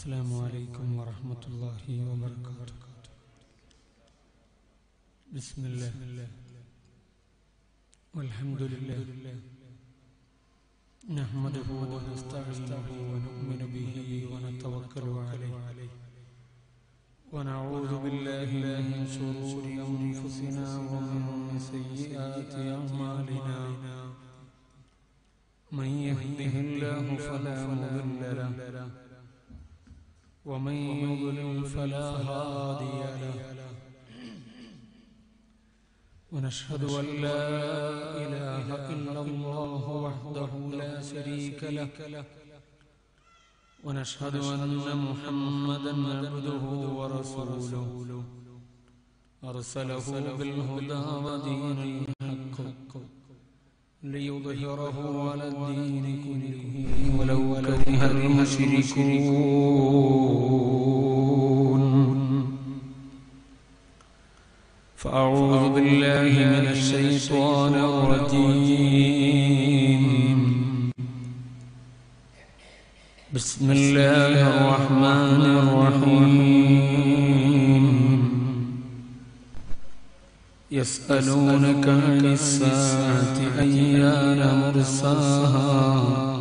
السلام عليكم ورحمة الله وبركاته بسم الله والحمد لله نحمده ونستعينه ونؤمن به ونتوكل عليه ونعوذ بالله من شرور أنفسنا ومن سيئات أعمالنا من يهده الله فلا مضل له ومن يضلل فلا هادي له ونشهد أن لا إله إلا الله وحده لا شريك له ونشهد أن محمدا عبده ورسوله أرسله بالهدى ودين الحق ليظهره على الدين كله ولو كره المشركون فأعوذ بالله من الشيطان الرجيم بسم الله الرحمن الرحيم يسألونك عن الساعة أيان مرساها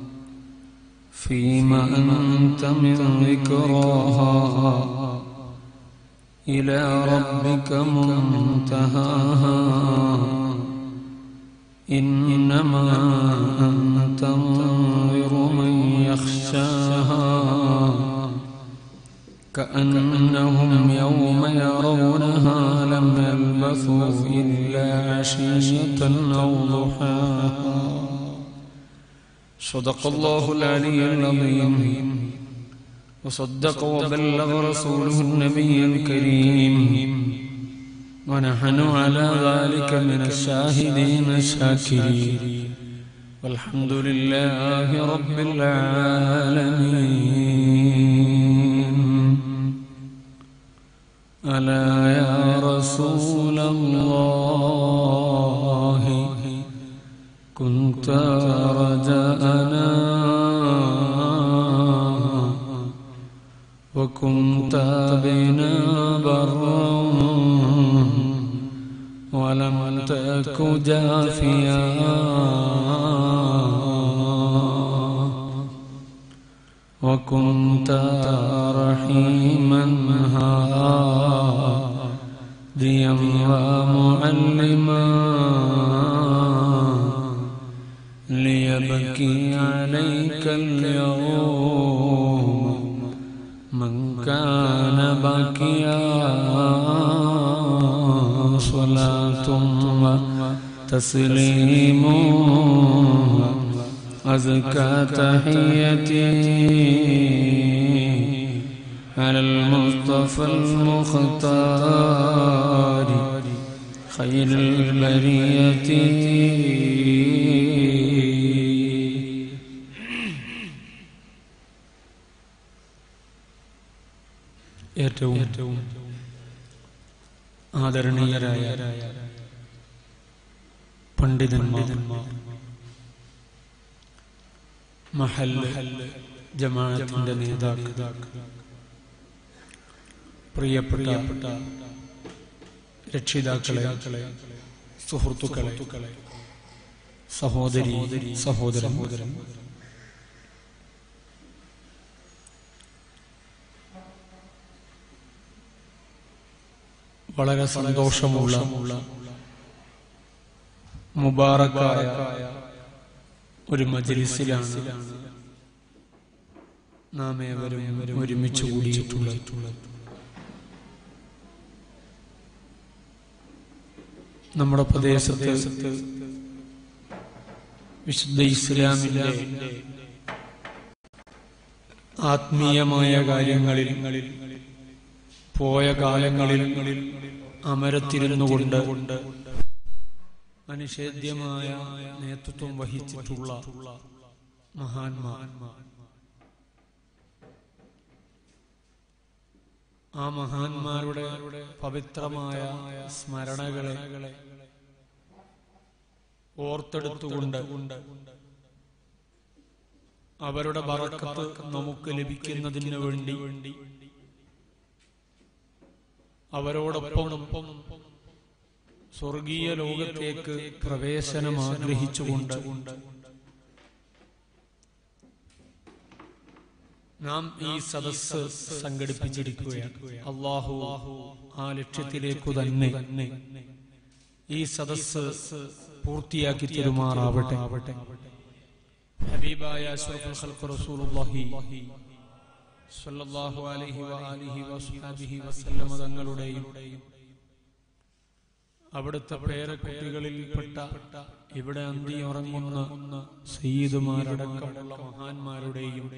فيما أنت من ذكراها إلى ربك منتهاها إنما أنت منذر من يخشاها كأنهم يوم يرونها لم يلبثوا إلا عشية أو ضحاها صدق الله العلي العظيم وصدق وبلغ رسوله النبي الكريم ونحن على ذلك من الشاهدين الشاكرين والحمد لله رب العالمين ألا يا رسول الله كنت رجاءنا وكنت بنا برا ولم تك جافيا وكنت رحيما هاديا ومعلما ليبكي عليك اليوم من كان باكيا صلاة وتسليم أزكى تحيتي على المصطفى المختار خير البرية ഏറ്റവും ആദരണീയരായ പണ്ഡിതന്മാർ മഹൽ ജമാഅത്തിന്റെ നേതാക്കൾ പ്രിയപ്പെട്ട രക്ഷിതാക്കളെ സുഹൃത്തുക്കളെ സഹോദരി സഹോദരൻ വളരെ സന്തോഷമുള്ള മുബാറക്കായ ഒരു മജലിസിലാണ് നാം ഏവരും ഒരുമിച്ച് കൂടിയിട്ടുള്ളത് നമ്മുടെ പ്രദേശത്ത് വിശുദ്ധ ഇസ്ലാമിന്റെ ആത്മീയമായ കാര്യങ്ങളിൽ പോയ കാലങ്ങളിൽ അമരത്തിരുന്നുകൊണ്ട് അനിഷേധ്യമായ നേതൃത്വം വഹിച്ചിട്ടുള്ള മഹാന്മാർ ആ മഹാന്മാരുടെ പവിത്രമായ സ്മരണകളെ ഓർത്തെടുത്തുകൊണ്ട് അവരുടെ ബറക്കത്ത് നമുക്ക് ലഭിക്കുന്നതിന് വേണ്ടി അവരോടൊപ്പം സ്വർഗീയ ലോകത്തേക്ക് പ്രവേശനം ആഗ്രഹിച്ചുകൊണ്ട് നാം ഈ സദസ്സ് സംഘടിപ്പിച്ചിരിക്കുകയാണ് അള്ളാഹു ആ ലക്ഷ്യത്തിലേക്കു തന്നെ ഈ സദസ്സ് പൂർത്തിയാക്കി തരുമാറാവട്ടെ ഹബീബായ അഷ്റഫുൽ ഖൽഖ് റസൂലുള്ളാഹി സ്വല്ലല്ലാഹു അലൈഹി വആലിഹി വസ്ഹബിഹി വസല്ലമ തങ്ങളുടെയും അവിടുത്തെ പേരക്കുട്ടികളിൽപ്പെട്ട ഇവിടെ അന്തി ഉറങ്ങുന്ന സയ്യിദുമാരടക്കമുള്ള മഹാന്മാരുടെയും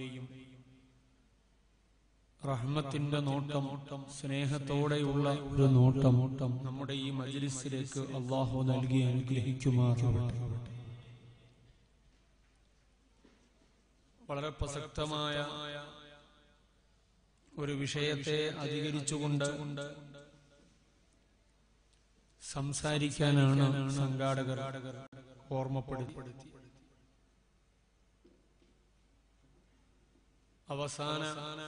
റഹ്മത്തിന്റെ നോട്ടം സ്നേഹത്തോടെയുള്ള ഒരു നോട്ടം നമ്മുടെ ഈ മജ്ലിസിലേക്ക് അള്ളാഹു നൽകി അനുഗ്രഹിക്കുമാറാവട്ടെ വളരെ പ്രസക്തമായ ഒരു വിഷയത്തെ അധികരിച്ചുകൊണ്ട് സംസാരിക്കാനാണ് സംഘാടകർ ഓർമ്മപ്പെടുത്തി അവസാന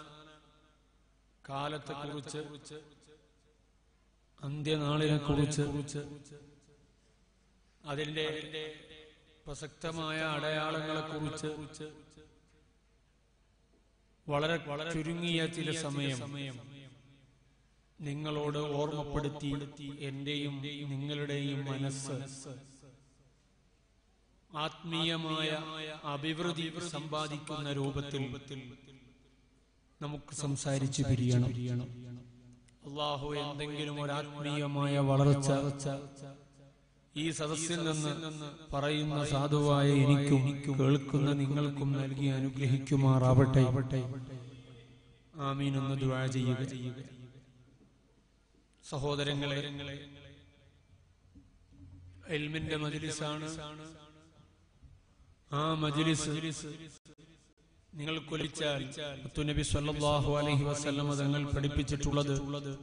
കാലത്തെ കുറിച്ച് അന്ത്യനാളിനെ കുറിച്ച് അതിന്റെ പ്രസക്തമായ അടയാളങ്ങളെ കുറിച്ച് വളരെ വളരെ ചുരുങ്ങിയ ചില സമയം നിങ്ങളോട് ഓർമ്മപ്പെടുത്തി എന്റെയും നിങ്ങളുടെയും മനസ്സ് ആത്മീയമായ അഭിവൃദ്ധി സമ്പാദിക്കുന്ന രൂപത്തിൽ നമുക്ക് സംസാരിച്ചു പിരിയണം അള്ളാഹു എന്തെങ്കിലും ഒരു ആത്മീയമായ വളർച്ച ഈ സദസ്സിൽ നിന്ന് പറയുന്ന സാധുവായ എനിക്കും കേൾക്കുന്ന നിങ്ങൾക്കും നൽകി അനുഗ്രഹിക്കുമാറാവട്ടെ ആമീൻ എന്ന് ദുആ ചെയ്യുക സഹോദരങ്ങളെ എൽമിന്റെ മജ്ലിസാണ് ആ മജ്ലിസ് നിങ്ങൾ കൊലിച്ചാൽ നബി സല്ലല്ലാഹു അലൈഹി വസല്ലമ തങ്ങൾ പഠിപ്പിച്ചിട്ടുള്ളത്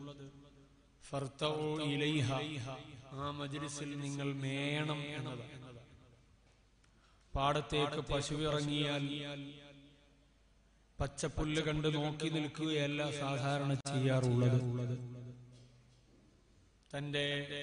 ഫർതഉ ഇലൈഹ ആ മജ്ലിസിൽ നിങ്ങൾ മേയണം എന്നതാണ് പാടത്തേക്ക് പശു ഇറങ്ങിയാൽ പച്ചപ്പുല്ല് കണ്ട് നോക്കി നിൽക്കുകയല്ല സാധാരണ ചെയ്യാറുള്ളത് തന്റെ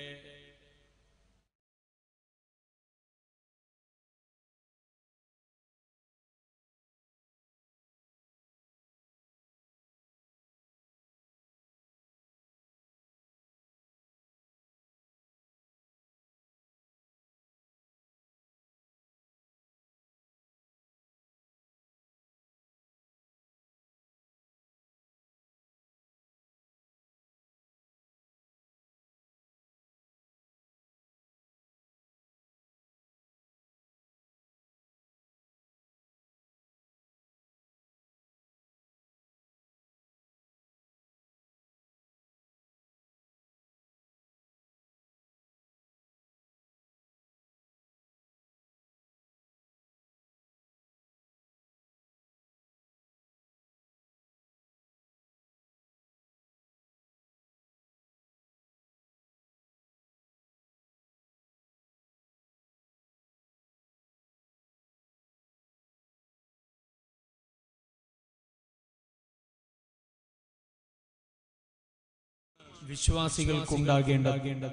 വിശ്വാസികൾക്കുണ്ടാകേണ്ട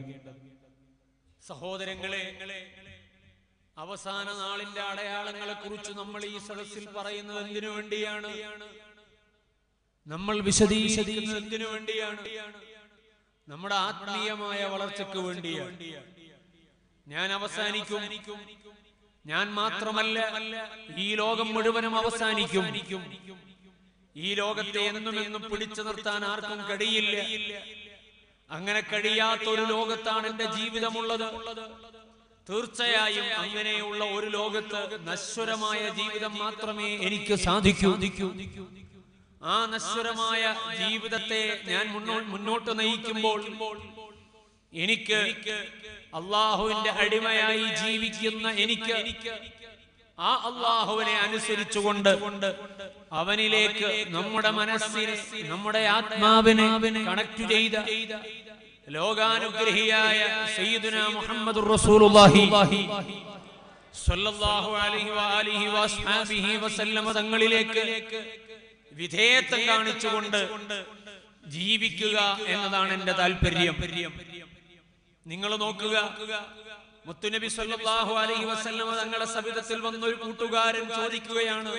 സഹോദരങ്ങളെ അവസാന നാളിന്റെ അടയാളങ്ങളെ കുറിച്ച് നമ്മൾ ഈ സദസ്സിൽ പറയുന്നത് എന്തിനു വേണ്ടിയാണ് നമ്മൾ വിശദീകരിക്കുന്നത് എന്തിനു വേണ്ടിയാണ് നമ്മുടെ ആത്മീയമായ വളർച്ചയ്ക്ക് വേണ്ടിയാണ് ഞാൻ അവസാനിക്കും ഞാൻ മാത്രമല്ല ഈ ലോകം മുഴുവനും അവസാനിക്കും ഈ ലോകത്തെ എന്നും എന്നും പിടിച്ചു നിർത്താൻ ആർക്കും കഴിയില്ല അങ്ങനെ കഴിയാത്ത ഒരു ലോകത്താണ് എന്റെ ജീവിതമുള്ളത് തീർച്ചയായും അങ്ങനെയുള്ള ഒരു ലോകത്ത് നശ്വരമായ ജീവിതം മാത്രമേ എനിക്ക് സാധിക്കൂ ആ നശ്വരമായ ജീവിതത്തെ ഞാൻ മുന്നോ- മുന്നോട്ട് നയിക്കുമ്പോൾ എനിക്ക് അള്ളാഹുവിന്റെ അടിമയായി ജീവിക്കുന്ന എനിക്ക് ആ അള്ളാഹുവിനെ അനുസരിച്ചുകൊണ്ട് അവനിലേക്ക് നമ്മുടെ മനസ്സിനെ നമ്മുടെ ആത്മാവിനെ കണക്ട് ചെയ്ത ലോകാനുഗ്രഹിയായ സയ്യിദുന മുഹമ്മദ് റസൂലുള്ളാഹി സ്വല്ലല്ലാഹു അലൈഹി വആലിഹി വസ്ഹാബിഹി വസല്ലമ തങ്ങളിലേക്ക് വിധേയത്വം കാണിച്ചുകൊണ്ട് ജീവിക്കുക എന്നതാണ് എന്റെ താല്പര്യം നിങ്ങൾ നോക്കുക മുത്തുനബി സല്ലല്ലാഹു അലൈഹി വസല്ലമ തങ്ങളുടെ സവിധത്തിൽ വന്ന ഒരു കൂട്ടുകാരൻ ചോദിക്കുകയാണ്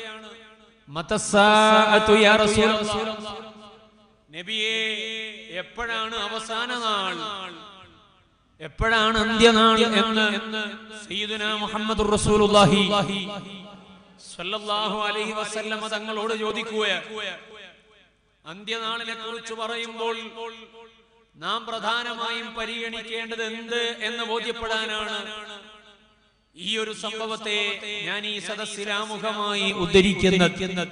മതസ്സാഅതു യാ റസൂലല്ലാഹ് നബിയെ എപ്പോഴാണ് അവസാന നാൾ എപ്പോഴാണ് അന്ത്യനാൾ എന്ന് സയ്യിദുന മുഹമ്മദ് റസൂലുള്ളാഹി സ്വല്ലല്ലാഹു അലൈഹി വസല്ലമ തങ്ങളോട് ചോദിക്കുക അന്ത്യനാളിനെ കുറിച്ച് പറയുമ്പോൾ നാം പ്രധാനമായും പരിഗണിക്കേണ്ടത് എന്ത് എന്ന് ബോധ്യപ്പെടാനാണ് ഈ ഒരു സംഭവത്തെ ഞാൻ ഈ സദസ്സിലാമുഖമായി ഉദ്ധരിക്കുന്നത്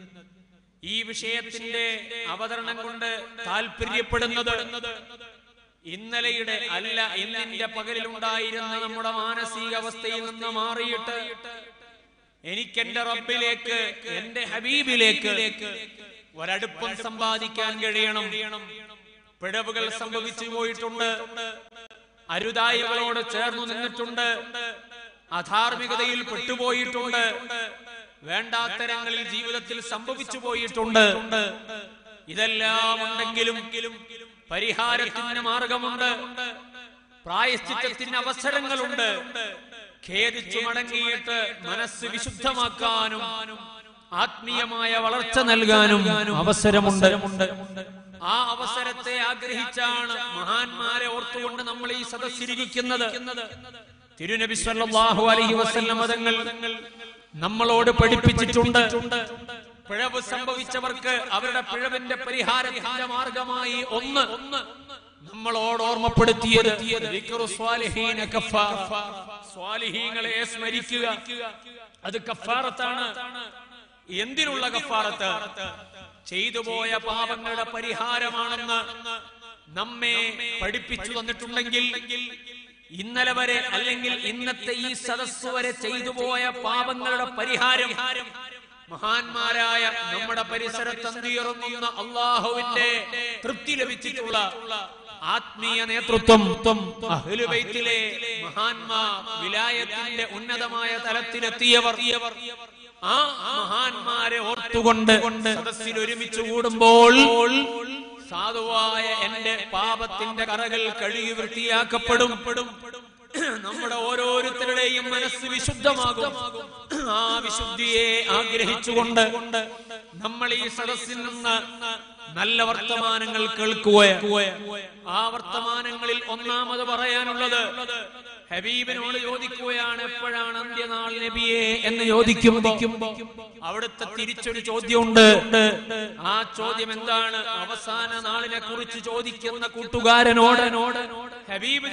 ഈ വിഷയത്തിന്റെ അവതരണം കൊണ്ട് താല്പര്യപ്പെടുന്നത് ഇന്നലെയുടെ അല്ല ഇന്നിന്റെ പകലിലുണ്ടായിരുന്ന നമ്മുടെ മാനസികാവസ്ഥയിൽ നിന്ന് മാറിയിട്ട് എനിക്കെന്റെ റബ്ബിലേക്ക് എന്റെ ഹബീബിലേക്ക് ഒരടുപ്പം സമ്പാദിക്കാൻ കഴിയണം പിഴവുകൾ സംഭവിച്ചു പോയിട്ടുണ്ട് അരുതായ്മകളോട് ചേർന്നു നിന്നിട്ടുണ്ട് അധാർമികതയിൽ പെട്ടുപോയിട്ടുണ്ട് വേണ്ടാത്തരങ്ങളിൽ ജീവിതത്തിൽ സംഭവിച്ചു പോയിട്ടുണ്ട് ഇതെല്ലാം ഉണ്ടെങ്കിലും പരിഹാരത്തിന് മാർഗമുണ്ട് പ്രായശ്ചിത്തത്തിന് അവസരങ്ങളുണ്ട് ഖേദിച്ചു മടങ്ങിയിട്ട് മനസ്സ് വിശുദ്ധമാക്കാനും ആത്മീയമായ വളർച്ച നൽകാനും അവസരമുണ്ട് ആ അവസരത്തെ ആഗ്രഹിച്ചാണ് മഹാന്മാരെ ഓർത്തുകൊണ്ട് നമ്മൾ ഈ സദസ്സിലിരിക്കുന്നത് തിരുനബി സല്ലല്ലാഹു അലൈഹി വസല്ലം തങ്ങൾ നമ്മളോട് പഠിപ്പിച്ചിട്ടുണ്ട് പിഴവ് സംഭവിച്ചവർക്ക് അവരുടെ പിഴവിന്റെ പരിഹാരത്തിന്റെ മാർഗമായി ഒന്ന് നമ്മളോട് ഓർമ്മപ്പെടുത്തിയത് ദിക്റു സ്വാലിഹീന കഫാർ. സ്വാലിഹീങ്ങളെ സ്മരിക്കുക അത് കഫാറത്താണ് എന്തിനുള്ള കഫാറത്ത് ചെയ്തു പോയ പാപങ്ങളുടെ പരിഹാരമാണെന്ന് നമ്മെ പഠിപ്പിച്ചു തന്നിട്ടുണ്ടെങ്കിൽ ഇന്നലെ വരെ അല്ലെങ്കിൽ ഇന്നത്തെ ഈ സദസ് വരെ ചെയ്തു പോയ പാപങ്ങളുടെ പരിഹാരം മഹാന്മാരായ നമ്മുടെ പരിസരത്ത് അന്തിയിറങ്ങുന്ന അള്ളാഹുവിന്റെ തൃപ്തി ലഭിച്ചിട്ടുള്ള ആത്മീയ നേതൃത്വം അഹ്ലുബൈത്തിലെ മഹാന്മാർ വിലായത്തിന്റെ ഉന്നതമായ തലത്തിലെത്തിയവർ ആ മഹാന്മാരെ ഓർത്തുകൊണ്ട് സദസ്സിൽ ഒരുമിച്ച് കൂടുമ്പോൾ സാധുവായ എന്റെ പാപത്തിന്റെ കറകൾ കഴുകി വൃത്തിയാക്കപ്പെടും നമ്മുടെ ഓരോരുത്തരുടെയും മനസ്സ് വിശുദ്ധമാകും ആ വിശുദ്ധിയെ ആഗ്രഹിച്ചുകൊണ്ട് നമ്മൾ ഈ സദസ്സിൽ നിന്ന് നല്ല വർത്തമാനങ്ങൾ കേൾക്കുക ആ വർത്തമാനങ്ങളിൽ ഒന്നാമത് പറയാനുള്ളത് ഹബീബിനോട് ചോദിക്കുകയാണ് എപ്പോഴാണ് അന്ത്യനാൾ നബിയെ എന്ന് ചോദിക്കുമ്പോ അവിടുത്തെ തിരിച്ചൊരു ചോദ്യമുണ്ട് ആ ചോദ്യം എന്താണ് അവസാന നാളിനെ കുറിച്ച് ചോദിക്കുന്ന കൂട്ടുകാരനോട് ഹബീബ്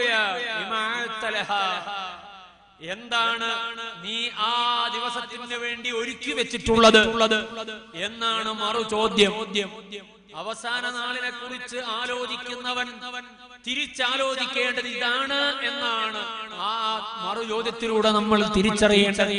ചോദിക്കുക എന്താണ് നീ ആ ദിവസത്തിന് വേണ്ടി ഒരുക്കി വെച്ചിട്ടുള്ളത് എന്നാണ് മറു ചോദ്യം അവസാന നാളിനെ കുറിച്ച് ആലോചിക്കുന്നവൻ തിരിച്ചാലോചിക്കേണ്ടത് ഇതാണ് എന്നാണ് ആ മറു ചോദ്യത്തിലൂടെ നമ്മൾ തിരിച്ചറിയേണ്ടത്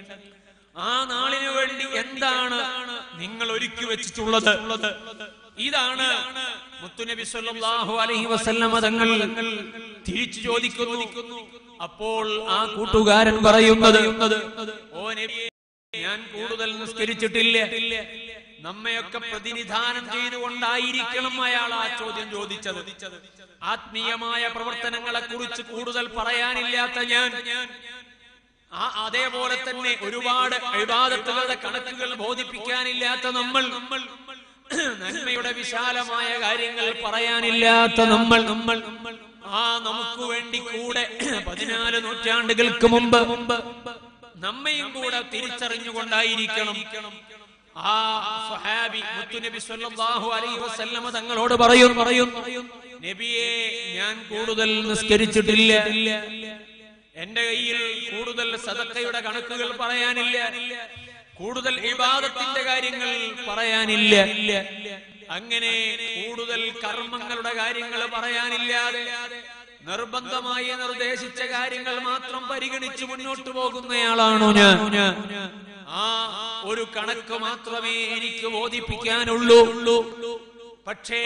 ആ നാളിനു വേണ്ടി എന്താണ് നിങ്ങൾ ഒരുക്കി വെച്ചിട്ടുള്ളത് ഇതാണ് മുത്തുനബി സല്ലല്ലാഹു അലൈഹി വസല്ലമ തങ്ങൾ തിരിച്ചു ചോദിക്കുന്നു അപ്പോൾ ആ കൂട്ടുകാരൻ പറയുന്നത് ഓ നബിയെ ഞാൻ കൂടുതൽ നിസ്കരിച്ചിട്ടില്ല നമ്മയൊക്കെ പ്രതിനിധാനം ചെയ്തുകൊണ്ടായിരിക്കണം അയാൾ ആ ചോദ്യം ചോദിച്ചത് ആത്മീയമായ പ്രവർത്തനങ്ങളെ കുറിച്ച് കൂടുതൽ പറയാനില്ലാത്ത ഞാൻ ആ അതേപോലെ തന്നെ ഒരുപാട് ഇബാദത്തുകളുടെ കണക്കുകൾ ബോധിപ്പിക്കാനില്ലാത്ത നമ്മൾ നന്മയുടെ വിശാലമായ കാര്യങ്ങൾ പറയാനില്ലാത്ത നമ്മൾ നമ്മൾ ആ നമുക്ക് വേണ്ടി കൂടെ പതിനാല് നൂറ്റാണ്ടുകൾക്ക് മുമ്പ് മുമ്പ് നമ്മയും കൂടെ തിരിച്ചറിഞ്ഞുകൊണ്ടായിരിക്കണം ആ സ്വഹാബി മുത്തുനബി സല്ലല്ലാഹു അലൈഹി വസല്ലമ തങ്ങളോട് പറയും പറയും നബിയെ ഞാൻ കൂടുതൽ നിസ്കരിച്ചിട്ടില്ല എന്റെ കയ്യിൽ കൂടുതൽ സദക്കയുടെ കണക്കുകൾ പറയാനില്ല കൂടുതൽ ഇബാദത്തിന്റെ കാര്യങ്ങൾ പറയാനില്ല അങ്ങനെ കൂടുതൽ കർമ്മങ്ങളുടെ കാര്യങ്ങൾ പറയാനില്ലാതെ നിർബന്ധമായി നിർദ്ദേശിച്ച കാര്യങ്ങൾ മാത്രം പരിഗണിച്ച് മുന്നോട്ട് പോകുന്നയാളാണോ ഞാൻ ആ ഒരു കണക്ക് മാത്രമേ എനിക്ക് ബോധിപ്പിക്കാനുള്ളൂ പക്ഷേ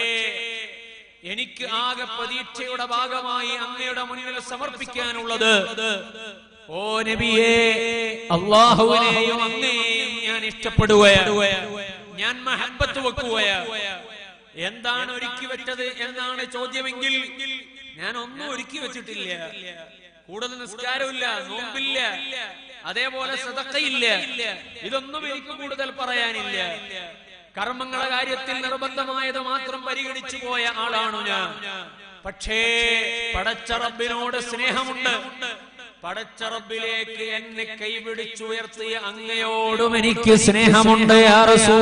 എനിക്ക് ആകെ പ്രതീക്ഷയുടെ ഭാഗമായി അങ്ങയുടെ മുന്നിൽ സമർപ്പിക്കാനുള്ളത് ഓ നബിയേ അള്ളാഹുവിനെയും അങ്ങേയും ഞാൻ ഇഷ്ടപ്പെടുകയാണ് ഞാൻ മഹബത്ത് വെക്കുകയാണ് എന്താണ് ഒരുക്കി വെച്ചത് എന്നാണ് ചോദ്യമെങ്കിൽ ഞാൻ ഒന്നും ഒരുക്കി വെച്ചിട്ടില്ല കൂടുതൽ നിസ്കാരമില്ല നോമ്പില്ല അതേപോലെ സതക്കയില്ല ഇതൊന്നും എനിക്ക് കൂടുതൽ പറയാനില്ല കർമ്മങ്ങളെ കാര്യത്തിൽ നിർബന്ധമായത് മാത്രം പരിഗണിച്ചു പോയ ആളാണു ഞാൻ പക്ഷേ പടച്ച റബ്ബിനോട് സ്നേഹമുണ്ട് പടച്ച റബ്ബിലേക്ക് എന്നെ കൈപിടിച്ചുയർത്തിയ അങ്ങയോടും എനിക്ക് സ്നേഹമുണ്ട് യാ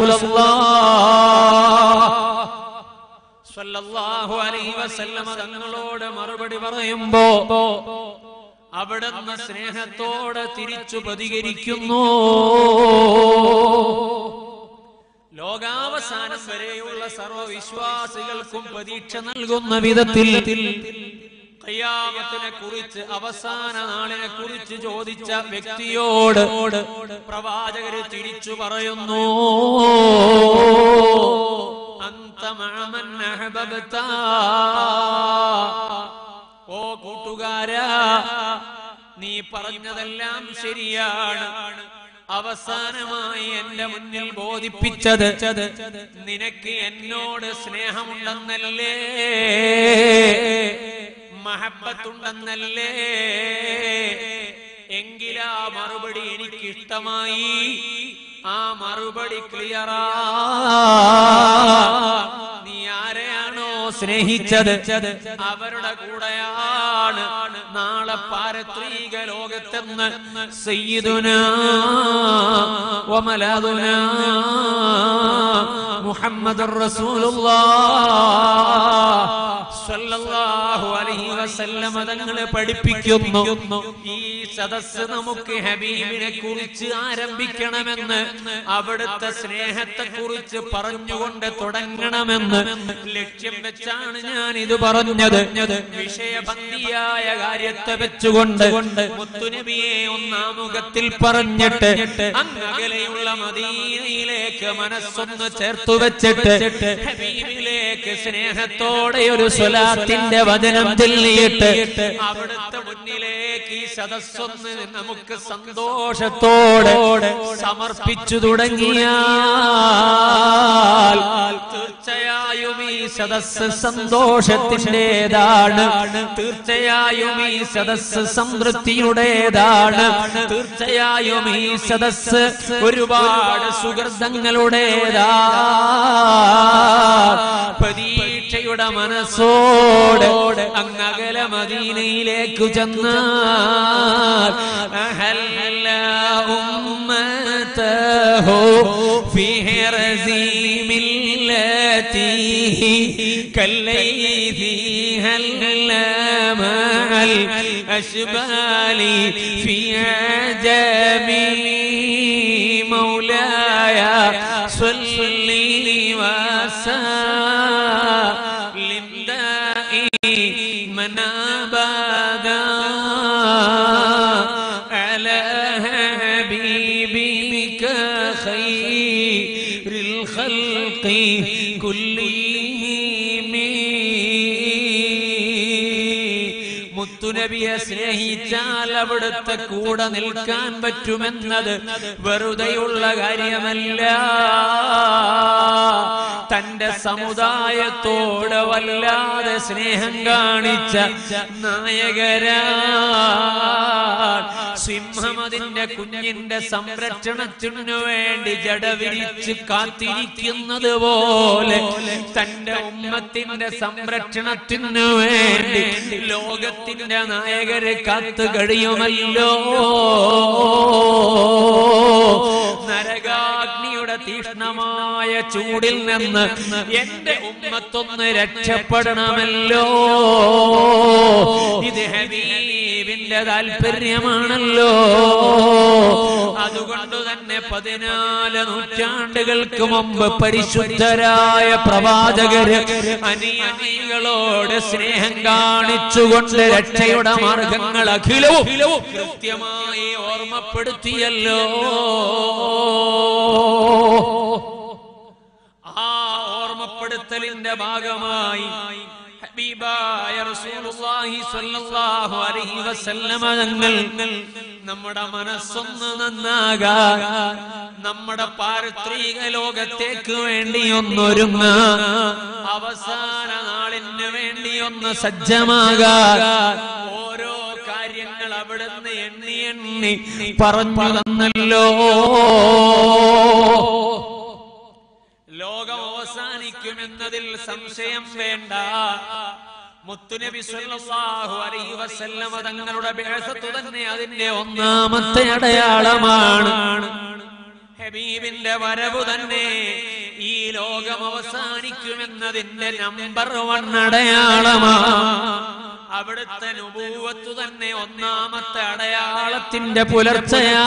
റസൂലല്ലാഹ് അലൈഹി വസല്ലമ തങ്ങളോട് മറുപടി പറയുമ്പോ അവിടുന്ന് സ്നേഹത്തോടെ തിരിച്ചു പ്രതികരിക്കുന്നു ലോകാവസാനം വരെയുള്ള സർവവിശ്വാസികൾക്കും പ്രതീക്ഷ നൽകുന്ന വിധത്തിൽ ഖിയാമത്തിനെ കുറിച്ച് അവസാന നാളിനെ കുറിച്ച് ചോദിച്ച വ്യക്തിയോട് പ്രവാചകര് തിരിച്ചു പറയുന്നു അന്ത മഅമൻ അഹ്ബബ്ത. ഓ കൂട്ടുകാരാ നീ പറഞ്ഞതെല്ലാം ശരിയാണ് അവസാനമായി എന്റെ മുന്നിൽ ബോധിപ്പിച്ചത് നിനക്ക് എന്നോട് സ്നേഹമുണ്ടെന്നല്ലേ മഹബത്തുണ്ടെന്നല്ലേ എങ്കിലാ മറുപടി എനിക്ക് ഇഷ്ടമായി ആ മറുപടി ക്ലിയറാ നീ ആരെയാണോ സ്നേഹിച്ചത് അവരുടെ കൂടെയാണ് നാളെ പാരത്രീക ലോകത്തെന്ന് സയ്യിദുന വമലാദുന മുഹമ്മദ് സ്വല്ലല്ലാഹു അലൈഹി വസല്ലമ തങ്ങളെ പഠിപ്പിക്കുന്നു ഈ സദസ്സ് നമുക്ക് ഹബീബിനെ കുറിച്ച് ആരംഭിക്കണമെന്ന് അവിടുത്തെ സ്നേഹത്തെ കുറിച്ച് പറഞ്ഞുകൊണ്ട് തുടങ്ങണമെന്ന് ലക്ഷ്യം വെച്ചാണ് ഞാൻ ഇത് പറഞ്ഞത് വിഷയബന്ധിയായ കാര്യത്തെ വെച്ചുകൊണ്ട് മുത്തുനബിയെ ഒന്നാമുഖത്തിൽ പറഞ്ഞിട്ട് അങ്ങകലെയുള്ള മദീനയിലേക്ക് മനസ്സൊന്ന് ചേർത്തു വെച്ചിട്ട് ഹബീബിലേക്ക് സ്നേഹത്തോടെ ഒരു സ്വലാത്തിന്റെ വചനം ചൊല്ലിയിട്ട് അവിടുത്തെ മുന്നിലേക്ക് ഈ സദസ്സൊന്ന് നമുക്ക് സന്തോഷത്തോടെ സമർപ്പിച്ചു തുടങ്ങിയാൽ തീർച്ചയായും ഈ സദസ്സ് സന്തോഷത്തിൻ്റെതാണ് തീർച്ചയായും ഈ സദസ്സ് സംതൃപ്തിയുടേതാണ് തീർച്ചയായും ഈ സദസ്സ് ഒരുപാട് സുഹൃതങ്ങളുടേതാ പ്രതീക്ഷയുടെ മനസ്സോട് അങ്ങകല മദീനയിലേക്ക് ചെന്നാൽ അഹല്ല ഉമ്മതഹു في هرز ملته كالليث هل مع الأشبال في عجب مولاي صلي وسلم دائما أبدا على حبيبك خير الخلق كلهم മുത്തുനബിയെ സ്നേഹിച്ചാൽ അവിടുത്തെ കൂടെ നിൽക്കാൻ പറ്റുമെന്നത് വെറുതെയുള്ള കാര്യമല്ല തന്റെ സമുദായത്തോട് വല്ലാതെ സ്നേഹം കാണിച്ച നായകരാ സിംഹം അതിന്റെ കുഞ്ഞിന്റെ സംരക്ഷണത്തിനു വേണ്ടി ജടവിരിച്ച് കാത്തിരിക്കുന്നത് പോലെ തന്റെ ഉമ്മത്തിന്റെ സംരക്ഷണത്തിനു വേണ്ടി ലോകത്തിന്റെ നായകരെ കാത്തു കഴിയുമല്ലോ നരകാഗ്നിയുടെ തീഷ്ണമായ ചൂടിൽ നിന്ന് എന്റെ ഉമ്മത്തൊന്ന് രക്ഷപ്പെടണമല്ലോ ഇത് ഹബീബിന്റെ താല്പര്യമാണല്ലോ അതുകൊണ്ട് തന്നെ പതിനാല് നൂറ്റാണ്ടുകൾക്ക് മുമ്പ് പരിശുദ്ധരായ പ്രവാചകര് അനിയനികളോട് സ്നേഹം കാണിച്ചുകൊണ്ട് രക്ഷയുടെ മാർഗങ്ങൾ അഖിലവും കൃത്യമായി ഓർമ്മപ്പെടുത്തിയല്ലോ ആ ഓർമ്മപ്പെടുത്തലിന്റെ ഭാഗമായി ഹബീബായ റസൂലുള്ളാഹി സ്വല്ലല്ലാഹു അലൈഹി വസല്ലമ തങ്ങൾ നമ്മുടെ മനസ്സൊന്ന് നന്നാകാൻ നമ്മുടെ പാരിത്രിക ലോകത്തേക്ക് വേണ്ടി ഒന്നൊരുങ്ങ അവസാന നാളിന് വേണ്ടി ഒന്ന് സജ്ജമാകാൻ ഓരോ കാര്യങ്ങൾ അവിടുന്ന് എണ്ണി എണ്ണി പറഞ്ഞു തന്നല്ലോ ലോകം അവസാനിക്കുമെന്നതിൽ സംശയം വേണ്ട മുത്തുനബി സല്ലല്ലാഹു അലൈഹി വസല്ലമ തങ്ങളുടെ ബിഅസത്ത് തന്നെ അതിന്റെ ഒന്നാമത്തെ അടയാളമാണ് ഹബീബിന്റെ വരവ് തന്നെ ഈ ലോകം അവസാനിക്കുമെന്നതിന്റെ നമ്പർ വൺ അടയാളമാണ് അവിടുത്തെ നുപൂവത്ത് തന്നെ ഒന്നാമത്തെ അടയാളത്തിന്റെ പുലർച്ചയാ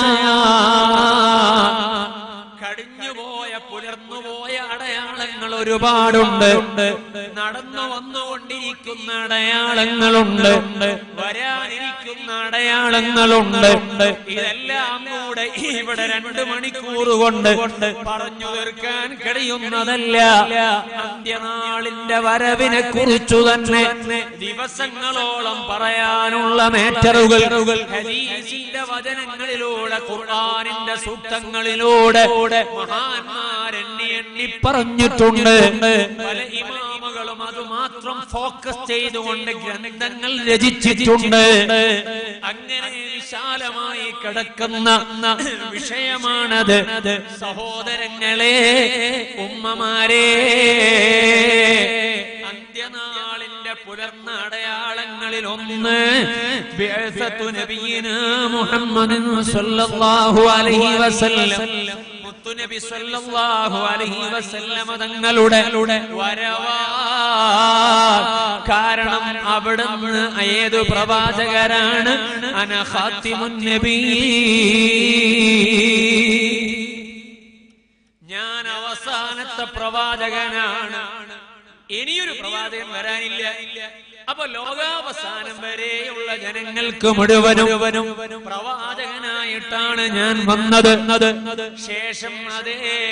കടിഞ്ഞുപോയ പുലർന്നുപോയ അടയാളങ്ങൾ ഒരുപാടുണ്ട് നടന്നു വന്നുകൊണ്ടിരിക്കുന്ന അടയാളങ്ങളുണ്ട് വരാനിരിക്കുന്ന അടയാളങ്ങളുണ്ട് ഇതെല്ലാം കൂടെ ഇവിടെ രണ്ട് മണിക്കൂർ കൊണ്ട് പറഞ്ഞു തീർക്കാൻ കഴിയുന്നതല്ല അന്ത്യനാളിന്റെ വരവിനെ കുറിച്ചു തന്നെ ദിവസങ്ങളോളം പറയാനുള്ള മേറ്ററുകൾ ഹദീസിന്റെ വചനങ്ങളിലൂടെ ഖുർആനിന്റെ സൂക്തങ്ങളിലൂടെ മഹാന്മാരെണ്ണി എണ്ണി പറഞ്ഞിട്ടുണ്ട് പല ഇമാമുകളും അത് മാത്രം ഫോക്കസ് ചെയ്തുകൊണ്ട് ഗ്രന്ഥങ്ങൾ രചിച്ചിട്ടുണ്ട് അങ്ങനെ വിശാലമായി കിടക്കുന്ന വിഷയമാണത് സഹോദരങ്ങളെ ഉമ്മമാരെ അന്ത്യനാളിന്റെ പുലർന്ന അടയാളങ്ങളിൽ ഒന്ന് ബിഅസത്തു നബിയിന മുഹമ്മദിൻ സ്വല്ലല്ലാഹു അലൈഹി വസല്ലം മുത്തുനബി സ്വല്ലല്ലാഹു അലൈഹി വസല്ലമ തങ്ങളുടെ വരവാ കാരണം അവിടുന്ന് ഏതു പ്രവാചകരാണ് അന ഖാത്തിമുൻ നബി ഞാൻ അവസാനത്തെ പ്രവാചകനാണ് ഇനിയൊരു പ്രവാചകൻ വരാനില്ല അപ്പൊ ലോകാവസാനം വരെയുള്ള ജനങ്ങൾക്ക് മുഴുവനും പ്രവാചകനായിട്ടാണ് ഞാൻ വന്നത് ശേഷം അതേ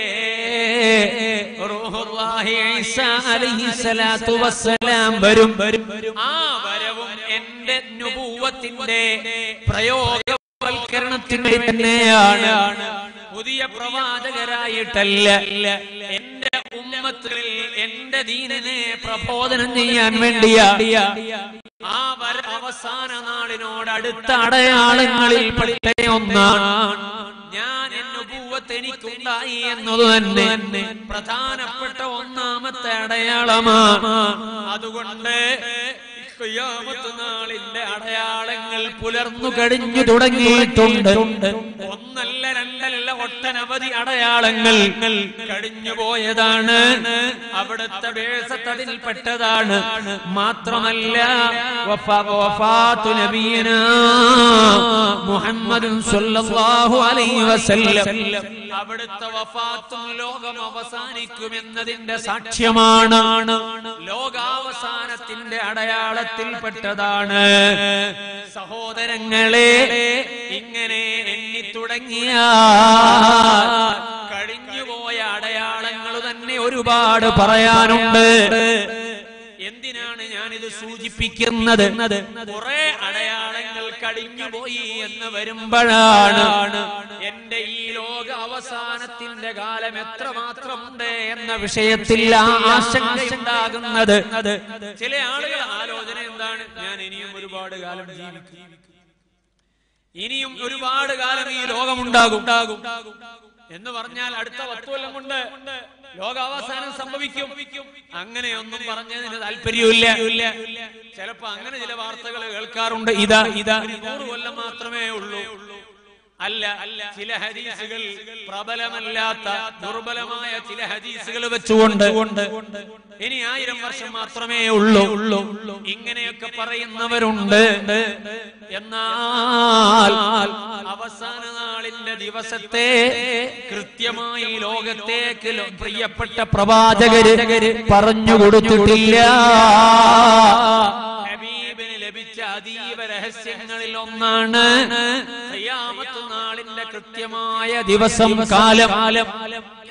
റൂഹുല്ലാഹി ഈസാ അലൈഹിസ്സലാത്തു വസ്സലാം വരും ആ വരവും എന്റെ നുബൂവത്തിന്റെ പ്രയോഗവൽക്കരണത്തിന് തന്നെയാണ് പുതിയ പ്രവാചകരായിട്ടല്ല എന്റെ ഉമ്മത്തിൽ എന്റെ ദീനനെ പ്രബോധനം ചെയ്യാൻ വേണ്ടിയാ ആ വര അവസാന നാളിനോട് അടുത്ത അടയാളങ്ങളിൽ പെട്ട ഒന്നാണ് ഞാൻ എന്നുപൂവത്ത് എനിക്കുണ്ടായി എന്നത് തന്നെ പ്രധാനപ്പെട്ട ഒന്നാമത്തെ അടയാളമാണ് അതുകൊണ്ട് ഖിയാമത്ത് നാളിന്റെ അടയാളങ്ങൾ പുലർന്നു കഴിഞ്ഞു തുടങ്ങിയിട്ടുണ്ട് ഒന്നല്ല രണ്ടല്ല ഒട്ടനവധി അടയാളങ്ങൾ കഴിഞ്ഞു പോയതാണ് അവിടുത്തെ വേഷത്ത് അതിൽപ്പെട്ടതാണ് മാത്രമല്ല വഫ- വഫാത്തു നബിയന മുഹമ്മദും സ്വല്ലല്ലാഹു അലൈഹി വസല്ലം അവിടുത്തെ വഫാത്തും ലോകം അവസാനിക്കുമെന്നതിന്റെ സാക്ഷ്യമാണ് ലോകാവസാനത്തിന്റെ അടയാളത്തിൽപ്പെട്ടതാണ് സഹോദരങ്ങളെ ഇങ്ങനെ എണ്ണി തുടങ്ങിയ കഴിഞ്ഞുപോയ അടയാളങ്ങൾ തന്നെ ഒരുപാട് പറയാനുണ്ട് എന്തിനാണ് ഞാനിത് സൂചിപ്പിക്കുന്നത് കുറെ അടയാളങ്ങൾ കഴിഞ്ഞുപോയി എന്ന് വരുമ്പോഴാണ് എന്റെ ഈ ലോക അവസാനത്തിന്റെ കാലം എത്രമാത്രമുണ്ട് എന്ന വിഷയത്തിൽ ആ ആശങ്കയുണ്ടാകുന്നത് ചില ആളുകൾ ആലോചന എന്താണ് ഞാൻ ഇനിയും ഒരുപാട് കാലം ജീവിക്കും ഇനിയും ഒരുപാട് കാലം ഈ ലോകമുണ്ടാകും എന്ന് പറഞ്ഞാൽ അടുത്ത പത്തു കൊല്ലം കൊണ്ട് ലോകാവസാനം സംഭവിക്കും അങ്ങനെയൊന്നും പറഞ്ഞതിന് താല്പര്യമില്ല ചിലപ്പോ അങ്ങനെ ചില വാർത്തകൾ കേൾക്കാറുണ്ട് ഇതാ ഇതാ നൂറ് കൊല്ലം മാത്രമേ ഉള്ളൂ അല്ല അല്ല ചില ഹദീസുകൾ പ്രബലമല്ലാത്ത ദുർബലമായ ചില ഹദീസുകൾ വെച്ചുകൊണ്ട് ഇനി ആയിരം വർഷം മാത്രമേ ഉള്ളൂ ഉള്ളൂ ഇങ്ങനെയൊക്കെ പറയുന്നവരുണ്ട് എന്നാൽ അവസാന നാളിന്റെ ദിവസത്തെ കൃത്യമായി ലോകത്തേക്ക് ലോ- പ്രിയപ്പെട്ട പ്രവാചകര് പറഞ്ഞു കൊടുത്തിട്ടില്ല ഹബീബിന് ലഭിച്ച അതീവ രഹസ്യങ്ങളിൽ ഒന്നാണ് ഖിയാമത്ത് നാളിന്റെ കൃത്യമായ ദിവസം കാലം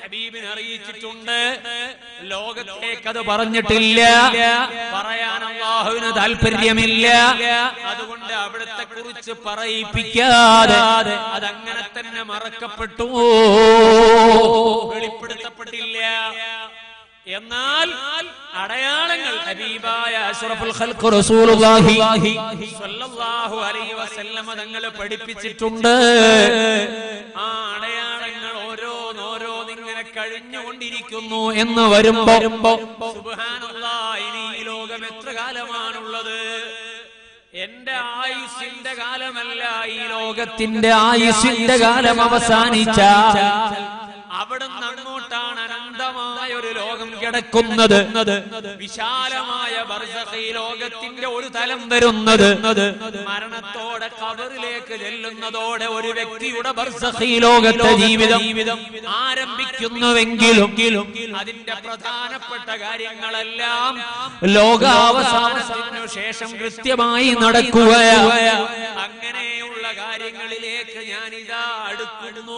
ഹബീബിനെ അറിയിച്ചിട്ടുണ്ട് ലോകത്തേക്ക് അത് പറഞ്ഞിട്ടില്ല പറയാൻ അള്ളാഹു അള്ളാഹുവിന് താല്പര്യമില്ല അതുകൊണ്ട് അവിടത്തെ കുറിച്ച് പറയിപ്പിക്കാതെ അതങ്ങനെ തന്നെ മറക്കപ്പെട്ടു വെളിപ്പെടുത്തപ്പെട്ടില്ല എന്നാൽ അടയാളങ്ങൾ ഹബീബായ അഷ്റഫുൽ ഖൽഖ് റസൂലുള്ളാഹി സ്വല്ലല്ലാഹു അലൈഹി വസല്ലമ തങ്ങൾ പഠിപ്പിച്ചിട്ടുണ്ട് ആ അടയാളങ്ങൾ ഓരോന്നോരോന്നിങ്ങനെ കഴിഞ്ഞുകൊണ്ടിരിക്കുന്നു എന്ന് വരുമ്പോ സുബ്ഹാനല്ലാഹ് ഇനി ഈ ലോകം എത്ര കാലമാണുള്ളത് എന്റെ ആയുസിന്റെ കാലമല്ല ഈ ലോകത്തിന്റെ ആയുസിന്റെ കാലം അവസാനിച്ച അവിടുന്ന് അങ്ങോട്ടാണ് അനന്തമായ ഒരു ലോകം കിടക്കുന്നത് വിശാലമായ ബർസഖ് ഈ ലോകത്തിന്റെ ഒരു തലം വരുന്നത് മരണത്തോടെ കബറിലേക്ക് ചെല്ലുന്നതോടെ ഒരു വ്യക്തിയുടെ ബർസഖ് ഈ ലോകത്തെ ജീവിതം ആരംഭിക്കുന്നുവെങ്കിലും അതിന്റെ പ്രധാനപ്പെട്ട കാര്യങ്ങളെല്ലാം ലോകാവസാനത്തിനു ശേഷം കൃത്യമായി നടക്കുകയാണ് അങ്ങനെയുള്ള കാര്യങ്ങളിലേക്ക് ഞാനിതാ അടുക്കുന്നു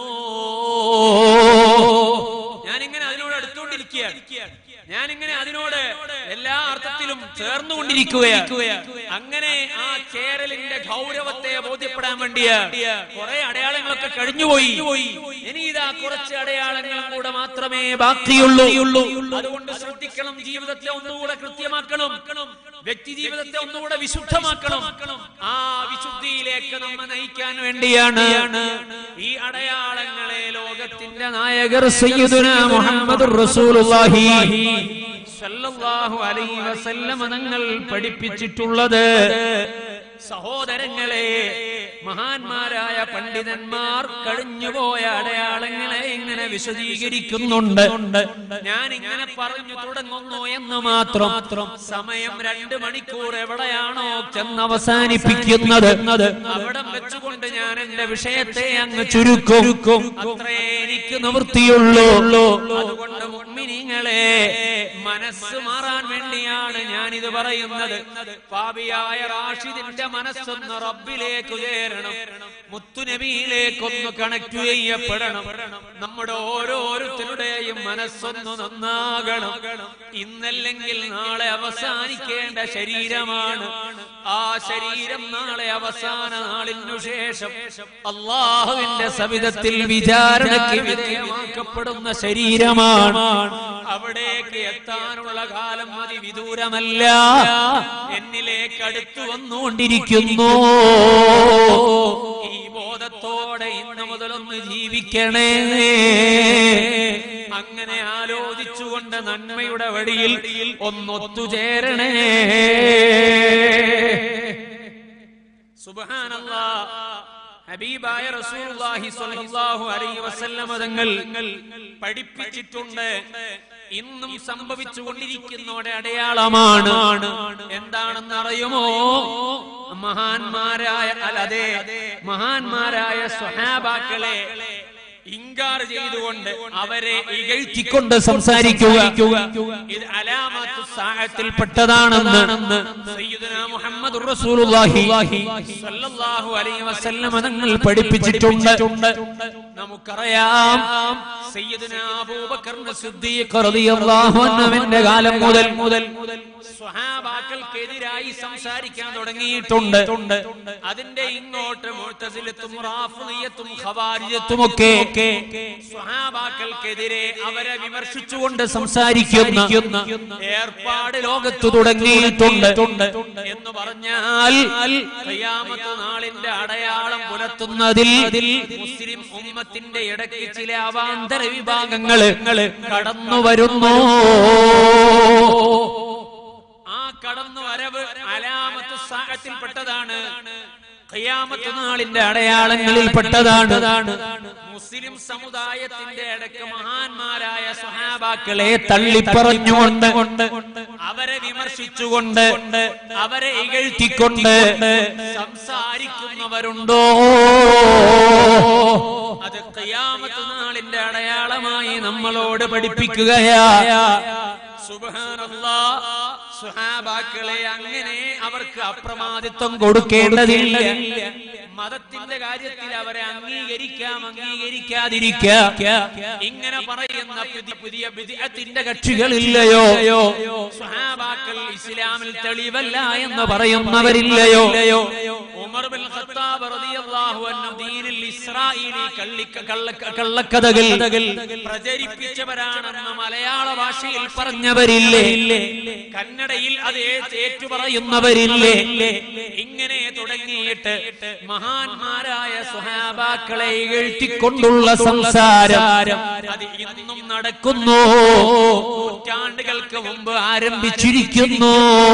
ഞാനിങ്ങനെ അതിനോട് അടുത്തുകൊണ്ടിരിക്കുകയാണ് ഞാനിങ്ങനെ അതിനോട് എല്ലാ അർത്ഥത്തിലും ചേർന്നുകൊണ്ടിരിക്കുകയാണ് അങ്ങനെ ആ ചേരലിന്റെ ഗൗരവത്തെ ബോധ്യപ്പെടാൻ വേണ്ടിയ കുറെ അടയാളങ്ങളൊക്കെ കഴിഞ്ഞുപോയി ഇനി ഇതാ കുറച്ച് അടയാളങ്ങൾ കൂടെ മാത്രമേ ബാക്കിയുള്ളൂ അതുകൊണ്ട് ശ്രദ്ധിക്കണം ജീവിതത്തെ ഒന്നുകൂടെ കൃത്യമാക്കണം വ്യക്തി ജീവിതത്തെ ഒന്നുകൂടെ വിശുദ്ധമാക്കണം ആ വിശുദ്ധിയിലേക്ക് നമ്മെ നയിക്കാൻ വേണ്ടിയാണ് ഈ അടയാളങ്ങളെ ലോകത്തിന്റെ നായകർ സയ്യിദുന മുഹമ്മദ് റസൂലുള്ളാഹി സല്ലല്ലാഹു അലൈഹി വസല്ലമ തങ്ങൾ പഠിപ്പിച്ചിട്ടുള്ളത് സഹോദരങ്ങളെ മഹാന്മാരായ പണ്ഡിതന്മാർ കഴിഞ്ഞുപോയ അടയാളങ്ങളെ ഇങ്ങനെ വിശദീകരിക്കുന്നുണ്ട് ഞാൻ ഇങ്ങനെ പറഞ്ഞു തുടങ്ങുന്നു എന്ന് മാത്രം സമയം രണ്ട് മണിക്കൂർ എവിടെയാണോ ചെന്ന് അവസാനിപ്പിക്കുന്നത് അവിടെ വെച്ചുകൊണ്ട് ഞാൻ എന്റെ വിഷയത്തെ അങ്ങ് ചുരുക്കും അത്രേ എനിക്ക് നിവൃത്തിയുള്ളൂ അതുകൊണ്ട് മുഗ്മിനിങ്ങളെ മനസ്സ് മാറാൻ വേണ്ടിയാണ് ഞാൻ ഇത് പറയുന്നത് പാപിയായ റാഷിദിന്റെ മനസ്സൊന്ന് റബ്ബിലേക്ക് ചേരണം മുത്തുനബിയിലേക്കൊന്ന് കണക്ട് ചെയ്യപ്പെടണം നമ്മുടെ ഓരോരുത്തരുടെയും മനസ്സൊന്ന് നന്നാകണം ഇന്നല്ലെങ്കിൽ നാളെ അവസാനിക്കേണ്ട ശരീരമാണ് ആ ശരീരം നാളെ അവസാന നാളിനു ശേഷം അള്ളാഹുവിന്റെ സവിധത്തിൽ വിചാരണയ്ക്ക് വിധേയമാക്കപ്പെടുന്ന ശരീരമാണ് അവിടേക്ക് എത്താനുള്ള കാലം മതി വിദൂരമല്ല എന്നിലേക്ക് അടുത്തു വന്നുകൊണ്ടിരിക്കുന്നു ഈ ബോധത്തോടെ ഇന്ന് മുതലൊന്ന് ജീവിക്കണേ അങ്ങനെ ആലോചിച്ചുകൊണ്ട് നന്മയുടെ വഴിയിൽ ഒന്നൊത്തുചേരണേ സുബ്ഹാനല്ലാ ഹബീബായ റസൂലുള്ളാഹി സ്വല്ലല്ലാഹു അലൈഹി വസല്ലമ തങ്ങൾ പഠിപ്പിച്ചിട്ടുണ്ട് ഇന്നും സംഭവിച്ചു കൊണ്ടിരിക്കുന്നോടെ അടയാളമാണ് എന്താണെന്ന് അറിയുമോ മഹാന്മാരായ അല്ലതെ മഹാന്മാരായ സ്വഹാബാക്കളെ ഇങ്കാർ ചെയ്തുകൊണ്ട് അവരെ ഇകഴ്ത്തിക്കൊണ്ട് സംസാരിക്കുക ഇത് അലാമത്തു സാഹത്തിൽ പെട്ടതാണെന്ന് സയ്യിദുനാ മുഹമ്മദ് റസൂലുള്ളാഹി സ്വല്ലല്ലാഹു അലൈഹി വസല്ലം തങ്ങൾ പഠിപ്പിച്ചിട്ടുണ്ട് നമുക്കറിയാം സയ്യിദുനാ അബൂബക്കർ സിദ്ദീഖ് റളിയല്ലാഹു അൻഹുവിന്റെ കാലം മുതൽ മുതൽ സ്വഹാബാക്കൾക്കെതിരായി സംസാരിക്കാൻ തുടങ്ങിയിട്ടുണ്ട് അതിന്റെ ഇങ്ങോട്ട് മുഅ്തസിലത്തും റാഫിദിയത്തും ഖവാരിജത്തും ഒക്കെ സ്വഹാബാക്കൾക്കെതിരെ അവരെ വിമർശിച്ചുകൊണ്ട് സംസാരിക്കുന്ന ഏർപ്പാട് ലോകത്ത് തുടങ്ങിയിട്ടുണ്ട് എന്ന് പറഞ്ഞാൽ ഖിയാമത്ത് നാളിന്റെ അടയാളം പുലർത്തുന്നതിൽ മുസ്ലിം ഉമ്മത്തിന്റെ ഇടയ്ക്ക് ചില അവാന്തര വിഭാഗങ്ങൾ കടന്നു വരുന്നു ആ കടന്നു വരവ് അലാമത്ത് സാഹത്തിൽപ്പെട്ടതാണ് ഖിയാമത്ത് നാളിന്റെ അടയാളങ്ങളിൽ പെട്ടതാണ് മുസ്ലിം സമുദായത്തിന്റെ ഇടയ്ക്ക് മഹാന്മാരായ സഹാബാക്കളെ തള്ളിപ്പറഞ്ഞുകൊണ്ട് അവരെ വിമർശിച്ചുകൊണ്ട് അവരെ ഇകഴ്ത്തിക്കൊണ്ട് സംസാരിക്കുന്നവരുണ്ടോ അത് ഖിയാമത്ത് നാളിന്റെ അടയാളമായി നമ്മളോട് പഠിപ്പിക്കുകയാ സുബ്ഹാനല്ലാ സുഹാബാക്കളെ അങ്ങനെ അവർക്ക് അപ്രമാദിത്വം കൊടുക്കേണ്ടതില്ല മതത്തിന്റെ കാര്യത്തിൽ അവരെ അംഗീകരിക്കാം അംഗീകരിക്കാതിരിക്കാം ഇങ്ങനെ പറയുന്ന പുതി- പുതിയ വിദ്യത്തിന്റെ കക്ഷികളില്ലയോ സ്വഹാബാക്കൾ ഇസ്ലാമിൽ തെളിവല്ല എന്ന് പറയുന്നവരില്ലയോ ഉമർ ബിൻ ഖത്താബ് റളിയല്ലാഹു അൻഹു ദീനിൽ ഇസ്രായേലി കള്ളിക്ക കള്ള കള്ളക്കഥകൾ പ്രചരിപ്പിച്ചവരാണെന്ന് മലയാള ഭാഷയിൽ പറഞ്ഞവരില്ലേ കന്നഡയിൽ അത് ഏറ്റു പറയുന്നവരില്ലേ ഇങ്ങനെ തുടങ്ങിയിട്ട് മഹാന്മാരായ സുഹാബാക്കളെ എഴുത്തിക്കൊണ്ടുള്ള സംസാരം അത് ഇന്നും നടക്കുന്നു നൂറ്റാണ്ടുകൾക്ക് മുമ്പ് ആരംഭിച്ചിരിക്കുന്നു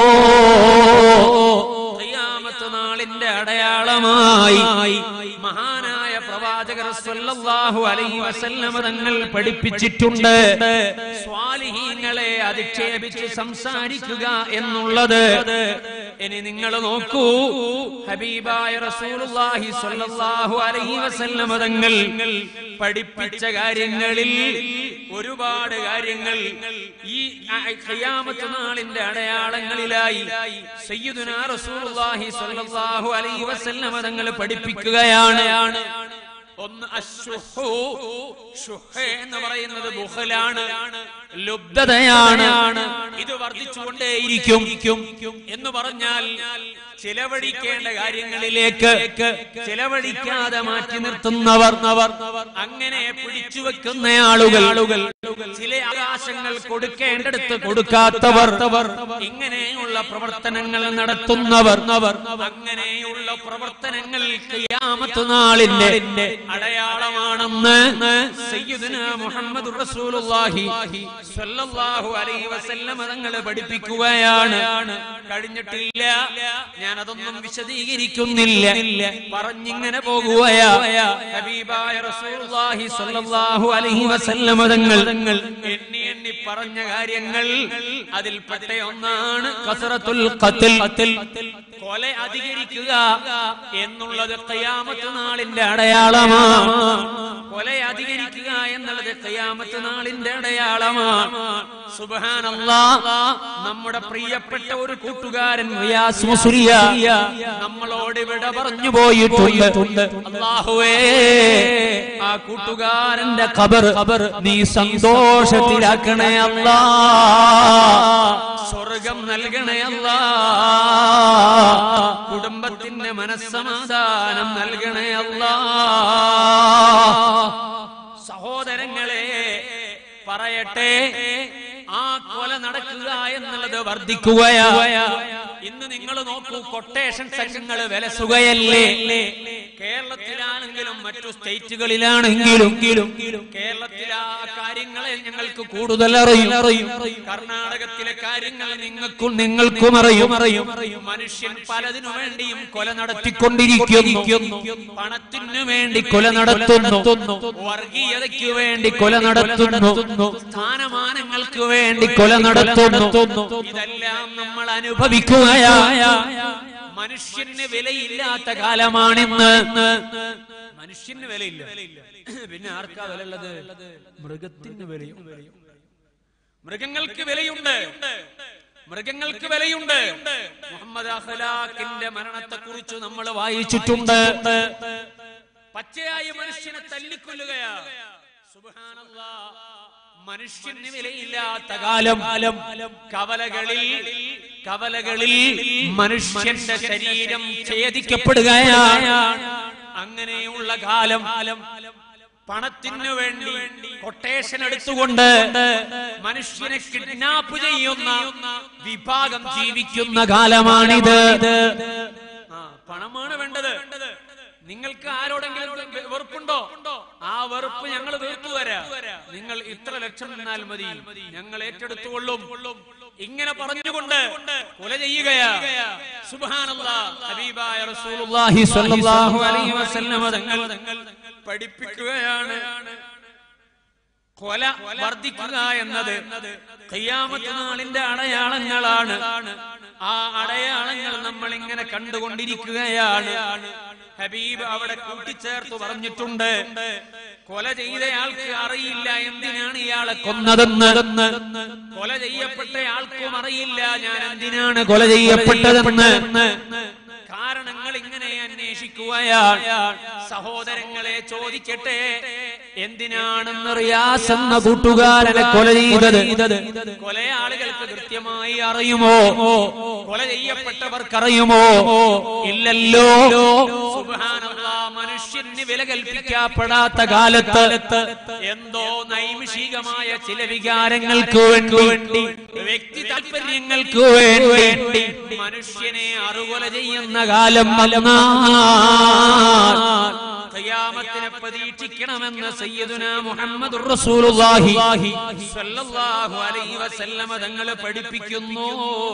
ഖിയാമത്ത് നാളിന്റെ അടയാളമായി മഹാനായ പ്രവാചകർ സല്ലല്ലാഹു അലൈഹി വസല്ലമ തങ്ങൾ പഠിപ്പിച്ചിട്ടുണ്ട് സ്വാലിഹീങ്ങളെ അധിക്ഷേപിച്ച് സംസാരിക്കുക എന്നുള്ളത് ഇനി നിങ്ങൾ നോക്കൂ ഹബീബായ റസൂലുള്ളാഹി സ്വല്ലല്ലാഹു അലൈഹി വസല്ലമ തങ്ങൾ പഠിപ്പിച്ച കാര്യങ്ങളിൽ ഒരുപാട് കാര്യങ്ങൾ ഈ ഖിയാമത്ത് നാളിന്റെ അടയാളങ്ങളിലായി സയ്യിദുനാ റസൂലുള്ളാഹി സ്വല്ലല്ലാഹു അലൈഹി വസല്ലമ തങ്ങൾ പഠിപ്പിക്കുകയാണ് ഒന്ന് അശ്ശുഹു. ശുഹ് എന്ന് പറയുന്നത് ബുഖലാണ് ലുബ്ധതയാണ് ഇത് വർദ്ധിച്ചുകൊണ്ടേയിരിക്കും എന്ന് പറഞ്ഞാൽ ചിലവഴിക്കേണ്ട കാര്യങ്ങളിലേക്ക് ചിലവഴിക്കാതെ മാറ്റി നിർത്തുന്നവർ അങ്ങനെ പിടിച്ചു വെക്കുന്ന ആളുകൾ ചില അവകാശങ്ങൾ കൊടുക്കേണ്ടടുത്ത് കൊടുക്കാത്തവർ ഇങ്ങനെയുള്ള പ്രവർത്തനങ്ങൾ നടത്തുന്നവർ അങ്ങനെയുള്ള പ്രവർത്തനങ്ങൾ ഖിയാമത്ത് നാളിന്റെ അടയാളമാണെന്ന് സയ്യിദുന മുഹമ്മദ് റസൂലുള്ളാഹി സ്വല്ലല്ലാഹു അലൈഹി വസല്ലം തങ്ങൾ പഠിപ്പിക്കുകയാണ് കഴിഞ്ഞിട്ടില്ല ഞാൻ അതൊന്നും വിശദീകരിക്കുന്നില്ല പറഞ്ഞിങ്ങനെ പോകുകയാ ഹബീബായ റസൂലുള്ളാഹി സ്വല്ലല്ലാഹു അലൈഹി വസല്ലം തങ്ങൾ എണ്ണി എണ്ണി പറഞ്ഞ കാര്യങ്ങൾ അതിൽപ്പെട്ട ഒന്നാണ് കസറത്തുൽ ഖത്ൽ കൊല അധികരിക്കുക എന്നുള്ളത് ഖിയാമത്ത് നാളിന്റെ അടയാളമാണ് കൊല അധികരിക്കുക എന്നുള്ളത് ഖിയാമത്ത് നാളിന്റെ അടയാളമാണ് സുബ്ഹാനല്ലാ നമ്മുടെ പ്രിയപ്പെട്ട ഒരു കൂട്ടുകാരൻ റിയാസ് മുസ്ലിയ നമ്മളോട് ഇവിടെ പറഞ്ഞു പോയിട്ടുണ്ട് അല്ലാഹുവേ ആ കൂട്ടുകാരന്റെ ഖബർ നീ സന്തോഷത്തിലാക്കണേ അല്ലാ സ്വർഗം നൽകണേ അല്ലാ കുടുംബത്തിന്റെ മനസ്സമാധാനം നൽകണേ അല്ലാ സഹോദരങ്ങളെ പറയട്ടെ ആ കൊല നടക്കുക എന്നുള്ളത് വർദ്ധിക്കുകയാ ഇന്ന് നിങ്ങൾ നോക്കൂ കൊട്ടേഷൻ സംഘങ്ങൾ വിലസുകയല്ലേ കേരളത്തിലാണെങ്കിലും മറ്റു സ്റ്റേറ്റുകളിലാണെങ്കിലും കേരളത്തിലെ ആ കാര്യങ്ങളെ ഞങ്ങൾക്ക് കൂടുതൽ അറിയും അറിയും കർണാടകത്തിലെ കാര്യങ്ങൾ നിങ്ങൾക്കും നിങ്ങൾക്കും അറിയും അറിയും മനുഷ്യൻ പലതിനു വേണ്ടിയും കൊല നടത്തിക്കൊണ്ടിരിക്കുന്നു പണത്തിനു വേണ്ടി കൊല നടത്തുന്നു വർഗീയതയ്ക്ക് വേണ്ടി കൊല നടത്തുന്നു സ്ഥാനമാനങ്ങൾക്ക് വേണ്ടി കൊല നടത്തുന്നു ഇതെല്ലാം നമ്മൾ അനുഭവിക്കുകയായ മനുഷ്യന് വിലയില്ലാത്ത കാലമാണിന്ന് മനുഷ്യന് വിലയില്ല പിന്നെ ആർക്കാ വിലയുള്ളത് മൃഗത്തിന് വിലയും മൃഗങ്ങൾക്ക് വിലയുണ്ട് മൃഗങ്ങൾക്ക് വിലയുണ്ട് മുഹമ്മദ് അഖലാഖിന്റെ മരണത്തെ കുറിച്ച് നമ്മൾ വായിച്ചിട്ടുണ്ട് പച്ചയായ മനുഷ്യനെ തല്ലിക്കൊല്ലുകയാ സുബ്ഹാനല്ലാ മനുഷ്യന് വിലയില്ലാത്ത കാലം കവലകളിൽ കവലകളിൽ മനുഷ്യന്റെ ശരീരം ഛേദിക്കപ്പെടുകയാണ് അങ്ങനെയുള്ള കാലം പണത്തിനു വേണ്ടി കൊട്ടേഷൻ എടുത്തുകൊണ്ട് മനുഷ്യനെ കിഡ്നാപ്പ് ചെയ്യുന്ന വിഭാഗം ജീവിക്കുന്ന കാലമാണിത് ആ, പണമാണ് വേണ്ടത് നിങ്ങൾക്ക് ആരോടെങ്കിലും വെ- വെറുപ്പുണ്ടോ ആ വെറുപ്പ് ഞങ്ങൾ തീർത്തു തരാം നിങ്ങൾ ഇത്ര ലക്ഷം തന്നാൽ മതി ഞങ്ങൾ ഏറ്റെടുത്തുകൊള്ളും ഇങ്ങനെ പറഞ്ഞുകൊണ്ട് കൊല ചെയ്യുകയാ സുബ്ഹാനല്ലാ ഹബീബായ റസൂലുള്ളാഹി സ്വല്ലല്ലാഹു അലൈഹി വസല്ലം തങ്ങൾ പഠിപ്പിക്കുകയാണ് കൊല വർദ്ധിക്കുക എന്നത് ഖിയാമത്ത് നാളിന്റെ അടയാളങ്ങളാണ് ആ അടയാളങ്ങൾ നമ്മൾ ഇങ്ങനെ കണ്ടുകൊണ്ടിരിക്കുകയാണ് ഹബീബ് അവിടെ കൂട്ടിച്ചേർത്ത് പറഞ്ഞിട്ടുണ്ട് കൊല ചെയ്തയാൾക്ക് അറിയില്ല എന്തിനാണ് ഇയാളെ കൊന്നതെന്ന് കൊല ചെയ്യപ്പെട്ടയാൾക്കും അറിയില്ല ഞാൻ എന്തിനാണ് കൊല ചെയ്യപ്പെട്ടതെന്ന് കാരണങ്ങൾ ഇങ്ങനെ അന്വേഷിക്കും അന്വേഷിക്കുകയാണ് സഹോദരങ്ങളെ ചോദിക്കട്ടെ എന്തിനാണെന്ന് റിയാസ് എന്ന കൂട്ടുകാരനെ കൊല ചെയ്തത് കൊലയാളികൾക്ക് കൃത്യമായി അറിയുമോ കൊല ചെയ്യപ്പെട്ടവർക്ക് അറിയുമോ ഇല്ലല്ലോ സുബ്ഹാനല്ലാ, മനുഷ്യന് വില കൽപ്പിക്കപ്പെടാത്ത കാലത്ത് എന്തോ നൈമിഷികമായ ചില വികാരങ്ങൾക്ക് വേണ്ടി വ്യക്തി താല്പര്യങ്ങൾക്ക് വേണ്ടി മനുഷ്യനെ അറുകൊല ചെയ്യുന്ന കാലം വന്നാൽ ഖിയാമത്തിനെ പ്രതീക്ഷിക്കണമെന്ന് സയ്യിദുന മുഹമ്മദ് റസൂലുള്ളാഹി സ്വല്ലല്ലാഹു അലൈഹി വസല്ലമ തങ്ങൾ പഠിപ്പിക്കുന്നു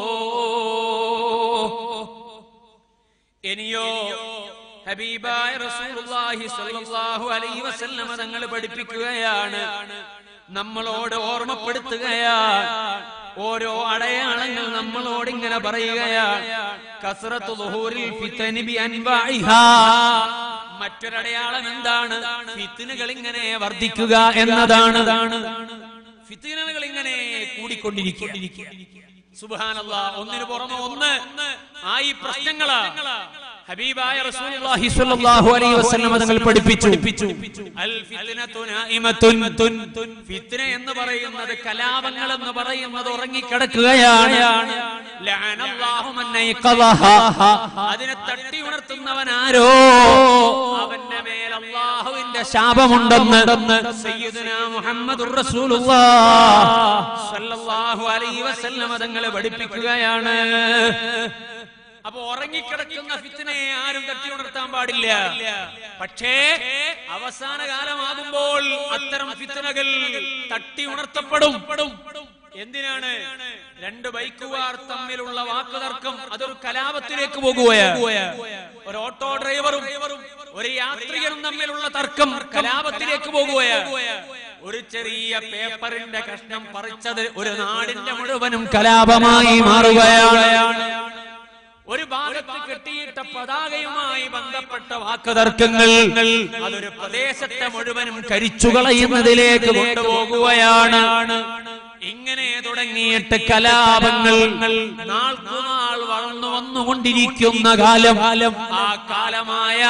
ഇനിയോ ഹബീബായ റസൂലുള്ളാഹി സ്വല്ലല്ലാഹു അലൈഹി വസല്ലമ തങ്ങൾ പഠിപ്പിക്കുകയാണ് നമ്മളോട് ഓർമ്മപ്പെടുത്തുകയാണ് ഓരോ അടയാളങ്ങൾ നമ്മളോട് ഇങ്ങനെ പറയുകയാണ് കസ്റത്തു ദുഹൂരിൽ ഫിത്തനി ബി അൻവാഇഹാ മറ്റൊരടയാളം എന്താണ് ഫിത്തിനുകൾ ഇങ്ങനെ വർദ്ധിക്കുക എന്നതാണ് ഫിത്തിനുകൾ ഇങ്ങനെ കൂടിക്കൊണ്ടിരിക്കുക സുബാനല്ല ഒന്നിനു പുറമെ ഒന്ന് ആയി പ്രശ്നങ്ങളാ ഹബീബായ റസൂലുള്ളാഹി സ്വല്ലല്ലാഹു അലൈഹി വസല്ലം തങ്ങൾ പഠിപ്പിച്ചു അൽ ഫിത്നതു നായിമത്തുൻ ഫിത്ന എന്ന് പറയുന്നത് കലാപങ്ങൾ എന്ന് പറയുന്നത് ഉറങ്ങിക്കിടക്കുകയാണ് ലഅനല്ലാഹു മൻ ഐഖദഹ അതിനെ തട്ടി ഉണർത്തുന്നവൻ ആരോ അവന്റെ മേൽ അല്ലാഹുവിന്റെ ശാപമുണ്ടെന്ന് സയ്യിദുനാ മുഹമ്മദുർ റസൂലുള്ളാഹ് സ്വല്ലല്ലാഹു അലൈഹി വസല്ലം തങ്ങൾ പഠിപ്പിക്കുകയാണ് അപ്പൊ ഉറങ്ങിക്കിടക്കുന്ന ഫിത്തിനെ ആരും തട്ടി ഉണർത്താൻ പാടില്ല പക്ഷേ അവസാന കാലമാകുമ്പോൾ അത്തരം ഫിത്തനകൾ തട്ടി ഉണർത്തപ്പെടും എന്തിനാണ് രണ്ട് ബൈക്കുകാർ തമ്മിലുള്ള വാക്കുതർക്കം അതൊരു കലാപത്തിലേക്ക് പോകുകയാണ് ഒരു ഓട്ടോ ഡ്രൈവറും ഒരു യാത്രികനും തമ്മിലുള്ള തർക്കം കലാപത്തിലേക്ക് പോകുകയാണ് ഒരു ചെറിയ പേപ്പറിന്റെ കഷ്ണം പറിച്ചത് ഒരു നാടിന്റെ മുഴുവനും കലാപമായി മാറുകയാണ് ഒരു ഭാഗത്ത് കെട്ടിയിട്ട പതാകയുമായി ബന്ധപ്പെട്ട വാക്കുതർക്കങ്ങൾ അതൊരു പ്രദേശത്തെ മുഴുവനും കരിച്ചു കളയുന്നതിലേക്ക് കൊണ്ടുപോകുകയാണ് ഇങ്ങനെ തുടങ്ങിയിട്ട് കലാപങ്ങൾ നാൾക്കുനാൾ വളർന്നു വന്നുകൊണ്ടിരിക്കുന്ന കാലം ആ കാലമായ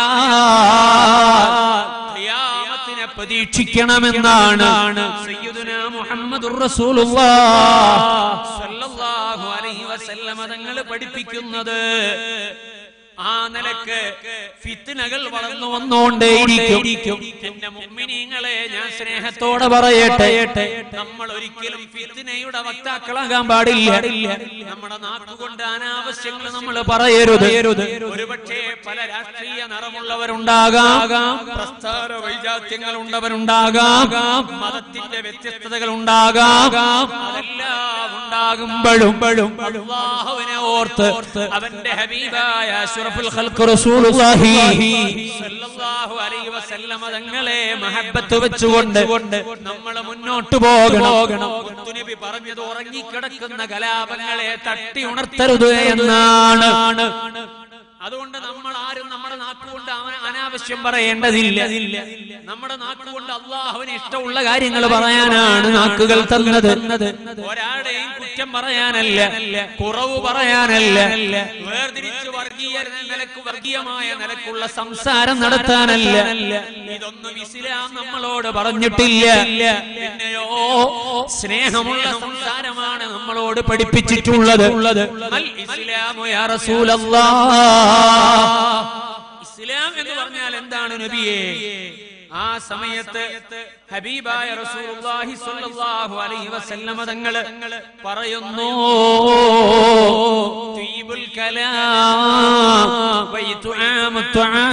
ഖിയാമത്തിനെ പ്രതീക്ഷിക്കണമെന്നാണ് സയ്യിദുന മുഹമ്മദുർ റസൂലുള്ളാഹ് സ്വല്ലല്ലാഹു അലൈഹി വസല്ലമ തങ്ങൾ പഠിപ്പിക്കുന്നത് ആ നിലക്ക് ഫിത്തിനകൾ വളർന്നു വന്നുകൊണ്ടേയിരിക്കും എന്റെ മുമ്മിനീങ്ങളെ ഞാൻ സ്നേഹത്തോടെ പറയട്ടെ നമ്മൾ ഒരിക്കലും ഫിത്തിനയുടെ വക്താക്കളാകാൻ പാടില്ല നമ്മുടെ നാക്കുകൊണ്ട് അനാവശ്യങ്ങൾ നമ്മൾ പറയരുത് ഒരുപക്ഷെ പല രാഷ്ട്രീയ നിറമുള്ളവരുണ്ടാകാം പ്രസ്ഥാന വൈജാത്യങ്ങൾ ഉണ്ടവരുണ്ടാകാം മതത്തിന്റെ വ്യത്യസ്തതകൾ ഉണ്ടാകാം അതെല്ലാം ഉണ്ടാകുമ്പോഴും അല്ലാഹുവിനെ ഓർത്ത് അവന്റെ ഹബീബായ അഷ്റഫുൽ ഖൽഖ് റസൂലുള്ളാഹി സ്വല്ലല്ലാഹു അലൈഹി വസല്ലമ തങ്ങളെ മഹബ്ബത്ത് വെച്ചുകൊണ്ട് നമ്മൾ മുന്നോട്ട് പോകണം മുത്തുനബി പറഞ്ഞത് ഉറങ്ങിക്കിടക്കുന്ന കലാപങ്ങളെ തട്ടി ഉണർത്തരുത് എന്നാണ് അതുകൊണ്ട് നമ്മൾ ആരും നമ്മുടെ നാക്കുകൊണ്ട് അവൻ അനാവശ്യം പറയേണ്ടതില്ല നമ്മുടെ നാക്കുകൊണ്ട് അള്ളാഹുവിന് ഇഷ്ടമുള്ള കാര്യങ്ങൾ പറയാനാണ് നാക്കുകൾ തന്നത് ഒരാളുടെയും കുറ്റം പറയാനല്ല കുറവ് പറയാനല്ല വേർതിരിച്ച് വർഗീയ നിലക്ക് വർഗീയമായ നിലക്കുള്ള സംസാരം നടത്താനല്ല ഇതൊന്നും ഇസ്ലാം നമ്മളോട് പറഞ്ഞിട്ടില്ല പിന്നെയോ സ്നേഹമുള്ള സംസാരമാണ് നമ്മളോട് പഠിപ്പിച്ചിട്ടുള്ളത് അൽ ഇസ്ലാമു യാ റസൂലല്ലാഹ് ഇസ്ലാം എന്ന് പറഞ്ഞാൽ എന്താണ് നബിയെ ആ സമയത്ത് ഹബീബായ റസൂലുള്ളാഹി സ്വല്ലല്ലാഹു അലൈഹി വസല്ലമ തങ്ങള് പറയുന്നു തീബുൽ കലാം വൈതുആമു തുആം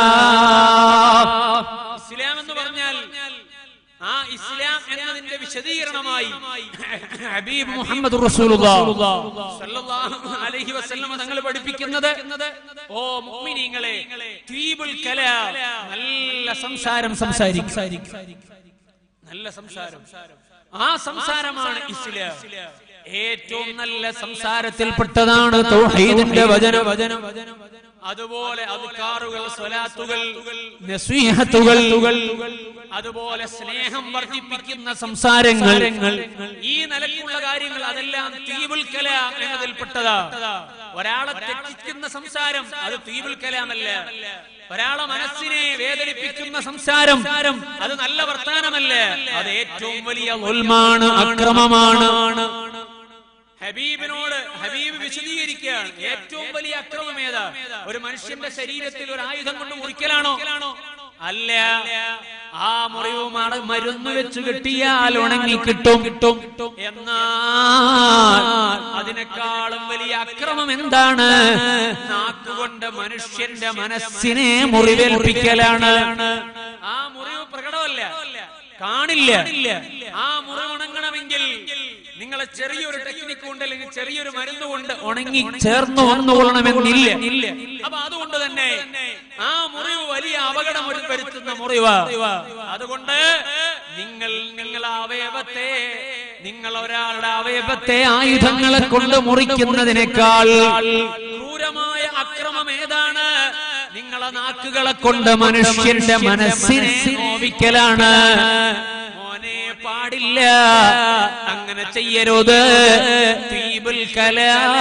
ഇസ്ലാം എന്ന് പറഞ്ഞാൽ ആ ഇസ്ലാം എന്നതിന്റെ വിശദീകരണമായി ഹബീബ് മുഹമ്മദ് സല്ലല്ലാഹു അലൈഹി വസല്ലമ തങ്ങൾ പഠിപ്പിക്കുന്നത് ഓ മുഅ്മിനീങ്ങളെ തീബുൽ കലാം നല്ല സംസാരം സംസാരിക്കും നല്ല സംസാരം ആ സംസാരമാണ് ഇസ്ലാം ഏറ്റവും നല്ല സംസാരത്തിൽപ്പെട്ടതാണ് തൗഹീദിന്റെ വചനം വചനം അതുപോലെ അദ്കാറുകൾ സ്വലാത്തുകൾ നസീഹത്തുകൾ അതുപോലെ സ്നേഹം വർദ്ധിപ്പിക്കുന്ന സംസാരങ്ങൾ ഈ നിലക്കുള്ള കാര്യങ്ങൾ അതെല്ലാം തീവുൽ കലാം എന്നതിൽപ്പെട്ടതാ ഒരാളെ തെറ്റിക്കുന്ന സംസാരം അത് തീവുൽ കലാമല്ല ഒരാളെ മനസ്സിനെ വേദനിപ്പിക്കുന്ന സംസാരം അത് നല്ല വർത്താനമല്ല അത് ഏറ്റവും വലിയ ഉൽമാണ് അക്രമമാണ് ഹബീബിനോട് ഹബീബ് വിശദീകരിക്കുകയാണ് ഏറ്റവും വലിയ അക്രമം ഏതാ ഒരു മനുഷ്യന്റെ ശരീരത്തിൽ ഒരു ആയുധം കൊണ്ട് മുറിക്കലാണോ അല്ല ആ മുറിവ് മട- മരുന്ന് വെച്ച് കിട്ടിയാൽ ഉണങ്ങി കിട്ടും കിട്ടും എന്നാൽ അതിനേക്കാളും വലിയ അക്രമം എന്താണ് നാക്കുകൊണ്ട് മനുഷ്യന്റെ മനസ്സിനെ മുറിവേൽപ്പിക്കലാണ് ആ മുറിവ് പ്രകടമല്ല കാണില്ല ആ മുറിവ് ഉണങ്ങണമെങ്കിൽ നിങ്ങളെ ചെറിയൊരു ടെക്നിക്ക് കൊണ്ട് അല്ലെങ്കിൽ ചെറിയൊരു മരുന്ന് കൊണ്ട് ഉണങ്ങി ചേർന്ന് വന്നുകൊള്ളണമെന്നില്ല അപ്പൊ അതുകൊണ്ട് തന്നെ ആ മുറിവ് വലിയ അപകടം ഒരു വരുത്തുന്ന മുറിവ് അതുകൊണ്ട് നിങ്ങൾ നിങ്ങളെ അവയവത്തെ നിങ്ങൾ ഒരാളുടെ അവയവത്തെ ആയുധങ്ങളെ കൊണ്ട് മുറിക്കുന്നതിനേക്കാൾ ക്രൂരമായ അക്രമം ഏതാണ് നിങ്ങളെ നാക്കുകളെ കൊണ്ട് മനുഷ്യന്റെ മനസ്സിനെ നോവിക്കലാണ് മോനെ പാടില്ല അങ്ങനെ ചെയ്യരുത് തീബുൽ കലാം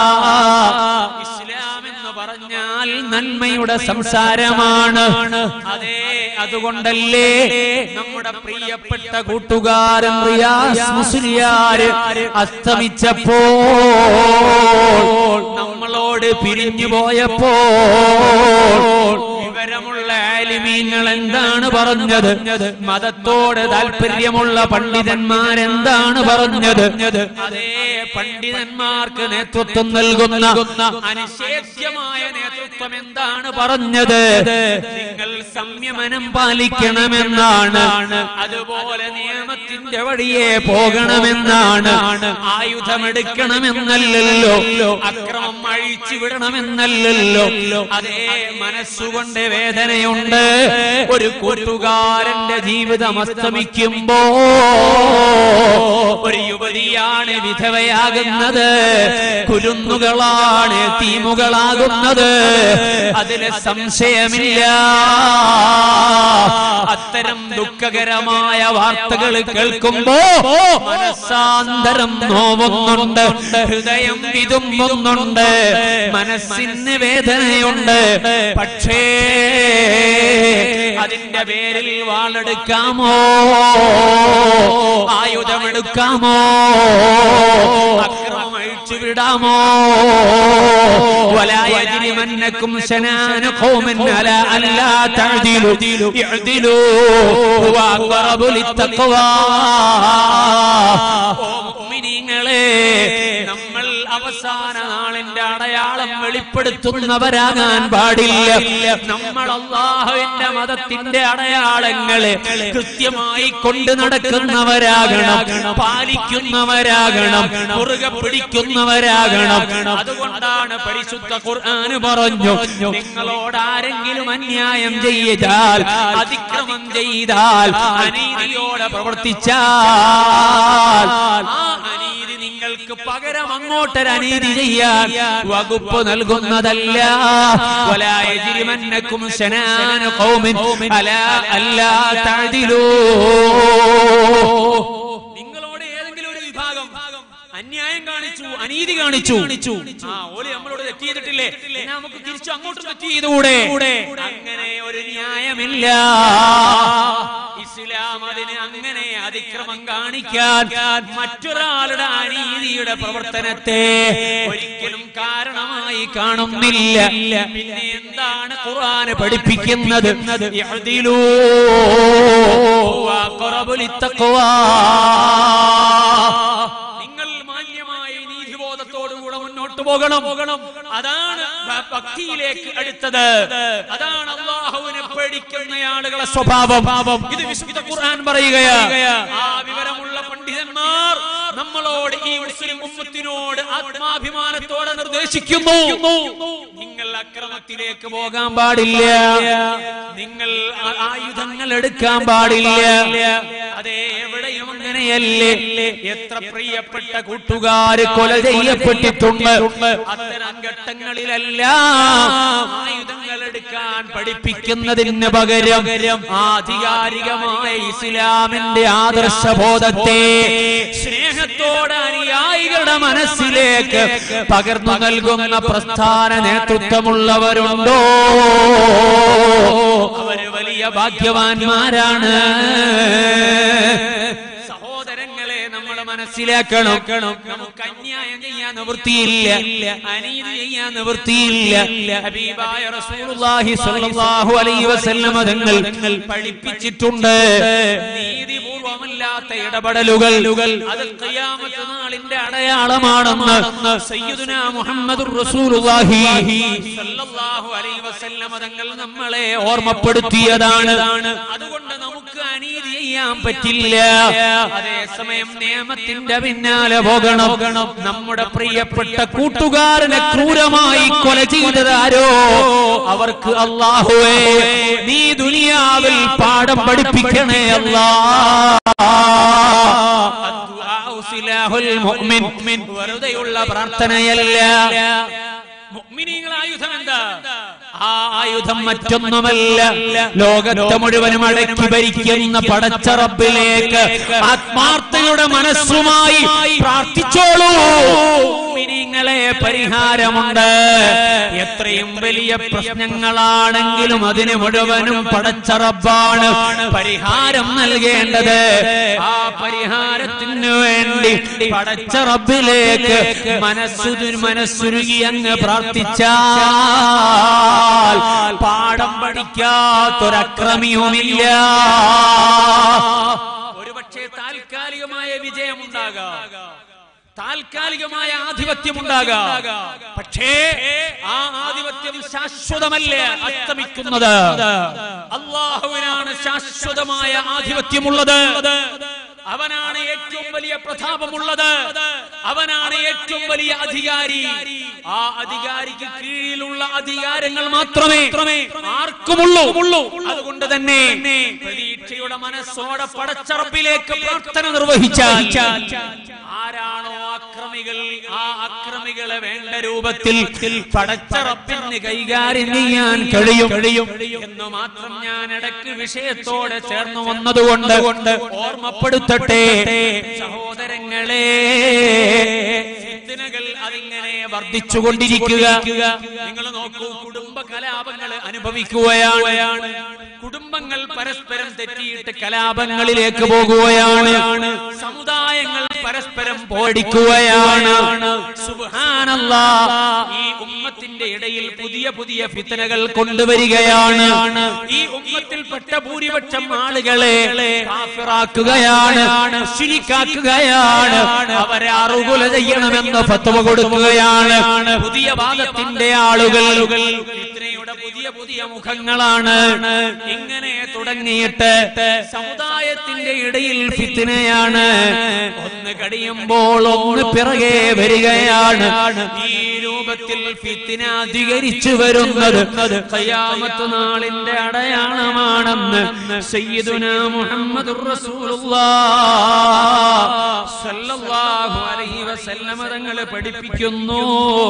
ഇസ്ലാം എന്ന് പറഞ്ഞാൽ നന്മയുടെ സംസാരമാണ് അതെ അതുകൊണ്ടല്ലേ നമ്മുടെ പ്രിയപ്പെട്ട കൂട്ടുകാരൻ റിയാസ് മുസ്ലിയാര് അസ്തമിച്ചപ്പോൾ നമ്മളോട് പിരിഞ്ഞു പോയപ്പോൾ വിവരമുള്ള ആലിമീങ്ങൾ എന്താണ് പറഞ്ഞത് മതത്തോട് താല്പര്യമുള്ള പണ്ഡിതന്മാരെന്താണ് പറഞ്ഞത് അതേ പണ്ഡിതന്മാർക്ക് നേതൃത്വം നൽകുന്ന അനിഷേധ്യമായ നേതൃത്വം എന്താണ് പറഞ്ഞത് നിങ്ങൾ സംയമനം പാലിക്കണമെന്നാണ് അതുപോലെ നിയമത്തിന്റെ വഴിയെ പോകണമെന്നാണ് ആയുധമെടുക്കണമെന്നല്ലല്ലോ അക്രമം അഴിച്ചു വിടണമെന്നല്ലല്ലോ അതേ മനസ്സുകൊണ്ട് വേദനയുണ്ട് ഒരു കൂട്ടുകാരന്റെ ജീവിതം അസ്തമിക്കുമ്പോ ഒരു യുവതിയാണ് വിധവയാകുന്നത് കുരുന്നുകളാണ് തീമുകളാകുന്നത് അതിന് സംശയമില്ല അത്തരം ദുഃഖകരമായ വാർത്തകൾ കേൾക്കുമ്പോ മനസ്സാന്തരം നോവുന്നുണ്ട് ഹൃദയം വിതുമ്പുന്നുണ്ട് മനസ്സിന് വേദനയുണ്ട് പക്ഷേ അതിന്റെ പേരിൽ വാളെടുക്കാമോ ആയുധമെടുക്കാമോ അക്രമം അഴിച്ചു വിടാമോ ولا يجرمنكم شنان قوم على ألا تعدلوا اعدلوا هو أقرب للتقوى ഓ മുഅ്മിനീങ്ങളെ നമ്മൾ അവസാന നാളിന്റെ അടയാളം വെളിപ്പെടുത്തുന്നവരാകാൻ പാടില്ല നമ്മൾ അള്ളാഹുവിന്റെ മതത്തിന്റെ അടയാളങ്ങളെ കൃത്യമായി കൊണ്ടു നടക്കുന്നവരാകണം പാലിക്കുന്നവരാകണം മുറുകെ പിടിക്കുന്നവരാകണം അതുകൊണ്ടാണ് പരിശുദ്ധ ഖുർആൻ പറഞ്ഞു നിങ്ങളോട് ആരെങ്കിലും അന്യായം ചെയ്താൽ അതിക്രമം ചെയ്താൽ അനീതിയോടെ പ്രവർത്തിച്ചാൽ ആ അനീതി നിങ്ങൾക്ക് പകരം അങ്ങോട്ടൊരു അനീതി ചെയ്യാൻ വകുപ്പ് നൽകുന്നതല്ല ولا يجرمنكم شنآن قوم على ألا تعدلوا നിങ്ങളോട് ഏതെങ്കിലും ഒരു വിഭാഗം അന്യായം കാണിച്ചു അനീതി കാണിച്ചു ആ ഓല് നമ്മളോട് തെറ്റ് ചെയ്തിട്ടില്ലേ എന്നാ നമുക്ക് തിരിച്ചു അങ്ങോട്ടും തെറ്റ് ചെയ്തുകൂടെ അങ്ങനെ ഒരു ന്യായമില്ല ഇസ്ലാം അതിന് അങ്ങനെ അതിക്രമം കാണിക്കാൻ മറ്റൊരാളുടെ അനീതിയുടെ പ്രവർത്തനത്തെ ഒരിക്കലും കാരണമായി കാണുന്നില്ല പിന്നെ എന്താണ് ഖുർആന് പഠിപ്പിക്കുന്നത് ഇഅ്ദിലൂ വഅഖറബു ലിത്തഖ്വാ നിങ്ങൾ മാന്യമായി നീതിബോധത്തോടുകൂടെ മുന്നോട്ട് പോകണം പോകണം അതാണ് ഭ- ഭക്തിയിലേക്ക് അടുത്തത് അതാണ് അള്ളാഹുവിനെ പേടിക്കുന്ന ആളുകളെ സ്വഭാവം ഇത് വിശുദ്ധ ഖുർആൻ പറയുകയാ ആ വിവരമുള്ള പണ്ഡിതന്മാർ നമ്മളോട് ഈ മുസ്ലിം ഉമ്മത്തിനോട് ആത്മാഭിമാനത്തോടെ നിർദ്ദേശിക്കുന്നു നിങ്ങൾ അക്രമത്തിലേക്ക് പോകാൻ പാടില്ല നിങ്ങൾ ആ- ആയുധങ്ങൾ എടുക്കാൻ പാടില്ല അതെ എവിടെയും അങ്ങനെ ഇങ്ങനെയല്ലേ എത്ര പ്രിയപ്പെട്ട കൂട്ടുകാര് കൊല ചെയ്യപ്പെട്ടിട്ടുണ്ട് അത്തരം ഘട്ടങ്ങളിലെല്ലാം ആയുധങ്ങൾ എടുക്കാൻ പഠിപ്പിക്കുന്നതിന് പകരം ആധികാരികമായ ഇസ്ലാമിന്റെ ആദർശബോധത്തെ സ്നേഹത്തോടെ അനുയായികളുടെ മനസ്സിലേക്ക് പകർന്നു നൽകുന്ന പ്രസ്ഥാന നേതൃത്വമുള്ളവരുണ്ടോ അവര് വലിയ ഭാഗ്യവാന്മാരാണ് സഹോദരങ്ങളെ നമ്മൾ മനസ്സിലാക്കണം നമുക്ക് അന്യായം ചെയ്യാൻ നിവൃത്തിയില്ല അനീതി ചെയ്യാൻ നിവൃത്തിയില്ല ഹബീബായ റസൂലുള്ളാഹി സ്വല്ലല്ലാഹു അലൈഹി വസല്ലമ തങ്ങൾ പഠിപ്പിച്ചിട്ടുണ്ട് നീതിപൂർവമല്ലാത്ത ഇടപെടലുകൾ അത് ഖിയാമത്ത് നാളിന്റെ അടയാളമാണെന്ന് സയ്യിദുനാ മുഹമ്മദുർ റസൂലുള്ളാഹി സ്വല്ലല്ലാഹു അലൈഹി വസല്ലമ തങ്ങൾ നമ്മളെ ഓർമ്മപ്പെടുത്തിയതാണ് അതുകൊണ്ട് നമുക്ക് അനീതി ചെയ്യാൻ പറ്റില്ല അതേസമയം നിയമത്തിന്റെ പിന്നാലെ പോകണം നമ്മുടെ പ്രിയപ്പെട്ട കൂട്ടുകാരനെ ക്രൂരമായി കൊല ചെയ്തതാരോ അവർക്ക് അള്ളാഹുവേ നീ ദുനിയാവിൽ പാഠം പഠിപ്പിക്കണേ അല്ലാ അദ്ദുആഉ സിലാഹുൽ മുഅ്മിൻ വെറുതെയുള്ള പ്രാർത്ഥനയല്ല മുഅ്മിനീങ്ങൾ ആയുധം എന്താ ആ ആയുധം മറ്റൊന്നുമല്ല ലോകത്തെ മുഴുവനും അടക്കി ഭരിക്കുന്ന പടച്ച റബ്ബിലേക്ക് ആത്മാർത്ഥയുടെ മനസ്സുമായി പ്രാർത്ഥിച്ചോളൂ മുഅ്മിനീങ്ങളെ പരിഹാരമുണ്ട് എത്രയും വലിയ പ്രശ്നങ്ങളാണെങ്കിലും അതിന് മുഴുവനും പടച്ച റബ്ബാണ് പരിഹാരം നൽകേണ്ടത് ആ പരിഹാരത്തിന് വേണ്ടി പടച്ച റബ്ബിലേക്ക് മനസ്സു മനസ്സുരുകി അങ്ങ് പ്രാർത്ഥിച്ചാൽ പാഠം പഠിക്കാത്തൊരക്രമിയുമില്ല ഒരുപക്ഷെ താൽക്കാലികമായ വിജയമുണ്ടാകാം താൽക്കാലികമായ ആധിപത്യമുണ്ടാകാം പക്ഷേ ആ ആധിപത്യം ശാശ്വതമല്ല അസ്തമിക്കുന്നത് അള്ളാഹുവിനാണ് ശാശ്വതമായ ആധിപത്യമുള്ളത് അവനാണ് ഏറ്റവും വലിയ പ്രതാപമുള്ളത് അവനാണ് ഏറ്റവും വലിയ അധികാരി ആ അധികാരിക്ക് കീഴിലുള്ള അധികാരങ്ങൾ മാത്രമേ ആർക്കുമുള്ളൂ അതുകൊണ്ട് തന്നെ പ്രതീക്ഷയുടെ മനസ്സോടെ പടച്ചറപ്പിലേക്ക് പ്രാർത്ഥന നിർവഹിച്ചാൽ ആരാണോ അക്രമികൾ ആ അക്രമികളെ വേണ്ട രൂപത്തിൽ പടച്ചറപ്പിന് കൈകാര്യം ചെയ്യാൻ കഴിയും കഴിയും എന്ന് മാത്രം ഞാൻ ഇടയ്ക്ക് വിഷയത്തോടെ ചേർന്ന് വന്നതുകൊണ്ട് കൊണ്ട് ഓർമ്മപ്പെടുത്തട്ടെ സഹോദരങ്ങളെ ഫിത്നകൾ അതിങ്ങനെ വർദ്ധിച്ചുകൊണ്ടിരിക്കുക നിങ്ങൾ നോക്കൂ കുടുംബ കലാപങ്ങൾ അനുഭവിക്കുകയാണ് കുടുംബങ്ങൾ പരസ്പരം തെറ്റിയിട്ട് കലാപങ്ങളിലേക്ക് പോകുകയാണ് സമുദായങ്ങൾ പരസ്പരം പോടിക്കുകയാണ് സുബ്ഹാനല്ലാ ഈ ഉമ്മത്തിന്റെ ഇടയിൽ പുതിയ പുതിയ ഫിത്തനകൾ കൊണ്ടുവരികയാണ് ഈ ഉമ്മത്തിൽപ്പെട്ട ഭൂരിപക്ഷം ആളുകളെ കാഫിറാക്കുകയാണ് ശിരിക്കാക്കുകയാണ് അവരെ അറുകുല ചെയ്യണമെന്ന് ഫത്വ കൊടുക്കുകയാണ് പുതിയ വാദത്തിന്റെ ആളുകൾ ഫിത്നയുടെ പുതിയ പുതിയ മുഖങ്ങളാണ് ഇങ്ങനെ തുടങ്ങിയിട്ട് സമുദായത്തിന്റെ ഇടയിൽ ഫിത്തിനയാണ് ഒന്ന് കടിയുമ്പോൾ ഒന്ന് പിറകെ വരികയാണ് ഈ രൂപത്തിൽ ഫിത്തിന അധികരിച്ചു വരുന്നത് കയ്യാമത്ത് നാളിന്റെ അടയാളമാണെന്ന് സയ്യിദുന മുഹമ്മദ് സല്ലല്ലാഹു അലൈഹി വസല്ലമ തങ്ങൾ പഠിപ്പിക്കുന്നു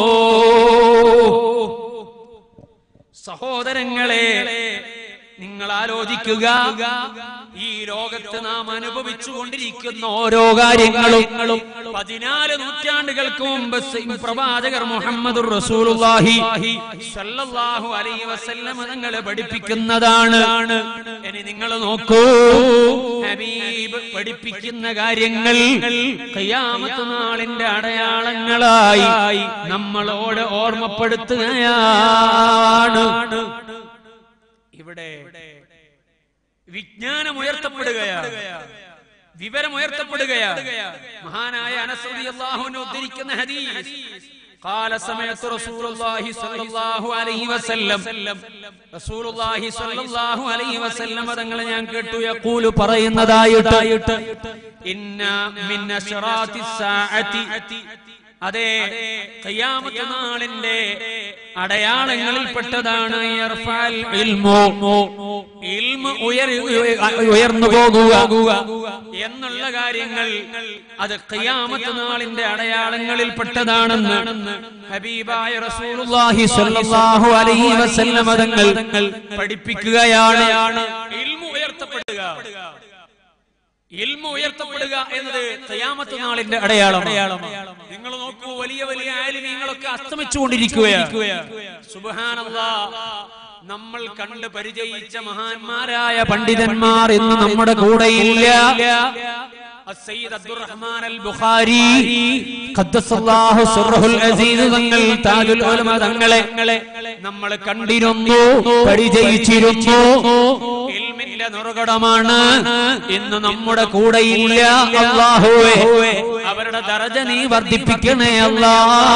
സഹോദരങ്ങളെ നിങ്ങൾ ആലോചിക്കുക ഈ ലോകത്ത് നാം അനുഭവിച്ചു കൊണ്ടിരിക്കുന്ന ഓരോ കാര്യങ്ങളും പതിനാല് നൂറ്റാണ്ടുകൾക്ക് മുമ്പ് സ- പ്രവാചകർ മുഹമ്മദ് റസൂലുള്ളാഹി സല്ലല്ലാഹു അലൈഹി വസല്ലം തങ്ങൾ പഠിപ്പിക്കുന്നതാണ് ഇനി നിങ്ങൾ നോക്കൂ ഹബീബ് പഠിപ്പിക്കുന്ന കാര്യങ്ങൾ ഖിയാമത്ത് നാളിന്റെ അടയാളങ്ങളായി നമ്മളോട് ഓർമ്മപ്പെടുത്തുകയാണ് ഇവിടെ വിജ്ഞാനം ഉയർത്തപ്പെടുകയാണ് വിവരം ഉയർത്തപ്പെടുകയാണ് മഹാനായ അനസ്രതി അള്ളാഹുവിനെ ഉദ്ധരിക്കുന്ന ഹദീസ് قال سمعت رسول الله صلى الله عليه وسلم رسول الله صلى الله عليه وسلم തങ്ങളെ ഞാൻ കേട്ടു യഖൂലു പറയുന്നതായിട്ട് ഇന്ന മിൻ അശ്റാത്തി സാഅത്തി അതെ ഖിയാമത്ത് നാളിന്റെ അടയാളങ്ങളിൽപ്പെട്ടതാണ് യർഫഅൽ ഇൽമു. ഇൽമ് ഉയർ- ഉയർന്നു പോകുക എന്നുള്ള കാര്യങ്ങൾ അത് ഖിയാമത്ത് നാളിന്റെ അടയാളങ്ങളിൽപ്പെട്ടതാണെന്ന് ഹബീബായ റസൂലുള്ളാഹി സ്വല്ലല്ലാഹു അലൈഹി വസല്ലം തങ്ങൾ പഠിപ്പിക്കുകയാണ് ഇൽമു ഉയർത്തപ്പെടുക ഇൽമ ഉയർത്തപ്പെടുക എന്നത് ഖിയാമത്ത് നാളിന്റെ അടയാളം നിങ്ങൾ നോക്കൂ വലിയ വലിയ ആലിമീങ്ങളൊക്കെ അസ്തമിച്ചുകൊണ്ടിരിക്കുകയാണ് സുബ്ഹാനല്ലാ നമ്മൾ കണ്ട് പരിചയിച്ച മഹാന്മാരായ പണ്ഡിതന്മാർ ഇന്ന് നമ്മുടെ കൂടെയില്ല السيد عبد الرحمن البخاري قدس الله سره العزيز തങ്ങൾ താജുൽ ഉലമ തങ്ങളെ നമ്മൾ കണ്ടിരുന്നു പരിചയിച്ചിരുന്നു ഇൽമിന്റെ നുറകടമാണ് ഇന്ന് നമ്മുടെ കൂടെയില്ല അല്ലാഹുവേ അവരുടെ ദറജ നീ വർദ്ധിപ്പിക്കണേ അല്ലാ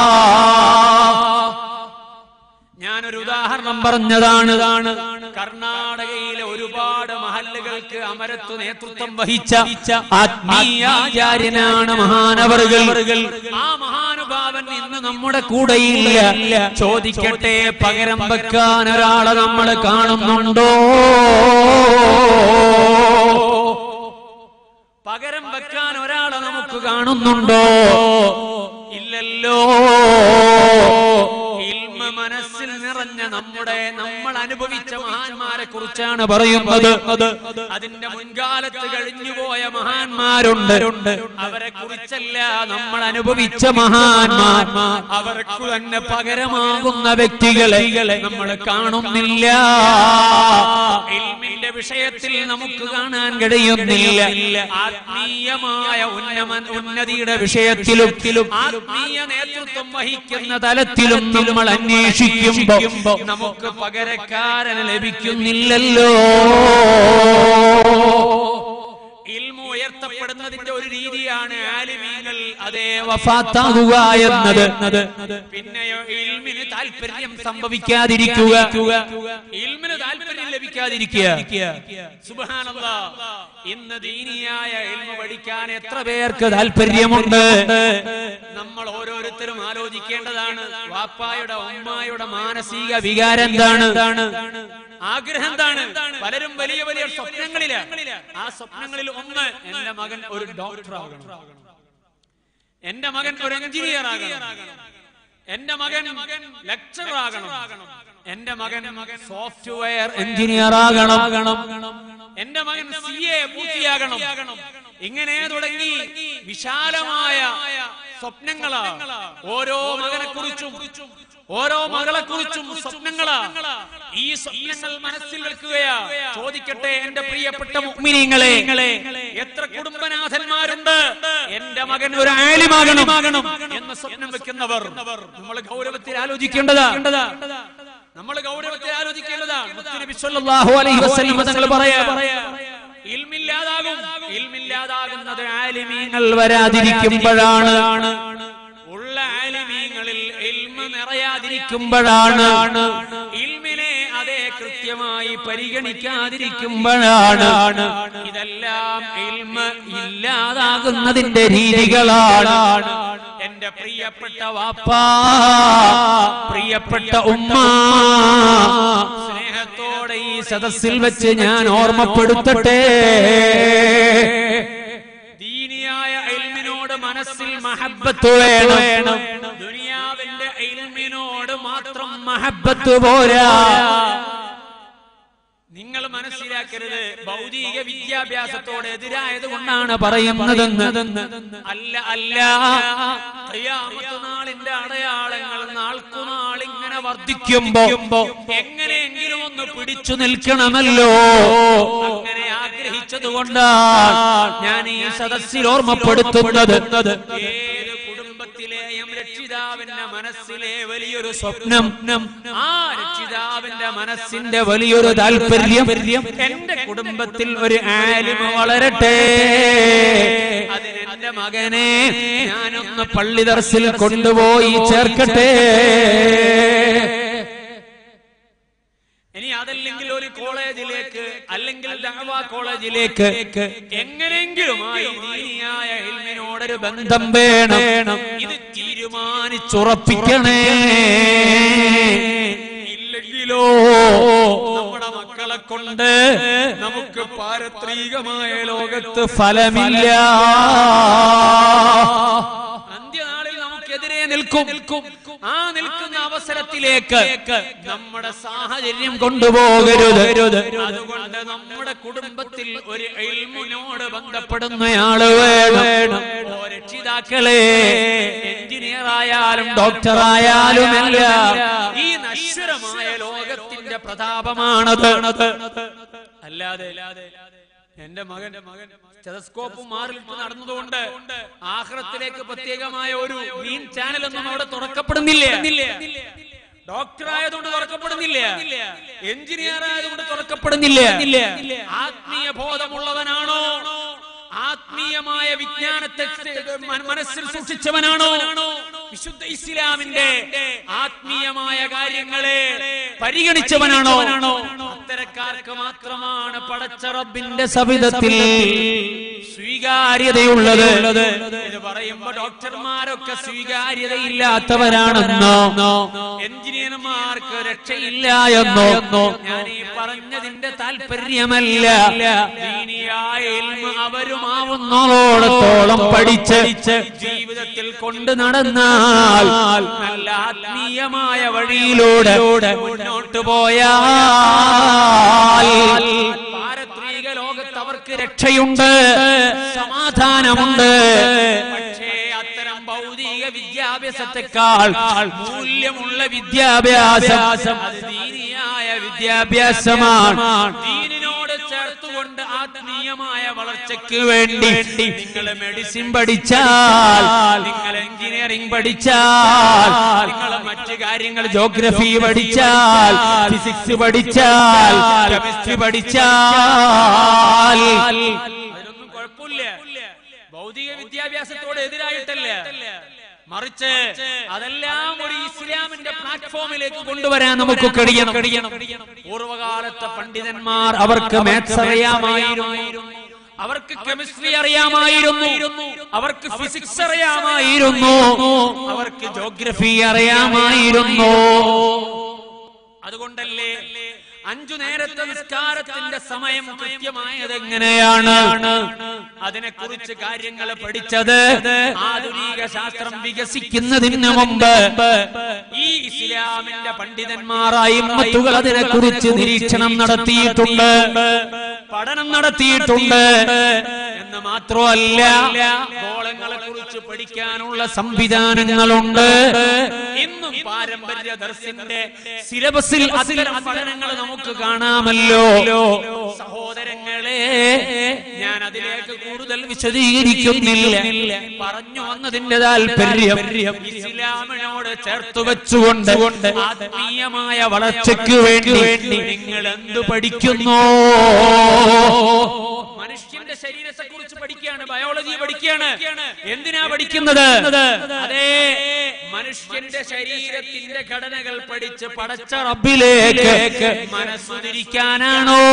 ഞാനൊരു ഉദാഹരണം പറഞ്ഞതാണ് കർണാടകയിലെ ഒരുപാട് മഹല്ലുകൾക്ക് അമരത്വ നേതൃത്വം വഹിച്ച ആത്മീയാചാര്യനാണ് മഹാനവറുകൾ ആ മഹാനുഭാവൻ ഇന്ന് നമ്മുടെ കൂടെയില്ല ചോദിക്കട്ടെ പകരം വെക്കാൻ ഒരാളെ നമ്മൾ കാണുന്നുണ്ടോ പകരം വെക്കാൻ ഒരാളെ നമുക്ക് കാണുന്നുണ്ടോ ഇല്ലല്ലോ ഇൽമ മനസ്സിൽ നിറഞ്ഞ നമ്മുടെ നമ്മൾ അനുഭവിച്ച മഹാന്മാരെ കുറിച്ചാണ് പറയുന്നത് അതിന്റെ മുൻകാലത്ത് കഴിഞ്ഞുപോയ മഹാന്മാരുണ്ട് അവരെ കുറിച്ചല്ല നമ്മൾ അനുഭവിച്ച മഹാന്മാർ അവർക്ക് തന്നെ പകരമാകുന്ന വ്യക്തികളെ നമ്മൾ കാണുന്നില്ല ഇൽമിന്റെ വിഷയത്തിൽ നമുക്ക് കാണാൻ കഴിയുന്നില്ല ആത്മീയമായ ഉന്നമൻ ഉന്നതിയുടെ വിഷയത്തിലും ആത്മീയ നേതൃത്വം വഹിക്കുന്ന തലത്തിലും നമ്മൾ അന്വേഷിക്കുമ്പോ നമുക്ക് പകരക്കാരൻ ലഭിക്കുന്നില്ലല്ലോ ഇൽമ ഉയർത്തപ്പെടുന്നതിന്റെ ഒരു രീതിയാണ് ആലിമീങ്ങൾ അതേ വഫാത്താകുക എന്നത് പിന്നെയോ ഇൽമിന് താല്പര്യം സംഭവിക്കാതിരിക്കുക ഇൽമിന് താല്പര്യം ലഭിക്കാതിരിക്കുക സുബ്ഹാനല്ലാ ഇന്ന് ദീനിയായ ഇൽമ പഠിക്കാൻ എത്ര പേർക്ക് താല്പര്യമുണ്ട് നമ്മൾ ഓരോരുത്തരും ആലോചിക്കേണ്ടതാണ് വാപ്പായുടെ ഉമ്മായുടെ മാനസിക വികാരം എന്താണ് ആഗ്രഹം എന്താണ് പലരും വലിയ വലിയ സ്വപ്നങ്ങളില് ആ സ്വപ്നങ്ങളിൽ ഒന്ന് എന്റെ മകൻ ഒരു ഡോക്ടർ ആകണം എന്റെ മകൻ ഒരു എഞ്ചിനീയർ ആകണം എന്റെ മകൻ ലെക്ചറർ ആകണം എന്റെ മകൻ സോഫ്റ്റ്വെയർ എഞ്ചിനീയർ ആകണം എന്റെ മകൻ സി എ പൂർത്തിയാകണം ഇങ്ങനെ തുടങ്ങി വിശാലമായ സ്വപ്നങ്ങളാ ഓരോ മകനെ കുറിച്ചും ഓരോ മകളെ കുറിച്ചും സ്വപ്നങ്ങളാ ഈ സ്വപ്നങ്ങൾ മനസ്സിൽ വെക്കുകയാ ചോദിക്കട്ടെ എന്റെ പ്രിയപ്പെട്ട മുഗ്മിനീങ്ങളെ എത്ര കുടുംബനാഥന്മാരുണ്ട് എന്റെ മകൻ ഒരു ആലിമാകണം എന്ന സ്വപ്നം വെക്കുന്നവർ നമ്മൾ ഗൗരവത്തിൽ ആലോചിക്കേണ്ടതാ നമ്മൾ ഗൗരവത്തിൽ ആലോചിക്കേണ്ടതാ മുത്തുനബി സല്ലല്ലാഹു അലൈഹി വസല്ലം തങ്ങൾ പറയാ ഇൽമില്ലാതാകും ഇൽമില്ലാതാകുന്നത് ആലിമീങ്ങൾ വരാതിരിക്കുമ്പോഴാണ് ഉള്ള ആലിമീങ്ങളിൽ ഇൽമ നിറയാതിരിക്കുമ്പോഴാണ് ഇൽമിനെ അതേ കൃത്യമായി പരിഗണിക്കാതിരിക്കുമ്പോഴാണ് ഇതെല്ലാം ഇൽമ ഇല്ലാതാകുന്നതിന്റെ രീതികളാണ് എന്റെ പ്രിയപ്പെട്ട വാപ്പ പ്രിയപ്പെട്ട ഉമ്മ സ്നേഹത്തോടെ ഈ സദസ്സിൽ വെച്ച് ഞാൻ ഓർമ്മപ്പെടുത്തട്ടെ ദീനിയായ ഇൽമിനോട് മനസ്സിൽ മഹബത്ത് വേണം ദുനിയാവിന്റെ ഇൽമിനോട് മാത്രം മഹബത്ത് പോരാ നിങ്ങൾ മനസ്സിലാക്കരുത് ഭൗതിക വിദ്യാഭ്യാസത്തോട് എതിരായത് കൊണ്ടാണ് പറയുന്നതെന്ന് അല്ല അല്ല ഖിയാമത്ത് നാളിന്റെ അടയാളങ്ങൾ നാൾക്കുനാൾ ഇങ്ങനെ വർദ്ധിക്കുമ്പോ എങ്ങനെയെങ്കിലും ഒന്ന് പിടിച്ചു നിൽക്കണമല്ലോ അങ്ങനെ ആഗ്രഹിച്ചത് കൊണ്ടാണ് ഞാൻ ഈ സദസ്സിൽ ഓർമ്മപ്പെടുത്തുന്നത് ഏത് കുടുംബത്തിലെയും രക്ഷിതാവിന്റെ മനസ്സിലെ വലിയൊരു സ്വപ്നം ആ രക്ഷിതാവിന്റെ മനസ്സിന്റെ വലിയൊരു താല്പര്യം എന്റെ കുടുംബത്തിൽ ഒരു ആലിമ വളരട്ടെ അതിന് എന്റെ മകനെ ഞാനൊന്ന് പള്ളി ദർസിൽ കൊണ്ടുപോയി ചേർക്കട്ടെ ഇനി അതല്ലെങ്കിൽ ഒരു കോളേജിലേക്ക് അല്ലെങ്കിൽ ദഅവ കോളേജിലേക്ക് എങ്ങനെയെങ്കിലും ആ ഈ ദീനിയായ ഇൽമിനോടൊരു ബന്ധം വേണം ഇത് തീരുമാനം തീരുമാനിച്ചുറപ്പിക്കണേ ഇല്ലെങ്കിലോ നമ്മുടെ മക്കളെ കൊണ്ട് നമുക്ക് പാരത്രികമായ ലോകത്ത് ഫലമില്ല അന്ത്യനാളിൽ നമുക്കെതിരെ നിൽക്കും നിൽക്കും ആ നിൽക്കുന്ന അവസരത്തിലേക്ക് നമ്മുടെ സാഹചര്യം കൊണ്ടുപോകരുത് അതുകൊണ്ട് നമ്മുടെ കുടുംബത്തിൽ ഒരു എൽമുനോട് ബന്ധപ്പെടുന്നയാള് വേണം ഓ രക്ഷിതാക്കളെ എഞ്ചിനീയർ ആയാലും ഡോക്ടർ ആയാലും എല്ലാം ഈ നശ്വരമായ ലോകത്തിന്റെ പ്രതാപമാണത് അല്ലാതെ എന്റെ മകൻ മകൻ ടെലസ്കോപ്പ് മാറിലിട്ട് നടന്നതുകൊണ്ട് ആഹ്റത്തിലേക്ക് പ്രത്യേകമായ ഒരു ഗ്രീൻ ചാനൽ ഒന്നും അവിടെ തുറക്കപ്പെടുന്നില്ല ഡോക്ടർ ആയതുകൊണ്ട് തുറക്കപ്പെടുന്നില്ല എഞ്ചിനീയർ ആയതുകൊണ്ട് തുറക്കപ്പെടുന്നില്ല ആത്മീയ ബോധമുള്ളവനാണോ ആത്മീയമായ വിജ്ഞാനത്തെ മന- മനസ്സിൽ സൂക്ഷിച്ചവനാണോ വിശുദ്ധ ഇസ്ലാമിന്റെ ആത്മീയമായ കാര്യങ്ങളെ പരിഗണിച്ചവനാണോ അത്തരക്കാർക്ക് മാത്രമാണ് പടച്ച റബ്ബിന്റെ സവിധത്തിൽ സ്വീകാര്യതയുള്ളത് ഇത് പറയുമ്പോ ഡോക്ടർമാരൊക്കെ സ്വീകാര്യതയില്ലാത്തവരാണെന്നോ എഞ്ചിനീയർമാർക്ക് രക്ഷയില്ല എന്നോ ഞാൻ ഈ പറഞ്ഞതിന്റെ താല്പര്യമല്ല ദീനിയായ ഇൽമ അവരുമാവുന്നോളത്തോളം പഠിച്ച് ജീവിതത്തിൽ കൊണ്ട് നടന്നാൽ നല്ല ആത്മീയമായ വഴിയിലൂടെ മുന്നോട്ട് പോയാൽ പാരത്രിക ലോകത്ത് അവർക്ക് രക്ഷയുണ്ട് സമാധാനമുണ്ട് പക്ഷേ അത്തരം ഭൗതിക വിദ്യാഭ്യാസത്തെക്കാൾ മൂല്യമുള്ള വിദ്യാഭ്യാസം അത് ദീനിയായ വിദ്യാഭ്യാസമാണ് ദീനിനോട് ചേർത്തുകൊണ്ട് ആത്മീയമായ വളർച്ചയ്ക്ക് വേണ്ടി നിങ്ങൾ മെഡിസിൻ പഠിച്ചാൽ നിങ്ങൾ എഞ്ചിനീയറിംഗ് പഠിച്ചാൽ നിങ്ങൾ മറ്റു കാര്യങ്ങൾ ജോഗ്രഫി പഠിച്ചാൽ ഫിസിക്സ് പഠിച്ചാൽ കെമിസ്ട്രി പഠിച്ചാൽ അതിനൊന്നും കുഴപ്പമില്ല ഭൗതിക വിദ്യാഭ്യാസത്തോട് എതിരായിട്ടല്ല മറിച്ച് അതെല്ലാം ഒരു ഇസ്ലാമിന്റെ പ്ലാറ്റ്ഫോമിലേക്ക് കൊണ്ടുവരാൻ നമുക്ക് കഴിയണം കഴിയണം പൂർവകാലത്തെ പണ്ഡിതന്മാർ അവർക്ക് മാത്സ് അറിയാമായിരുന്നു അവർക്ക് കെമിസ്ട്രി അറിയാമായിരുന്നു അവർക്ക് ഫിസിക്സ് അറിയാമായിരുന്നു അവർക്ക് ജോഗ്രഫി അറിയാമായിരുന്നു അതുകൊണ്ടല്ലേ അഞ്ചു നേരത്തെ നിസ്കാരത്തിന്റെ സമയം കൃത്യമായത് എങ്ങനെയാണ് അതിനെക്കുറിച്ച് കാര്യങ്ങൾ പഠിച്ചത് ആധുനിക ശാസ്ത്രം വികസിക്കുന്നതിന് മുമ്പ് ഈ ഇസ്ലാമിന്റെ പണ്ഡിതന്മാരായി മത്തുകൾ അതിനെക്കുറിച്ച് നിരീക്ഷണം നടത്തിയിട്ടുണ്ട് പഠനം നടത്തിയിട്ടുണ്ട് എന്ന് മാത്രമല്ല ഗോളങ്ങളെ കുറിച്ച് പഠിക്കാനുള്ള സംവിധാനങ്ങളുണ്ട് ഇന്നും പാരമ്പര്യ ദർശന്റെ സിലബസിൽ അത്തരം പഠനങ്ങൾ നമുക്ക് കാണാമല്ലോ സഹോദരങ്ങളെ ഞാൻ അതിലേക്ക് കൂടുതൽ വിശദീകരിക്കുന്നില്ല പറഞ്ഞു വന്നതിന്റെ താല്പര്യം ഇസ്ലാമിനോട് ചേർത്ത് വെച്ചുകൊണ്ട് ആത്മീയമായ വളർച്ചയ്ക്ക് വേണ്ടി നിങ്ങൾ എന്ത് പഠിക്കുന്നു മനുഷ്യന്റെ ശരീരത്തെ കുറിച്ച് പഠിക്കുകയാണ് ബയോളജി പഠിക്കുകയാണ് എന്തിനാ പഠിക്കുന്നത് അതെ മനുഷ്യന്റെ ശരീരത്തിന്റെ ഘടനകൾ പഠിച്ച് പടച്ച റബ്ബിലേക്ക് മനസ്സുതിരിക്കാനാണോ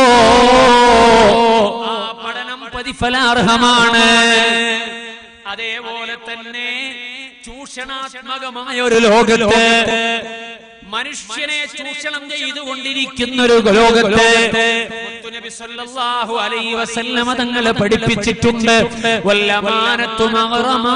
ആ പഠനം പ്രതിഫലാർഹമാണ് അതേപോലെ തന്നെ ചൂഷണാത്മകമായ ഒരു ലോകത്ത് മനുഷ്യനെ ചൂഷണം ചെയ്തുകൊണ്ടിരിക്കുന്ന ഒരു ലോകത്ത് മുത്തുനബി സല്ലല്ലാഹു അലൈഹി വസല്ലമ തങ്ങളെ പഠിപ്പിച്ചിട്ടുണ്ട് വല്ലമാനത്തു മഗ്റമാ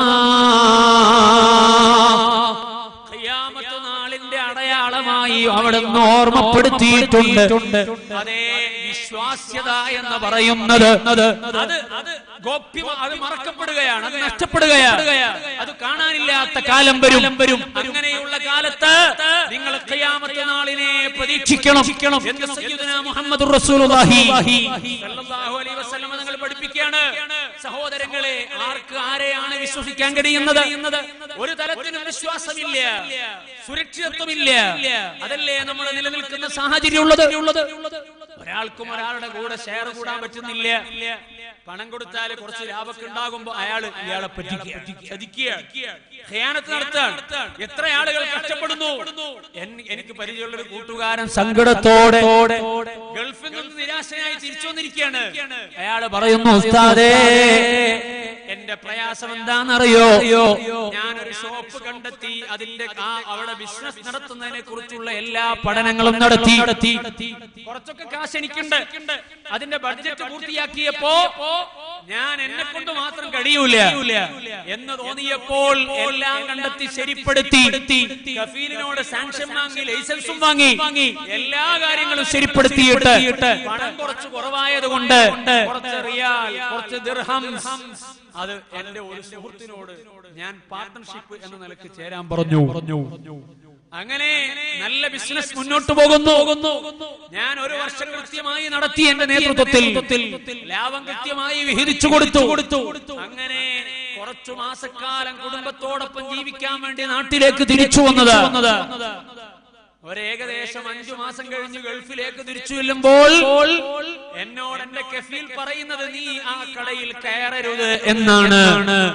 ഖിയാമത്ത് നാളിന്റെ അടയാളമായി അവിടുന്ന് ഓർമ്മപ്പെടുത്തിയിട്ടുണ്ട് അതേ വിശ്വാസ്യത എന്ന് പറയുന്നത് അത് അത് ഗോപ്യം അത് മറക്കപ്പെടുകയാണ് അത് നഷ്ടപ്പെടുകയാണ് അത് കാണാനില്ലാത്ത കാലം വരും വരും അങ്ങനെയുള്ള കാലത്ത് നിങ്ങൾ ഖിയാമത്ത് നാളിനെ പ്രതീക്ഷിക്കണം എന്ന് സയ്യിദുനാ മുഹമ്മദ് റസൂലുള്ളാഹി സല്ലല്ലാഹു അലൈഹി വസല്ലം നിങ്ങൾ പഠിപ്പിക്കുകയാണ് സഹോദരങ്ങളെ ആർക്ക് ആരെയാണ് വിശ്വസിക്കാൻ കഴിയുന്നത് ഒരു തരത്തിലും വിശ്വാസമില്ല സുരക്ഷിതത്വമില്ല അതല്ലേ നമ്മൾ നിലനിൽക്കുന്ന സാഹചര്യം ഉള്ളത് ഒരാൾക്കും ഒരാളുടെ കൂടെ ഷെയർ കൂടാൻ പറ്റുന്നില്ല പണം കൊടുത്താൽ കുറച്ച് ലാഭമൊക്കെ ഉണ്ടാകുമ്പോ അയാൾ ഇയാളെ പറ്റിക്കുക ചതിക്കുക ഖിയാനത്ത് നടത്തുകയാണ് എത്ര ആളുകൾ കഷ്ടപ്പെടുന്നു എൻ- എനിക്ക് പരിചയമുള്ള ഒരു കൂട്ടുകാരൻ സങ്കടത്തോടെ ഗൾഫിൽ നിന്ന് നിരാശനായി തിരിച്ചു വന്നിരിക്കുകയാണ് അയാൾ പറയുന്നു ഉസ്താദേ എന്റെ പ്രയാസം എന്താണെന്നറിയോ ഞാനൊരു ഷോപ്പ് കണ്ടെത്തി അതിന്റെ ആ അവിടെ ബിസിനസ് നടത്തുന്നതിനെ കുറിച്ചുള്ള എല്ലാ പഠനങ്ങളും നടത്തി കുറച്ചൊക്കെ കാശ് എനിക്കുണ്ട് അതിന്റെ ബഡ്ജറ്റ് പൂർത്തിയാക്കിയപ്പോ ഞാൻ എന്നെ കൊണ്ട് മാത്രം കഴിയൂല എന്ന് തോന്നിയപ്പോൾ എല്ലാം കണ്ടെത്തി ശരിപ്പെടുത്തി കഫീലിനോട് സാങ്ഷൻ വാങ്ങി ലൈസൻസും വാങ്ങി എല്ലാ കാര്യങ്ങളും ശരിപ്പെടുത്തിയിട്ട് പണം കുറച്ച് കുറവായത് കൊണ്ട് കുറച്ച് റിയാൽ കുറച്ച് ദിർഹം അത് എന്റെ ഒരു സുഹൃത്തിനോട് ഞാൻ പാർട്ട്ണർഷിപ്പ് എന്ന നിലക്ക് ചേരാൻ പറഞ്ഞു പറഞ്ഞു അങ്ങനെ നല്ല ബിസിനസ് മുന്നോട്ട് പോകുന്നു ഞാൻ ഒരു വർഷം കൃത്യമായി നടത്തി എന്റെ നേതൃത്വത്തിൽ ലാഭം കൃത്യമായി വിഹിതിച്ചു കൊടുത്തു കൊടുത്തു അങ്ങനെ കുറച്ചു മാസക്കാലം കുടുംബത്തോടൊപ്പം ജീവിക്കാൻ വേണ്ടി നാട്ടിലേക്ക് തിരിച്ചു വന്നത് ഒരു ഏകദേശം അഞ്ചു മാസം കഴിഞ്ഞ് ഗൾഫിലേക്ക് തിരിച്ചു ചെല്ലുമ്പോൾ എന്നോട് എന്റെ കഫീൽ പറയുന്നത് നീ ആ കടയിൽ കയറരുത് എന്നാണ്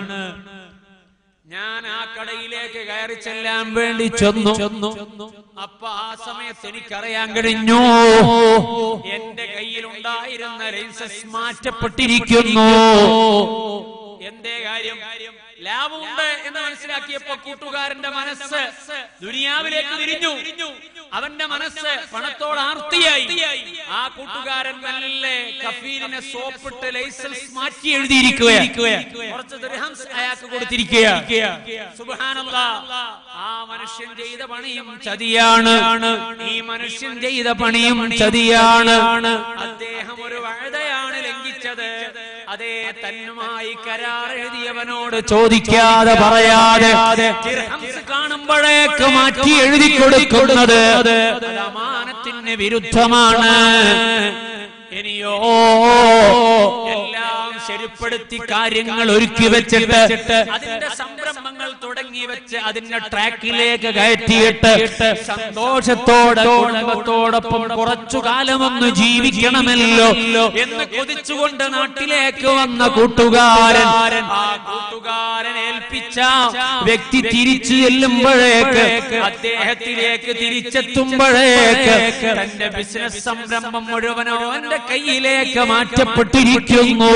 ഞാൻ ആ കടയിലേക്ക് കയറി ചെല്ലാൻ വേണ്ടി ചെന്നു ചെന്നു അപ്പൊ ആ സമയത്ത് എനിക്കറിയാൻ കഴിഞ്ഞു എന്റെ കയ്യിലുണ്ടായിരുന്ന ലൈസൻസ് മാറ്റപ്പെട്ടിരിക്കുന്നു എന്തേ കാര്യം ലാഭമുണ്ട് എന്ന് മനസ്സിലാക്കിയപ്പോ കൂട്ടുകാരന്റെ മനസ്സ് ദുനിയാവിലേക്ക് തിരിഞ്ഞു അവന്റെ മനസ്സ് പണത്തോട് ആർത്തിയായി ആ കൂട്ടുകാരൻ മെല്ലെ കഫീലിനെ സോപ്പിട്ട് ലൈസൻസ് മാറ്റി എഴുതിയിരിക്കുക കുറച്ച് ദിർഹംസ് അയാൾക്ക് കൊടുത്തിരിക്കുക സുബ്ഹാനല്ലാഹ് ആ മനുഷ്യൻ ചെയ്ത പണിയും ചതിയാണ് ഈ മനുഷ്യൻ ചെയ്ത പണിയും ചതിയാണ് അദ്ദേഹം ഒരു വഴുതയാണ് ലംഘിച്ചത് അതേ തന്നുമായി കരാർ എഴുതിയവനോട് ചോദിക്കാതെ പറയാതെ ദിർഹംസ് കാണുമ്പോഴേക്ക് മാറ്റി എഴുതി കൊടുക്കുന്നത് അത് അമാനത്തിന് വിരുദ്ധമാണ് ഇനിയോ എല്ലാം ശരിപ്പെടുത്തി കാര്യങ്ങൾ ഒരുക്കി വെച്ചിട്ട് അതിന്റെ സംരംഭങ്ങൾ തുടങ്ങി വെച്ച് അതിന്റെ ട്രാക്കിലേക്ക് കയറ്റിയിട്ട് സന്തോഷത്തോടെ കുടുംബത്തോടൊപ്പം കുറച്ചു കാലമൊന്ന് ജീവിക്കണമല്ലോ എന്ന് കൊതിച്ചുകൊണ്ട് നാട്ടിലേക്ക് വന്ന കൂട്ടുകാരൻ ആ കൂട്ടുകാരൻ ഏൽപ്പിച്ച വ്യക്തി തിരിച്ചു ചെല്ലുമ്പോഴേക്ക് അദ്ദേഹത്തിലേക്ക് തിരിച്ചെത്തുമ്പോഴേക്ക് തന്റെ ബിസിനസ് സംരംഭം മുഴുവനോ എന്റെ കയ്യിലേക്ക് മാറ്റപ്പെട്ടിരിക്കുന്നു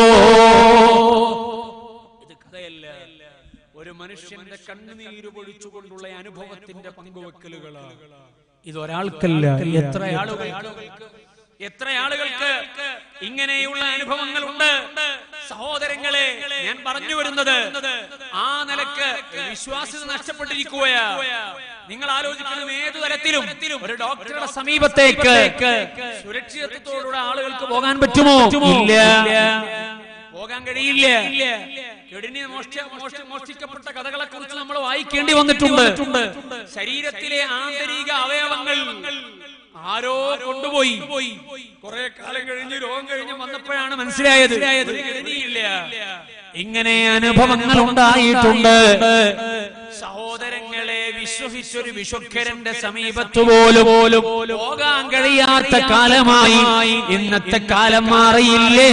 ഇത് കഥയല്ല ഒരു മനുഷ്യന്റെ കണ്ണുനീര് പൊഴിച്ചുകൊണ്ടുള്ള അനുഭവത്തിന്റെ പങ്കുവെക്കലുകളാണ് ഇതൊരാൾക്കല്ല എത്ര ആളുകൾക്ക് എത്ര ആളുകൾക്ക് ഇങ്ങനെയുള്ള അനുഭവങ്ങളുണ്ട് സഹോദരങ്ങളെ ഞാൻ പറഞ്ഞു വരുന്നത് ആ നിലക്ക് വിശ്വാസ്യത നഷ്ടപ്പെട്ടിരിക്കുകയാ നിങ്ങൾ ആലോചിക്കുന്നത് ഏതു തരത്തിലും ഒരു ഡോക്ടറുടെ സമീപത്തേക്ക് സുരക്ഷിതത്വത്തോടുകൂടെ ആളുകൾക്ക് പോകാൻ പറ്റുമോ ഇല്ല പോകാൻ കഴിയില്ല കിഡ്നി മോഷ്ടി- മോഷ്ടി- മോഷ്ടിക്കപ്പെട്ട കഥകളെ കുറിച്ച് നമ്മൾ വായിക്കേണ്ടി വന്നിട്ടുണ്ട് ശരീരത്തിലെ ആന്തരിക അവയവങ്ങൾ ആരോ കൊണ്ടുപോയി കുറെ കാലം കഴിഞ്ഞ് രോഗം കഴിഞ്ഞ് വന്നപ്പോഴാണ് മനസ്സിലായത് ഒരു കിഡ്നിയില്ല ഇങ്ങനെ അനുഭവങ്ങൾ ഉണ്ടായിട്ടുണ്ട് സഹോദരങ്ങളെ വിശ്വസിച്ചൊരു വിശ്വക്കരന്റെ സമീപത്ത് പോലും പോലും പോകാൻ കഴിയാത്ത കാലമായി ഇന്നത്തെ കാലം മാറിയില്ലേ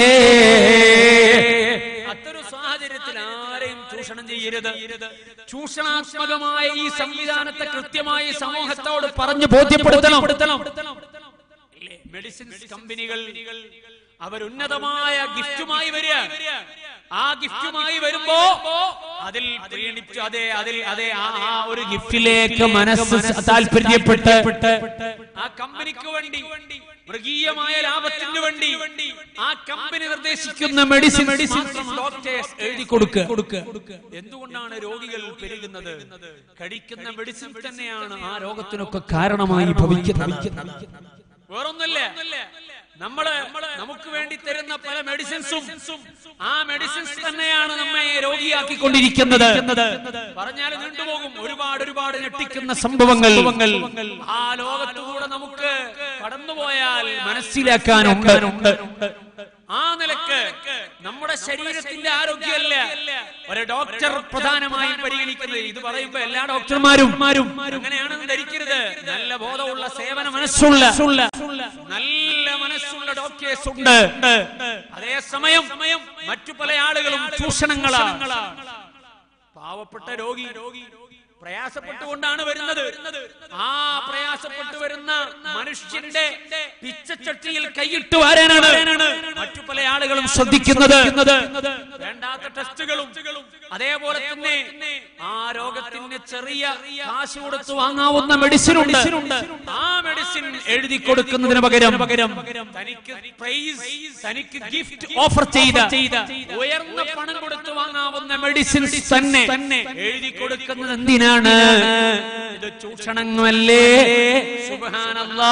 അത്തൊരു സാഹചര്യത്തിൽ ആരെയും ചൂഷണം ചെയ്യരുത് ചൂഷണാത്മകമായ ഈ സംവിധാനത്തെ കൃത്യമായി സമൂഹത്തോട് പറഞ്ഞു ബോധ്യപ്പെടുത്തണം മെഡിസിൻസ് കമ്പനികൾ അവരുന്നതമായ ഗിഫ്റ്റുമായി വരിക ആ ഗിഫ്റ്റുമായി വരുമ്പോ അതിൽ പ്രീണിച്ചു അതെ അതിൽ അതെ ആ ആ ഒരു ഗിഫ്റ്റിലേക്ക് മനസ്സ് താല്പര്യപ്പെട്ട് ആ കമ്പനിക്ക് വേണ്ടി മൃഗീയമായ ലാഭത്തിന് വേണ്ടി ആ കമ്പനി നിർദ്ദേശിക്കുന്ന മെഡിസിൻ മെഡിസിൻ ഡോക്ടേഴ്സ് എഴുതി കൊടുക്കുക എന്തുകൊണ്ടാണ് രോഗികൾ പെരുകുന്നത് കഴിക്കുന്ന മെഡിസിൻ തന്നെയാണ് ആ രോഗത്തിനൊക്കെ കാരണമായി ഭവിക്കുന്നത് വേറൊന്നല്ല നമ്മള് നമുക്ക് വേണ്ടി തരുന്ന പല മെഡിസിൻസും ആ മെഡിസിൻസ് തന്നെയാണ് നമ്മെ രോഗിയാക്കിക്കൊണ്ടിരിക്കുന്നത് പറഞ്ഞാൽ നീണ്ടുപോകും ഒരുപാട് ഒരുപാട് ഞെട്ടിക്കുന്ന സംഭവങ്ങൾ ആ ലോകത്തുകൂടെ നമുക്ക് കടന്നുപോയാൽ മനസ്സിലാക്കാനുണ്ട് ആ നിലക്ക് നമ്മുടെ ശരീരത്തിന്റെ ആരോഗ്യമല്ല ഒരു ഡോക്ടർ പ്രധാനമായും പരിഗണിക്കുന്നത് ഇത് പറയുമ്പോ എല്ലാ ഡോക്ടർമാരും അങ്ങനെയാണെന്ന് ധരിക്കരുത് നല്ല ബോധമുള്ള സേവന മനസ്സുള്ള നല്ല മനസ്സ് മനസ്സുള്ള ഡോക്ടേഴ്സ് ഉണ്ട് അതേസമയം മറ്റു പല ആളുകളും ചൂഷണങ്ങളാണ് പാവപ്പെട്ട രോഗി പ്രയാസപ്പെട്ടുകൊണ്ടാണ് വരുന്നത് ആ പ്രയാസപ്പെട്ടു വരുന്ന മനുഷ്യന്റെ പിച്ചച്ചട്ടിയിൽ കൈയിട്ട് വരാനാണ് മറ്റു പല ആളുകളും ശ്രദ്ധിക്കുന്നത് വേണ്ടാത്ത ടെസ്റ്റുകളും അതേപോലെ തന്നെ ആ രോഗത്തിന് ചെറിയ കാശ് കൊടുത്ത് വാങ്ങാവുന്ന മെഡിസിൻ ഉണ്ട് ആ മെഡിസിൻ എഴുതി കൊടുക്കുന്നതിന് പകരം പകരം തനിക്ക് പ്രൈസ് തനിക്ക് ഗിഫ്റ്റ് ഓഫർ ചെയ്ത ഉയർന്ന പണം കൊടുത്ത് വാങ്ങാവുന്ന മെഡിസിൻസ് തന്നെ എഴുതി കൊടുക്കുന്നത് എന്തിനാണ് ഇത് ചൂഷണങ്ങളല്ലേ സുബ്ഹാനല്ലാ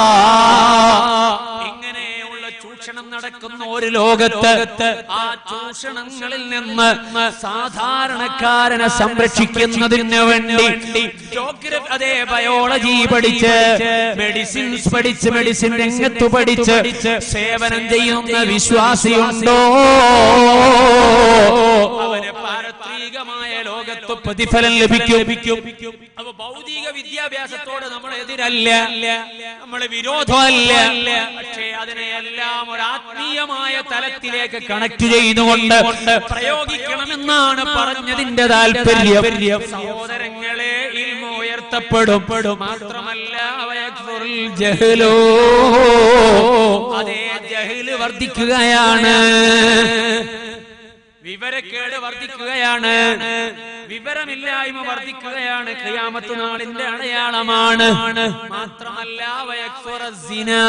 ഇങ്ങനെയുള്ള ചൂഷണം നടക്കുന്ന ഒരു ലോകത്ത് ആ ചൂഷണങ്ങളിൽ നിന്ന് സാധാരണക്കാരനെ സംരക്ഷിക്കുന്നതിന് വേണ്ടി ജോഗ്രഫി അതേ ബയോളജി പഠിച്ച് മെഡിസിൻസ് പഠിച്ച് മെഡിസിൻ രംഗത്ത് പഠിച്ച് സേവനം ചെയ്യുന്ന വിശ്വാസിയുണ്ടോ അവന് പാരത്രികമായ ലോകത്ത് പ്രതിഫലം ലഭിക്കും അപ്പൊ ഭൗതിക വിദ്യാഭ്യാസത്തോട് നമ്മൾ എതിരല്ല നമ്മൾ വിരോധമല്ല പക്ഷേ അതിനെയെല്ലാം ഒരു ആത്മീയമായ തലത്തിലേക്ക് കണക്ട് ചെയ്തുകൊണ്ട് പ്രയോഗിക്കണമെന്നാണ് പറഞ്ഞതിന്റെ താല്പര്യം സഹോദരങ്ങളെ ഇൽമ ഉയർത്തപ്പെടും മാത്രമല്ല അവയക്ഫുറുൽ ജഹ്ലോ അതേ ജഹല് വർദ്ധിക്കുകയാണ് വിവരക്കേട് വർദ്ധിക്കുകയാണ് വിവരമില്ലായ്മ വർദ്ധിക്കുകയാണ് ഖിയാമത്ത് നാളിന്റെ അടയാളമാണ് മാത്രമല്ല വയക്ഫുറ സിനാ.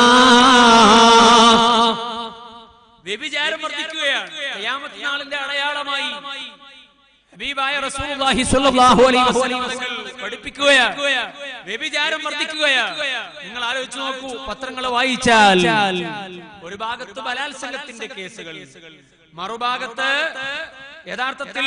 വ്യഭിചാരം വർദ്ധിക്കുകയാണ് ഖിയാമത്ത് നാളിന്റെ അടയാളമായി ഹബീബായ റസൂലുള്ളാഹി സ്വല്ലല്ലാഹു അലൈഹി വസല്ലം തങ്ങൾ പഠിപ്പിക്കുകയാണ് വ്യഭിചാരം വർദ്ധിക്കുകയാണ് നിങ്ങൾ ആലോചിച്ച് നോക്കൂ പത്രങ്ങൾ വായിച്ചാൽ ഒരു ഭാഗത്ത് ബലാത്സംഗത്തിന്റെ കേസുകൾ മറുഭാഗത്ത് യഥാർത്ഥത്തിൽ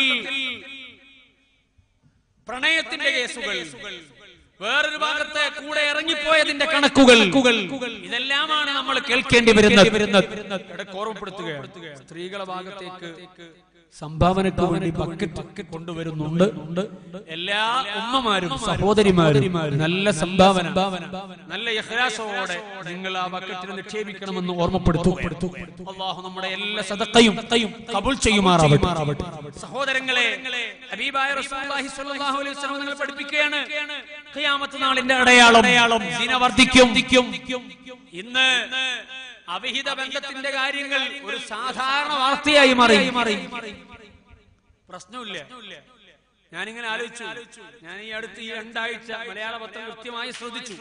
പ്രണയത്തിന്റെ കേസുകൾ വേറൊരു ഭാഗത്ത് കൂടെ ഇറങ്ങിപ്പോയതിന്റെ കണക്കുകൾ ഇതെല്ലാമാണ് നമ്മൾ കേൾക്കേണ്ടി വരുന്നത് ഇവിടെ ഓർമ്മപ്പെടുത്തുകയാണ് സ്ത്രീകളുടെ ഭാഗത്തേക്ക് സംഭാവനക്ക് വേണ്ടി ബക്കറ്റ് കൊണ്ടുവരുന്നുണ്ട് എല്ലാ ഉമ്മമാരും സഹോദരിമാരും നല്ല സംഭാവന നല്ല ഇഖ്ലാസോടെ നിങ്ങൾ ആ ബക്കറ്റിൽ നിക്ഷേപിക്കണമെന്ന് ഓർമ്മപ്പെടുത്തുക അള്ളാഹു നമ്മുടെ എല്ലാ സദക്കയും കബൂൽ ചെയ്യുമാറാവട്ടെ സഹോദരങ്ങളെ ഹബീബായ റസൂലുള്ളാഹി സ്വല്ലല്ലാഹു അലൈഹി വസല്ലം നിങ്ങൾ പഠിപ്പിക്കുകയാണ് ഖിയാമത്ത് നാളിന്റെ അടയാളം സിന വർദ്ധിക്കും ഇന്ന് അവിഹിത ബന്ധത്തിന്റെ കാര്യങ്ങൾ ഒരു സാധാരണ വാർത്തയായി മാറി പ്രശ്നമില്ല ഞാനിങ്ങനെ ആലോചിച്ചു ഞാൻ ഈ അടുത്ത് ഈ രണ്ടാഴ്ച മലയാള പത്രം കൃത്യമായി ശ്രദ്ധിച്ചു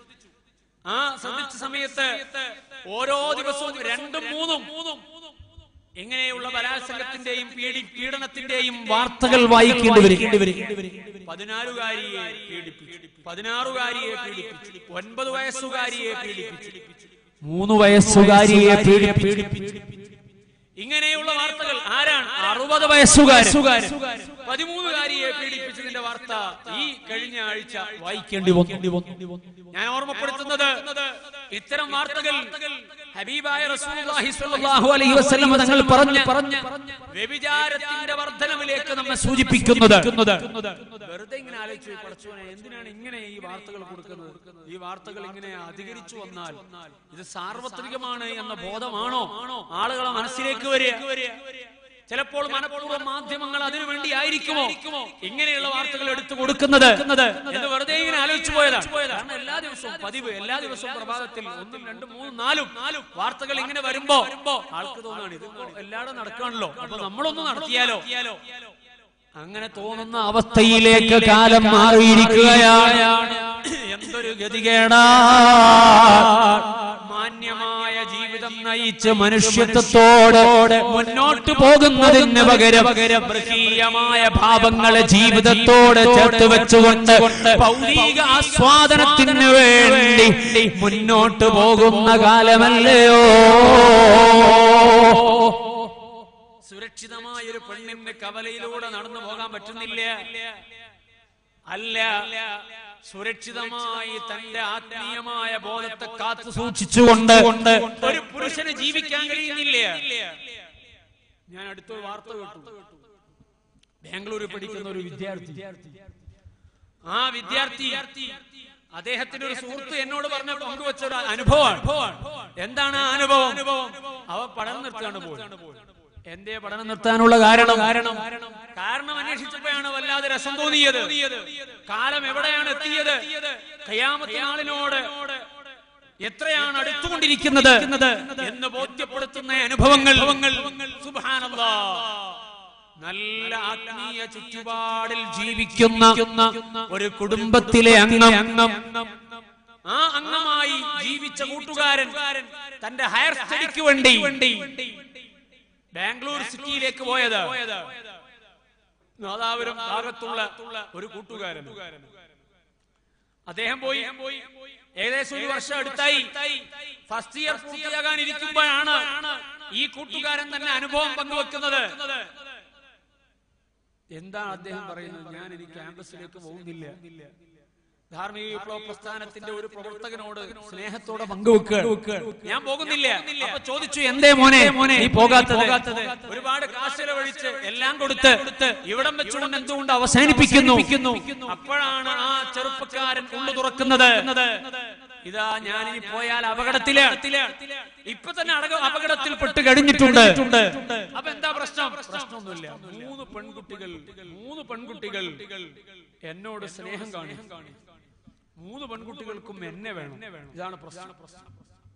ആ ശ്രദ്ധിച്ച സമയത്ത് ഓരോ ദിവസവും രണ്ടും മൂന്നും ഇങ്ങനെയുള്ള ബലാത്സംഗത്തിന്റെയും പീഡി പീഡനത്തിന്റെയും വാർത്തകൾ വായിക്കേണ്ടി വരും പതിനാറുകാരിയെ പീഡിപ്പിച്ചു പതിനാറുകാരിയെ പീഡിപ്പിച്ചു ഒൻപത് വയസ്സുകാരിയെ പീഡിപ്പിച്ചു മൂന്ന് വയസ്സുകാരിയെ പീഡിപ്പിച്ചു ഇങ്ങനെയുള്ള വാർത്തകൾ ആരാണ് അറുപത് വയസ്സുകാരൻ പതിമൂന്നുകാരിയെ പീഡിപ്പിച്ചതിന്റെ വാർത്ത ഈ കഴിഞ്ഞ ആഴ്ച വായിക്കേണ്ടി വന്നു ഞാൻ ഓർമ്മപ്പെടുത്തുന്നത് ഇത്തരം വാർത്തകൾ ഹബീബായ റസൂലുള്ളാഹി സ്വല്ലല്ലാഹു അലൈഹി വസല്ലം തങ്ങൾ പറഞ്ഞു പറഞ്ഞു വ്യഭിചാരത്തിന്റെ വർധനവിലേക്ക് നമ്മെ സൂചിപ്പിക്കുന്നത് വെറുതെ ഇങ്ങനെ ആലോചിച്ചു പടച്ചോനെ എന്തിനാണ് ഇങ്ങനെ ഈ വാർത്തകൾ കൊടുക്കുന്നത് ഈ വാർത്തകൾ ഇങ്ങനെ അധികരിച്ചു വന്നാൽ ഇത് സാർവത്രികമാണ് എന്ന ബോധമാണോ ആളുകളെ മനസ്സിലേക്ക് വരിക ചിലപ്പോൾ മനഃപൂർവ്വം മാധ്യമങ്ങൾ അതിനു വേണ്ടി ആയിരിക്കുമോ ഇങ്ങനെയുള്ള വാർത്തകൾ എടുത്തു കൊടുക്കുന്നത് എന്ന് വെറുതെ ഇങ്ങനെ ആലോചിച്ചു പോയതാണ് കാരണം എല്ലാ ദിവസവും പതിവ് എല്ലാ ദിവസവും പ്രഭാതത്തിൽ ഒന്നും രണ്ടും മൂന്നും നാലും നാലും വാർത്തകൾ ഇങ്ങനെ വരുമ്പോ ആൾക്ക് തോന്നാണ് ഇത് എല്ലായിടും നടക്കുകയാണല്ലോ അപ്പൊ നമ്മളൊന്നും നടത്തിയാലോ അങ്ങനെ തോന്നുന്ന അവസ്ഥയിലേക്ക് കാലം മാറിയിരിക്കുകയാണ് എന്തൊരു ഗതികേടാ മാന്യമായ ജീവിതം നയിച്ച് മനുഷ്യത്വത്തോട് മുന്നോട്ട് പോകുന്നതിന് പകരം മൃഗീയമായ ഭാവങ്ങളെ ജീവിതത്തോട് ചേർത്ത് വെച്ചുകൊണ്ട് ഭൗതിക ആസ്വാദനത്തിന് വേണ്ടി മുന്നോട്ട് പോകുന്ന കാലമല്ലയോ സുരക്ഷിതമായ ഒരു പെണ്ണിന് കവലയിലൂടെ നടന്നു പോകാൻ പറ്റുന്നില്ല അല്ല സുരക്ഷിതമായി തന്റെ ആത്മീയമായ ബോധത്തെ കാത്തു സൂക്ഷിച്ചുകൊണ്ട് ഒരു പുരുഷന് ജീവിക്കാൻ കഴിയുന്നില്ല ഞാൻ അടുത്തൊരു വാർത്ത കേട്ടു ബാംഗ്ലൂരിൽ പഠിക്കുന്ന ഒരു വിദ്യാർത്ഥി ആ വിദ്യാർത്ഥി അദ്ദേഹത്തിന്റെ ഒരു സുഹൃത്ത് എന്നോട് പറഞ്ഞ പങ്കുവച്ച ഒരു അനുഭവമാണ് എന്താണ് ആ അനുഭവം അവ പഠനം നിർത്തുകയാണ് പോയി എന്തേ പഠനം നിർത്താനുള്ള കാരണം കാരണം കാരണം അന്വേഷിച്ചപ്പോഴാണ് വല്ലാതെ രസം തോന്നിയത് കാലം എവിടെയാണ് എത്തിയത് കയ്യാമത്തെ നാളിനോട് എത്രയാണ് അടുത്തുകൊണ്ടിരിക്കുന്നത് എന്ന് ബോധ്യപ്പെടുത്തുന്ന അനുഭവങ്ങൾ സുബ്ഹാനല്ലാ നല്ല ആത്മീയ ചുറ്റുപാടിൽ ജീവിക്കുന്ന ഒരു കുടുംബത്തിലെ അംഗം ആ അംഗമായി ജീവിച്ച കൂട്ടുകാരൻ തന്റെ ഹയർ സ്റ്റഡിക്ക് വേണ്ടി ബാംഗ്ലൂർ സിറ്റിയിലേക്ക് പോയത് നാദാപുരം ഭാഗത്തുള്ള ഒരു കൂട്ടുകാരൻ അദ്ദേഹം പോയി ഏകദേശം ഒരു വർഷം അടുത്തായി ഫസ്റ്റ് ഇയർ പൂർത്തിയാകാൻ ഇരിക്കുമ്പോഴാണ് ഈ കൂട്ടുകാരൻ തന്നെ അനുഭവം പങ്കുവെക്കുന്നത് എന്താണ് അദ്ദേഹം പറയുന്നത് ഞാൻ ഇനി ക്യാമ്പസിലേക്ക് പോകുന്നില്ല ധാർമ്മിക വിപ്ലവ പ്രസ്ഥാനത്തിന്റെ ഒരു പ്രവർത്തകനോട് സ്നേഹത്തോടെ പങ്കുവെക്കുക ഞാൻ പോകുന്നില്ല അപ്പൊ ചോദിച്ചു എന്തേ മോനെ മോനെ നീ പോകാത്തത് ഒരുപാട് കാശ് ചെലവഴിച്ച് എല്ലാം കൊടുത്ത് ഇവിടം വെച്ചുകൊണ്ട് എന്തുകൊണ്ട് അവസാനിപ്പിക്കുന്നു അപ്പോഴാണ് ആ ചെറുപ്പക്കാരൻ ഉള്ളു തുറക്കുന്നത് ഇതാ ഞാൻ ഇനി പോയാൽ അപകടത്തില് ഇപ്പൊ തന്നെ അടക അപകടത്തിൽ പെട്ട് കഴിഞ്ഞിട്ടുണ്ട് അപ്പൊ എന്താ പ്രശ്നം പ്രശ്നമൊന്നുമില്ല മൂന്ന് പെൺകുട്ടികൾ മൂന്ന് പെൺകുട്ടികൾ എന്നോട് സ്നേഹം കാണി മൂന്ന് പെൺകുട്ടികൾക്കും എന്നെ വേണം ഇതാണ് പ്രശ്നം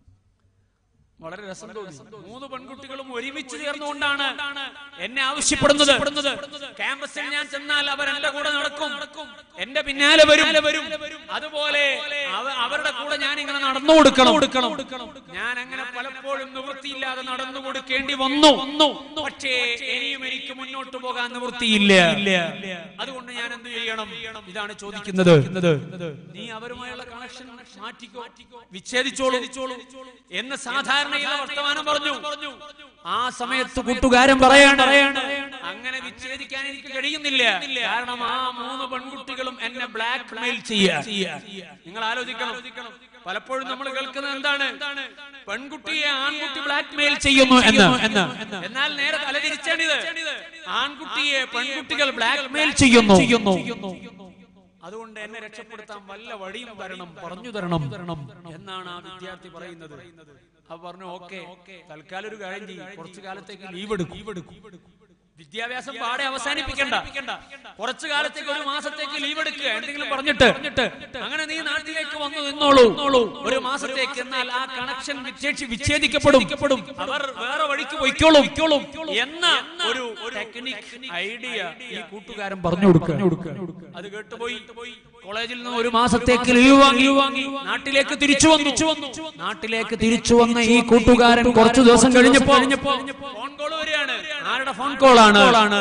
വളരെ രസം തോന്നി മൂന്ന് പെൺകുട്ടികളും ഒരുമിച്ച് ചേർന്നുകൊണ്ടാണ് എന്നെ ആവശ്യപ്പെടുന്നത് ക്യാമ്പസിൽ ഞാൻ ചെന്നാൽ അവർ എന്റെ കൂടെ നടക്കും എന്റെ പിന്നാലെ വരും വരും അതുപോലെ അവ- അവരുടെ കൂടെ ഞാൻ ഇങ്ങനെ നടന്നു കൊടുക്കണം കൊടുക്കണം ഞാൻ അങ്ങനെ പലപ്പോഴും നിവൃത്തിയില്ലാതെ നടന്നു കൊടുക്കേണ്ടി വന്നു പക്ഷേ ഇനിയും എനിക്ക് മുന്നോട്ട് പോകാൻ നിവൃത്തിയില്ല അതുകൊണ്ട് ഞാൻ എന്ത് ചെയ്യണം ഇതാണ് ചോദിക്കുന്നത് നീ അവരുമായുള്ള കണക്ഷൻ മാറ്റിക്കോ വിച്ഛേദിച്ചോളൂ എന്ന് സാധാരണയുള്ള വർത്തമാനം പറഞ്ഞു ആ സമയത്ത് കൂട്ടുകാരൻ പറയാണ് അങ്ങനെ വിച്ഛേദിക്കാൻ എനിക്ക് കഴിയുന്നില്ല കാരണം ആ മൂന്ന് പെൺകുട്ടികളും എന്നെ ബ്ലാക്ക് മെയിൽ ചെയ്യുക നിങ്ങൾ ആലോചിക്കണം പലപ്പോഴും നമ്മൾ കേൾക്കുന്നത് എന്താണ് പെൺകുട്ടിയെ ആൺകുട്ടി ബ്ലാക്ക് മെയിൽ ചെയ്യുന്നു എന്ന് എന്നാൽ നേരെ തലതിരിച്ചാണിത് ആൺകുട്ടിയെ പെൺകുട്ടികൾ ബ്ലാക്ക് മെയിൽ ചെയ്യുന്നു അതുകൊണ്ട് എന്നെ രക്ഷപ്പെടുത്താൻ വല്ല വഴിയും തരണം പറഞ്ഞു തരണം തരണം എന്നാണ് ആ വിദ്യാർത്ഥി പറയുന്നത് അപ്പൊ പറഞ്ഞു ഓക്കെ തൽക്കാലം ഒരു കാര്യം ചെയ്യും കുറച്ചു കാലത്തേക്ക് ലീവ് എടുക്കും വിദ്യാഭ്യാസം പാടെ അവസാനിപ്പിക്കണ്ട കുറച്ചു കാലത്തേക്ക് ഒരു മാസത്തേക്ക് ലീവ് എടുക്കുക എന്തെങ്കിലും പറഞ്ഞിട്ട് അങ്ങനെ നീ നാട്ടിലേക്ക് വന്നു നിന്നോളൂ ഒരു മാസത്തേക്ക് എന്നാൽ ആ കണക്ഷൻ വിച്ഛേദിക്കപ്പെടും അവർ വേറെ വഴിക്ക് പൊയ്ക്കോളും എന്ന ഒരു ടെക്നിക് ഐഡിയ ഈ കൂട്ടുകാരൻ പറഞ്ഞു കൊടുക്കുക അത് കേട്ടുപോയി കോളേജിൽ നിന്ന് ഒരു മാസത്തേക്ക് ലീവ് വാങ്ങി നാട്ടിലേക്ക് തിരിച്ചു വന്നു നാട്ടിലേക്ക് തിരിച്ചു വന്ന ഈ കൂട്ടുകാരൻ കുറച്ചു ദിവസം കഴിഞ്ഞപ്പോ ഫോൺ കോൾ വരികയാണ് ആരുടെ ഫോൺ കോൾ ആണ്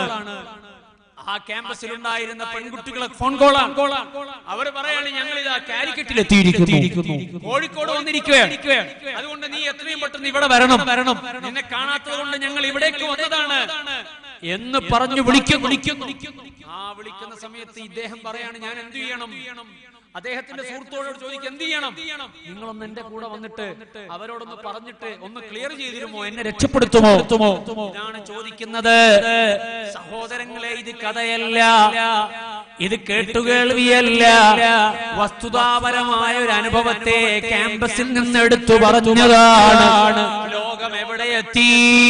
ആ ക്യാമ്പസിൽ ഉണ്ടായിരുന്ന പെൺകുട്ടികളെ ഫോൺ കോളാണ് അവർ പറയാണ് ഞങ്ങൾ ഇതാ കാലിക്കറ്റിൽ എത്തിയിരിക്കുന്നു കോഴിക്കോട് വന്നിരിക്കുകയാണ് അതുകൊണ്ട് നീ എത്രയും പെട്ടെന്ന് ഇവിടെ വരണം വരണം നിന്നെ കാണാത്തത് കൊണ്ട് ഞങ്ങൾ ഇവിടേക്ക് വന്നതാണ് എന്ന് പറഞ്ഞു വിളിക്കും വിളിക്കുന്നു ആ വിളിക്കുന്ന സമയത്ത് ഇദ്ദേഹം പറയാണ് ഞാൻ എന്ത് ചെയ്യണം അദ്ദേഹത്തിന്റെ സുഹൃത്തോട് ചോദിക്കും എന്ത് ചെയ്യണം നിങ്ങളൊന്ന് എന്റെ കൂടെ വന്നിട്ട് അവരോടൊന്ന് പറഞ്ഞിട്ട് ഒന്ന് ക്ലിയർ ചെയ്തിരുമോ എന്നെ രക്ഷപ്പെടുത്തുമോ ഇതാണ് ചോദിക്കുന്നത് സഹോദരങ്ങളെ ഇത് കഥയല്ല ഇത് കേട്ടുകേൾവിയല്ല വസ്തുതാപരമായ ഒരു അനുഭവത്തെ ക്യാമ്പസിൽ നിന്ന് എടുത്തു പറഞ്ഞതാണ് ലോകം എവിടെ എത്തി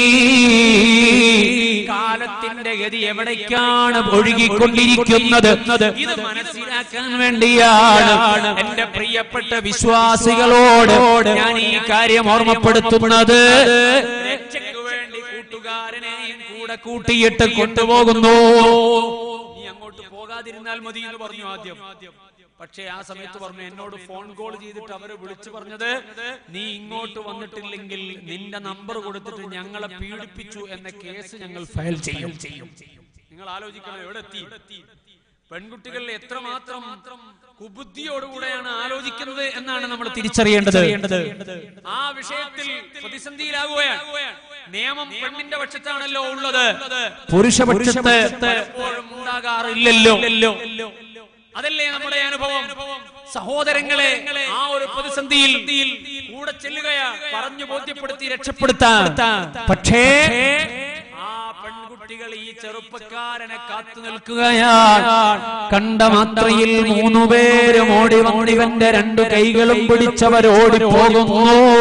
കാലത്തിന്റെ ഗതി എവിടേക്കാണ് ഒഴുകിക്കൊണ്ടിരിക്കുന്നത് ഇത് മനസ്സിലാക്കാൻ വേണ്ടിയാണ് എന്റെ പ്രിയപ്പെട്ട വിശ്വാസികളോട് ഞാൻ ഈ കാര്യം ഓർമ്മപ്പെടുത്തുന്നത് രക്ഷയ്ക്ക് വേണ്ടി കൂട്ടുകാരനെയും കൂടെ കൂട്ടിയിട്ട് കൊണ്ടുപോകുന്നു നീ അങ്ങോട്ട് പോകാതിരുന്നാൽ മതി എന്ന് പറഞ്ഞു ആദ്യം പക്ഷേ ആ സമയത്ത് പറഞ്ഞു എന്നോട് ഫോൺ കോൾ ചെയ്തിട്ട് അവര് വിളിച്ചു പറഞ്ഞത് നീ ഇങ്ങോട്ട് വന്നിട്ടില്ലെങ്കിൽ നിന്റെ നമ്പർ കൊടുത്തിട്ട് ഞങ്ങളെ പീഡിപ്പിച്ചു എന്ന കേസ് ഞങ്ങൾ ഫയൽ ചെയ്യും ചെയ്യും നിങ്ങൾ ആലോചിക്കണം എവിടെ എത്തി പെൺകുട്ടികൾ എത്രമാത്രം കുബുദ്ധിയോടുകൂടെയാണ് ആലോചിക്കുന്നത് എന്നാണ് നമ്മൾ തിരിച്ചറിയേണ്ടത് ആ വിഷയത്തിൽ പ്രതിസന്ധിയിലാകുകയാണ് നിയമം പെണ്ണിന്റെ പക്ഷത്താണല്ലോ ഉള്ളത് പുരുഷപക്ഷത്ത് പലപ്പോഴും ഉണ്ടാകാറില്ലല്ലോ അതല്ലേ നമ്മുടെ അനുഭവം സഹോദരങ്ങളെ ആ ഒരു പ്രതിസന്ധിയിൽ കൂടെ ചെല്ലുകയാ പറഞ്ഞു ബോധ്യപ്പെടുത്തി രക്ഷപ്പെടുത്താൻ പക്ഷേ ആ പെൺകുട്ടികൾ ഈ ഈ ചെറുപ്പക്കാരനെ കാത്തു നിൽക്കുകയാണ് കണ്ട മാത്രയിൽ മൂന്നുപേരും ഓടി വന്നിവന്റെ രണ്ടു കൈകളും പിടിച്ചവരോടി പോകുന്നു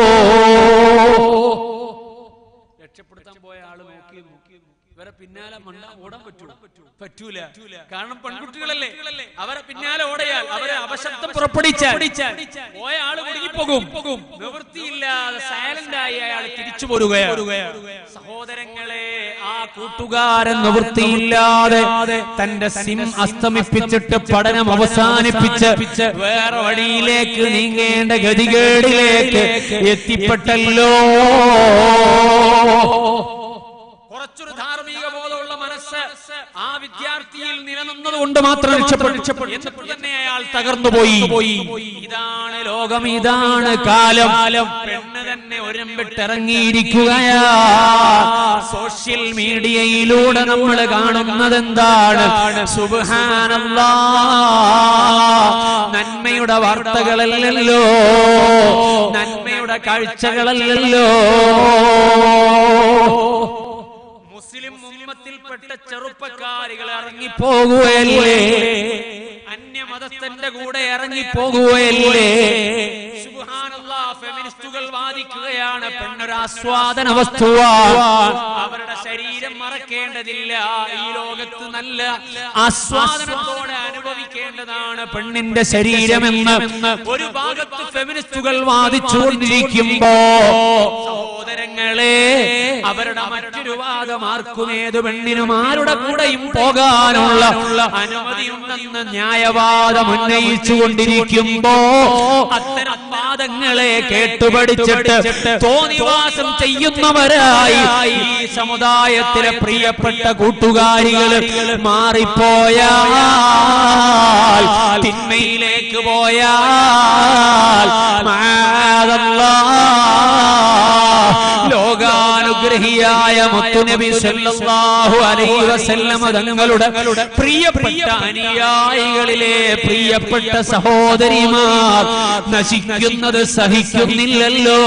രക്ഷപ്പെടുത്താൻ പോയ ആള് നോക്കി ഇവരെ പിന്നാലെ മണ്ട ഓടാൻ പറ്റൂ പറ്റൂല കാരണം പെൺകുട്ടികളല്ലേ അവരെ പിന്നാലെ ഓടയാൽ അവരെ അപശബ്ദം പുറപ്പെടിച്ചാൽ പോയ ആള് കുടുങ്ങിപ്പോകും നിവൃത്തിയില്ലാതെ സൈലന്റ് ആയി അയാൾ തിരിച്ചു പോരുകയാണ് സഹോദരങ്ങളെ ആ കൂട്ടുകാരൻ നിവൃത്തിയില്ലാതെ തന്റെ സിം അസ്തമിപ്പിച്ചിട്ട് പഠനം അവസാനിപ്പിച്ച് വേറെ വഴിയിലേക്ക് നീങ്ങേണ്ട ഗതികേടിലേക്ക് എത്തിപ്പെട്ടല്ലോ കുറച്ചൊരു ധാർമ്മിക ബോധമുള്ള മനസ്സ് ആ വിദ്യാർത്ഥിയിൽ നിലനിന്നത് കൊണ്ട് മാത്രം രക്ഷപ്പെട്ടു എന്നിട്ട് തന്നെ അയാൾ തകർന്നു പോയി ഇതാണ് ലോകം ഇതാണ് കാലം പെണ്ണ് തന്നെ ഒരമ്പിട്ടിറങ്ങിയിരിക്കുകയാ സോഷ്യൽ മീഡിയയിലൂടെ നമ്മൾ കാണുന്നത് എന്താണ് സുബാനല്ലാ നന്മയുടെ വാർത്തകളല്ലല്ലോ നന്മയുടെ കാഴ്ചകളല്ലല്ലോ മുസ്ലിം ഉമ്മത്തിൽപ്പെട്ട ചെറുപ്പക്കാരികൾ ഇറങ്ങി പോകുകയല്ലേ അന്യമതസ്ഥന്റെ കൂടെ ഇറങ്ങി പോകുകയല്ലേ സുബ്ഹാനല്ലാ, ഫെമിനിസ്റ്റുകൾ വാദിക്കുകയാണ് പെണ്ണൊരു ആസ്വാദന വസ്തുവാണ് അവരുടെ ശരീരം മറക്കേണ്ടതില്ല ഈ ലോകത്ത് നല്ല ആസ്വാദനത്തോടെ അനുഭവിക്കേണ്ടതാണ് പെണ്ണിന്റെ ശരീരമെന്ന് ഒരു ഭാഗത്ത് ഫെമിനിസ്റ്റുകൾ വാദിച്ചുകൊണ്ടിരിക്കുമ്പോ സഹോദരങ്ങളെ അവരുടെ മറ്റൊരു വാദം ആർക്കും ഏതു പെണ്ണിനും ആരുടെ കൂടെയും പോകാനുള്ള അനുമതിയുണ്ടെന്ന് ന്യായവാദം ഉന്നയിച്ചുകൊണ്ടിരിക്കുമ്പോ അത്തരം വാദങ്ങളെ കേട്ടുപഠിച്ചിട്ട് തോന്നിവാസം ചെയ്യുന്നവരായി ഈ സമുദായത്തിലെ പ്രിയപ്പെട്ട കൂട്ടുകാരികൾ മാറിപ്പോയാൽ തിന്മയിലേക്ക് പോയാൽ മാതല്ലാ ലോകാനുഗ്രഹിയായ മുത്തുനബി സല്ലല്ലാഹു അലൈഹി വസല്ലമ തങ്ങളുടെ പ്രിയപ്പെട്ട അനുയായികളിലെ പ്രിയപ്പെട്ട സഹോദരിമാർ നശിക്കുന്നത് സഹിക്കുന്നില്ലല്ലോ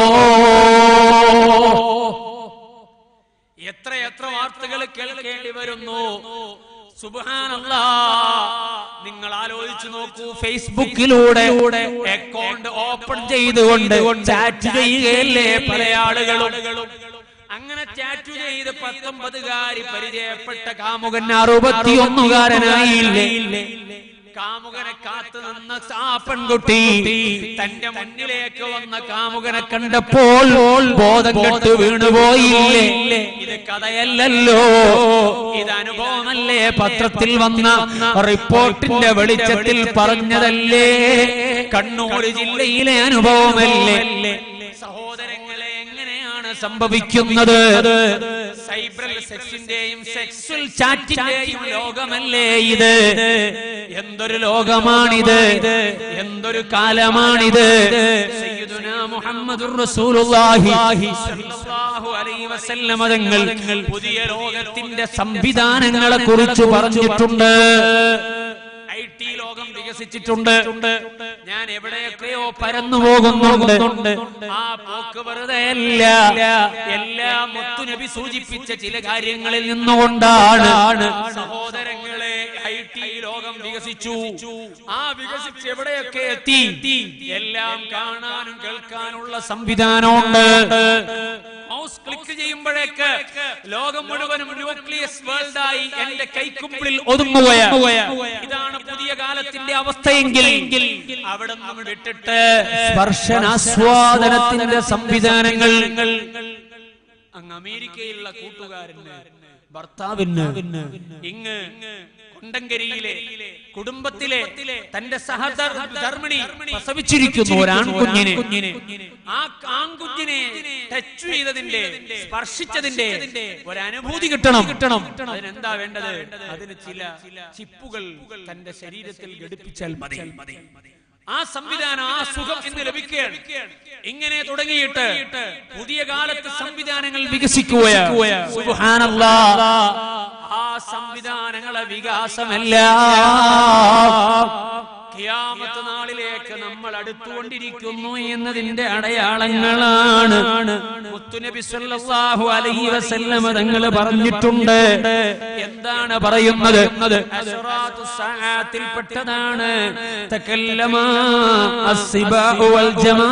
എത്ര എത്ര വാർത്തകൾ കേൾക്കേണ്ടി വരുന്നു സുബ്ഹാനല്ലാ നിങ്ങൾ ആലോചിച്ചു നോക്കൂ ഫേസ്ബുക്കിലൂടെ അക്കൗണ്ട് ഓപ്പൺ ചെയ്തുകൊണ്ട് ചാറ്റ് ചെയ്യുകയല്ലേ പല ആളുകളും അങ്ങനെ ചാറ്റ് ചെയ്ത് പത്തൊമ്പതുകാരി പരിചയപ്പെട്ട കാമുകൻ അറുപത്തിയൊന്നുകാരനായില്ലേ കാമുകനെ കാത്തു നിന്ന ആ പെൺകുട്ടി തന്റെ മുന്നിലേക്ക് വന്ന കാമുകനെ കണ്ടപ്പോൾ ബോധം കെട്ട് വീണുപോയില്ലേ ഇത് കഥയല്ലല്ലോ ഇത് അനുഭവമല്ലേ പത്രത്തിൽ വന്ന റിപ്പോർട്ടിന്റെ വെളിച്ചത്തിൽ പറഞ്ഞതല്ലേ കണ്ണൂർ ജില്ലയിലെ അനുഭവമല്ലേ സഹോദരങ്ങളെ എങ്ങനെയാണ് സംഭവിക്കുന്നത് സൈബർ സെക്സിന്റെയും സെക്സ്വൽ ചാറ്റിന്റെയും ലോകമല്ലേ ഇത് എന്തൊരു ലോകമാണിത് എന്തൊരു കാലമാണിത് സയ്യിദുനാ മുഹമ്മദുർ റസൂലുള്ളാഹി സ്വല്ലല്ലാഹു അലൈഹി വസല്ലമ തങ്ങൾ പുതിയ ലോകത്തിന്റെ സംവിധാനങ്ങളെ കുറിച്ച് പറഞ്ഞിട്ടുണ്ട് ഐ ടി ലോകം വികസിച്ചിട്ടുണ്ട് ഞാൻ എവിടെയൊക്കെയോ പരന്നു പോകുന്നുണ്ട് ആ പോക്ക് വെറുതെ അല്ല എല്ലാം മുത്തുനബി സൂചിപ്പിച്ച ചില കാര്യങ്ങളിൽ നിന്നുകൊണ്ടാണ് സഹോദരങ്ങളെ ഐ ടി ലോകം വികസിച്ചു ആ വികസിച്ച് എവിടെയൊക്കെ എത്തി എല്ലാം കാണാനും കേൾക്കാനുള്ള സംവിധാനമുണ്ട് മൗസ് ക്ലിക്ക് ചെയ്യുമ്പോഴേക്ക് ലോകം മുഴുവനും ന്യൂക്ലിയസ് വേൾഡ് ആയി എന്റെ കൈക്കുമ്പിളിൽ ഒതുങ്ങുകയാണ് ഇതാണ് പുതിയ കാലത്തിന്റെ അവസ്ഥയെങ്കിൽ അവിടെ നിന്ന് വിട്ടിട്ട് സ്പർശനാസ്വാദനത്തിന്റെ സംവിധാനങ്ങൾ അങ്ങ് അമേരിക്കയിലുള്ള കൂട്ടുകാരന് ഭർത്താവിന് ഇങ്ങ് കൊണ്ടങ്കരിയിലെ കുടുംബത്തിലെ തന്റെ സഹധർമ്മിണി പ്രസവിച്ചിരിക്കുന്നു ഒരു ആൺകുഞ്ഞിനെ ആ ആൺകുഞ്ഞിനെ ടച്ച് ചെയ്തതിന്റെ സ്പർശിച്ചതിന്റെ ഒരു അനുഭൂതി കിട്ടണം കിട്ടണം അതിനെന്താ വേണ്ടത് അതിന് ചില ചിപ്പുകൾ തന്റെ ശരീരത്തിൽ ഘടിപ്പിച്ചാൽ മതി ആ സംവിധാനം ആ സുഖം ഇന്ന് ലഭിക്കുകയാണ് ഇങ്ങനെ തുടങ്ങിയിട്ട് പുതിയ കാലത്ത് സംവിധാനങ്ങൾ വികസിക്കുകയാണ് സുബ്ഹാനല്ലാ. ആ സംവിധാനങ്ങളെ വികാസമല്ല ഖിയാമത്ത് നാളിലേക്ക് നമ്മൾ അടുത്തുകൊണ്ടിരിക്കുന്നു എന്നതിന്റെ അടയാളങ്ങളാണ് മുത്തുനബി സല്ലല്ലാഹു അലൈഹി വസല്ലമ തങ്ങൾ പറഞ്ഞിട്ടുണ്ട് എന്താണ് പറയുന്നത് അശ്റാത്തു സആത്തിൽപ്പെട്ടതാണ് തകല്ലമ അസ്സിബാഉ വൽ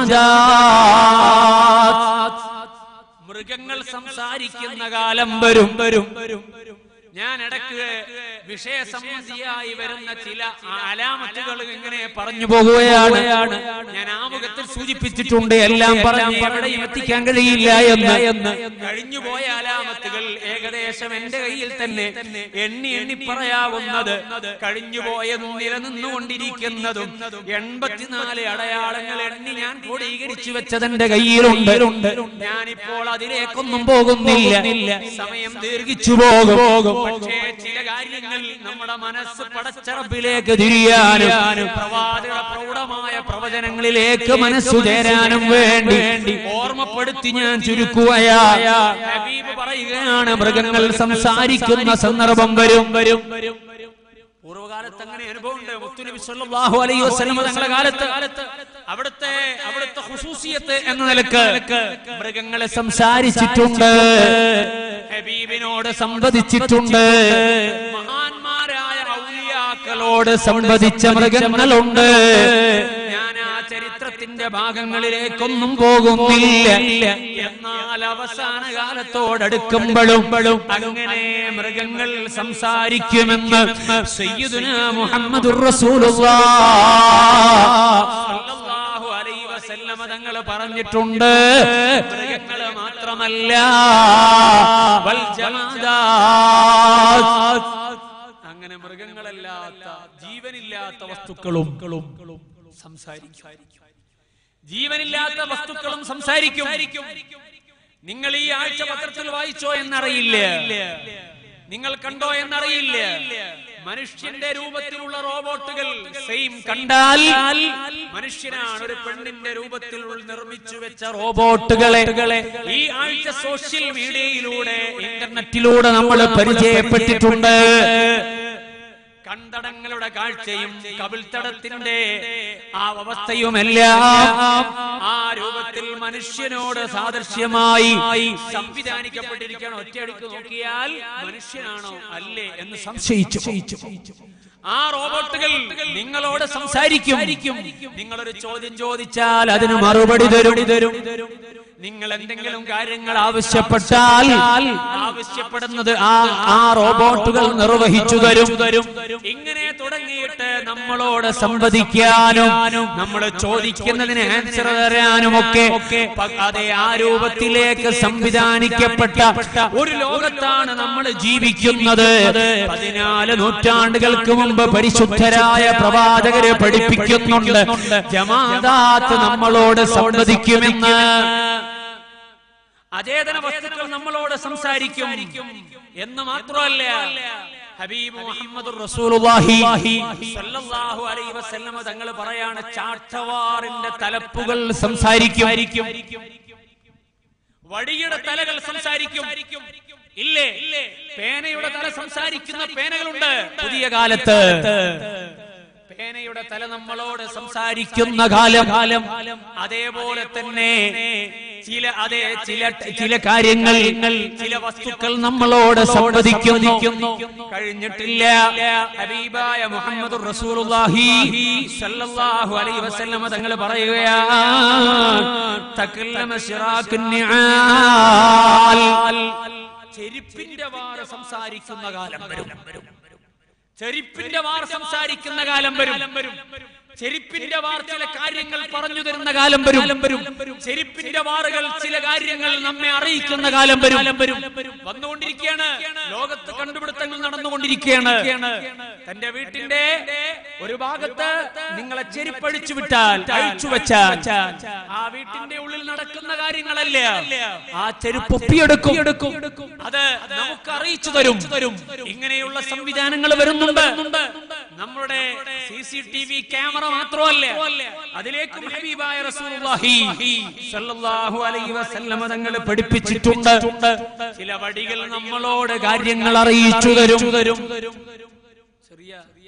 ജമാദാത്ത് മൃഗങ്ങൾ സംസാരിക്കുന്ന കാലം വരും വരും വരും ഞാൻ ഇടയ്ക്ക് വിഷയസംബന്ധിയായി വരുന്ന ചില അലാമത്തുകൾ ഇങ്ങനെ പറഞ്ഞു പോകുകയാണ് ഞാൻ ആമുഖത്തിൽ സൂചിപ്പിച്ചിട്ടുണ്ട് എല്ലാം പറഞ്ഞ് എവിടെയും എത്തിക്കാൻ കഴിയില്ല എന്ന് എന്ന് കഴിഞ്ഞുപോയ അലാമത്തുകൾ ഏകദേശം എന്റെ കയ്യിൽ തന്നെ എണ്ണി എണ്ണി പറയാവുന്നത് കഴിഞ്ഞുപോയതും നിലനിന്നുകൊണ്ടിരിക്കുന്നതും എൺപത്തിനാല് അടയാളങ്ങൾ എണ്ണി ഞാൻ ക്രോഡീകരിച്ചു വെച്ചതെന്റെ കയ്യിലുണ്ട് ഞാനിപ്പോൾ അതിലേക്കൊന്നും പോകുന്നില്ല സമയം ദീർഘിച്ചു പോകും പക്ഷേ ചില കാര്യങ്ങൾ നമ്മുടെ മനസ്സ് പടച്ചറപ്പിലേക്ക് തിരിയാനും പ്രവാചക പ്രൗഢമായ പ്രവചനങ്ങളിലേക്ക് മനസ്സു ചേരാനും വേണ്ടി ഓർമ്മപ്പെടുത്തി ഞാൻ ചുരുക്കുകയായ ഹബീബ് പറയുകയാണ് മൃഗങ്ങൾ സംസാരിക്കുന്ന സന്ദർഭം വരും വരും വരും പൂർവ്വകാലത്ത് അങ്ങനെ അനുഭവമുണ്ട് മുത്തുനബി സല്ലല്ലാഹു അലൈഹി വസല്ലം തങ്ങളുടെ കാലത്ത് അവിടുത്തെ അവിടുത്തെ ഹുസൂസിയത്ത് എന്ന നിലക്ക് മൃഗങ്ങളെ സംസാരിച്ചിട്ടുണ്ട് ഹബീബിനോട് സംവദിച്ചിട്ടുണ്ട് മഹാന്മാരായ ഔലിയാക്കളോട് സംവദിച്ച മൃഗങ്ങളുണ്ട് ഞാൻ ആ ചരിത്രത്തിന്റെ ഭാഗങ്ങളിലേക്കൊന്നും പോകുന്നില്ല എന്നാൽ അവസാന കാലത്തോടടുക്കുമ്പോഴും അങ്ങനെ മൃഗങ്ങൾ സംസാരിക്കുമെന്ന് സയ്യിദുന മുഹമ്മദുർ റസൂലുള്ളാഹി അലൈഹി വസല്ലമ തങ്ങൾ പറഞ്ഞിട്ടുണ്ട് മൃഗങ്ങൾ മാത്രമല്ല വൽ ജമാദാത്ത് അങ്ങനെ മൃഗങ്ങളല്ലാത്ത ജീവനില്ലാത്ത വസ്തുക്കളും സംസാരിക്കും ജീവനില്ലാത്ത വസ്തുക്കളും സംസാരിക്കും നിങ്ങൾ ഈ ആഴ്ച പത്രത്തിൽ വായിച്ചോ എന്നറിയില്ല നിങ്ങൾ കണ്ടോ എന്നറിയില്ല മനുഷ്യന്റെ രൂപത്തിലുള്ള റോബോട്ടുകൾ സെയിം കണ്ടാൽ മനുഷ്യനാണ് ഒരു പെണ്ണിന്റെ രൂപത്തിൽ നിർമ്മിച്ചു വെച്ച റോബോട്ടുകളെ ഈ ആഴ്ച സോഷ്യൽ മീഡിയയിലൂടെ ഇന്റർനെറ്റിലൂടെ നമ്മൾ പരിചയപ്പെട്ടിട്ടുണ്ട് കണ്ടടങ്ങളുടെ കാഴ്ചയും കവിൾത്തടത്തിന്റെ ആ അവസ്ഥയുമെല്ലാം ആ രൂപത്തിൽ മനുഷ്യനോട് സാദൃശ്യമായി സംവിധാനിക്കപ്പെട്ടിരിക്കണം ഒറ്റയടിക്ക് നോക്കിയാൽ മനുഷ്യനാണോ അല്ലേ എന്ന് സംശയിച്ചു ആ റോബോട്ടുകൾ നിങ്ങളോട് സംസാരിക്കും നിങ്ങളൊരു ചോദ്യം ചോദിച്ചാൽ അതിന് മറുപടി തരും തരും നിങ്ങൾ എന്തെങ്കിലും കാര്യങ്ങൾ ആവശ്യപ്പെട്ടാൽ ആവശ്യപ്പെടുന്നത് ആ ആ റോബോട്ടുകൾ നിർവഹിച്ചു തരും തരും ഇങ്ങനെ തുടങ്ങിയിട്ട് നമ്മളോട് സംവദിക്കാനും നമ്മൾ ചോദിക്കുന്നതിന് ആൻസർ തരാനും ഒക്കെ അതെ ആ രൂപത്തിലേക്ക് സംവിധാനിക്കപ്പെട്ട ഒരു ലോകത്താണ് നമ്മൾ ജീവിക്കുന്നത് പതിനാല് നൂറ്റാണ്ടുകൾക്ക് മുമ്പ് പരിശുദ്ധരായ പ്രവാചകരെ പഠിപ്പിക്കുന്നുണ്ട് ജമാദാത്ത് നമ്മളോട് സംവദിക്കുമെന്ന് അചേതന വസ്തുക്കൾ നമ്മളോട് സംസാരിക്കും എന്ന് മാത്രമല്ല ഹബീബ് മുഹമ്മദ് റസൂലുള്ളാഹി സ്വല്ലല്ലാഹു അലൈഹി വസല്ലമ തങ്ങൾ പറയാണ് ചാട്ടവാറിന്റെ തലപ്പുകൾ സംസാരിക്കും വടിയുടെ തലകൾ സംസാരിക്കും ഇല്ലേ പേനയുടെ തല സംസാരിക്കുന്ന പേനകളുണ്ട് പുതിയ കാലത്ത് പേനയുടെ തല നമ്മളോട് സംസാരിക്കുന്ന കാലം കാലം അതേപോലെ തന്നെ ചില അതേ ചില ചില കാര്യങ്ങൾ ചില വസ്തുക്കൾ നമ്മളോട് സംവദിക്കുന്നു കഴിഞ്ഞിട്ടില്ല ഹബീബായ മുഹമ്മദ് റസൂലുള്ളാഹി സല്ലല്ലാഹു അലൈഹി വസല്ലമ തങ്ങൾ പറയുകയാണ് തകല്ലമ ശിറാക്കുൻ നിആൽ ചെരുപ്പിന്റെ വാറ സംസാരിക്കുന്ന കാലം വരും ചെരുപ്പിന്റെ വാർ സംസാരിക്കുന്ന കാലം വരും ചെരുപ്പിന്റെ വാർ ചില കാര്യങ്ങൾ പറഞ്ഞു തരുന്ന കാലം വരും വരും ചെരുപ്പിന്റെ വാറുകൾ ചില കാര്യങ്ങൾ നമ്മെ അറിയിക്കുന്ന കാലം വരും വരും വന്നുകൊണ്ടിരിക്കുകയാണ് ലോകത്ത് കണ്ടുപിടുത്തങ്ങൾ നടന്നുകൊണ്ടിരിക്കുകയാണ് തന്റെ വീട്ടിന്റെ ഒരു ഭാഗത്ത് നിങ്ങളെ ചെരുപ്പഴിച്ചു വിട്ടാൽ അഴിച്ചു വെച്ചാൽ ആ വീട്ടിന്റെ ഉള്ളിൽ നടക്കുന്ന കാര്യങ്ങളല്ല ആ ചെരുപ്പ് ഒപ്പിയെടുക്കും അത് നമുക്ക് അറിയിച്ചു തരും തരും ഇങ്ങനെയുള്ള സംവിധാനങ്ങൾ വരുന്നുണ്ട് നമ്മുടെ C C T V camera മാത്രമല്ല അതിലേക്കും ഹബീബായ റസൂലുള്ളാഹി സ്വല്ലല്ലാഹു അലൈഹി വസല്ലമ തങ്ങൾ പഠിപ്പിച്ചിട്ടുണ്ട് ചില വടികൾ നമ്മളോട് കാര്യങ്ങൾ അറിയിച്ചു തരും തരും ചെറിയ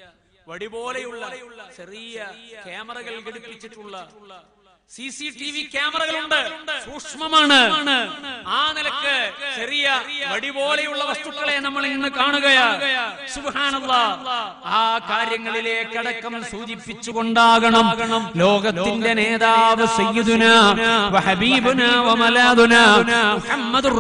വടി പോലെയുള്ള ചെറിയ ക്യാമറകൾ ഘടിപ്പിച്ചിട്ടുള്ള സി സി ടി വി ക്യാമറകളുണ്ട് സൂക്ഷ്മമാണ് ആ നിലക്ക് ചെറിയ വടി പോലെയുള്ള വസ്തുക്കളെ നമ്മൾ ഇന്ന് കാണുകയാ സുബ്ഹാനല്ലാ ആ കാര്യങ്ങളിലേക്കടക്കം സൂചിപ്പിച്ചുകൊണ്ടാകണം ലോകത്തിന്റെ നേതാവ് സയ്യിദുന വഹബീബുന വമലാദുന മുഹമ്മദുർ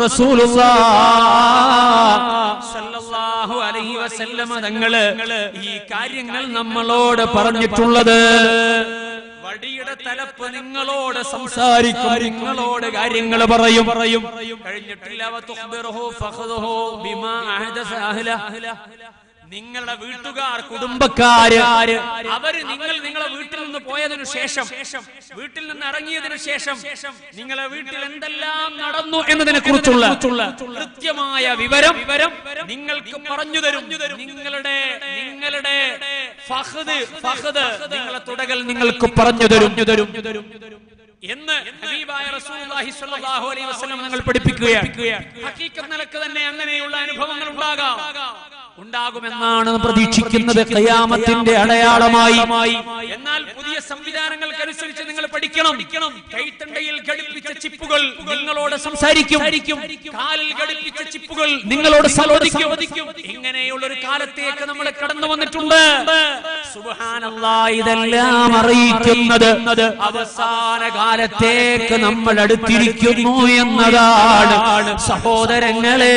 റസൂലുള്ളാഹ് സല്ലല്ലാഹു അലൈഹി വസല്ലമ തങ്ങള് ഈ കാര്യങ്ങൾ നമ്മളോട് പറഞ്ഞിട്ടുള്ളത് വടിയുടെ തലപ്പ് നിങ്ങളോട് സംസാരിക്കും നിങ്ങളോട് കാര്യങ്ങൾ പറയും പറയും കഴിഞ്ഞിട്ടില്ല വതുഖ്ബിറുഹു ഫഖദുഹു ബിമാ അഹദസ അഹ്ല നിങ്ങളുടെ വീട്ടുകാർ കുടുംബക്കാര് അവര് നിങ്ങൾ നിങ്ങളെ വീട്ടിൽ നിന്ന് പോയതിനു ശേഷം വീട്ടിൽ നിന്ന് ഇറങ്ങിയതിനു ശേഷം നിങ്ങളെ വീട്ടിൽ എന്തെല്ലാം നടന്നു എന്നതിനെ കുറിച്ചുള്ള കൃത്യമായ വിവരം വിവരം നിങ്ങൾക്ക് പറഞ്ഞു തരും നിങ്ങളുടെ നിങ്ങളുടെ ഫഹദ് ഫഹദ് നിങ്ങളെ തുടകൽ നിങ്ങൾക്ക് പറഞ്ഞു തരും തരും എന്ന് ഹബീബായ റസൂലുള്ളാഹി സ്വല്ലല്ലാഹു അലൈഹി വസല്ലം നിങ്ങൾ പഠിപ്പിക്കുകയാണ് ഹഖീഖത്ത് നിലക്ക് തന്നെ അങ്ങനെയുള്ള അനുഭവങ്ങൾ ഉണ്ടാകാം ഉണ്ടാകുമെന്നാണ് പ്രതീക്ഷിക്കുന്നത് ഖിയാമത്തിന്റെ അടയാളമായി എന്നാൽ പുതിയ സംവിധാനങ്ങൾക്കനുസരിച്ച് നിങ്ങൾ പഠിക്കണം കൈത്തണ്ടയിൽ ഘടിപ്പിച്ച ചിപ്പുകൾ നിങ്ങളോട് സംസാരിക്കും കാലിൽ ഘടിപ്പിച്ച ചിപ്പുകൾ നിങ്ങളോട് സമ്മതിക്കും ഇങ്ങനെയുള്ള ഒരു കാലത്തേക്ക് നമ്മൾ കടന്നു വന്നിട്ടുണ്ട് സുബ്ഹാനല്ലാ ഇതെല്ലാം അറിയിക്കുന്നത് അവസാന കാലത്തേക്ക് നമ്മൾ അടുത്തിരിക്കുന്നു എന്നതാണ് സഹോദരങ്ങളെ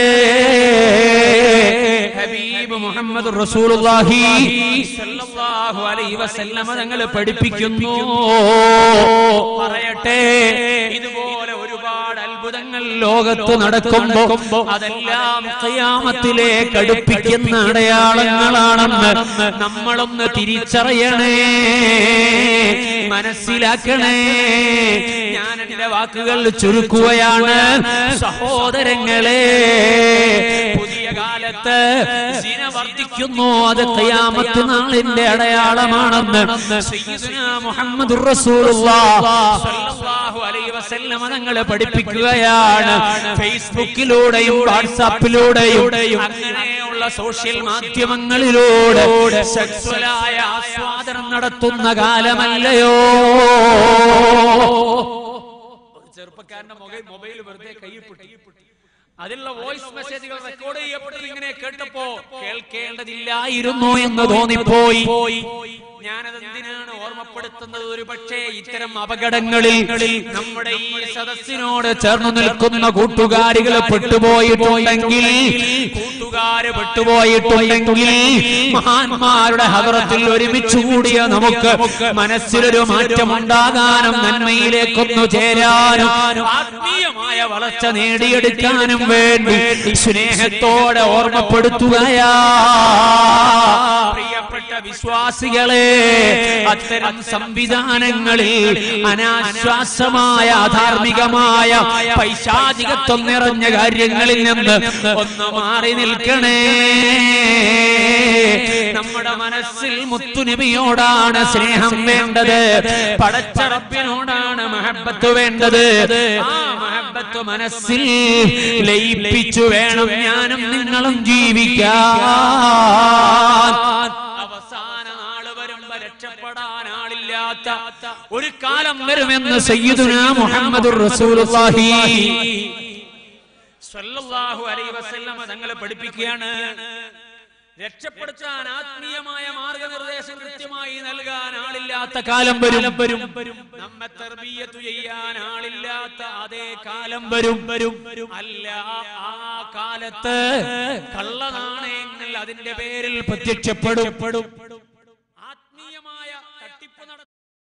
ഹബീബ് മുഹമ്മദ് റസൂലുള്ളാഹി സ്വല്ലല്ലാഹു അലൈഹി വസല്ലമ തങ്ങൾ പഠിപ്പിക്കുന്നു പറയട്ടെ ഇതുപോലെ ഒരുപാട് അത്ഭുതങ്ങൾ ലോകത്ത് നടക്കുമ്പോ അതെല്ലാം ഖിയാമത്തിലേക്ക് അടുപ്പിക്കുന്ന അടയാളങ്ങളാണെന്ന് നമ്മളൊന്ന് തിരിച്ചറിയണേ മനസ്സിലാക്കണേ ഞാൻ എന്റെ വാക്കുകൾ ചുരുക്കുകയാണ് സഹോദരങ്ങളെ പുതിയ കാലത്ത് സിന വർദ്ധിക്കുന്നു അത് ഖിയാമത്ത് നാളിന്റെ അടയാളമാണെന്ന് സയ്യിദുനാ മുഹമ്മദുർ റസൂലുള്ളാഹ് സ്വല്ലല്ലാഹു അലൈഹി വസല്ലമ തങ്ങളെ പഠിപ്പിക്കുകയാണ് ഫേസ്ബുക്കിലൂടെയും വാട്സാപ്പിലൂടെയും അങ്ങനെയുള്ള സോഷ്യൽ മാധ്യമങ്ങളിലൂടെ സെക്സ്വലായ ആസ്വാദനം നടത്തുന്ന കാലമല്ലയോ ചെറുപ്പക്കാരന്റെ മൊബൈൽ വെറുതെ കൈപ്പെട്ടി അതിലുള്ള വോയിസ് മെസ്സേജുകൾ റെക്കോർഡ് ചെയ്യപ്പെട്ടത് ഇങ്ങനെ കേട്ടപ്പോ കേൾക്കേണ്ടതില്ലായിരുന്നു എന്ന് തോന്നിപ്പോയി ഞാനത് എന്തിനാണ് ഓർമ്മപ്പെടുത്തുന്നത് ഒരു പക്ഷേ ഇത്തരം അപകടങ്ങളിൽ നമ്മുടെ ഈ സദസ്സിനോട് ചേർന്ന് നിൽക്കുന്ന കൂട്ടുകാരികൾ പെട്ടുപോയിട്ടുണ്ടെങ്കിൽ കൂട്ടുകാര് പെട്ടുപോയിട്ടുണ്ടെങ്കിൽ മഹാന്മാരുടെ ഹവറത്തിൽ ഒരുമിച്ച് കൂടിയ നമുക്ക് മനസ്സിലൊരു മാറ്റമുണ്ടാകാനും നന്മയിലേക്കൊന്നു ചേരാനും ആത്മീയമായ വളർച്ച നേടിയെടുക്കാനും വേണ്ടി സ്നേഹത്തോടെ ഓർമ്മപ്പെടുത്തുകയാ പ്രിയപ്പെട്ട വിശ്വാസികളെ അത്തരം സംവിധാനങ്ങളിൽ അനാശ്വാസമായ അധാർമികമായ പൈശാചികത്വം നിറഞ്ഞ കാര്യങ്ങളിൽ നിന്ന് ഒന്ന് മാറി നിൽക്കണേ നമ്മുടെ മനസ്സിൽ മുത്തുനബിയോടാണ് സ്നേഹം വേണ്ടത് പടച്ചറപ്പിനോടാണ് മഹബത്ത് വേണ്ടത് ആ മഹബത്ത് മനസ്സിൽ ലയിപ്പിച്ചു വേണം ഞാനും നിങ്ങളും ജീവിക്കാൻ അവസാന നാള് വരുമ്പോ രക്ഷപ്പെടാൻ ആളില്ലാത്ത ഒരു കാലം വരുമെന്ന് സയ്യിദുന മുഹമ്മദുർ റസൂലുള്ളാഹി സ്വല്ലല്ലാഹു അലൈഹി വസല്ലമ തങ്ങളെ പഠിപ്പിക്കുകയാണ് രക്ഷപ്പെടുത്താൻ ആത്മീയമായ മാർഗനിർദ്ദേശം കൃത്യമായി നൽകാൻ ആളില്ലാത്ത കാലം വരും വരും വരും നമ്മെ തർബീയത്തു ചെയ്യാൻ ആളില്ലാത്ത അതേ കാലം വരും വരും അല്ല ആ കാലത്ത് കള്ളനാണയങ്ങൾ അതിന്റെ പേരിൽ പ്രത്യക്ഷപ്പെടും ആത്മീയമായ തട്ടിപ്പ് നട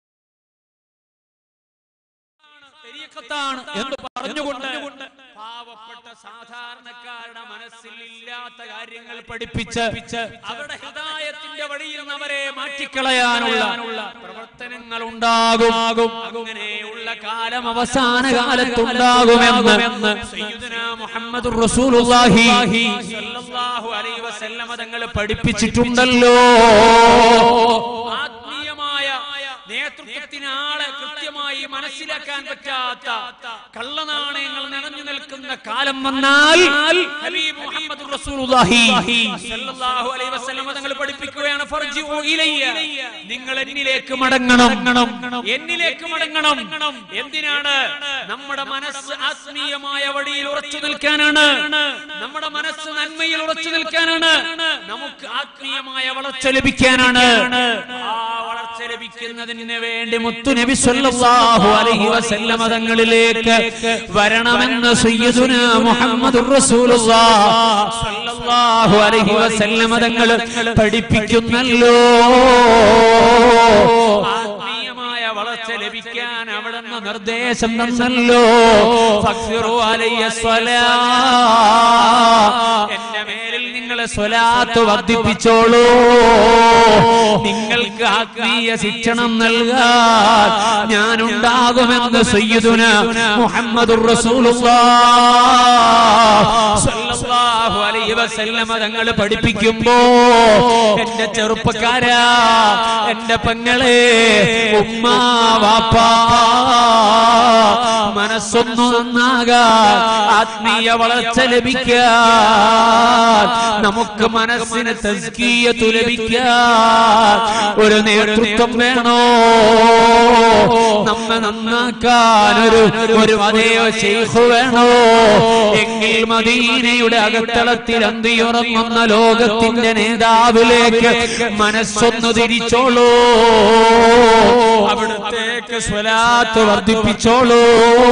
തെരീഖത്താണ് എന്ന് പറഞ്ഞുകൊണ്ട് പാവപ്പെട്ട സാധാരണക്കാരുടെ മനസ്സിൽ ഇല്ലാത്ത കാര്യങ്ങൾ പഠിപ്പിച്ച് അവരുടെ ഹൃദായത്തിന്റെ വഴിയിൽ നിന്ന് അവരെ മാറ്റിക്കളയാനുള്ള പ്രവർത്തനങ്ങൾ ഉണ്ടാകും അങ്ങനെയുള്ള കാലം അവസാന കാലത്തുണ്ടാകുമെന്ന് സയ്യിദുനാ മുഹമ്മദുർ റസൂലുള്ളാഹി സ്വല്ലല്ലാഹു അലൈഹി വസല്ലമ തങ്ങൾ പഠിപ്പിച്ചിട്ടുണ്ടല്ലോ ആത്മീയമായ നേതൃത്വത്തിന് ആളെ കൃത്യമായി മനസ്സിലാക്കാൻ പറ്റാത്ത കള്ളനാണയങ്ങൾ നിറഞ്ഞു നിൽക്കുന്ന കാലം വന്നാൽ ഹബീബ് മുഹമ്മദ് റസൂലുള്ളാഹി സ്വല്ലല്ലാഹു അലൈഹി വസല്ലം തങ്ങൾ പഠിപ്പിക്കുകയാണ് ഫർജിഉ ഇലയ്യ നിങ്ങൾ എന്നിലേക്ക് മടങ്ങണം എന്നിലേക്ക് മടങ്ങണം എന്തിനാണ് നമ്മുടെ മനസ്സ് ആത്മീയമായ വഴിയിൽ ഉറച്ചു നിൽക്കാനാണ് നമ്മുടെ മനസ്സ് നന്മയിൽ ഉറച്ചു നിൽക്കാനാണ് നമുക്ക് ആത്മീയമായ വളർച്ച ലഭിക്കാനാണ് ആ വളർച്ച ലഭിക്കുന്നതിന് വേണ്ടി മുത്തുനബി സല്ലല്ലാഹു അലൈഹി വസല്ലമ തങ്ങളിലേക്ക് വരണമെന്ന് സയ്യിദുന മുഹമ്മദുർ റസൂലുള്ളാഹ് സല്ലല്ലാഹു അലൈഹി വസല്ലമ തങ്ങൾ പഠിപ്പിക്കുന്നല്ലോ ആത്മീയമായ വളർച്ച ലഭിക്കാൻ അവിടുന്ന് നിർദ്ദേശം തന്നല്ലോ ഫക്സിറു അലയ്യ സ്വലാ എന്റെ മേലിൽ നിങ്ങൾ സ്വലാത്ത് വർദ്ധിപ്പിച്ചോളൂ നിങ്ങൾക്ക് ആത്മീയ ശിക്ഷണം നൽകാൻ ഞാനുണ്ടാകുമെന്ന് സയ്യിദുന മുഹമ്മദുർ റസൂലുള്ളാഹ് സ്വല്ലല്ലാഹു അലൈഹി വസല്ലമ തങ്ങൾ പഠിപ്പിക്കുമ്പോ എന്റെ ചെറുപ്പക്കാരാ എന്റെ പെങ്ങളെ ഉമ്മ വാപ്പ മനസ്സൊന്നു നന്നാകാൻ ആത്മീയ വളർച്ച ലഭിക്കാൻ നമുക്ക് മനസ്സിന് തസ്കീയത്തു ലഭിക്കാൻ ഒരു നേതൃത്വം വേണോ നമ്മെ നന്നാക്കാൻ ഒരു ഒരു അതേയോ ശൈഖ് വേണോ എങ്കിൽ മദീനയുടെ അകത്തളത്തിൽ അന്തിയുറങ്ങുന്ന ലോകത്തിന്റെ നേതാവിലേക്ക് മനസ്സൊന്നു തിരിച്ചോളൂ അവിടുത്തേക്ക് സ്വലാത്ത് വർദ്ധിപ്പിച്ചോളൂ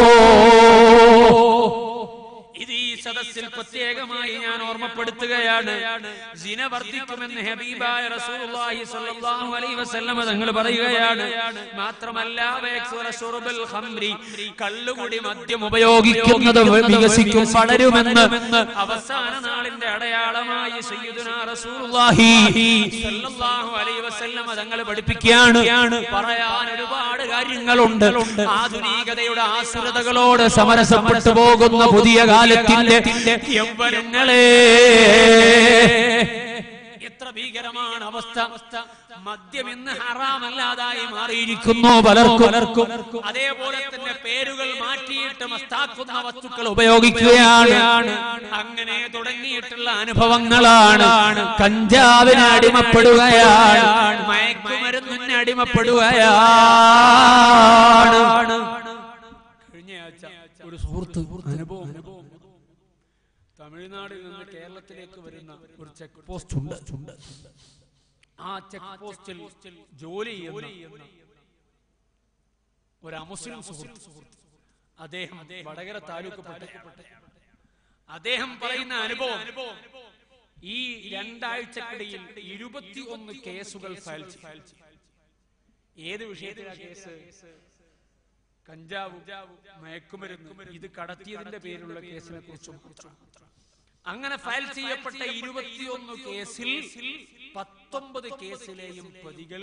ഇത് ഈ സദസ്സിൽ പ്രത്യേകമായി ഞാൻ ഓർമ്മപ്പെടുത്തുകയാണ് സിന വർദ്ധിക്കുമെന്ന് ഹബീബായ റസൂലുള്ളാഹി സ്വല്ലല്ലാഹു അലൈഹി വസല്ലമ തങ്ങൾ പറയുകയാണ് മാത്രമല്ല വയക്സുറ ശുർബുൽ ഖംരി കള്ളുകുടി മദ്യം ഉപയോഗിക്കുന്നത് വികസിക്കും വളരുമെന്ന് അവസാന നാളിന്റെ അടയാളമായി സയ്യിദുനാ റസൂലുള്ളാഹി സ്വല്ലല്ലാഹു അലൈഹി വസല്ലമ തങ്ങൾ പഠിപ്പിക്കുകയാണ് പറയാൻ ഒരുപാട് കാര്യങ്ങളുണ്ട് ആധുനികതയുടെ ആസുരതകളോട് സമരസപ്പെട്ടു പോകുന്ന പുതിയ കാലത്തിന്റെ യൗവനങ്ങളെ എത്ര ഭീകരമാണ് അവസ്ഥ മദ്യം ഇന്ന് ഹറാമല്ലാതായി മാറിയിരിക്കുന്നു പലർക്കും പലർക്കും അതേപോലെ തന്നെ പേരുകൾ മാറ്റിയിട്ട് മസ്താക്കുന്ന വസ്തുക്കൾ ഉപയോഗിക്കുകയാണ് അങ്ങനെ തുടങ്ങിയിട്ടുള്ള അനുഭവങ്ങളാണ് കഞ്ചാവിന് അടിമപ്പെടുകയാണ് മയക്കുമരുന്നിന് അടിമപ്പെടുകയാണ് കഴിഞ്ഞ ആഴ്ച ഒരു സുഹൃത്ത് അനുഭവം തമിഴ്നാടിൽ നിന്ന് കേരളത്തിലേക്ക് വരുന്ന ഒരു ചെക്ക് പോസ്റ്റ് ഉണ്ട് ആ ചെക്ക് പോസ്റ്റിൽ ജോലി ചെയ്യുന്ന ഒരു അമുസ്ലിം സുഹൃത്ത് അദ്ദേഹം വടകര താലൂക്ക് പട്ട അദ്ദേഹം പറയുന്ന അനുഭവം ഈ രണ്ടാഴ്ചക്കിടയിൽ ഇരുപത്തി ഒന്ന് കേസുകൾ ഫയൽ ചെയ്തു ഏത് വിഷയത്തിലാണ് കേസ് കഞ്ചാവ് മയക്കുമരുന്ന് ഇത് കടത്തിയതിന്റെ പേരിലുള്ള കേസിനെ കുറിച്ച് മാത്രം അങ്ങനെ ഫയൽ ചെയ്യപ്പെട്ട ഇരുപത്തിയൊന്ന് കേസിൽ പത്തൊമ്പത് കേസിലെയും പ്രതികൾ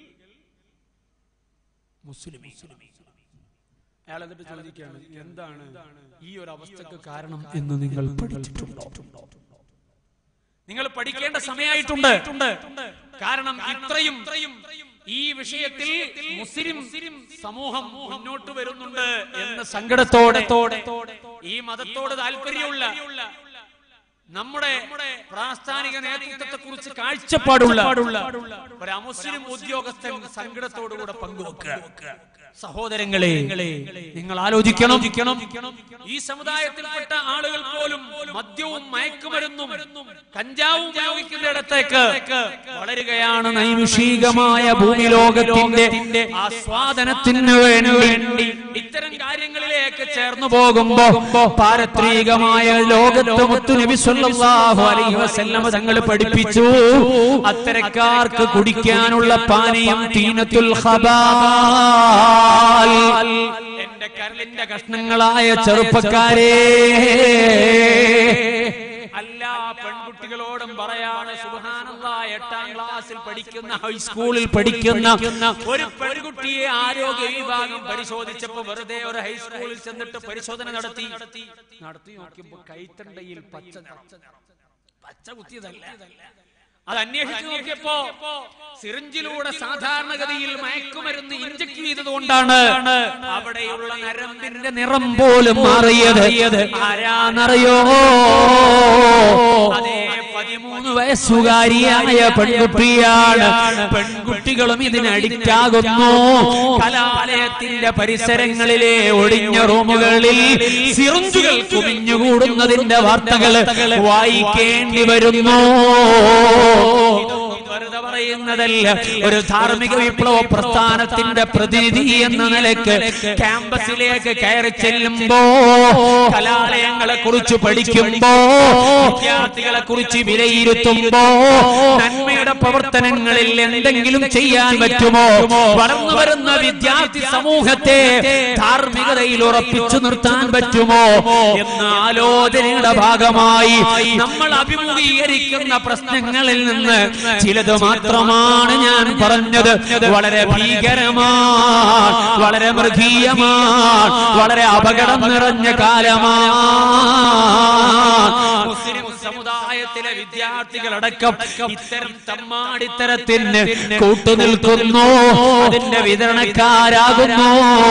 മുസ്ലിം അയാൾ എന്നിട്ട് ചോദിക്കുകയാണ് എന്താണ് ഈ ഒരു അവസ്ഥക്ക് കാരണം എന്ന് നിങ്ങൾ പഠിച്ചിട്ടുണ്ടോ നിങ്ങൾ പഠിക്കേണ്ട സമയമായിട്ടുണ്ട് കാരണം ഇത്രയും ഈ വിഷയത്തിൽ മുസ്ലിം സമൂഹം മുന്നോട്ട് വരുന്നുണ്ട് എന്ന സങ്കടത്തോടെ ഈ മതത്തോട് താല്പര്യമുള്ള നമ്മുടെ പ്രാസ്ഥാനിക നേതൃത്വത്തെ കുറിച്ച് കാഴ്ചപ്പാടുള്ള ഒരു അമുസ്ലിം ഉദ്യോഗസ്ഥൻ സങ്കടത്തോടുകൂടെ പങ്കുവെക്കുക സഹോദരങ്ങളെ നിങ്ങൾ ആലോചിക്കണം ഈ സമുദായത്തിൽപ്പെട്ട ആളുകൾ പോലും മദ്യവും മയക്കുമരുന്നും കഞ്ചാവും ഉപയോഗിക്കുന്നിടത്തേക്ക് വളരുകയാണ് നൈമിഷികമായ ഭൂമി ലോകത്തിന്റെ ആസ്വാദനത്തിന് വേണ്ടി ഇത്തരം കാര്യങ്ങളിലേക്ക് ചേർന്നു പോകുമ്പോ പാരത്രികമായ ലോകത്ത് മുത്തു നബി സല്ലല്ലാഹു അലൈഹി വസല്ലമ തങ്ങൾ പഠിപ്പിച്ചു അത്തരക്കാർക്ക് കുടിക്കാനുള്ള പാനീയം തീനത്തുൽ ഖബാൽ എന്റെ കരളിന്റെ കഷ്ണങ്ങളായ ചെറുപ്പക്കാരെ എല്ലാ പെൺകുട്ടികളോടും പറയാണ് സുബ്ഹാനല്ലാ എട്ടാം ക്ലാസ്സിൽ പഠിക്കുന്ന ഹൈസ്കൂളിൽ പഠിക്കുന്ന ഒരു പെൺകുട്ടിയെ ആരോഗ്യ വിഭാഗം പരിശോധിച്ചപ്പോ വെറുതെ ഒരു ഹൈസ്കൂളിൽ ചെന്നിട്ട് പരിശോധന നടത്തി നടത്തി നോക്കിയപ്പോ കൈത്തണ്ടയിൽ പച്ച നിറം പച്ച കുത്തിയതല്ല അത് അന്വേഷിച്ചു നോക്കിയപ്പോ സിറിഞ്ചിലൂടെ സാധാരണഗതിയിൽ മയക്കുമരുന്ന് ഇഞ്ചക്ട് ചെയ്തതുകൊണ്ടാണ് അവിടെയുള്ള നരമ്പിന്റെ നിറം പോലും മാറിയത് ആരാന്നറിയോ അതേ പതിമൂന്ന് വയസ്സുകാരിയായ പെൺകുട്ടിയാണ് പെൺകുട്ടികളും ഇതിന് അഡിക്റ്റ് ആകുന്നു കലാലയത്തിന്റെ പരിസരങ്ങളിലെ ഒടിഞ്ഞ റൂമുകളിൽ സിറിഞ്ചുകൾ കുമിഞ്ഞുകൂടുന്നതിന്റെ വാർത്തകൾ വായിക്കേണ്ടി വരുന്നു ഇതൊന്നും വെറുതെ പറയുന്നതല്ല ഒരു ധാർമ്മിക വിപ്ലവ പ്രസ്ഥാനത്തിന്റെ പ്രതിനിധി എന്ന നിലക്ക് ക്യാമ്പസിലേക്ക് കയറി ചെല്ലുമ്പോ കലാലയങ്ങളെ കുറിച്ച് പഠിക്കുമ്പോ വിദ്യാർത്ഥികളെ കുറിച്ച് വിലയിരുത്തുമ്പോ നന്മയുടെ പ്രവർത്തനങ്ങളിൽ എന്തെങ്കിലും ചെയ്യാൻ പറ്റുമോ വളർന്നു വരുന്ന വിദ്യാർത്ഥി സമൂഹത്തെ ധാർമ്മികതയിൽ ഉറപ്പിച്ചു നിർത്താൻ പറ്റുമോ എന്ന ആലോചനയുടെ ഭാഗമായി നമ്മൾ അഭിമുഖീകരിക്കുന്ന പ്രശ്നങ്ങളിൽ നിന്ന് ചിലത് മാത്രമാണ് ഞാൻ പറഞ്ഞത് വളരെ ഭീകരമാണ് വളരെ മൃഗീയമാണ് വളരെ അപകടം നിറഞ്ഞ കാലമാണ് മുസ്ലിം സമുദായത്തിലെ വിദ്യാർത്ഥികളടക്കം ഇത്തരം തമ്മാടിത്തരത്തിന് കൂട്ടുനിൽക്കുന്നു അതിന്റെ വിതരണക്കാരാകുന്നു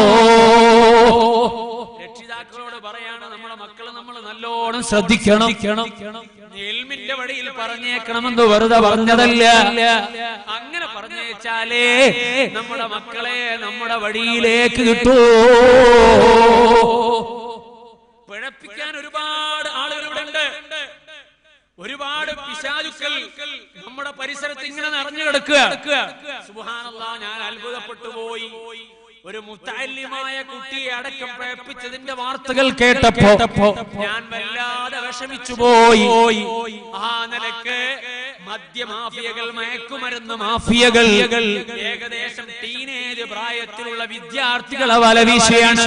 രക്ഷിതാക്കളോട് പറയാണ് നമ്മുടെ മക്കള് നമ്മൾ നല്ലോണം ശ്രദ്ധിക്കണം എൽമിന്റെ വഴിയിൽ പറഞ്ഞേക്കണമെന്ന് വെറുതെ പറഞ്ഞതല്ല അങ്ങനെ പറഞ്ഞേച്ചാലേ നമ്മുടെ മക്കളെ നമ്മുടെ വഴിയിലേക്ക് കിട്ടൂ പിഴപ്പിക്കാൻ ഒരുപാട് ആളുകൾ ഇവിടെ ഉണ്ട് ഒരുപാട് പിശാചുക്കൾ നമ്മുടെ പരിസരത്ത് ഇങ്ങനെ നിറഞ്ഞു കിടക്കുക സുബ്ഹാനല്ലാ ഞാൻ അത്ഭുതപ്പെട്ടു പോയി ഒരു മുത്താലിമായ കുട്ടിയെ അടക്കം പ്രേപ്പിച്ചതിന്റെ വാർത്തകൾ കേട്ടപ്പോ ഞാൻ വല്ലാതെ വിഷമിച്ചു പോയി ആ നിലക്ക് മദ്യമാഫിയകൾ മയക്കുമരുന്ന് മാഫിയകൾ ഏകദേശം ടീനേജ് പ്രായത്തിലുള്ള വിദ്യാർത്ഥികളെ വലവീശയാണ്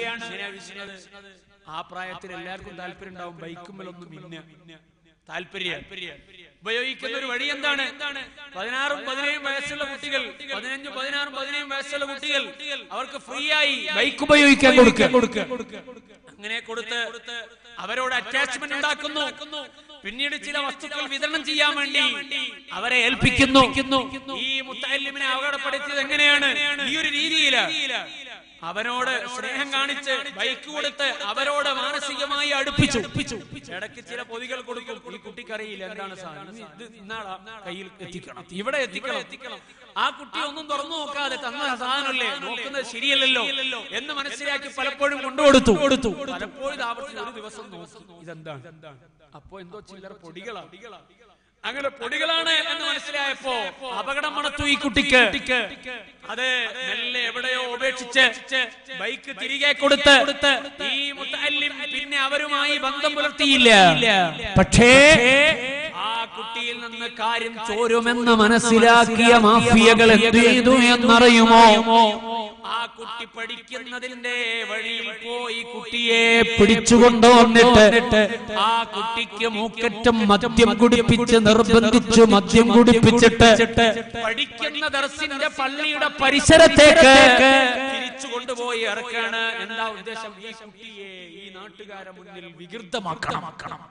ആ പ്രായത്തിൽ എല്ലാവർക്കും താല്പര്യം ഉണ്ടാവും ബൈക്കുമ്മലൊന്നും പിന്നെ താല്പര്യം ഉപയോഗിക്കുന്ന ഒരു വഴി എന്താണ് പതിനാറും പതിനേഴും വയസ്സുള്ള കുട്ടികൾ പതിനഞ്ചും പതിനാറും പതിനേഴും വയസ്സുള്ള കുട്ടികൾ അവർക്ക് ഫ്രീ ആയി ബൈക്ക് ഉപയോഗിക്കാൻ കൊടുക്കുക അങ്ങനെ കൊടുത്ത് അവരോട് അറ്റാച്ച്മെന്റ് ഉണ്ടാക്കുന്നു പിന്നീട് ചില വസ്തുക്കൾ വിതരണം ചെയ്യാൻ വേണ്ടി അവരെ ഏൽപ്പിക്കുന്നു ഈ മുത്തല്ലിമിനെ അപകടപ്പെടുത്തിയത് എങ്ങനെയാണ് ഈ ഒരു രീതിയില് അവനോട് സ്നേഹം കാണിച്ച് ബൈക്ക് കൊടുത്ത് അവരോട് മാനസികമായി അടുപ്പിച്ചു ഇടയ്ക്ക് ചില പൊതികൾ കൊടുക്കും ഈ കുട്ടിക്കറിയില്ല എന്താണ് സാധനം ഇത് ഇന്നാളാ കയ്യിൽ എത്തിക്കണം ഇവിടെ എത്തിക്കണം എത്തിക്കണം ആ കുട്ടി ഒന്നും തുറന്നു നോക്കാതെ തന്ന സാധനമല്ലേ നോക്കുന്നത് ശരിയല്ലല്ലോ എന്ന് മനസ്സിലാക്കി പലപ്പോഴും കൊണ്ടുകൊടുത്തു കൊടുത്തു പലപ്പോഴും ഇത് ആവർത്തിച്ച് ഒരു ദിവസം നോക്കി ഇതെന്താണ് അപ്പോ എന്തോ ചില്ലറ പൊടികളാ അങ്ങനെ പൊടികളാണ് എന്ന് മനസ്സിലായപ്പോ അപകടം മണത്തു ഈ കുട്ടിക്ക് അത് മെല്ലെ എവിടെയോ ഉപേക്ഷിച്ച് ബൈക്ക് തിരികെ കൊടുത്ത് ഈ മുത്തല്ലിം പിന്നെ അവരുമായി ബന്ധം പുലർത്തിയില്ല പക്ഷേ ആ കുട്ടിയിൽ നിന്ന് കാര്യം ചോരുമെന്ന് മനസ്സിലാക്കിയ മാഫിയകൾ എന്ത് ചെയ്തു എന്നറിയുമോ ആ കുട്ടി പഠിക്കുന്നതിന്റെ വഴിയിൽ പോയി കുട്ടിയെ പിടിച്ചുകൊണ്ടു വന്നിട്ട് ആ കുട്ടിക്ക് മൂക്കറ്റം മദ്യം കുടിപ്പിച്ച് നിർബന്ധിച്ചു മദ്യം കുടിപ്പിച്ചിട്ട് പഠിക്കുന്ന ദർശിന്റെ പള്ളിയുടെ പരിസരത്തേക്ക് തിരിച്ചു കൊണ്ടുപോയി ഇറക്കാണ് എന്താ ഉദ്ദേശം ഈ കുട്ടിയെ ഈ നാട്ടുകാരെ മുന്നിൽ വികൃതമാക്കണം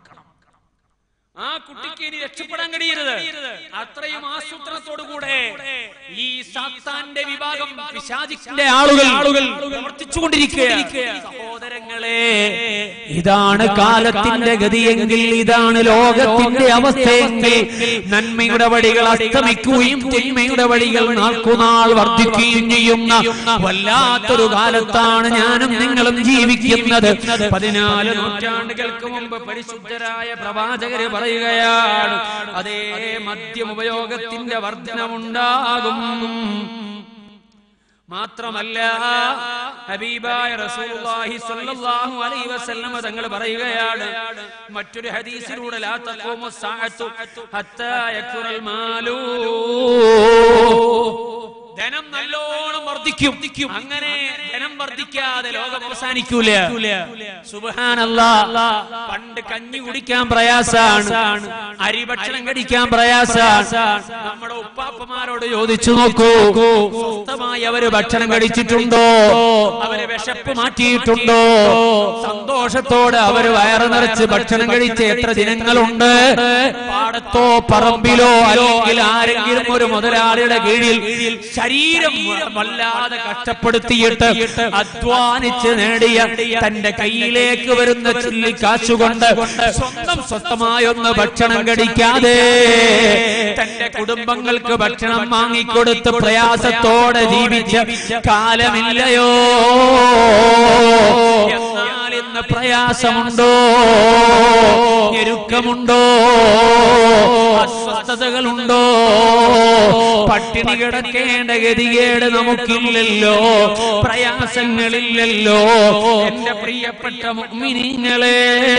ആ കുട്ടിക്ക് ഇനി രക്ഷപ്പെടാൻ കഴിയരുത് അത്രയും ആസൂത്രണത്തോടുകൂടെ ഈ സാത്താന്റെ വിഭാഗം പിശാചിന്റെ ആളുകൾ ആളുകൾ പ്രവർത്തിച്ചുകൊണ്ടിരിക്കുക സഹോദരങ്ങളെ ഇതാണ് കാലത്തിന്റെ ഗതിയെങ്കിൽ ഇതാണ് ലോകത്തിന്റെ അവസ്ഥയെങ്കിൽ നന്മയുടെ വഴികൾ അസ്തമിക്കുകയും തിന്മയുടെ വഴികൾ നാൾക്കുനാൾ വർദ്ധിക്കുകയും ചെയ്യുന്ന വല്ലാത്തൊരു കാലത്താണ് ഞാനും നിങ്ങളും ജീവിക്കുന്നത് പതിനാല് നൂറ്റാണ്ടുകൾക്ക് മുമ്പ് പരിശുദ്ധരായ പ്രവാചകര് പറയുകയാണ് അതേ മദ്യം ഉപയോഗത്തിന്റെ വർധനമുണ്ടാകും മാത്രമല്ല ഹബീബായ റസൂലുള്ളാഹി സ്വല്ലല്ലാഹു അലൈഹി വസല്ലമ തങ്ങൾ പറയുകയാണ് മറ്റൊരു ഹദീസിലൂടെ ലാ തഖൂമു സഅത്തു ഹത്താ യക്തുറൽ മാലൂ ധനം നല്ലോണം വർദ്ധിക്കും വർദ്ധിക്കും അങ്ങനെ ജനം വർദ്ധിക്കാതെ ലോകം അവസാനിക്കൂല സുബ്ഹാനല്ലാ പണ്ട് കഞ്ഞി കുടിക്കാൻ പ്രയാസാണ് അരി ഭക്ഷണം കഴിക്കാൻ പ്രയാസാണ് നമ്മുടെ ഉപ്പാപ്പമാരോട് ചോദിച്ചു നോക്കൂ സ്വസ്ഥമായി അവര് ഭക്ഷണം കഴിച്ചിട്ടുണ്ടോ അവര് വിശപ്പ് മാറ്റിയിട്ടുണ്ടോ സന്തോഷത്തോടെ അവര് വയറ് നിറച്ച് ഭക്ഷണം കഴിച്ച് എത്ര ദിനങ്ങളുണ്ട് പാടത്തോ പറമ്പിലോ അല്ലെങ്കിൽ ആരെങ്കിലും ഒരു മുതലാളിയുടെ കീഴിൽ ശരീരം വല്ലാതെ കഷ്ടപ്പെടുത്തിയിട്ട് അധ്വാനിച്ച് നേടിയ തന്റെ കയ്യിലേക്ക് വരുന്ന ചുല്ലി കാശുകൊണ്ട് സ്വന്തം സ്വന്തമായൊന്ന് ഭക്ഷണം കഴിക്കാതെ തന്റെ കുടുംബങ്ങൾക്ക് ഭക്ഷണം വാങ്ങിക്കൊടുത്ത് പ്രയാസത്തോടെ ജീവിച്ച കാലമില്ലയോ എന്നാൽ ഇന്ന് പ്രയാസമുണ്ടോ ഞെരുക്കമുണ്ടോ അസ്വസ്ഥതകളുണ്ടോ പട്ടിണി കിടക്കേണ്ട ഗതികേട് നമുക്കില്ലല്ലോ പ്രയാസങ്ങളില്ലല്ലോ എന്റെ പ്രിയപ്പെട്ട മുഅ്മിനീങ്ങളെ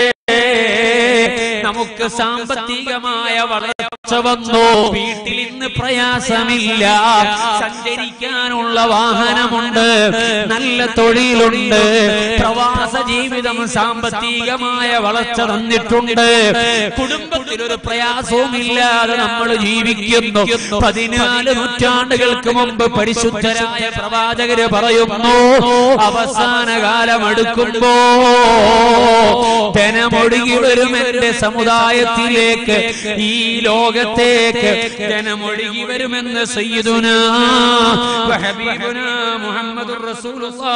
നമുക്ക് സാമ്പത്തികമായ വളർച്ച വന്നു വീട്ടിൽ ഇന്ന് പ്രയാസമില്ല സഞ്ചരിക്കാനുള്ള വാഹനമുണ്ട് നല്ല തൊഴിലുണ്ട് പ്രവാസ ജീവിതം സാമ്പത്തികമായ വളർച്ച തന്നിട്ടുണ്ട് കുടുംബത്തിൽ ഒരു പ്രയാസവും ഇല്ലാതെ നമ്മൾ ജീവിക്കുന്നു പതിനാല് നൂറ്റാണ്ടുകൾക്ക് മുമ്പ് പരിശുദ്ധരായ പ്രവാചകര് പറയുന്നു അവസാന കാലം എടുക്കുമ്പോ ധനമൊഴുകി വരും എന്റെ സമുദായത്തിലേക്ക് ഈ ലോകത്തേക്ക് ജനമൊഴുകി വരുമെന്ന് സയ്യിദുന വഹബീബുന മുഹമ്മദുർ റസൂലുള്ളാഹ്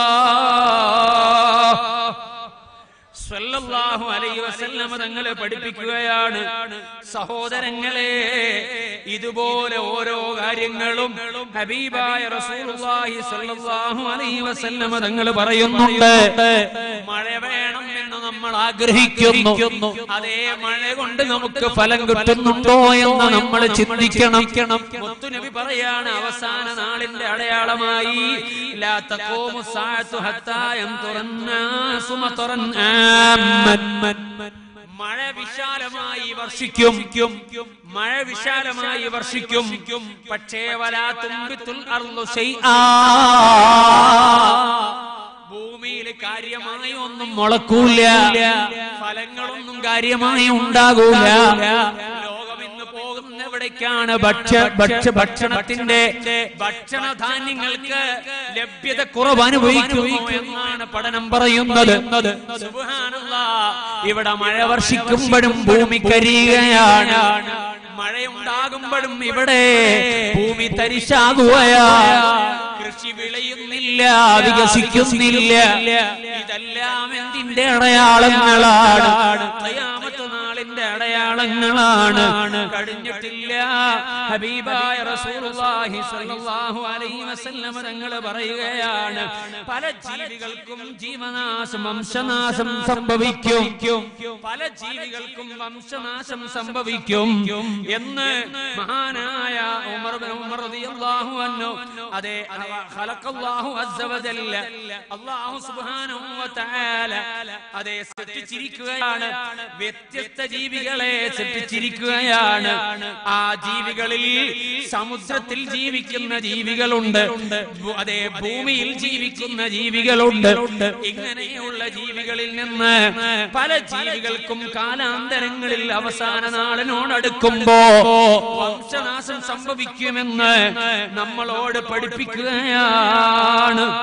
സ്വല്ലല്ലാഹു അലൈഹി വസല്ലമ തങ്ങളെ പഠിപ്പിക്കുകയാണ് സഹോദരങ്ങളെ ഇതുപോലെ ഓരോ കാര്യങ്ങളും ഹബീബായ റസൂലുള്ളാഹി സ്വല്ലല്ലാഹു അലൈഹി വസല്ലമ തങ്ങൾ പറയുന്നുണ്ട് മഴ വേണം എന്ന് നമ്മൾ ആഗ്രഹിക്കുന്നു അതേ മഴ കൊണ്ട് നമുക്ക് ഫലം കിട്ടുന്നുണ്ടോ എന്ന് നമ്മൾ ചിന്തിക്കണം മുത്തുനബി പറയാണ് അവസാന നാളിന്റെ അടയാളമായി ലാ തഖൂമു സാഅത്തു ഹത്താ യംതുറന്നാസു മതറൻ ആമ്മൻ മഴ വിശാലമായി വർഷിക്കും മഴ വിശാലമായി വർഷിക്കും പക്ഷേ വലാ തുമ്പിത്തുൽ അർളു ശൈആ ഭൂമിയിൽ കാര്യമായി ഒന്നും മുളക്കൂല ഫലങ്ങളൊന്നും കാര്യമായി ഉണ്ടാകൂല ലോകം ഇന്ന് പോകുന്ന എവിടേക്കാണ് ഭക്ഷ്യ ഭക്ഷ്യ ഭക്ഷണത്തിന്റെ ഭക്ഷണധാന്യങ്ങൾക്ക് ലഭ്യത കുറവ് അനുഭവിക്കുന്നു എന്നാണ് പഠനം പറയുന്നത് സുബ്ഹാനല്ലാഹ്. ഇവിടെ മഴ വർഷിക്കുമ്പോഴും ഭൂമി കരിയുകയാണ് മഴയുണ്ടാകുമ്പോഴും ഇവിടെ ഭൂമി തരിശാകുകയാണ് കൃഷി വിളയുന്നില്ല വികസിക്കുന്നില്ല ഇതെല്ലാം എന്തിന്റെ അടയാളങ്ങളാണ് ഖിയാമത്ത് നാളിന്റെ അടയാളങ്ങളാണ് കഴിഞ്ഞിട്ടില്ല ഹബീബായ റസൂലുള്ളാഹി സ്വല്ലല്ലാഹു അലൈഹി വസല്ലം തങ്ങൾ പറയുകയാണ് പല ജീവികൾക്കും ജീവനാശം വംശനാശം സംഭവിക്കും പല ജീവികൾക്കും വംശനാശം സംഭവിക്കും എന്ന് മഹാനായ ഉമർ ബിൻ ഉമർ റളിയല്ലാഹു അൻഹു അതെ ഖലഖല്ലാഹു അസ്സ വജല്ല അല്ലാഹു സുബ്ഹാനഹു വ തആല അതെ സൃഷ്ടിച്ചിരിക്കുകയാണ് വ്യത്യസ്ത ജീവികളെ സൃഷ്ടിച്ചിരിക്കുകയാണ് ആ ജീവികളിൽ സമുദ്രത്തിൽ ജീവിക്കുന്ന ജീവികളുണ്ട് അതെ ഭൂമിയിൽ ജീവിക്കുന്ന ജീവികളുണ്ട് ഇങ്ങനെയുള്ള ജീവികളിൽ നിന്ന് പല ജീവികൾക്കും കാലാന്തരങ്ങളിൽ അവസാന നാളിനോടടുക്കുമ്പോ വംശനാശം സംഭവിക്കുമെന്ന് നമ്മളോട് പഠിപ്പിക്കുകയാണ്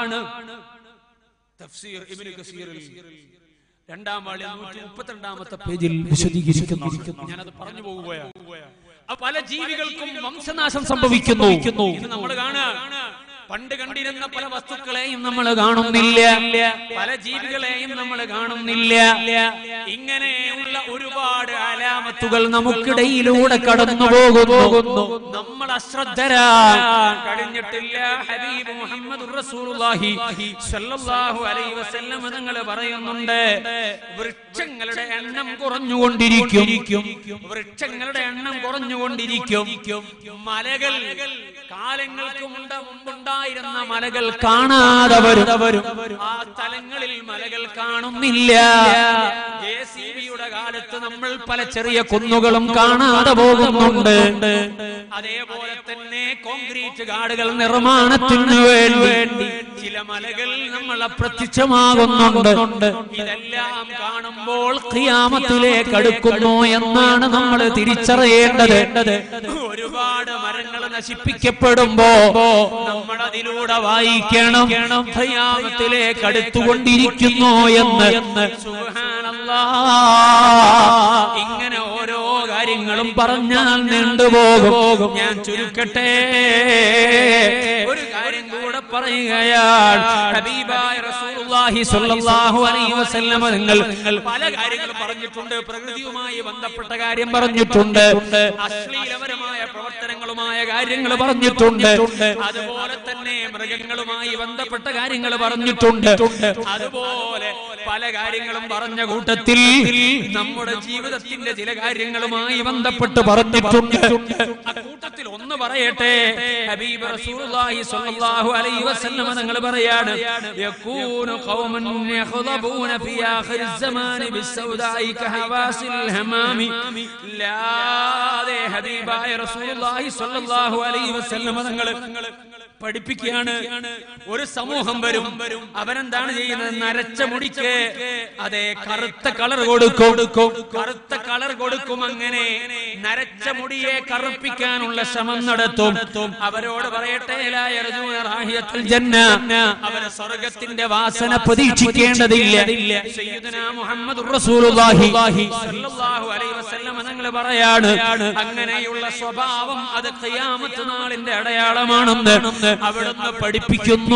തഫ്സീർ ഇബ്നു കസീറിൽ രണ്ടാം വാളി നൂറ്റി മുപ്പത്തിരണ്ടാമത്തെ പേജിൽ വിശദീകരിക്കുന്നു ഞാനത് പറഞ്ഞു പോവുകയാണ് അപ്പൊ പല ജീവികൾക്കും വംശനാശം സംഭവിക്കുന്നു ഇത് നമ്മൾ കാണാം പണ്ട് കണ്ടിരുന്ന പല വസ്തുക്കളെയും നമ്മൾ കാണുന്നില്ല പല ജീവികളെയും നമ്മൾ കാണുന്നില്ല ഇങ്ങനെയുള്ള ഒരുപാട് അലാമത്തുകൾ നമുക്കിടയിലൂടെ കടന്നു പോകുന്നു നമ്മൾ അശ്രദ്ധരാ കഴിഞ്ഞിട്ടില്ല ഹബീബ് മുഹമ്മദ് റസൂലുള്ളാഹി സ്വല്ലല്ലാഹു അലൈഹി വസല്ലം തങ്ങൾ പറയുന്നുണ്ട് വൃക്ഷങ്ങളുടെ എണ്ണം കുറഞ്ഞുകൊണ്ടിരിക്കും വൃക്ഷങ്ങളുടെ എണ്ണം കുറഞ്ഞുകൊണ്ടിരിക്കും മലകൾ കാലങ്ങൾക്ക് മുണ്ട മുമ്പുണ്ടായ ഉണ്ടായിരുന്ന മലകൾ കാണാതെ വരും ആ സ്ഥലങ്ങളിൽ മലകൾ കാണുന്നില്ല ജെ സി ബിയുടെ കാലത്ത് നമ്മൾ പല ചെറിയ കുന്നുകളും കാണാതെ പോകുന്നുണ്ട് അതേപോലെ തന്നെ കോൺക്രീറ്റ് കാടുകൾ നിർമ്മാണത്തിന് വേണ്ടി ചില മലകൾ നമ്മൾ അപ്രത്യക്ഷമാകുന്നുണ്ട് ഇതെല്ലാം കാണുമ്പോൾ ഖിയാമത്തിലേക്ക് അടുക്കുന്നു എന്നാണ് നമ്മൾ തിരിച്ചറിയേണ്ടത് ഒരുപാട് മരങ്ങൾ നശിപ്പിക്കപ്പെടുമ്പോ നമ്മൾ അതിലൂടെ വായിക്കണം ഖിയാമത്തിലേക്ക് അടുത്തുകൊണ്ടിരിക്കുന്നു എന്ന് സുബ്ഹാനല്ലാഹ്. ഇങ്ങനെ ഓരോ കാര്യങ്ങളും പറഞ്ഞാൽ നീണ്ടുപോകും ഞാൻ ചുരുക്കട്ടെ ഒരു കാര്യം കൂടെ പറയുകയാണ് ഹബീബായ റസൂലുള്ളാഹി സ്വല്ലല്ലാഹു അലൈഹി വസല്ലമ നിങ്ങൾ പല കാര്യങ്ങളും പറഞ്ഞിട്ടുണ്ട് പ്രകൃതിയുമായി ബന്ധപ്പെട്ട കാര്യം പറഞ്ഞിട്ടുണ്ട് അശ്ലീലപരമായ പ്രവർത്തനങ്ങളുമായ കാര്യങ്ങൾ പറഞ്ഞിട്ടുണ്ട് അതുപോലെ തന്നെ മൃഗങ്ങളുമായി ബന്ധപ്പെട്ട കാര്യങ്ങൾ പറഞ്ഞിട്ടുണ്ട് അതുപോലെ പല കാര്യങ്ങളും പറഞ്ഞ കൂട്ടത്തിൽ നമ്മുടെ ജീവിതത്തിന്റെ ചില കാര്യങ്ങളുമായി ബന്ധപ്പെട്ട് പറഞ്ഞിട്ടുണ്ട് ആ കൂട്ടത്തിൽ ഒന്ന് പറയട്ടെ ഹബീബ് റസൂലുള്ളാഹി സ്വല്ലല്ലാഹു അലൈഹി വസല്ലം തങ്ങൾ പറയാണ് യകൂനു ഖൗമൻ യഖ്ദബൂന ഫി ആഖിർ الزمان بالسوداء كهواس الهمام ലാതെ ഹബീബായ റസൂലുള്ളാഹി സ്വല്ലല്ലാഹു അലൈഹി വസല്ലം തങ്ങൾ പഠിപ്പിക്കുകയാണ് ഒരു സമൂഹം വരും അവരെന്താണ് ചെയ്യുന്നത് നരച്ച മുടിക്ക് അതെ കറുത്ത കളർ കൊടുക്കും കറുത്ത കളർ കൊടുക്കും അങ്ങനെ നരച്ച മുടിയെ കറുപ്പിക്കാനുള്ള ശ്രമം നടത്തും അവരോട് പറയട്ടെ ലാ യർജൂന റാഹിയത്തുൽ ജന്ന അവരെ സ്വർഗത്തിന്റെ വാസന പ്രതീക്ഷിക്കേണ്ടതില്ല സയ്യിദുനാ മുഹമ്മദുർ റസൂലുള്ളാഹി സ്വല്ലല്ലാഹു അലൈഹി വസല്ലം തങ്ങൾ പറയാണ് അങ്ങനെയുള്ള സ്വഭാവം അത് ഖിയാമത്ത് നാളിന്റെ അടയാളമാണെന്ന് അവിടുന്ന് പഠിപ്പിക്കുന്നു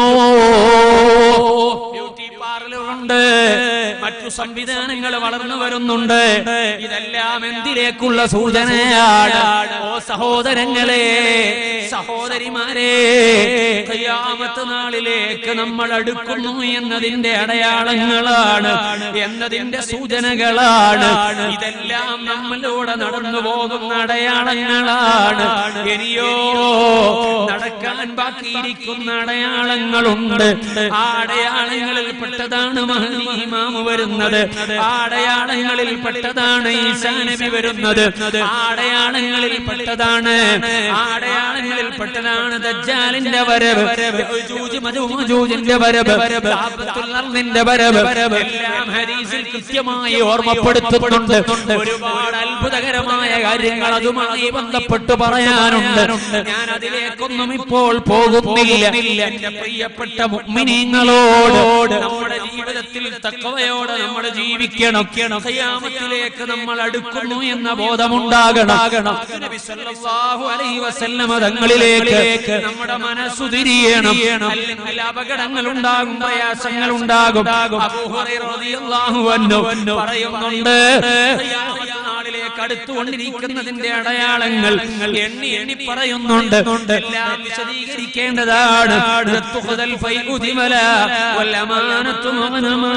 ബ്യൂട്ടി പാർലറുണ്ട് മറ്റു സംവിധാനങ്ങൾ വളർന്നു വരുന്നുണ്ട് ഇതെല്ലാം എന്തിലേക്കുള്ള സൂചനയാണ് ഓ സഹോദരങ്ങളെ സഹോദരിമാരെ ഖിയാമത്ത് നാളിലേക്ക് നമ്മൾ അടുക്കുന്നു എന്നതിന്റെ അടയാളങ്ങളാണ് എന്നതിന്റെ സൂചനകളാണ് ഇതെല്ലാം നമ്മളിലൂടെ നടന്നു പോകുന്ന അടയാളങ്ങളാണ് ഇനിയോ നടക്കാൻ ബാക്കിയിരിക്കുന്ന അടയാളങ്ങളുണ്ട് ആ അടയാളങ്ങളിൽ പെട്ടതാണ് മഹദി ഇമാമ് വരുന്നത് ആ അടയാളങ്ങളിൽ പെട്ടതാണ് ഈസാ നബി വരുന്നത് ആ അടയാളങ്ങളിൽ പെട്ടതാണ് ആ അടയാളങ്ങളിൽ പെട്ടതാണ് ദജ്ജാലിന്റെ വരവ് യജൂജ് മജൂജിന്റെ വരവ് ദാബത്തുൽ അർദിന്റെ വരവ് എല്ലാം ഹദീസിൽ കൃത്യമായി ഓർമ്മപ്പെടുത്തുന്നുണ്ട് ഒരുപാട് അത്ഭുതകരമായ കാര്യങ്ങൾ അതുമായി ബന്ധപ്പെട്ട് പറയാനുണ്ട് ഞാൻ അതിലേക്കൊന്നും ഇപ്പോൾ പോകുന്നില്ല എന്റെ പ്രിയപ്പെട്ട മുഅ്മിനീങ്ങളോട് നമ്മുടെ ജീവിതത്തിൽ തക്കവയോടെ നമ്മൾ ജീവിക്കണം ഖിയാമത്തിലേക്ക് നമ്മൾ അടുക്കുന്നു എന്ന ബോധമുണ്ടാകണം നബി സല്ലല്ലാഹു അലൈഹി വസല്ലമ തങ്ങളിലേക്ക് നമ്മുടെ മനസ്സു തിരിയണം അല്ലെങ്കിൽ അപകടങ്ങൾ ഉണ്ടാകും പ്രയാസങ്ങൾ ഉണ്ടാകും അബൂ ഹുറൈറ റളിയല്ലാഹു അൻഹു പറയുന്നുണ്ട് ഖിയാമത്ത് നാളിലേക്ക് അടുത്തുകൊണ്ടിരിക്കുന്നതിന്റെ അടയാളങ്ങൾ എണ്ണി എണ്ണി പറയുന്നുണ്ട് എല്ലാം വിശദീകരിക്കേണ്ടതാണ് തുഖദൽ ഫൈഉ ദിമല വല്ലമാനത്തു മഗ്നമാ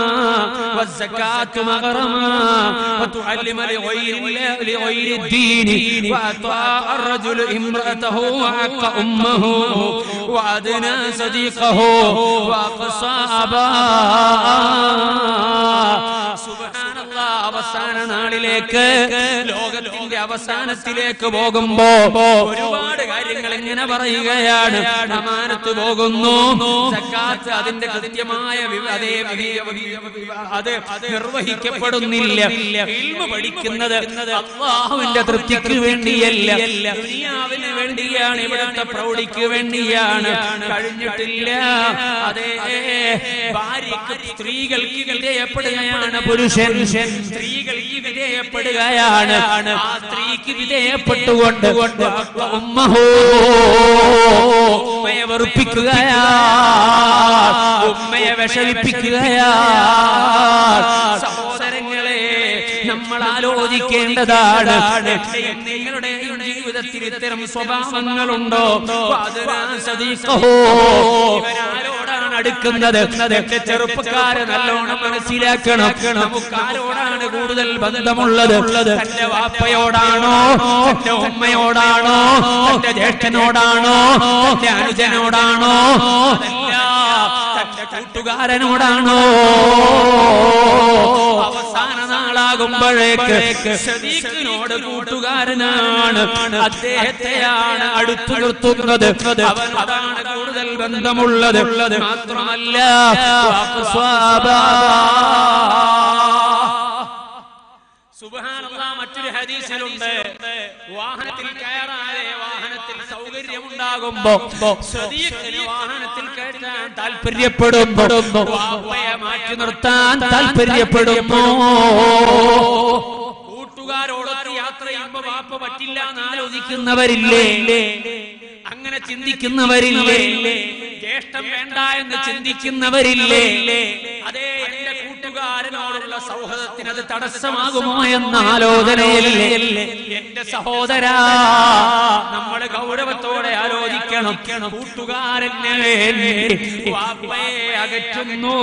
والزكاة مغرما وتعلم لغير الله لغير الدين وأطاع الرجل امرأته وعق أمه وأدنى صديقه وأقصى أباه سبحان الله അവസാന നാളിലേക്ക് ലോകത്തിന്റെ അവസാനത്തിലേക്ക് പോകുമ്പോ ഒരുപാട് കാര്യങ്ങൾ ഇങ്ങനെ പറയുകയാണ് അമാനത്ത് പോകുന്നു സക്കാത്ത് അതിന്റെ കൃത്യമായ വി- അതേ വി- വി- അത് നിർവഹിക്കപ്പെടുന്നില്ല ഇൽമ പഠിക്കുന്നത് അള്ളാഹുവിന്റെ തൃപ്തിക്ക് വേണ്ടിയല്ല ദുനിയാവിന് വേണ്ടിയാണ് ഇവിടുത്തെ പ്രൗഢിക്ക് വേണ്ടിയാണ് കഴിഞ്ഞിട്ടില്ല അതേ ഭാര്യക്ക് സ്ത്രീകൾക്ക് വിധേയപ്പെടുകയാണ് പുരുഷൻ സ്ത്രീകൾക്ക് വിധേയപ്പെടുകയാണ് ആ സ്ത്രീക്ക് വിധേയപ്പെട്ടുകൊണ്ട് ഉമ്മഹോ ഉമ്മയെ വെറുപ്പിക്കുകയാ ഉമ്മയെ വിഷമിപ്പിക്കുകയാ സഹോദരങ്ങളെ നമ്മൾ ആലോചിക്കേണ്ടതാണ് എന്റെയും നിങ്ങളുടെയും ജീവിതത്തിൽ ഇത്തരം സ്വഭാവങ്ങളുണ്ടോ അതിനാ സദീഖഹോ. ഇവരാരോടാണ് ആരോടാണ് അടുക്കുന്നത് എന്റെ ചെറുപ്പക്കാരെ നല്ലോണം മനസ്സിലാക്കണം നമുക്ക് ആരോടാണ് കൂടുതൽ ബന്ധമുള്ളത് തന്റെ വാപ്പയോടാണോ തന്റെ ഉമ്മയോടാണോ തന്റെ ജ്യേഷ്ഠനോടാണോ തന്റെ അനുജനോടാണോ അതല്ല തന്റെ കൂട്ടുകാരനോടാണോ അവസാന നാളാകുമ്പോഴേക്ക് സദീഖിനോട് കൂട്ടുകാരനാണ് അദ്ദേഹത്തെയാണ് അടുത്തു നിർത്തുന്നത് അവനോടാണ് കൂടുതൽ ബന്ധമുള്ളത് മാത്രമല്ല സുബ്ഹാനല്ലാഹ് മറ്റൊരു ഹദീസിലുണ്ട് വാഹനത്തിൽ കയറാതെ വാഹനത്തിൽ സൗകര്യമുണ്ടാകുമ്പോ സ്വദീഖിന് വാഹനത്തിൽ കയറ്റാൻ താല്പര്യപ്പെടുമ്പോ വാപ്പയെ മാറ്റി നിർത്താൻ താല്പര്യപ്പെടുന്നു കൂട്ടുകാരോടൊത്ത് യാത്ര ചെയ്യുമ്പോ വാപ്പ പറ്റില്ല എന്ന് ആലോചിക്കുന്നവരില്ലേ അങ്ങനെ ചിന്തിക്കുന്നവരില്ലേ ജ്യേഷ്ഠം വേണ്ട എന്ന് ചിന്തിക്കുന്നവരില്ലേ അതേ എന്റെ കൂട്ടുകാരനോടുള്ള സൗഹൃദത്തിന് അത് തടസ്സമാകുമോ എന്ന ആലോചനയില്ലേ എന്റെ സഹോദര നമ്മൾ ഗൗരവത്തോടെ ആലോചിക്കണം കൂട്ടുകാരന് വേണ്ടി വാപ്പയെ അകറ്റുന്നു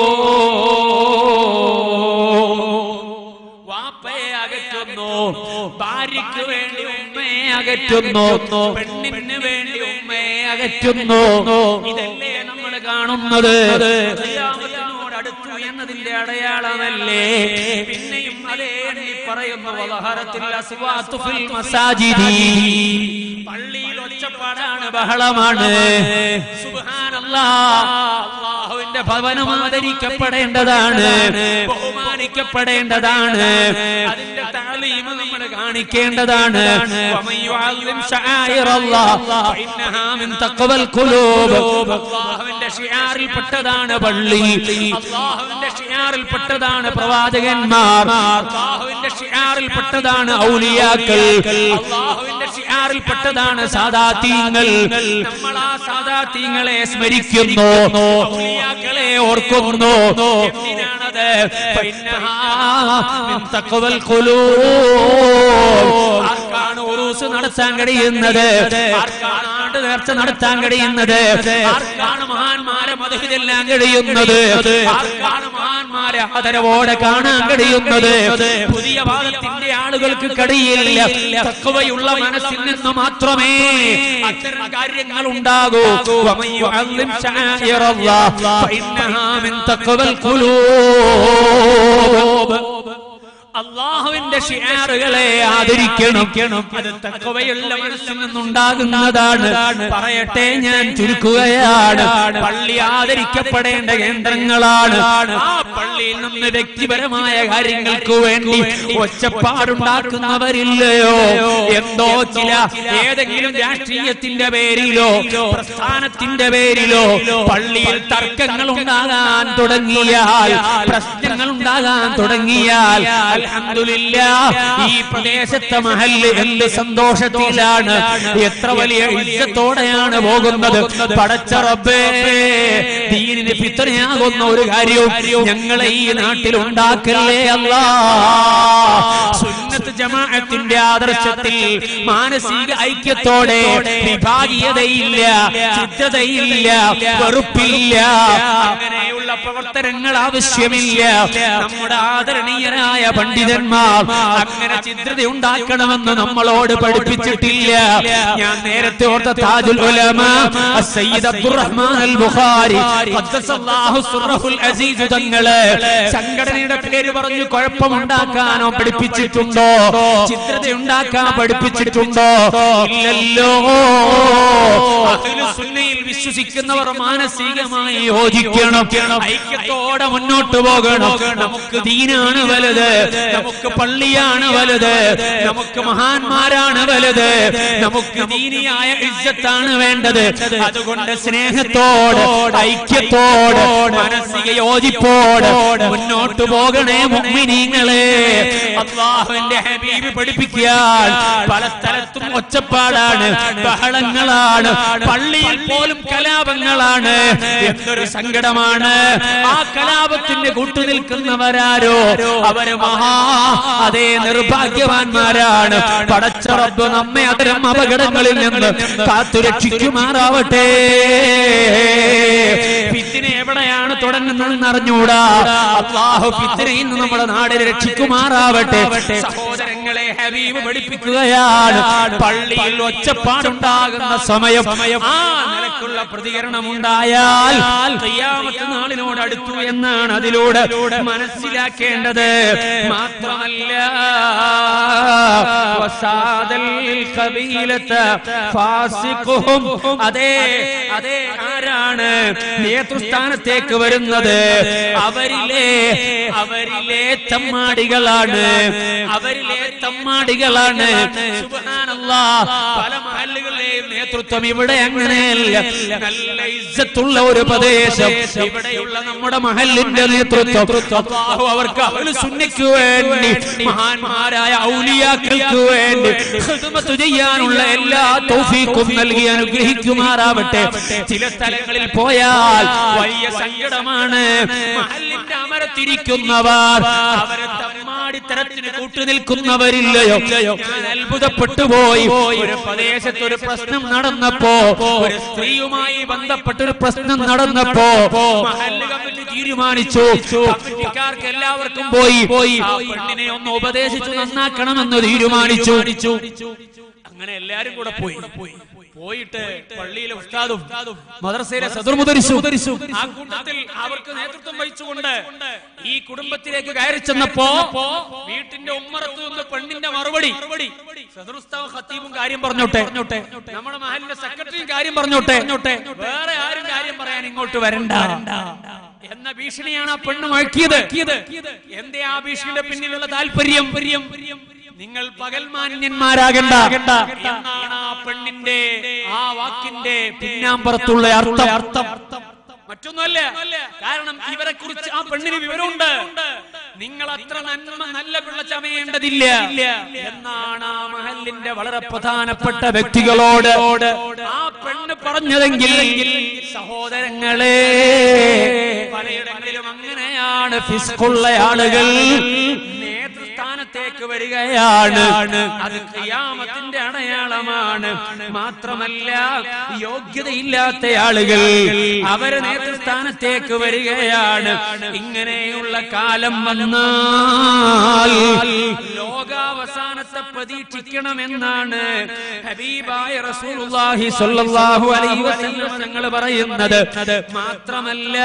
വാപ്പയെ അകറ്റുന്നു ഭാര്യയ്ക്ക് വേണ്ടി ഉമ്മയെ അകറ്റുന്നു പെണ്ണിന് വേണ്ടി ഉമ്മയെ അകറ്റുന്നു ഇതല്ലേ നമ്മൾ കാണുന്നത് ഖിയാമത്തിനോട് അടുത്തു എന്നതിന്റെ അടയാളമല്ലേ പിന്നെയും അതേ എണ്ണി പറയുന്നു വലഹറത്തിൽ അസ്വാത്തു ഫിൽ മസാജിദി പള്ളിയിൽ ഒച്ചപ്പാടാണ് ബഹളമാണ് സുബ്ഹാനല്ലാഹ് അള്ളാഹുവിന്റെ ഭവനം ആദരിക്കപ്പെടേണ്ടതാണ് ബഹുമാനിക്കപ്പെടേണ്ടതാണ് അതിന്റെ താലീമ നമ്മൾ കാണിക്കേണ്ടതാണ് വമൻ യുഅല്ലിം ശആയിറല്ലാഹ് ഫഇന്നഹാ മിൻ തഖ്വൽ ഖുലൂബ് അള്ളാഹുവിന്റെ ഷിയാറിൽപ്പെട്ടതാണ് പള്ളി അള്ളാഹുവിന്റെ ഷിയാറിൽപ്പെട്ടതാണ് പ്രവാചകന്മാർ അള്ളാഹുവിന്റെ ഷിയാറിൽപ്പെട്ടതാണ് ഔലിയാക്കൾ അള്ളാഹുവിന്റെ ഷിയാറിൽപ്പെട്ടതാണ് സാദാത്യങ്ങൾ നമ്മൾ ആ സാദാത്യങ്ങളെ സ്മരിക്കുന്നു ഔലിയാക്കളെ ഓർക്കുന്നു എന്തിനാണത് ഫഇന്നഹാ മിൻ തഖ്വൽ ഖുലൂബ് ആർക്കാണ് ഉറൂസ് നടത്താൻ കഴിയുന്നത് ആർക്കാണ് ആണ്ട് നേർച്ച നടത്താൻ കഴിയുന്നത് ആർക്കാണ് മഹാന്മാരെ മതഹിതെല്ലാം കഴിയുന്നത് ആർക്കാണ് മഹാന്മാരെ ആദരവോടെ കാണാൻ കഴിയുന്നത് പുതിയ വാദത്തിന്റെ ആളുകൾക്ക് കഴിയില്ല തക്കവയുള്ള മനസ്സിൽ നിന്ന് മാത്രമേ അത്തരം കാര്യങ്ങൾ ഉണ്ടാകൂ വമൻ യുഅല്ലിം ശആയിറല്ലാഹ് ഫഇന്നഹാ മിൻ തഖ്വൽ ഖുലൂബ് അള്ളാഹുവിന്റെ ഷിയാറുകളെ ആദരിക്കണം അത് തക്കവയുള്ള മനസ്സിൽ നിന്നുണ്ടാകുന്നതാണ് പറയട്ടെ ഞാൻ ചുരുക്കുകയാണ് പള്ളി ആദരിക്കപ്പെടേണ്ട കേന്ദ്രങ്ങളാണ് ആ പള്ളിയിൽ നിന്ന് വ്യക്തിപരമായ കാര്യങ്ങൾക്ക് വേണ്ടി ഒച്ചപ്പാടുണ്ടാക്കുന്നവരില്ലയോ എന്തോ ചില ഏതെങ്കിലും രാഷ്ട്രീയത്തിന്റെ പേരിലോ പ്രസ്ഥാനത്തിന്റെ പേരിലോ പള്ളിയിൽ തർക്കങ്ങൾ ഉണ്ടാകാൻ തുടങ്ങിയാൽ പ്രശ്നങ്ങൾ ഉണ്ടാകാൻ തുടങ്ങിയാൽ അൽഹംദുലില്ല ഈ പ്രദേശത്തെ മഹല്ല് എന്ത് സന്തോഷത്തിലാണ് എത്ര വലിയ ഇജ്ജത്തോടെയാണ് പോകുന്നത് പടച്ച റബ്ബേ ദീനിന് പിത്തനയാകുന്ന ഒരു കാര്യവും ഞങ്ങളെ ഈ നാട്ടിൽ ഉണ്ടാക്കല്ലേ അല്ലാ സുന്നത്ത് ജമാഅത്തിന്റെ ആദർശത്തിൽ മാനസിക ഐക്യത്തോടെ വിഭാഗീയതയില്ല ചിത്രതയില്ല വെറുപ്പില്ല അങ്ങനെയുള്ള പ്രവർത്തനങ്ങൾ ആവശ്യമില്ല നമ്മുടെ ആദരണീയരായ പണ്ഡിതന്മാർ അങ്ങനെ ചിത്രത ഉണ്ടാക്കണമെന്ന് നമ്മളോട് പഠിപ്പിച്ചിട്ടില്ല ഞാൻ നേരത്തെ ഓർത്ത താജുൽ ഉലമ സയ്യിദ് അബ്ദുറഹ്മാൻ അൽ ബുഖാരി ഖദ്ദസല്ലാഹു സുറഹുൽ അസീസ് തങ്ങള് സംഘടനയുടെ പേര് പറഞ്ഞു കുഴപ്പമുണ്ടാക്കാനോ പഠിപ്പിച്ചിട്ടുണ്ടോ ചിത്രത ഉണ്ടാക്കാൻ പഠിപ്പിച്ചിട്ടുണ്ടോ ഇല്ലല്ലോ അഹ്ലുസുന്നയിൽ വിശ്വസിക്കുന്നവർ മാനസികമായി യോജിക്കണം ഐക്യത്തോടെ മുന്നോട്ട് പോകണം നമുക്ക് ദീനാണ് വലുത് നമുക്ക് പള്ളിയാണ് വലുത് നമുക്ക് മഹാന്മാരാണ് വലുത് നമുക്ക് ദീനിയായ ഇജ്ജത്താണ് വേണ്ടത് അതുകൊണ്ട് സ്നേഹത്തോട് ഐക്യത്തോട് മാനസിക യോജിപ്പോട് മുന്നോട്ട് പോകണേ മുഅ്മിനീങ്ങളെ അള്ളാഹുവിന്റെ ഹബീബ് പഠിപ്പിക്കാൻ പല സ്ഥലത്തും ഒച്ചപ്പാടാണ് ബഹളങ്ങളാണ് പള്ളിയിൽ പോലും പോലും കലാപങ്ങളാണ് എന്തൊരു സങ്കടമാണ് ആ കലാപത്തിന് കൂട്ടുനിൽക്കുന്നവരാരോ അവര് മഹാ അതേ നിർഭാഗ്യവാന്മാരാണ് പടച്ച റബ്ബ് നമ്മെ അത്തരം അപകടങ്ങളിൽ നിന്ന് കാത്തുരക്ഷിക്കുമാറാവട്ടെ ഫിത്തിന എവിടെയാണ് തുടങ്ങുന്നതെന്ന് അറിഞ്ഞൂടാ അള്ളാഹു ഫിത്തിനയിൽ നിന്ന് നമ്മുടെ നാടിനെ രക്ഷിക്കുമാറാവട്ടെ സഹോദരങ്ങളെ ഹബീബ് പഠിപ്പിക്കുകയാണ് പള്ളിയിൽ ഒച്ചപ്പാടുണ്ടാകുന്ന സമയം ആ നിലക്കുള്ള പ്രതികരണം ഉണ്ടായാൽ ഖിയാമത്ത് നാളിനോട് അടുത്തു എന്നാണ് അതിലൂടെ മനസ്സിലാക്കേണ്ടത് മാത്രമല്ല വസാദൽ ഖബീലത്ത് ഫാസിഖുഹും അതെ അതെ ആരാണ് നേതൃസ്ഥാനത്തേക്ക് വരുന്നത് അവരിലെ അവരിലെ തമ്മാടികളാണ് അവരിലെ തമ്മാടികളാണ് സുബ്ഹാനല്ലാ പല മഹല്ലുകളിലെയും നേതൃത്വം ഇവിടെ അങ്ങനെയല്ല നല്ല ഇജ്ജത്തുള്ള ഒരു പ്രദേശം ഇവിടെയുള്ള നമ്മുടെ മഹല്ലിന്റെ നേതൃത്വം അല്ലാഹു അവർക്ക് അവര് സുന്നയ്ക്ക് വേണ്ടി മഹാന്മാരായ ഔലിയാക്കൾക്ക് വേണ്ടി ഖിദ്മത്ത് ചെയ്യാനുള്ള എല്ലാ തൗഫീഖും നൽകി അനുഗ്രഹിക്കുമാറാവട്ടെ ചില സ്ഥലങ്ങളിൽ പോയാൽ വലിയ സങ്കടമാണ് മഹല്ലിന്റെ അമരത്തിരിക്കുന്നവർ അവരെ തമ്മാടിത്തരത്തിന് കൂട്ടുനിൽക്കുന്നവരില്ലയോ ഞാൻ അത്ഭുതപ്പെട്ടു പോയി ഒരു പ്രദേശത്ത് ഒരു പ്രശ്നം നടന്നപ്പോ ഒരു സ്ത്രീയുമായി ബന്ധപ്പെട്ട ഒരു പ്രശ്നം നടന്നപ്പോ മഹല്ല് കമ്മിറ്റി തീരുമാനിച്ചു കമ്മിറ്റിക്കാർക്ക് എല്ലാവർക്കും പോയി പോയി ആ പെണ്ണിനെ ഒന്ന് ഉപദേശിച്ചു നന്നാക്കണമെന്ന് തീരുമാനിച്ചു അങ്ങനെ എല്ലാരും കൂടെ പോയി പോയിട്ട് പള്ളിയിലെ ഉസ്താദും മദ്രസയിലെ സദുർമുദരിച്ചു ആ കൂട്ടത്തിൽ അവർക്ക് നേതൃത്വം വഹിച്ചുകൊണ്ട് ഈ കുടുംബത്തിലേക്ക് കയറി ചെന്നപ്പോ വീട്ടിന്റെ ഉമ്മറത്ത് നിന്ന് പെണ്ണിന്റെ മറുപടി സദുർസ്താവ് ഖത്തീബും കാര്യം പറഞ്ഞോട്ടെ നമ്മുടെ മഹലിന്റെ സെക്രട്ടറിയും കാര്യം പറഞ്ഞോട്ടെ വേറെ ആരും കാര്യം പറയാൻ ഇങ്ങോട്ട് വരണ്ട എന്ന ഭീഷണിയാണ് ആ പെണ്ണ് മുഴക്കിയത് എന്തേ ആ ഭീഷണിയുടെ പിന്നിലുള്ള താല്പര്യം നിങ്ങൾ പകൽമാന്യന്മാരാകണ്ട എന്നാണ് ആ പെണ്ണിന്റെ ആ വാക്കിന്റെ പിന്നാമ്പുറത്തുള്ള അർത്ഥം അർത്ഥം മറ്റൊന്നുമല്ല കാരണം ഇവരെ കുറിച്ച് ആ പെണ്ണിന് വിവരമുണ്ട് നിങ്ങൾ അത്ര നന്മ നല്ല പിള്ള ചമയേണ്ടതില്ല എന്നാണ് ആ മഹലിന്റെ വളരെ പ്രധാനപ്പെട്ട വ്യക്തികളോട് ആ പെണ്ണ് പറഞ്ഞതെങ്കിൽ സഹോദരങ്ങളെ പലയിടങ്ങളിലും അങ്ങനെയാണ് ഫിസ്കുള്ള ആളുകൾ നേതൃസ്ഥാനത്തേക്ക് വരികയാണ് അത് ഖിയാമത്തിന്റെ അടയാളമാണ് മാത്രമല്ല യോഗ്യതയില്ലാത്ത ആളുകൾ അവര് നേതൃസ്ഥാനത്തേക്ക് വരികയാണ് ഇങ്ങനെയുള്ള കാലം വന്നാൽ ലോകാവസാനത്തെ പ്രതീക്ഷിക്കണമെന്നാണ് ഹബീബായ റസൂലുള്ളാഹി സ്വല്ലല്ലാഹു അലൈഹി വസല്ലം തങ്ങൾ പറയുന്നത് മാത്രമല്ല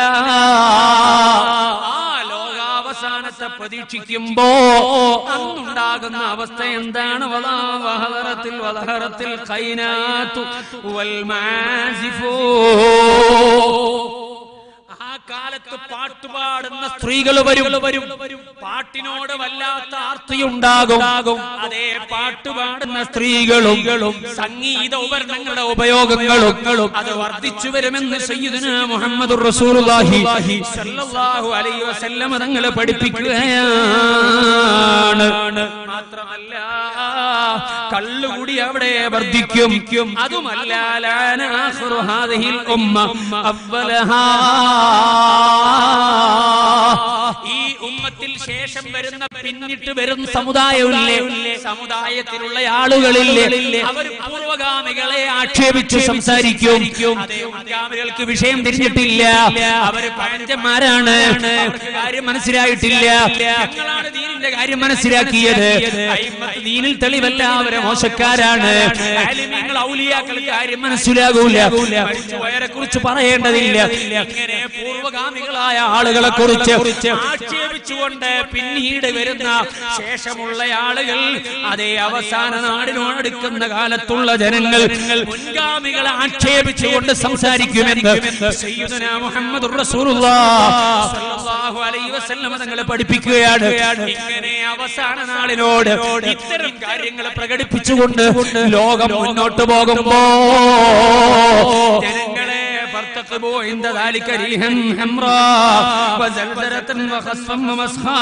ആ ലോകാവസാനത്തെ പ്രതീക്ഷിക്കുമ്പോ അന്നുണ്ടാകുന്ന അവസ്ഥ എന്താണ് വലാ വഹറത്തിൽ വലഹറത്തിൽ ഖൈനാത്തു വൽ മാസിഫൂ ആ കാലത്ത് പാട്ടുപാടുന്ന സ്ത്രീകൾ വരും വരും പാട്ടിനോട് വല്ലാത്ത ആർത്തിയുണ്ടാകും അതേ പാട്ടുപാടുന്ന സ്ത്രീകളും സംഗീത ഉപകരണങ്ങളുടെ ഉപയോഗങ്ങളും അത് വർദ്ധിച്ചു വരുമെന്ന് സയ്യിദുന മുഹമ്മദ് റസൂലുള്ളാഹി സ്വല്ലല്ലാഹു അലൈഹി വസല്ലം തങ്ങൾ പഠിപ്പിക്കുകയാണ് മാത്രമല്ല കള്ളുകൂടി അവിടെ വർദ്ധിക്കും അതുമല്ല ലാന ആഖിറു ഹാദിഹിൽ ഉമ്മ അവ്വലഹാ ഈ ഉമ്മത്തിൽ ശേഷം വരുന്ന പിന്നിട്ട് വരുന്ന സമുദായമില്ലേ സമുദായത്തിലുള്ള ആളുകളില്ലേ അവർ പൂർവഗാമികളെ ആക്ഷേപിച്ച് സംസാരിക്കും അതേ മുൻഗാമികൾക്ക് വിഷയം തിരിഞ്ഞിട്ടില്ല അവര് പഴഞ്ചന്മാരാണ് അവർക്ക് കാര്യം മനസ്സിലായിട്ടില്ല ഞങ്ങളാണ് ദീനിന്റെ കാര്യം മനസ്സിലാക്കിയത് അയിമ്മത്ത് ദീനിൽ തെളിവല്ല അവരെ മോശക്കാരാണ് ആലിമീങ്ങൾ ഔലിയാക്കൾ കാര്യം മനസ്സിലാകൂല മരിച്ചുപോയവരെ കുറിച്ച് പറയേണ്ടതില്ല ഇങ്ങനെ പൂർവഗാമികളായ ആളുകളെ കുറിച്ച് ആക്ഷേപിച്ചുകൊണ്ട് പിന്നീട് വരുന്ന ശേഷമുള്ള ആളുകൾ അതേ അവസാന നാടിനോടടുക്കുന്ന കാലത്തുള്ള ജനങ്ങൾ മുൻഗാമികളെ ആക്ഷേപിച്ചുകൊണ്ട് സംസാരിക്കുമെന്ന് സയ്യിദുനാ മുഹമ്മദ് റസൂലുള്ളാഹി അലൈഹി വസല്ലം തങ്ങളെ പഠിപ്പിക്കുകയാണ് ഇങ്ങനെ അവസാന നാളിനോട് ഇത്തരം കാര്യങ്ങൾ പ്രകടിപ്പിച്ചുകൊണ്ട് ലോകം മുന്നോട്ട് പോകുമ്പോ ജനങ്ങളെ ഭർത്ത فارتقبوا عند ذلك ريحا حمراء وزلزلة وخسفا ومسخا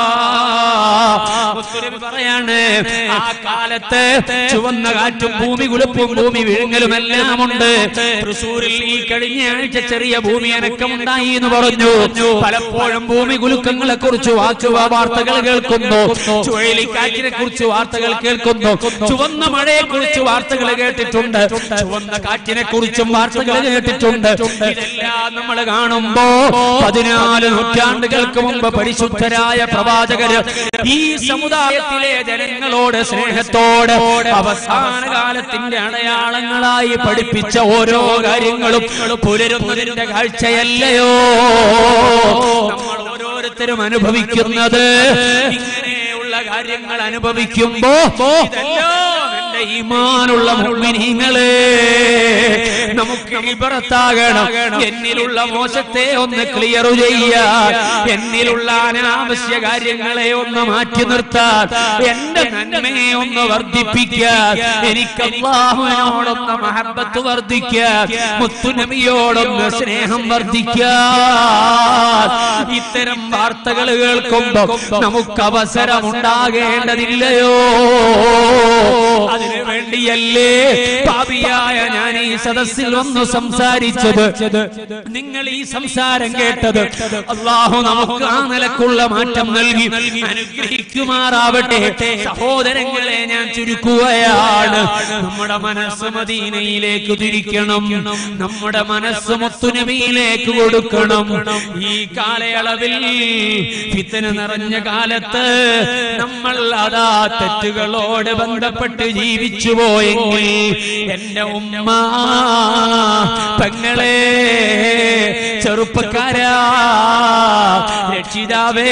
മുസ്ലിം പറയാണ് ആ കാലത്ത് ചുവന്ന കാറ്റും ഭൂമി കുലുപ്പും ഭൂമി വിഴുങ്ങലും എല്ലാം ഉണ്ട് തൃശൂരിൽ ഈ കഴിഞ്ഞ ആഴ്ച ചെറിയ ഭൂമി അനക്കമുണ്ടായി എന്ന് പറഞ്ഞു പലപ്പോഴും ഭൂമി കുലുക്കങ്ങളെ കുറിച്ച് വാക്ക് വാർത്തകൾ കേൾക്കുന്നു ചുഴലിക്കാറ്റിനെ കുറിച്ച് വാർത്തകൾ കേൾക്കുന്നു ചുവന്ന മഴയെ കുറിച്ച് വാർത്തകൾ കേട്ടിട്ടുണ്ട് ചുവന്ന കാറ്റിനെ കുറിച്ചും വാർത്തകൾ കേട്ടിട്ടുണ്ട് ഇതെല്ലാം നമ്മൾ കാണുമ്പോ പതിനാല് നൂറ്റാണ്ടുകൾക്ക് മുമ്പ് പരിശുദ്ധരായ പ്രവാചകര് ഈ സമുദായത്തിലെ ജനങ്ങളോട് സ്നേഹത്തോട് അവസാന കാലത്തിന്റെ അടയാളങ്ങളായി പഠിപ്പിച്ച ഓരോ കാര്യങ്ങളും പുലരുന്നതിന്റെ കാഴ്ചയല്ലയോ നമ്മൾ ഓരോരുത്തരും അനുഭവിക്കുന്നത് ഇങ്ങനെയുള്ള കാര്യങ്ങൾ അനുഭവിക്കുമ്പോ ഇതെല്ലാം എന്റെ ഈമാനുള്ള മുഅ്മിനീങ്ങളെ നമുക്ക് ഇബറത്താകണം എന്നിലുള്ള മോശത്തെ ഒന്ന് ക്ലിയർ ചെയ്യാൻ എന്നിലുള്ള അനാവശ്യ കാര്യങ്ങളെ ഒന്ന് മാറ്റി നിർത്താൻ എന്റെ നന്മയെ ഒന്ന് വർദ്ധിപ്പിക്കാൻ എനിക്ക് അള്ളാഹുവിനോടൊന്ന് മഹബത്ത് വർദ്ധിക്കാൻ മുത്തുനബിയോടൊന്ന് സ്നേഹം വർദ്ധിക്കാൻ ഇത്തരം വാർത്തകൾ കേൾക്കുമ്പോ നമുക്ക് അവസരം ഉണ്ടാകേണ്ടതില്ലയോ അതിനു വേണ്ടിയല്ലേ പാപിയായ ഞാൻ ഈ സദസ്സിൽ വന്നു സംസാരിച്ചത് നിങ്ങൾ ഈ സംസാരം കേട്ടത് അള്ളാഹു നമുക്ക് ആ നിലക്കുള്ള മാറ്റം നൽകി അനുഗ്രഹിക്കുമാറാവട്ടെ സഹോദരങ്ങളെ ഞാൻ ചുരുക്കുകയാണ് നമ്മുടെ മനസ്സ് മദീനയിലേക്ക് തിരിക്കണം നമ്മുടെ മനസ്സ് മുത്തുനബിയിലേക്ക് കൊടുക്കണം ഈ കാലയളവിൽ ഫിത്തന നിറഞ്ഞ കാലത്ത് നമ്മൾ അതാ തെറ്റുകളോട് ബന്ധപ്പെട്ട് ജീവിച്ചു പോയെങ്കിൽ എന്റെ ഉമ്മ പെങ്ങളെ ചെറുപ്പക്കാരാ രക്ഷിതാവേ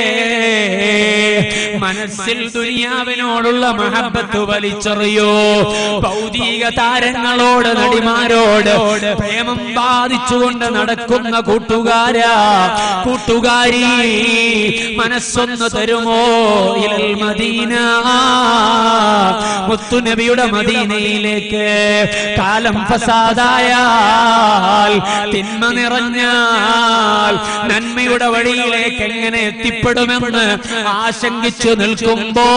മനസ്സിൽ ദുനിയാവിനോടുള്ള മഹബത്ത് വലിച്ചെറിയോ ഭൗതിക താരങ്ങളോട് നടിമാരോട് പ്രേമം ബാധിച്ചുകൊണ്ട് നടക്കുന്ന കൂട്ടുകാരാ കൂട്ടുകാരി മനസ്സൊന്ന് തരുമോ ഇലൽ മദീന മുത്തുനബിയുടെ മദീനയിലേക്ക് കാലം ഫസാദായാൽ തിന്മ നിറഞ്ഞാൽ നന്മയുടെ വഴിയിലേക്ക് എങ്ങനെ എത്തിപ്പെടുമെന്ന് ആശങ്കിച്ചു നിൽക്കുമ്പോ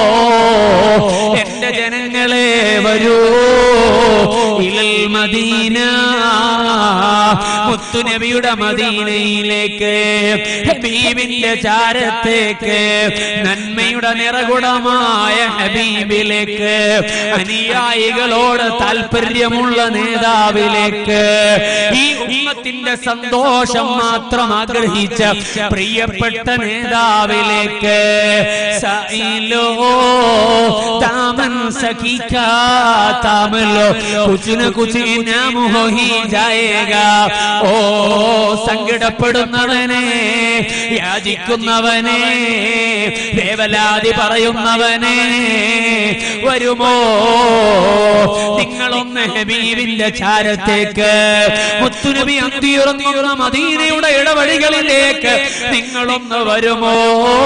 എന്റെ ജനങ്ങളെ വരൂ ഇലൽ മദീന മുത്തുനബിയുടെ മദീനയിലേക്ക് ഹബീബിന്റെ ചാരത്തേക്ക് നന്മയുടെ നിറകുടമായ ഹബീബിലേക്ക് അനുയായികളോട് താല്പര്യമുള്ള നേതാവിലേക്ക് ഈ ഉമ്മത്തിന്റെ സന്തോഷം മാത്രം ആഗ്രഹിച്ച പ്രിയപ്പെട്ട നേതാവിലേക്ക് സയിലോ താമൻ സഖിക്കാ താമലോ കുച്ചിന കുച്ചിന മുഹി ജായേഗ ഓ സങ്കടപ്പെടുന്നവനെ യാചിക്കുന്നവനെ വേവലാതി പറയുന്നവനെ വരുമോ നിങ്ങളൊന്ന് ഹബീബിന്റെ ചാരത്തേക്ക് മുത്തുനബി അന്തിയുറങ്ങുന്ന മദീനയുടെ ഇടവഴികളിലേക്ക് നിങ്ങളൊന്ന് വരുമോ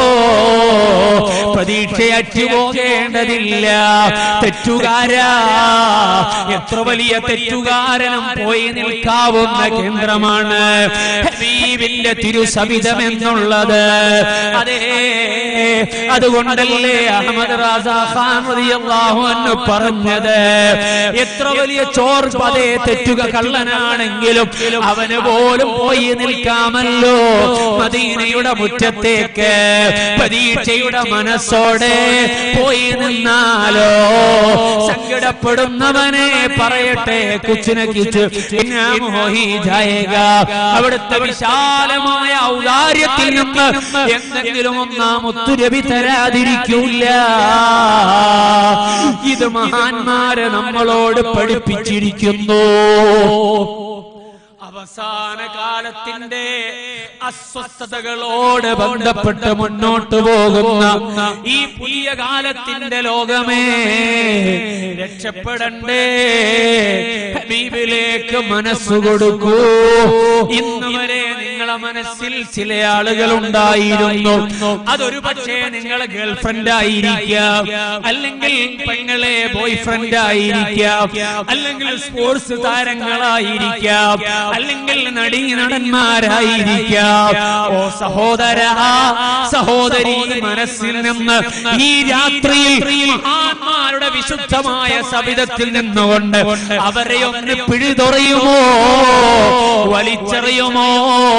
പ്രതീക്ഷയറ്റു പോകേണ്ടതില്ല തെറ്റുകാരാ എത്ര വലിയ തെറ്റുകാരനും പോയി നിൽക്കാവുന്ന കേന്ദ്രമാണ് ഹബീബിന്റെ തിരുസവിധം എന്നുള്ളത് അതെ അതുകൊണ്ടല്ലേ അഹമ്മദ് റാസാ ഖാൻ റളിയല്ലാഹു അൻഹു പറഞ്ഞത് എത്ര വലിയ ചോർ പതേ തെറ്റുക കള്ളനാണെങ്കിലും അവന് പോലും പോയി നിൽക്കാമല്ലോ മദീനയുടെ മുറ്റത്തേക്ക് പ്രതീക്ഷയുടെ മനസ്സോടെ പോയി നിന്നാലോ സങ്കടപ്പെടുന്നവനെ പറയട്ടെ കുച്ചിനെ കിച്ച് മോഹി ജായക അവിടുത്തെ വിശാലമായ ഔദാര്യത്തിൽ നിന്ന് എന്തെങ്കിലും ഒന്നാം ഒത്തുരവി തരാതിരിക്കൂല ഇത് മഹാന്മാരെ നമ്മളോട് പഠിപ്പിച്ചിരിക്കുന്നു അവസാന കാലത്തിന്റെ അസ്വസ്ഥതകളോട് ബന്ധപ്പെട്ട് മുന്നോട്ട് പോകുന്ന ഈ പുതിയ കാലത്തിന്റെ ലോകമേ രക്ഷപ്പെടണ്ടേ ഹബീബിലേക്ക് മനസ്സ് കൊടുക്കൂ ഇന്ന് വരെ നിങ്ങളെ മനസ്സിൽ ചില ആളുകൾ ഉണ്ടായിരുന്നു അതൊരു പക്ഷേ നിങ്ങളെ ഗേൾഫ്രണ്ട് ആയിരിക്കാം അല്ലെങ്കിൽ പെങ്ങളെ ബോയ് ഫ്രണ്ട് ആയിരിക്കാം അല്ലെങ്കിൽ സ്പോർട്സ് താരങ്ങളായിരിക്കാം അല്ലെങ്കിൽ നടീ നടന്മാരായിരിക്കാം ഓ സഹോദര സഹോദരി മനസ്സിൽ നിന്ന് ഈ രാത്രിയിൽ മഹാന്മാരുടെ വിശുദ്ധമായ സവിധത്തിൽ നിന്നുകൊണ്ട് അവരെ ഒന്ന് പിഴുതൊറിയുമോ വലിച്ചെറിയുമോ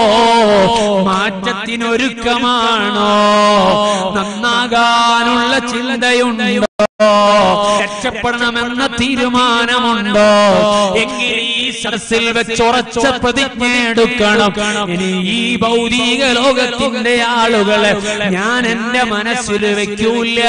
മാറ്റത്തിനൊരുക്കമാണോ നന്നാകാനുള്ള ചിന്തയുണ്ടോ രക്ഷപ്പെടണമെന്ന തീരുമാനമുണ്ടോ എങ്കിൽ ഈ സദസ്സിൽ വെച്ചുറച്ച പ്രതിജ്ഞ എടുക്കണം ഇനി ഈ ഭൗതിക ലോകത്തിന്റെ ആളുകളെ ഞാൻ എന്റെ മനസ്സിൽ വെക്കൂല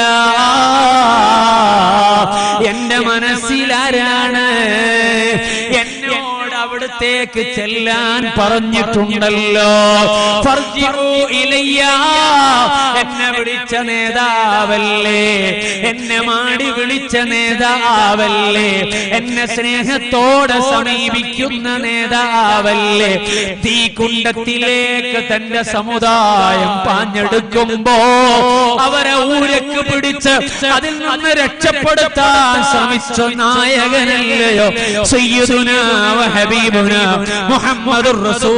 എന്റെ മനസ്സിലാരാണ് എന്നോട് അവിടത്തേക്ക് ചെല്ലാൻ പറഞ്ഞിട്ടുണ്ടല്ലോ ഫർജിഉ ഇലയ്യ എന്നെ വിളിച്ച നേതാവല്ലേ എന്നെ മാടി വിളിച്ച നേതാവല്ലേ എന്നെ സ്നേഹത്തോടെ സമീപിക്കുന്ന നേതാവല്ലേ തീകുണ്ടത്തിലേക്ക് തന്റെ സമുദായം പാഞ്ഞെടുക്കുമ്പോ അവരെ ഊരക്ക് പിടിച്ച് അതിൽ നിന്ന് രക്ഷപ്പെടുത്താൻ ശ്രമിച്ച നായകനല്ലയോ സയ്യിദുന വ ഹബീബുന മുഹമ്മദുർ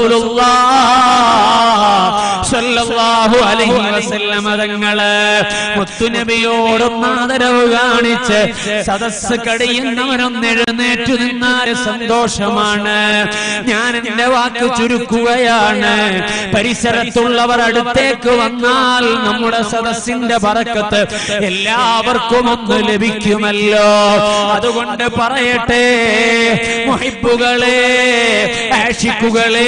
റസൂലുള്ളാഹ് സ്വല്ലല്ലാഹു അലൈഹി വസല്ലമ തങ്ങള് മുത്തുനബിയോടും ആദരവ് കാണിച്ച് സദസ് കടിയുന്നവരൊന്ന് എഴുന്നേറ്റു നിന്നാല് സന്തോഷമാണ് ഞാൻ എന്റെ വാക്ക് ചുരുക്കുകയാണ് പരിസരത്തുള്ളവർ അടുത്തേക്ക് വന്നാൽ നമ്മുടെ സദസ്സിന്റെ പറക്കത്ത് എല്ലാവർക്കും ഒന്ന് ലഭിക്കുമല്ലോ അതുകൊണ്ട് പറയട്ടെ മുഹിബുകളെ ആഷിക്കുകളെ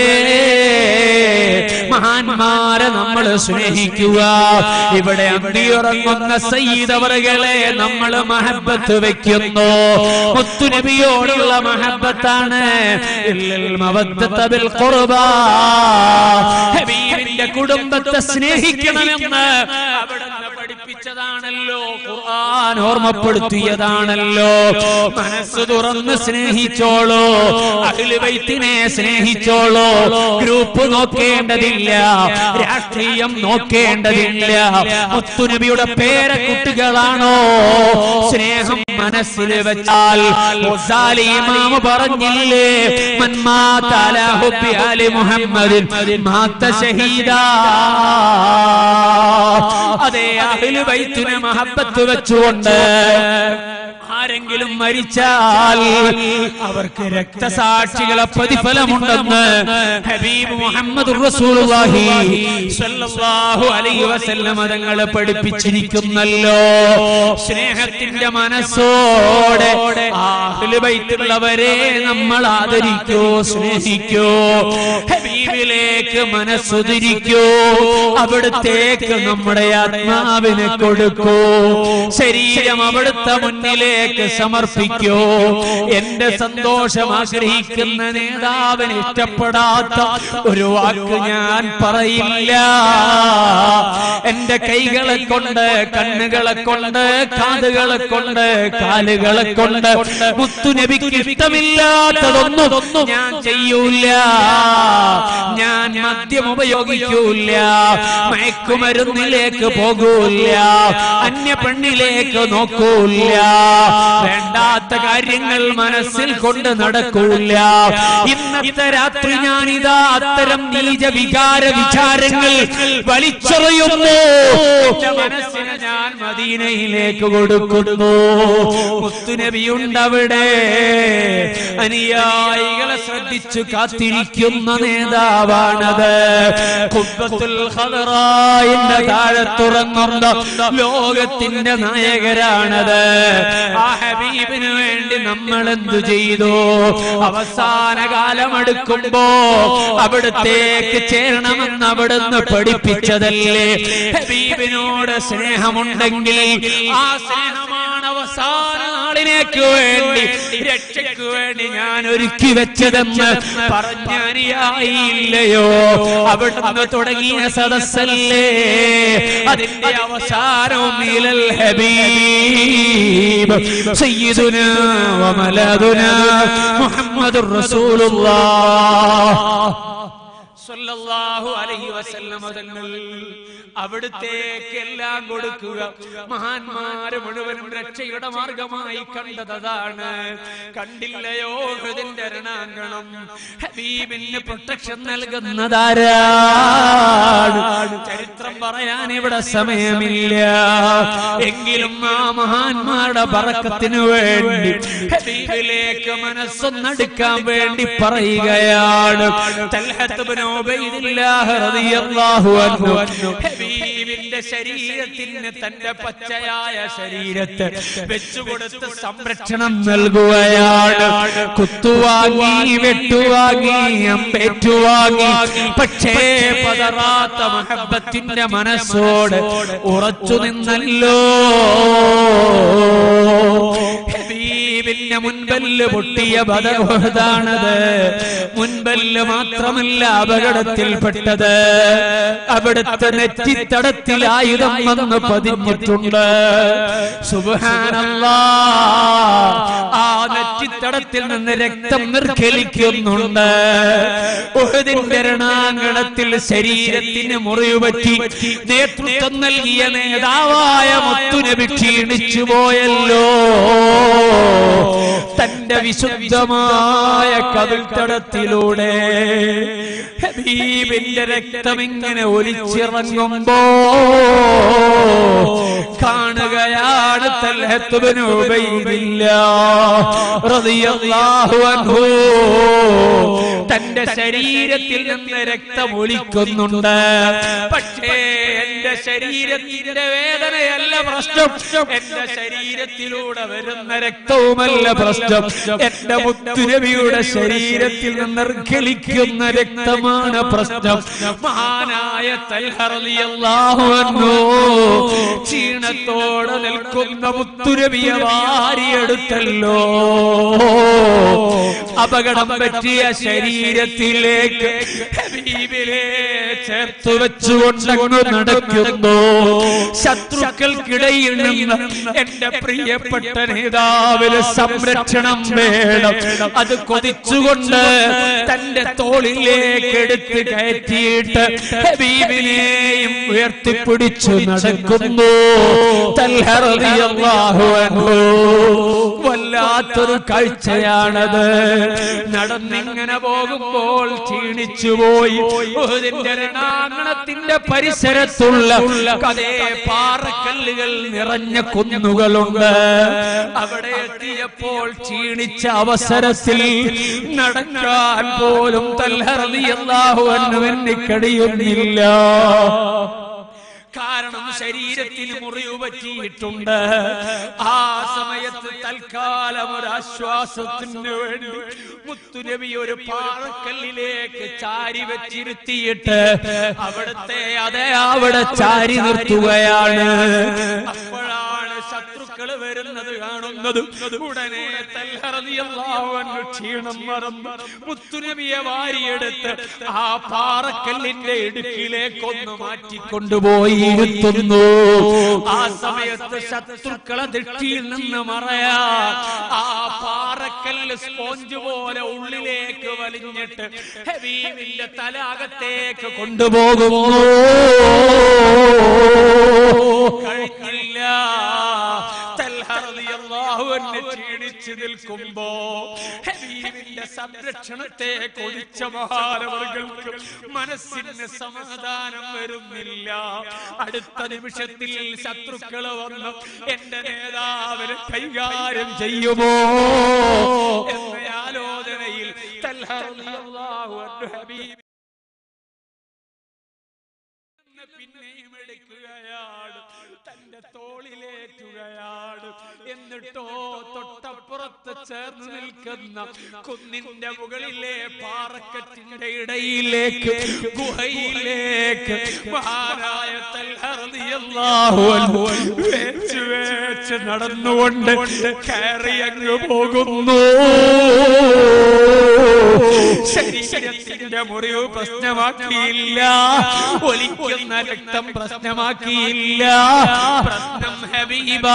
മഹാന്മാരെ നമ്മൾ സ്നേഹിക്കുക ഇവിടെ അന്തിയുറങ്ങുന്ന സയ്യിദവറുകളെ നമ്മൾ മഹബത്ത് വെക്കുന്നു മുത്തുനബിയോടുള്ള മഹബത്താണ് ഇല്ലൽ മവദ്ദത്ത ബിൽ ഖുർബാ ഹബീബിന്റെ കുടുംബത്തെ സ്നേഹിക്കണമെന്ന് അവിടുന്ന് പഠിപ്പിച്ചതാണല്ലോ ഖുർആൻ ഓർമ്മപ്പെടുത്തിയതാണല്ലോ മനസ്സ് തുറന്ന് സ്നേഹിച്ചോളൂ അഖില് ബൈത്തിനെ സ്നേഹിച്ചോളൂ ഗ്രൂപ്പ് നോക്കേണ്ടതില്ല രാഷ്ട്രീയം നോക്കേണ്ടതില്ല മുത്തുനബിയുടെ പേരക്കുട്ടികളാണോ സ്നേഹം മനസ്സിൽ വെച്ചാൽ ഗസാലി ഇമാം പറഞ്ഞില്ലേ മൻ മാത അലാ ഹുബ്ബി ആലി മുഹമ്മദിൻ മാത ഷഹീദാ അതേ അഹ്ലു ബൈത്തിനെ മഹബത്ത് വെച്ചുകൊണ്ട് ആരെങ്കിലും മരിച്ചാൽ അവർക്ക് രക്തസാക്ഷികളെ പ്രതിഫലമുണ്ടെന്ന് ഹബീബ് മുഹമ്മദ് റസൂലുള്ളാഹി സ്വല്ലല്ലാഹു അലൈഹി വസല്ലം തങ്ങൾ പഠിപ്പിച്ചിരിക്കുന്നല്ലോ സ്നേഹത്തിന്റെ മനസ്സോടെ അഹ്ലു ബൈത്തുള്ളവരെ നമ്മൾ ആദരിക്കൂ സ്നേഹിക്കൂ ഹബീബിലേക്ക് മനസ്സുതിരിക്കൂ അവിടുത്തേക്ക് നമ്മുടെ ആത്മാവിനെ കൊടുക്കൂ ശരീരം അവിടുത്തെ മുന്നിലേക്ക് സമർപ്പിക്കൂ എന്റെ സന്തോഷം ആഗ്രഹിക്കുന്ന നേതാവിന് ഇഷ്ടപ്പെടാത്ത ഒരു വാക്ക് ഞാൻ പറയില്ല എന്റെ കൈകളെ കൊണ്ട് കണ്ണുകളെ കൊണ്ട് കാതുകളെ കൊണ്ട് കാലുകളെ കൊണ്ട് മുത്തുനബിക്ക് ഇഷ്ടമില്ലാത്തതൊന്നും ഞാൻ ചെയ്യൂല ഞാൻ മദ്യം ഉപയോഗിക്കൂല മയക്കുമരുന്നിലേക്ക് പോകൂല അന്യ പെണ്ണിലേക്ക് നോക്കൂല വേണ്ടാത്ത കാര്യങ്ങൾ മനസ്സിൽ കൊണ്ട് നടക്കൂല ഇന്നത്തെ രാത്രി ഞാനിതാ അത്തരം നീച വികാര വിചാരങ്ങൾ വലിച്ചെറിയുന്നു എന്റെ മനസ്സിനെ ഞാൻ മദീനയിലേക്ക് കൊടുക്കുന്നു മുത്തുനബിയുണ്ടവിടെ അനുയായികളെ ശ്രദ്ധിച്ചു കാത്തിരിക്കുന്ന നേതാവാണത് ഖുബ്ബത്തുൽ ഖദറായിന്റെ താഴെ തുറങ്ങുന്ന ലോകത്തിന്റെ നായകരാണത് ആ ഹബീബിന് വേണ്ടി നമ്മൾ എന്തു ചെയ്തു അവസാന കാലം എടുക്കുമ്പോ അവിടത്തേക്ക് ചേരണമെന്ന് അവിടുന്ന് പഠിപ്പിച്ചതല്ലേ ഹബീബിനോട് സ്നേഹമുണ്ടെങ്കിൽ ആ സ്നേഹമാണ് അവസാന നാളിനേക്ക് വേണ്ടി രക്ഷയ്ക്ക് വേണ്ടി ഞാൻ ഒരുക്കി വെച്ചതെന്ന് പറഞ്ഞാനിയായില്ലയോ അവിടുന്ന് തുടങ്ങിയ സദസ്സല്ലേ അതിന്റെ അവസാനവും ഇലൽ ഹബീബ് സയ്യിദുനാ വമലദുനാ മുഹമ്മദുർ റസൂലുള്ളാഹ് സല്ലല്ലാഹു അലൈഹി വസല്ലമ തങ്ങൾ അവിടുത്തേക്ക് എല്ലാം കൊടുക്കുക മഹാന്മാര് മുഴുവനും രക്ഷയുടെ മാർഗമായി കണ്ടത് അതാണ് കണ്ടില്ലയോ ഹൃദിന്റെ രണാങ്കണം ഹബീബിന് പ്രൊട്ടക്ഷൻ നൽകുന്നതാരാണ് ചരിത്രം പറയാൻ ഇവിടെ സമയമില്ല എങ്കിലും ആ മഹാന്മാരുടെ പറക്കത്തിനു വേണ്ടി ഹബീബിലേക്ക് മനസ്സൊന്നടുക്കാൻ വേണ്ടി പറയുകയാണ് തൽഹത്ത് ഇബ്നു ഉബൈദില്ലാഹ് റളിയല്ലാഹു അൻഹു ഹബീബിന്റെ ശരീരത്തിന് തന്റെ പച്ചയായ ശരീരത്തെ വെച്ചുകൊടുത്ത് സംരക്ഷണം നൽകുകയാണ് കുത്തുവാങ്ങി വെട്ടുവാങ്ങി അമ്പേറ്റുവാങ്ങി പക്ഷേ പതറാത്ത മഹബത്തിന്റെ മനസ്സോട് ഉറച്ചു നിന്നല്ലോ ഹബീബിന്റെ മുൻപല്ല് പൊട്ടിയ ബദർഹദാണത് മുൻപല്ല് മാത്രമല്ല അപകടത്തിൽപ്പെട്ടത് അവിടുത്തെ നെറ്റിത്തടത്തിൽ ആയുധം വന്ന് പതിഞ്ഞിട്ടുണ്ട് സുബ്ഹാനല്ലാ ആ നെറ്റിത്തടത്തിൽ നിന്ന് രക്തം നിർക്കലിക്കുന്നുണ്ട് ഉഹദിന്റെ രണാങ്കണത്തിൽ ശരീരത്തിന് മുറിവ് പറ്റി നേതൃത്വം നൽകിയ നേതാവായ മുത്തുനബി ക്ഷീണിച്ചു പോയല്ലോ തന്റെ വിശുദ്ധമായ കവിൾത്തടത്തിലൂടെ ഹബീബിന്റെ രക്തം ഇങ്ങനെ ഒലിച്ചിറങ്ങുമ്പോ കാണുകയാണ് തൽഹത്തുബ്നു ഉബൈദില്ലാഹ് റളിയല്ലാഹു അൻഹു തന്റെ ശരീരത്തിൽ നിന്ന് രക്തം ഒലിക്കുന്നുണ്ട് പക്ഷേ എന്റെ ശരീരത്തിന്റെ വേദനയല്ല പ്രശ്നം എന്റെ ശരീരത്തിലൂടെ വരുന്ന രക്തവുമല്ല പ്രശ്നം എന്റെ മുത്തുരവിയുടെ ശരീരത്തിൽ നിന്ന് കളിക്കുന്ന രക്തമാണ് പ്രശ്നം മഹാനായ തൽഹറിയാഹു ക്ഷീണത്തോടെ നിൽക്കുന്ന മുത്തുരവിയെ വാരിയെടുത്തല്ലോ അപകടം പറ്റിയ ശരീരത്തിലേക്ക് ഹബീബിലെ ചേർത്തു വെച്ചുകൊണ്ടങ്ങ് നടക്കുന്നു ശത്രുക്കൾക്കിടയിൽ നിന്ന് എന്റെ പ്രിയപ്പെട്ട നേതാവിന് സംരക്ഷണം വേണം അത് കൊതിച്ചുകൊണ്ട് തന്റെ തോളിലേക്ക് എടുത്ത് കയറ്റിയിട്ട് ഹബീബിനെയും ഉയർത്തിപ്പിടിച്ചു നടക്കുന്നു തൽഹറിയാഹു അൻഹു വല്ലാത്തൊരു കാഴ്ചയാണത് നടന്നിങ്ങനെ പോകുമ്പോൾ ക്ഷീണിച്ചുപോയി ഉഹുദിന്റെ രണാങ്കണത്തിന്റെ പരിസരത്തുള്ള കഥേ പാറക്കല്ലുകൾ നിറഞ്ഞ കുന്നുകളുണ്ട് അവിടെ എത്തിയപ്പോൾ ക്ഷീണിച്ച അവസരത്തിൽ നടക്കാൻ പോലും തൽഹറിയാഹു അന്നുവെന്ന് കഴിയുന്നില്ല കാരണം ശരീരത്തിന് മുറിവ് പറ്റിയിട്ടുണ്ട് ആ സമയത്ത് തൽക്കാലം ഒരു ആശ്വാസത്തിന് വേണ്ടി മുത്തുനബി ഒരു പാറക്കല്ലിലേക്ക് ചാരി വെച്ചിരുത്തിയിട്ട് അവിടുത്തെ അതേ അവിടെ ചാരി നിർത്തുകയാണ് അപ്പോഴാണ് ശത്രുക്കൾ വരുന്നത് കാണുന്നത് ഉടനെ തൽഹറിയാഹു ക്ഷീണം മറന്ന് മുത്തുനബിയെ വാരിയെടുത്ത് ആ പാറക്കല്ലിന്റെ ഇടുക്കിലേക്കൊന്ന് മാറ്റിക്കൊണ്ടുപോയി ഇരുത്തുന്നു ആ സമയത്ത് ശത്രുക്കളെ ദൃഷ്ടിയിൽ നിന്ന് മറയാ ആ പാറക്കല്ല് സ്പോഞ്ച് പോലെ ഉള്ളിലേക്ക് വലിഞ്ഞിട്ട് ഹബീബിന്റെ തല അകത്തേക്ക് കൊണ്ടുപോകുന്നു കഴിഞ്ഞില്ല തൽഹറിയാഹുവിനെ ക്ഷീണിച്ചു നിൽക്കുമ്പോ ഹബീബിന്റെ സംരക്ഷണത്തെ കൊതിച്ച മഹാനവർക്ക് മനസ്സിന് സമാധാനം വരുന്നില്ല അടുത്ത നിമിഷത്തിൽ ശത്രുക്കൾ വന്ന് എന്റെ നേതാവിന് കൈകാര്യം ചെയ്യുമോ എന്ന ആലോചനയിൽ തൽഹറിയാഹു ഹബീബ് പിന്നെയും എടുക്കുകയാണ് തന്റെ തോളിലേറ്റുകയാണ് എന്നിട്ടോ തൊട്ടപ്പുറത്ത് ചേർന്ന് നിൽക്കുന്ന കുന്നിന്റെ മുകളിലെ പാറക്കറ്റിന്റെ ഇടയിലേക്ക് ഗുഹയിലേക്ക് മഹാനായ തൽഹറിയാഹു വേച്ച് വേച്ച് നടന്നുകൊണ്ട് കയറി അങ്ങ് പോകുന്നു ശരീരത്തിന്റെ മുറിവ് പ്രശ്നമാക്കിയില്ല ഒലിക്കുന്ന രക്തം പ്രശ്നമാക്കിയില്ല പ്രശ്നം ഹബീബ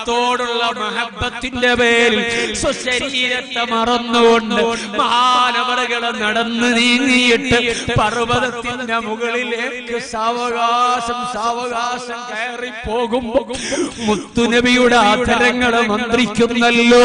അവിടുത്തോടുള്ള മഹബത്തിന്റെ പേരിൽ സ്വശരീരത്തെ മറന്നുകൊണ്ട് മഹാനവർ മഹാനവറുകൾ നടന്നു നീങ്ങിയിട്ട് പർവ്വതത്തിന്റെ മുകളിലേക്ക് സാവകാശം സാവകാശം കയറി പോകുമ്പോ മുത്തുനബിയുടെ ആധരങ്ങൾ മന്ത്രിക്കുന്നല്ലോ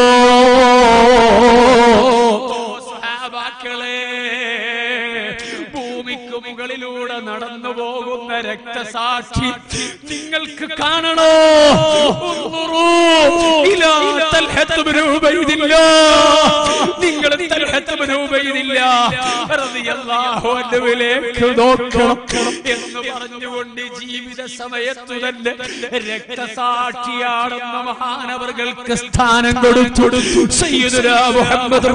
സഹാബാക്കളെ ഭൂമിക്ക് മുകളിലൂടെ നടന്നു പോകുന്ന രക്തസാക്ഷി നിങ്ങൾക്ക് കാണണോ ഉൻദുറൂ ഇലാ തൽഹത്ത് ബിൻ ഉബൈദില്ലാഹ്. നിങ്ങൾ തൽഹത്ത് ബിൻ ഉബൈദില്ലാഹ് റളിയല്ലാഹു അൻഹുവിലേക്ക് നോക്കണം എന്ന് പറഞ്ഞുകൊണ്ട് ജീവിത സമയത്തു തന്നെ രക്തസാക്ഷിയാണെന്ന മഹാനവർക്ക് സ്ഥാനം കൊടുത്തു സയ്യിദുനാ മുഹമ്മദ്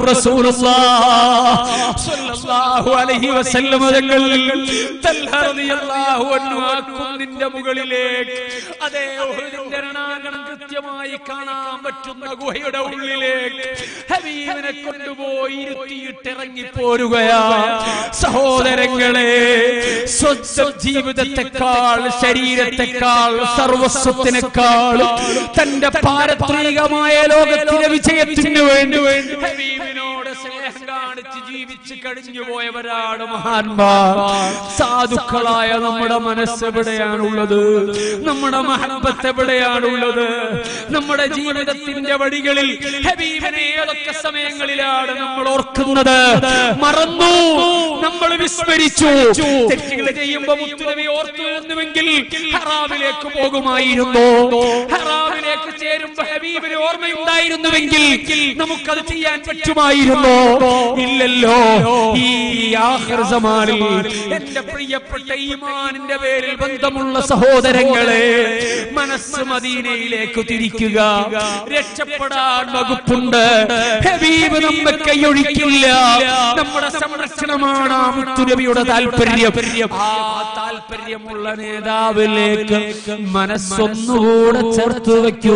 റസൂലുള്ളാഹി അലൈഹി വസല്ലം തങ്ങൾ തൽഹ റളിയല്ലാഹു അൻഹു ആ കുന്നിന്റെ മുകളിലേക്ക് അതേ ഉഹുദിന്റെ രണാങ്കണം കൃത്യമായി കാണാൻ പറ്റുന്ന ഗുഹയുടെ ഉള്ളിലേക്ക് ഹബീബിനെ കൊണ്ടുപോയി ഇരുത്തിയിട്ട് ഇറങ്ങി പോരുകയാ സഹോദരങ്ങളെ സ്വന്തം ജീവിതത്തെക്കാൾ ശരീരത്തെക്കാൾ സർവസ്വത്തിനേക്കാൾ തന്റെ പാരത്രികമായ ലോകത്തിലെ വിജയത്തിന് വേണ്ടി ഹബീബിനോട് സ്നേഹം കാണിച്ച് ജീവിച്ച് കഴിഞ്ഞു പോയവരാണ് മഹാന്മാർ സാധുക്കളായ നമ്മുടെ മനസ്സ് എവിടെയാണുള്ളത് നമ്മുടെ മഹബത്ത് എവിടെയാണുള്ളത് നമ്മുടെ ജീവിതത്തിന്റെ വഴികളിൽ ഹബീബിനെ ഏതൊക്കെ സമയങ്ങളിലാണ് നമ്മൾ ഓർക്കുന്നത് മറന്നു നമ്മൾ വിസ്മരിച്ചു തെറ്റുകൾ ചെയ്യുമ്പോ മുത്തുനബി ഓർത്തു എന്നുവെങ്കിൽ ഹറാമിലേക്ക് പോകുമായിരുന്നു ഹറാമിലേക്ക് ചേരുമ്പോ ഹബീബിന് ഓർമ്മയുണ്ടായിരുന്നുവെങ്കിൽ നമുക്കത് ചെയ്യാൻ പറ്റുമായിരുന്നു ഇല്ലല്ലോ ഈ ആഹ്റസമാനിൽ എന്റെ പ്രിയപ്പെട്ട ഈമാനിന്റെ പേരിൽ ബന്ധമുള്ള സഹോദരങ്ങളെ മനസ്സ് മദീനയിലേക്ക് തിരിക്കുക രക്ഷപ്പെടാൻ വകുപ്പുണ്ട് ഹബീബ് നമ്മെ കൈയൊഴിക്കില്ല നമ്മുടെ സംരക്ഷണമാണ് ആ മുത്തുനബിയുടെ താല്പര്യം ആ താല്പര്യമുള്ള നേതാവിലേക്ക് മനസ്സൊന്നുകൂടെ ചേർത്ത് വെക്കൂ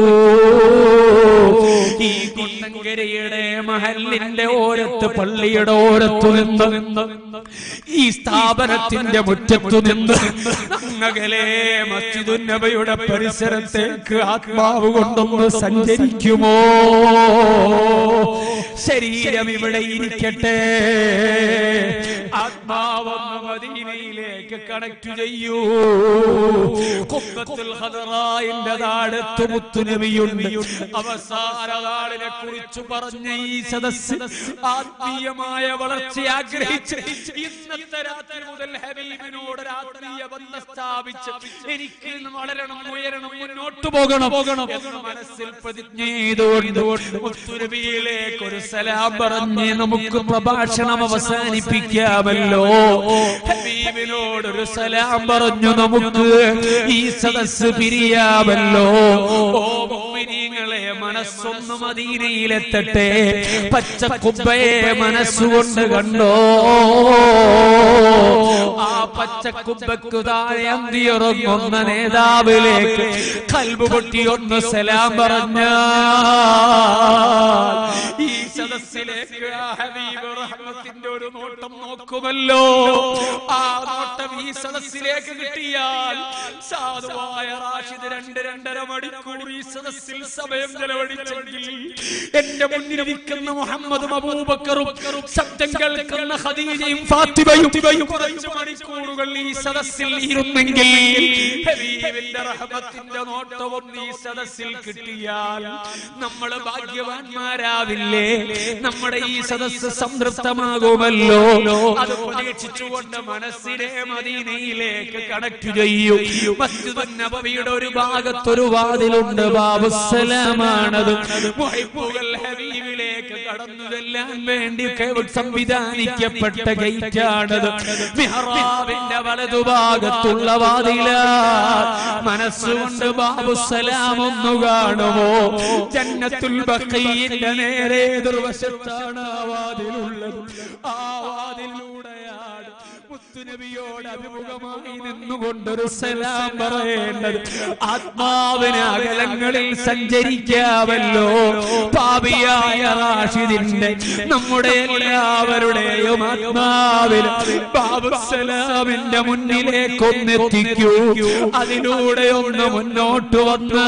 ഈ കുണ്ടങ്കരയുടെ മഹലിന്റെ ഓരത്ത് പള്ളിയുടെ ഓരത്തു നിന്ന് ഈ സ്ഥാപനത്തിന്റെ മുറ്റത്തു നിന്ന് അങ്ങകലെ മസ്ജിദുന്നബയുടെ പരിസരത്തേക്ക് ആത്മാവ് കൊണ്ടൊന്ന് സഞ്ചരിക്കുമോ ശരീരം ഇവിടെ ഇരിക്കട്ടെ ആത്മാവൊന്ന് മദീനയിലേക്ക് കണക്ട് ചെയ്യൂ കുമ്പത്തുൽ ഖദറായിന്റെ താഴത്ത് മുത്തുനബിയുണ്ട് അവസാന നാളിനെ കുറിച്ച് പറഞ്ഞ ഈ സദസ് ആത്മീയമായ വളർച്ച ആഗ്രഹിച്ച് ഇന്നത്തെ രാത്രി മുതൽ ഹബീബിനോട് ഒരു ആത്മീയ ബന്ധം സ്ഥാപിച്ച് എനിക്ക് വളരണം ഉയരണം മുന്നോട്ട് പോകണം പോകണം എന്ന് മനസ്സിൽ പ്രതിജ്ഞ ചെയ്തുകൊണ്ട് മുത്തുനബിയിലേക്ക് ഒരു സലാം പറഞ്ഞ് നമുക്ക് പ്രഭാഷണം അവസാനിപ്പിക്കാമല്ലോ ഹബീബിനോട് ഒരു സലാം പറഞ്ഞു നമുക്ക് ഈ സദസ് പിരിയാമല്ലോ ഓ മുഅ്മിനീങ്ങളെ മനസ്സൊന്ന് മദീനയിലെത്തട്ടെ പച്ച കുബ്ബയെ മനസ്സുകൊണ്ട് കണ്ടോ ആ പച്ച കുബ്ബയ്ക്കു താഴെ അന്തിയിറങ്ങുന്ന നേതാവിലേക്ക് കൽബ് പൊട്ടി ഒന്ന് സലാം പറഞ്ഞ ഈ സദസ്സിലേക്ക് ആ ഹബീബ് റഹ്മത്തിന്റെ ഒരു നോട്ടം നോക്കുമല്ലോ ആ നോട്ടം ഈ സദസ്സിലേക്ക് കിട്ടിയാൽ സാധുവായ റാഷിദ് രണ്ട് രണ്ടര മണിക്കൂർ ഈ സദസ്സിൽ സമയം ചെലവഴിച്ചെങ്കിൽ എന്റെ മുന്നിലിരിക്കുന്ന മുഹമ്മദും അബൂബക്കറും ശബ്ദം കേൾക്കുന്ന ഖദീജയും ഫാത്തിമയും കുറച്ച് മണിക്കൂറുകൾ ഈ സദസ്സിൽ ഇരുന്നെങ്കിൽ ഹബീബിന്റെ റഹ്മത്തിന്റെ നോട്ടവും ഈ സദസ്സിൽ കിട്ടിയാൽ നമ്മൾ ഭാഗ്യവാന്മാരാവില്ലേ നമ്മുടെ ഈ സദസ്സ് സംതൃപ്തമാകുമല്ലോ അത് പ്രതീക്ഷിച്ചുകൊണ്ട് മനസ്സിനെ മദീനയിലേക്ക് കണക്ട് ചെയ്യൂ മസ്ജിദുൻ നബവിയുടെ ഒരു ഭാഗത്തൊരു വാതിലുണ്ട് ബാബുസലാമാണത് മുഹിബ്ബുകൾ ഹബീബിലേക്ക് കടന്നു ചെല്ലാൻ വേണ്ടി കെ- സംവിധാനിക്കപ്പെട്ട ഗേറ്റാണത് മിഹ്റാബിന്റെ വലതുഭാഗത്തുള്ള വാതില മനസ്സുകൊണ്ട് ബാബുസലാം ഒന്ന് കാണുമോ ജന്നത്തുൽ ബഖീന്റെ നേരെ എതിർവശത്താണ് ആ വാതിലുള്ളത് ആ വാതിലൂടെയാണ് മുത്തു മുത്തുനബിയോട് അഭിമുഖമായി നിന്നുകൊണ്ടൊരു സലാം പറയേണ്ടത് ആത്മാവിന് അകലങ്ങളിൽ സഞ്ചരിക്കാമല്ലോ പാപിയായ റാഷിദിന്റെ നമ്മുടെ എല്ലാവരുടെയും ആത്മാവിൽ ബാബുസലാമിന്റെ മുന്നിലേക്കൊന്നെത്തിക്കൂ അതിലൂടെ ഒന്ന് മുന്നോട്ട്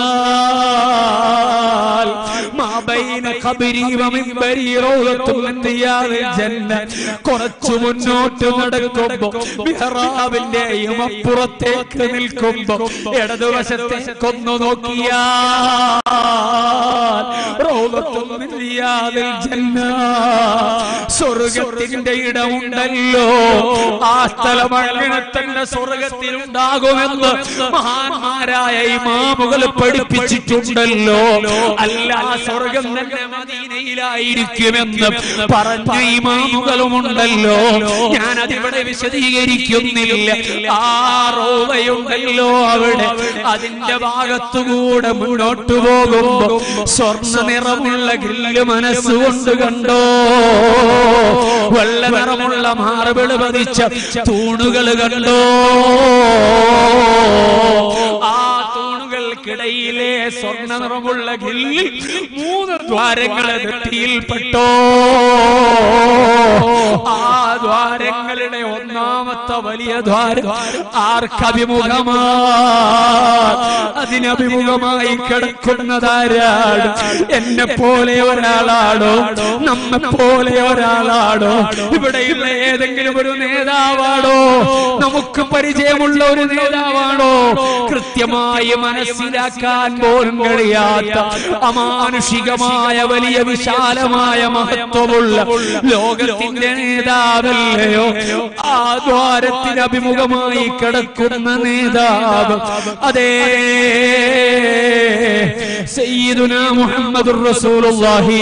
വന്നാൽ മാബൈന ഖബരി വമിൻബരി റൗളത്തുൽ അൻബിയാഇൽ ജന്ന കുറച്ചു മുന്നോട്ട് നടക്കുമ്പോ മിഹ്റാബിന്റെയും അപ്പുറത്തേക്ക് നിൽക്കുമ്പോ ഇടതുവശത്തേക്കൊന്നു നോക്കിയാൽ റൗളത്തുൽ അൻബിയാഇൽ ജന്ന സ്വർഗത്തിന്റെ ഇടമുണ്ടല്ലോ ആ സ്ഥലം അങ്ങനെ തന്നെ സ്വർഗത്തിലുണ്ടാകുമെന്ന് മഹാന്മാരായ ഇമാമുകൾ പഠിപ്പിച്ചിട്ടുണ്ടല്ലോ അല്ല സ്വർഗം തന്നെ മദീനയിലായിരിക്കുമെന്ന് പറഞ്ഞ ഇമാമുകളുമുണ്ടല്ലോ ഞാൻ അതിവിടെ വിശദീകരിക്കുന്നില്ല ആ റോവയുണ്ടല്ലോ അവിടെ അതിന്റെ ഭാഗത്തുകൂടെ മുന്നോട്ട് പോകുമ്പോ സ്വർണ്ണ നിറമുള്ള ഗില്ല് മനസ്സുകൊണ്ട് കണ്ടോ വെള്ള നിറമുള്ള മാർബിള് പതിച്ച തൂണുകൾ കണ്ടോ ആ തൂണുകൾക്കിടയിലെ സ്വർണ്ണ നിറമുള്ള ഗില്ലിൽ മൂന്ന് ദ്വാരങ്ങളെ നെറ്റിയിൽപ്പെട്ടോ ആ ദ്വാരങ്ങളുടെ ഒന്നാമത്തെ വലിയ ദ്വാരം ആർക്കഭിമുഖമാ അതിനഭിമുഖമായി കിടക്കുന്നതാരാണ് എന്നെ പോലെ ഒരാളാണോ നമ്മെ പോലെ ഒരാളാണോ ഇവിടെയുള്ള ഏതെങ്കിലും ഒരു നേതാവാണോ നമുക്ക് പരിചയമുള്ള ഒരു നേതാവാണോ കൃത്യമായി മനസ്സിലാക്കാൻ പോലും കഴിയാത്ത അമാനുഷികമായ വലിയ വിശാലമായ മഹത്വമുള്ള ലോകത്തിന്റെ നേതാവല്ലയോ ആ ദ്വാരത്തിന് അഭിമുഖമായി കിടക്കുന്ന നേതാവ് അതേ സയ്യിദുന മുഹമ്മദുർ റസൂലുള്ളാഹി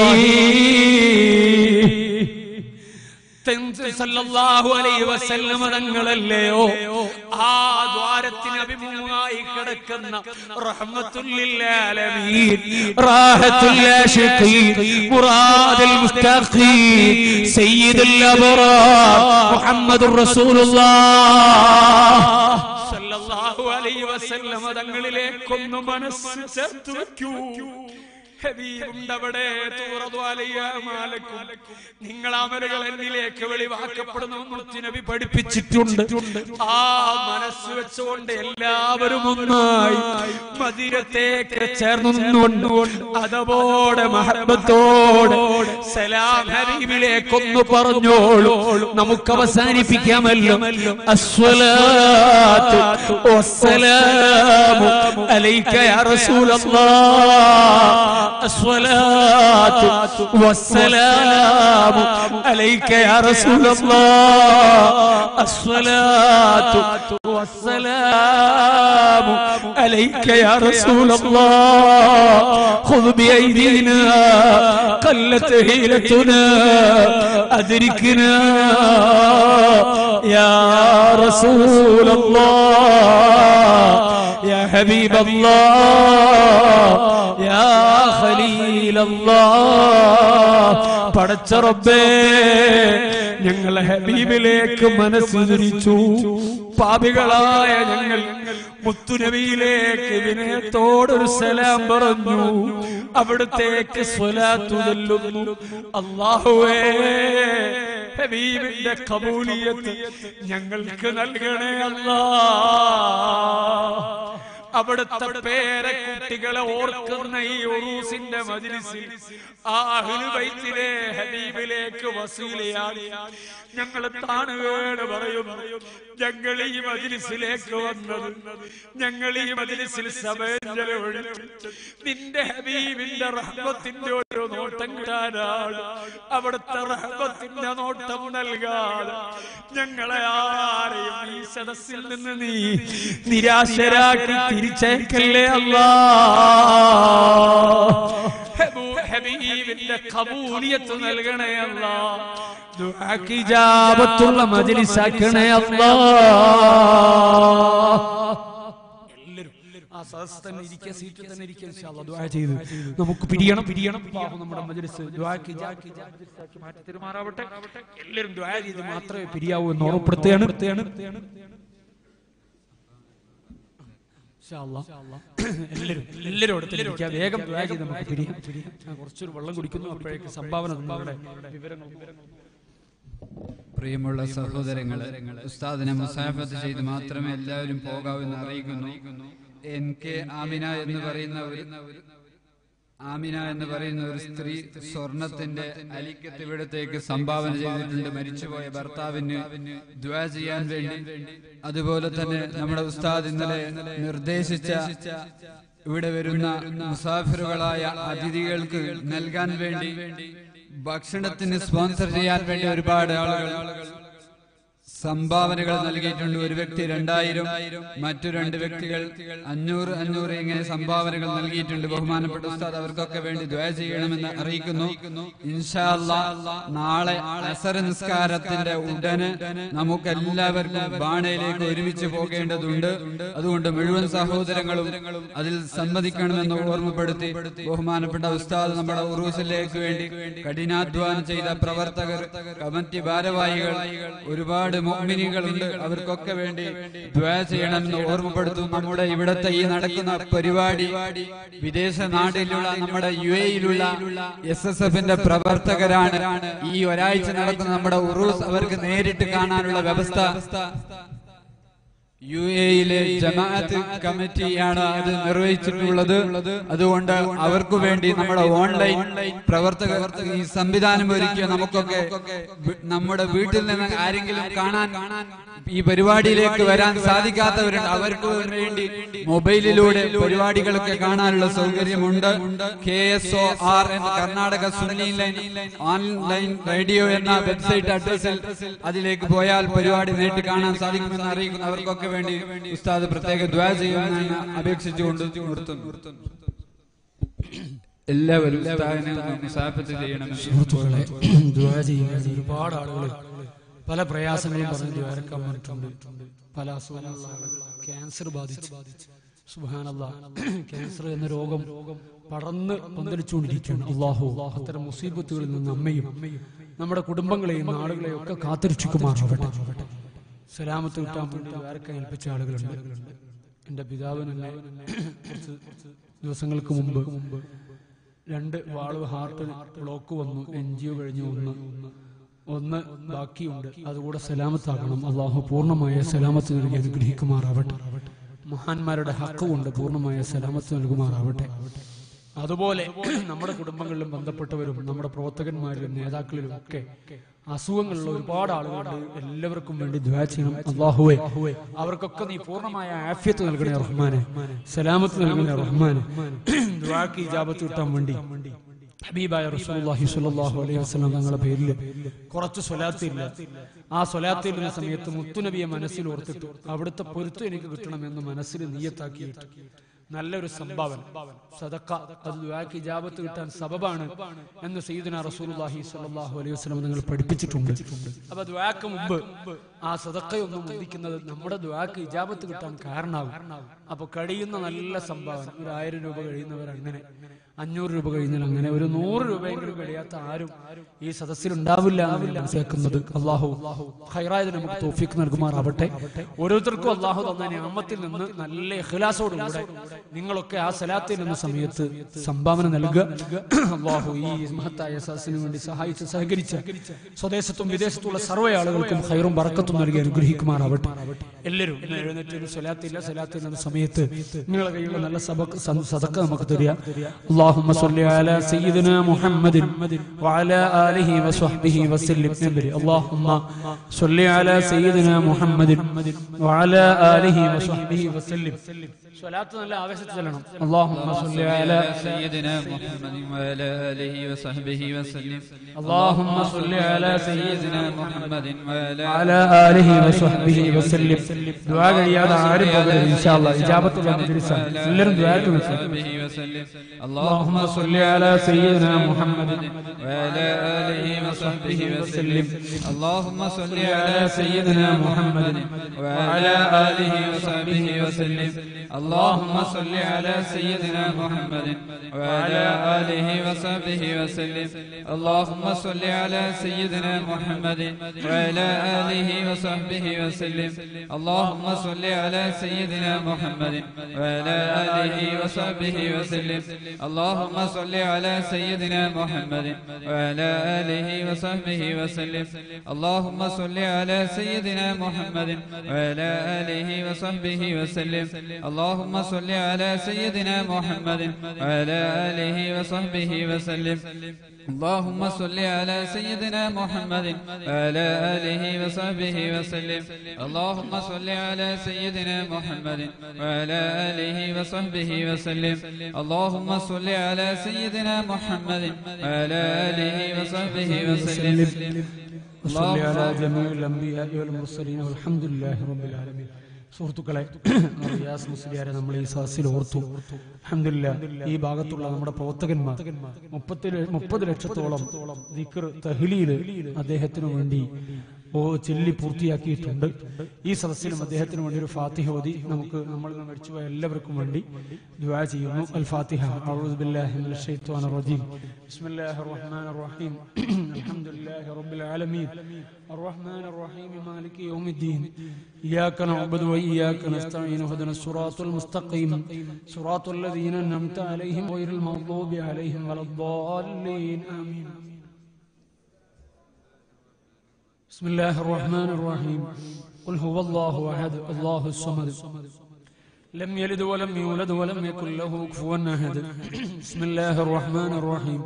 സല്ലല്ലാഹു അലൈഹി വസല്ലമ തങ്ങളല്ലയോ ആ ദ്വാരത്തിന് അഭിമുഖമായി കിടക്കുന്ന റഹ്മത്തുൽ ലിൽ ആലമീൻ റാഹത്തുൽ ആശിഖീൻ മുറാദുൽ മുസ്തഖീൻ സയ്യിദുൽ അബ്റാർ മുഹമ്മദുർ റസൂലുള്ളാഹ് സല്ലല്ലാഹു അലൈഹി വസല്ലമ തങ്ങളിലേക്കൊന്ന് മനസ്സ് ചേർത്ത് വെക്കൂ ഹബീബുണ്ടവിടെ തൂറതു അലയ്യ മാലക്കും നിങ്ങൾ അമലുകൾ എന്നിലേക്ക് വെളിവാക്കപ്പെടുന്നു നബി പഠിപ്പിച്ചിട്ടുണ്ട് ആ മനസ്സ് വെച്ചുകൊണ്ട് എല്ലാവരും ഒന്നായി മദിരത്തേക്ക് ചേർന്നു നിന്നുകൊണ്ട് അതപോടെ മഹബത്തോടെ സലാം ഹബീബിലേക്കൊന്ന് പറഞ്ഞോളൂ നമുക്ക് അവസാനിപ്പിക്കാമല്ലോ അസ്വലാത്തു വസ്സലാമു അലൈക യാ റസൂലല്ലാഹ് الصلاة والسلام عليك يا رسول الله الصلاة والسلام عليك يا رسول الله خذ بأيدينا قلت هيلتنا أدركنا يا رسول الله يا حبيب الله يا خليل الله പടച്ച റബ്ബേ ഞങ്ങളെ ഹബീബിലേക്ക് മനസ്സ് തിരിച്ചു പാപികളായ ഞങ്ങൾ മുത്തുനബിയിലേക്ക് വിനയത്തോടൊരു സലാം പറഞ്ഞു അവിടത്തേക്ക് സ്വലാത്തു ചൊല്ലുന്നു അള്ളാഹുവേ ഹബീബിന്റെ കബൂലിയത്ത് ഞങ്ങൾക്ക് നൽകണേ അല്ലാ അവിടുത്തെ പേരെ കുട്ടികളെ ഓർക്കുന്ന ഈ ഉറൂസിന്റെ മജിലിസിൽ ആ അഹ്ലുബൈത്തിലെ ഹബീബിലേക്ക് വസീലയായി ഞങ്ങൾ താണുകേട് പറയും ഞങ്ങൾ ഈ മജിലിസിലേക്ക് വന്നത് ഞങ്ങൾ ഈ മജിലിസിൽ സമയം ചെലവഴിച്ചു നിന്റെ ഹബീബിന്റെ റഹ്മത്തിന്റെ ഒരു നോട്ടം കിട്ടാനാണ് അവിടുത്തെ റഹ്മത്തിന്റെ നോട്ടം നൽകാതെ ഞങ്ങളെ ആരെയും ഈ സദസ്സിൽ നിന്ന് നീ നിരാശരാക്കി തിരിച്ചേക്കല്ലേ അല്ലാ ഹബൂ- ഹബീബിന്റെ കബൂലിയത്ത് നൽകണേ അല്ലാ ദുആക്ക് ഇജാബത്തുള്ള മജ്ലിസാക്കണേ അല്ലാ എല്ലാവരും ആ സദസ് തന്നെ ഇരിക്കുക സീറ്റിൽ തന്നെ ഇരിക്കുക ഇൻഷാ അല്ലാ ദുആ ചെയ്ത് നമുക്ക് പിരിയണം പിരിയണം അല്ലാഹു നമ്മുടെ മജ്ലിസ് ദുആക്ക് ഇജാബത്ത് ഇജാബത്താക്കി മാറ്റി തരുമാറാവട്ടെ എല്ലാവരും ദുആ ചെയ്ത് മാത്രമേ പിരിയാവൂ എന്ന് ഉറപ്പെടുത്തുകയാണ് ഇൻഷാ അല്ലാ. എല്ലാവരും എല്ലാവരും അടുത്ത് ഇരിക്കുക വേഗം ദുആ ചെയ്ത് നമുക്ക് പിരിയാം ഞാൻ കുറച്ചൊരു വെള്ളം കുടിക്കുന്നു അപ്പോഴേക്ക് സംഭാവന നിങ്ങളുടെ വിവരങ്ങൾ പ്രിയമുള്ള സഹോദരങ്ങളെ ഉസ്താദിനെ മുസാഫത്ത് ചെയ്ത് മാത്രമേ എല്ലാവരും പോകാവൂ എന്ന് അറിയിക്കുന്നു എൻ കെ ആമിന എന്ന് പറയുന്ന ഒരു ആമിന എന്ന് പറയുന്ന ഒരു സ്ത്രീ സ്വർണത്തിന്റെ അലിക്കത്ത് ഇവിടത്തേക്ക് സംഭാവന ചെയ്തിട്ടുണ്ട് മരിച്ചുപോയ ഭർത്താവിന് ദ്വാ ചെയ്യാൻ വേണ്ടി അതുപോലെ തന്നെ നമ്മുടെ ഉസ്താദ് ഇന്നലെ നിർദ്ദേശിച്ച ഇവിടെ വരുന്ന മുസാഫിറുകളായ അതിഥികൾക്ക് നൽകാൻ വേണ്ടി ഭക്ഷണത്തിന് സ്പോൺസർ ചെയ്യാൻ വേണ്ടി ഒരുപാട് ആളുകൾ സംഭാവനകൾ നൽകിയിട്ടുണ്ട് ഒരു വ്യക്തി രണ്ടായിരം മറ്റു രണ്ട് വ്യക്തികൾ അഞ്ഞൂറ് അഞ്ഞൂറ് ഇങ്ങനെ സംഭാവനകൾ നൽകിയിട്ടുണ്ട് ബഹുമാനപ്പെട്ട ഉസ്താദ് അവർക്കൊക്കെ വേണ്ടി ദ്വയ ചെയ്യണമെന്ന് അറിയിക്കുന്നു ഇൻഷാ അല്ലാ നാളെ അസർ നിസ്കാരത്തിന്റെ ഉടനെ നമുക്ക് എല്ലാവർക്കും ബാണയിലേക്ക് ഒരുമിച്ച് പോകേണ്ടതുണ്ട് അതുകൊണ്ട് മുഴുവൻ സഹോദരങ്ങളും അതിൽ സമ്മതിക്കണമെന്ന് ഓർമ്മപ്പെടുത്തി ബഹുമാനപ്പെട്ട ഉസ്താദ് നമ്മുടെ ഉറൂസിലേക്ക് വേണ്ടി കഠിനാധ്വാനം ചെയ്ത പ്രവർത്തകർ കമ്മിറ്റി ഭാരവാഹികൾ ഒരുപാട് മോമിനികളുണ്ട് അവർക്കൊക്കെ വേണ്ടി ദ്വാ ചെയ്യണമെന്ന് ഓർമ്മപ്പെടുത്തും നമ്മുടെ ഇവിടത്തെ ഈ നടക്കുന്ന പരിപാടി വിദേശ നാട്ടിലുള്ള നമ്മുടെ യു എയിലുള്ള എസ് എസ് എഫിന്റെ പ്രവർത്തകരാണ് ഈ ഒരാഴ്ച നടക്കുന്ന നമ്മുടെ ഉറൂസ് അവർക്ക് നേരിട്ട് കാണാനുള്ള വ്യവസ്ഥ യു എയിലെ ജമാഅത്ത് കമ്മിറ്റിയാണ് അത് നിർവഹിച്ചിട്ടുള്ളത് അതുകൊണ്ട് അവർക്ക് വേണ്ടി നമ്മുടെ ഓൺലൈൻ പ്രവർത്തകർ ഈ സംവിധാനം ഒരുക്കിയ നമുക്കൊക്കെ വി- നമ്മുടെ വീട്ടിൽ നിന്ന് ആരെങ്കിലും കാണാൻ ഈ പരിപാടിയിലേക്ക് വരാൻ സാധിക്കാത്തവരുണ്ട് അവർക്ക് വേണ്ടി മൊബൈലിലൂടെ പരിപാടികളൊക്കെ കാണാനുള്ള സൗകര്യമുണ്ട് കെ എസ് ഒ ആർ എന്ന Karnataka Sunni line online radio എന്ന വെബ്സൈറ്റ് അഡ്രസ്സിൽ അതിലേക്ക് പോയാൽ പരിപാടി നേരിട്ട് കാണാൻ സാധിക്കുമെന്ന് അറിയിക്കുന്നു അവർക്കൊക്കെ വേണ്ടി ഉസ്താദ് പ്രത്യേക ദ്വാ ചെയ്യുമെന്ന് അപേക്ഷിച്ചുകൊണ്ട് നിർത്തുന്നു എല്ലാവരും ഉസ്താദിനെ ഒന്ന് മുസാഫത്ത് ചെയ്യണമെന്ന് സുഹൃത്തുക്കളെ ദുആ ചെയ്യുക ഒരുപാട് ആളുകൾ പല പ്രയാസങ്ങളും പറഞ്ഞ് ദ്വാരക്കാൻ വന്നിട്ടുണ്ട് പല അസുഖങ്ങളുള്ള ആളുകൾ ക്യാൻസർ ബാധിച്ച് സുബാനല്ല ക്യാൻസർ എന്ന രോഗം പടർന്ന് പന്തലിച്ചുകൊണ്ടിരിക്കുകയാണ് അള്ളാഹു അത്തരം മുസീബത്തുകളിൽ നിന്ന് നമ്മയും നമ്മുടെ കുടുംബങ്ങളെയും നാടുകളെയും ഒക്കെ കാത്തിരക്ഷിക്കുമാറാവട്ടെ സലാമത്ത് കിട്ടാൻ വേണ്ടി ദ്വാരക്കാൻ ഏൽപ്പിച്ച ആളുകളുണ്ട് എന്റെ പിതാവിന് എന്നെ കുറച്ച് ദിവസങ്ങൾക്ക് മുമ്പ് രണ്ട് വാൾവ് ഹാർട്ടിന് ബ്ലോക്ക് വന്നു എൻ ജി ഒ കഴിഞ്ഞു ഒന്ന് ഒന്ന് ബാക്കിയുണ്ട് അതുകൂടെ സലാമത്താകണം അള്ളാഹു പൂർണ്ണമായ സലാമത്ത് നൽകി അനുഗ്രഹിക്കുമാറാവട്ടെ മഹാന്മാരുടെ ഹക്ക് കൊണ്ട് പൂർണ്ണമായ സലാമത്ത് നൽകുമാറാവട്ടെ അതുപോലെ നമ്മുടെ കുടുംബങ്ങളിലും ബന്ധപ്പെട്ടവരും നമ്മുടെ പ്രവർത്തകന്മാരിലും നേതാക്കളിലും ഒക്കെ അസുഖങ്ങളുള്ള ഒരുപാട് ആളുകളുണ്ട് എല്ലാവർക്കും വേണ്ടി ദ്വാ ചെയ്യണം അള്ളാഹുവെ അവർക്കൊക്കെ നീ പൂർണ്ണമായ ആഫ്യത്ത് നൽകണേ റഹ്മാനെ സലാമത്ത് നൽകണേ റഹ്മാനെ ദ്വാക്ക് ഇജാബത്ത് കിട്ടാൻ വേണ്ടി ഹബീബായ റസൂലുള്ളാഹി സ്വല്ലല്ലാഹു അലൈഹി വസല്ലം തങ്ങളുടെ പേരിൽ കുറച്ച് സ്വലാത്തില്ല ആ സ്വലാത്തിരുന്ന സമയത്ത് മുത്തുനബിയെ മനസ്സിൽ ഓർത്തിട്ട് അവിടുത്തെ പൊരുത്തം എനിക്ക് കിട്ടണമെന്ന് മനസ്സിൽ നീയത്താക്കിയിട്ട് നല്ലൊരു സംഭാവന സദക്ക അത് ദുആക്ക് ഇജാബത്ത് കിട്ടാൻ സബബാണ് എന്ന് സയ്യിദുന റസൂലുള്ളാഹി സ്വല്ലല്ലാഹു അലൈഹി വസല്ലം നിങ്ങൾ പഠിപ്പിച്ചിട്ടുണ്ട് അപ്പൊ ദുആക്ക് മുമ്പ് ആ സദക്കയൊന്നും മുന്തിക്കുന്നത് നമ്മുടെ ദുആക്ക് ഇജാബത്ത് കിട്ടാൻ കാരണമാകും അപ്പൊ കഴിയുന്ന നല്ല സംഭാവന ഒരു ആയിരം രൂപ കഴിയുന്നവർ അങ്ങനെ അഞ്ഞൂറ് രൂപ കഴിഞ്ഞാൽ അങ്ങനെ ഒരു നൂറ് രൂപയെങ്കിലും കഴിയാത്ത ആരും ഈ സദസ്സിൽ ഉണ്ടാവില്ല എന്ന് മനസ്സിലാക്കുന്നത് അള്ളാഹു ഹൈറായത് നമുക്ക് തോഫിക്ക് നൽകുമാറാവട്ടെ ഓരോരുത്തർക്കും അള്ളാഹു തന്ന ഞാമത്തിൽ നിന്ന് നല്ല ഇഖ്ലാസോടുകൂടെ നിങ്ങളൊക്കെ ആ സലാത്തിൽ എന്ന സമയത്ത് സംഭാവന നൽകുക അള്ളാഹു ഈ മഹത്തായ സദസ്സിന് വേണ്ടി സഹായിച്ച് സഹകരിച്ച സ്വദേശത്തും വിദേശത്തുള്ള സർവ്വ ആളുകൾക്കും ഹൈറും ബറക്കത്തും നൽകി അനുഗ്രഹിക്കുമാറാവട്ടെ എല്ലാവരും ഇന്ന് എഴുന്നേറ്റ് ഒരു സ്വലാത്തില്ല സ്വലാത്തിൽ എന്ന സമയത്ത് നിങ്ങളുടെ കയ്യിലുള്ള നല്ല സബക്ക് സദക്ക നമുക്ക് തരിക اللهم صل على سيدنا محمد وعلى آله وصحبه وسلم نبري اللهم صل على سيدنا محمد وعلى آله وصحبه وسلم സ്വലാത്ത് നല്ല ആവേശത്തിൽ ചെല്ലണം اللهم صل على سيدنا محمد وعلى آله وصحبه وسلم اللهم صل على سيدنا محمد وعلى وعلى آله وصحبه وسلم ദുആ കഴിയാതെ ആരും പോകരുത് ഇൻഷാ അല്ലാഹ് ഇജാബത്തുള്ള മജ്ലിസാണ് എല്ലാവരും ദുആക്ക് നിൽക്കണം اللهم صل على سيدنا محمد وعلى آله وصحبه وسلم اللهم صل على سيدنا محمد وعلى آله وصحبه وسلم اللهم صل على سيدنا محمد وعلى آله وصحبه وسلم اللهم صل على سيدنا محمد وعلى آله وصحبه وسلم اللهم صل على سيدنا محمد وعلى آله وصحبه وسلم اللهم صل على سيدنا محمد وعلى آله وصحبه وسلم اللهم صل على سيدنا محمد وعلى آله وصحبه وسلم اللهم صل على سيدنا محمد وعلى آله وصحبه وسلم اللهم صل على سيدنا محمد وعلى آله وصحبه وسلم اللهم صل على سيدنا محمد وعلى آله وصحبه وسلم اللهم صل على سيدنا محمد وعلى آله وصحبه وسلم وصلي على جميع الأنبياء والمرسلين والحمد لله رب العالمين സുഹൃത്തുക്കളെ റിയാസ് മുസ്ലിയാരെ നമ്മൾ ഈ സദസ്സിൽ ഓർത്തു അഹമ്മദില്ല ഈ ഭാഗത്തുള്ള നമ്മുടെ പ്രവർത്തകന്മാർ മുപ്പത്തി മുപ്പത് ലക്ഷത്തോളം ദിക്ർ തഹ്ലീല് അദ്ദേഹത്തിനു വേണ്ടി ഓ ചൊല്ലി പൂർത്തിയാക്കിയിട്ടുണ്ട് ഈ സദസ്സിലും അദ്ദേഹത്തിന് വേണ്ടി ഒരു ഫാത്തിഹ ഓതി നമുക്ക് നമ്മൾ ഇന്ന് മരിച്ചുപോയ എല്ലാവർക്കും വേണ്ടി ദുആ ചെയ്യുന്നു അൽ ഫാത്തിഹ അഊദു ബില്ലാഹി മിനശ് ശൈത്വാനിർ റജീം ബിസ്മില്ലാഹിർ റഹ്മാനിർ റഹീം അൽഹംദുലില്ലാഹി റബ്ബിൽ ആലമീൻ الرحمن الرحيم مالك يوم الدين إياك نعبد وإياك نستعين اهدنا الصراط المستقيم صراط الذين أنعمت عليهم غير المغضوب عليهم ولا الضالين آمين بسم الله الرحمن الرحيم قل هو الله أحد الله الصمد لم يلد ولم يولد ولم يكن له كفوا أحد بسم الله الرحمن الرحيم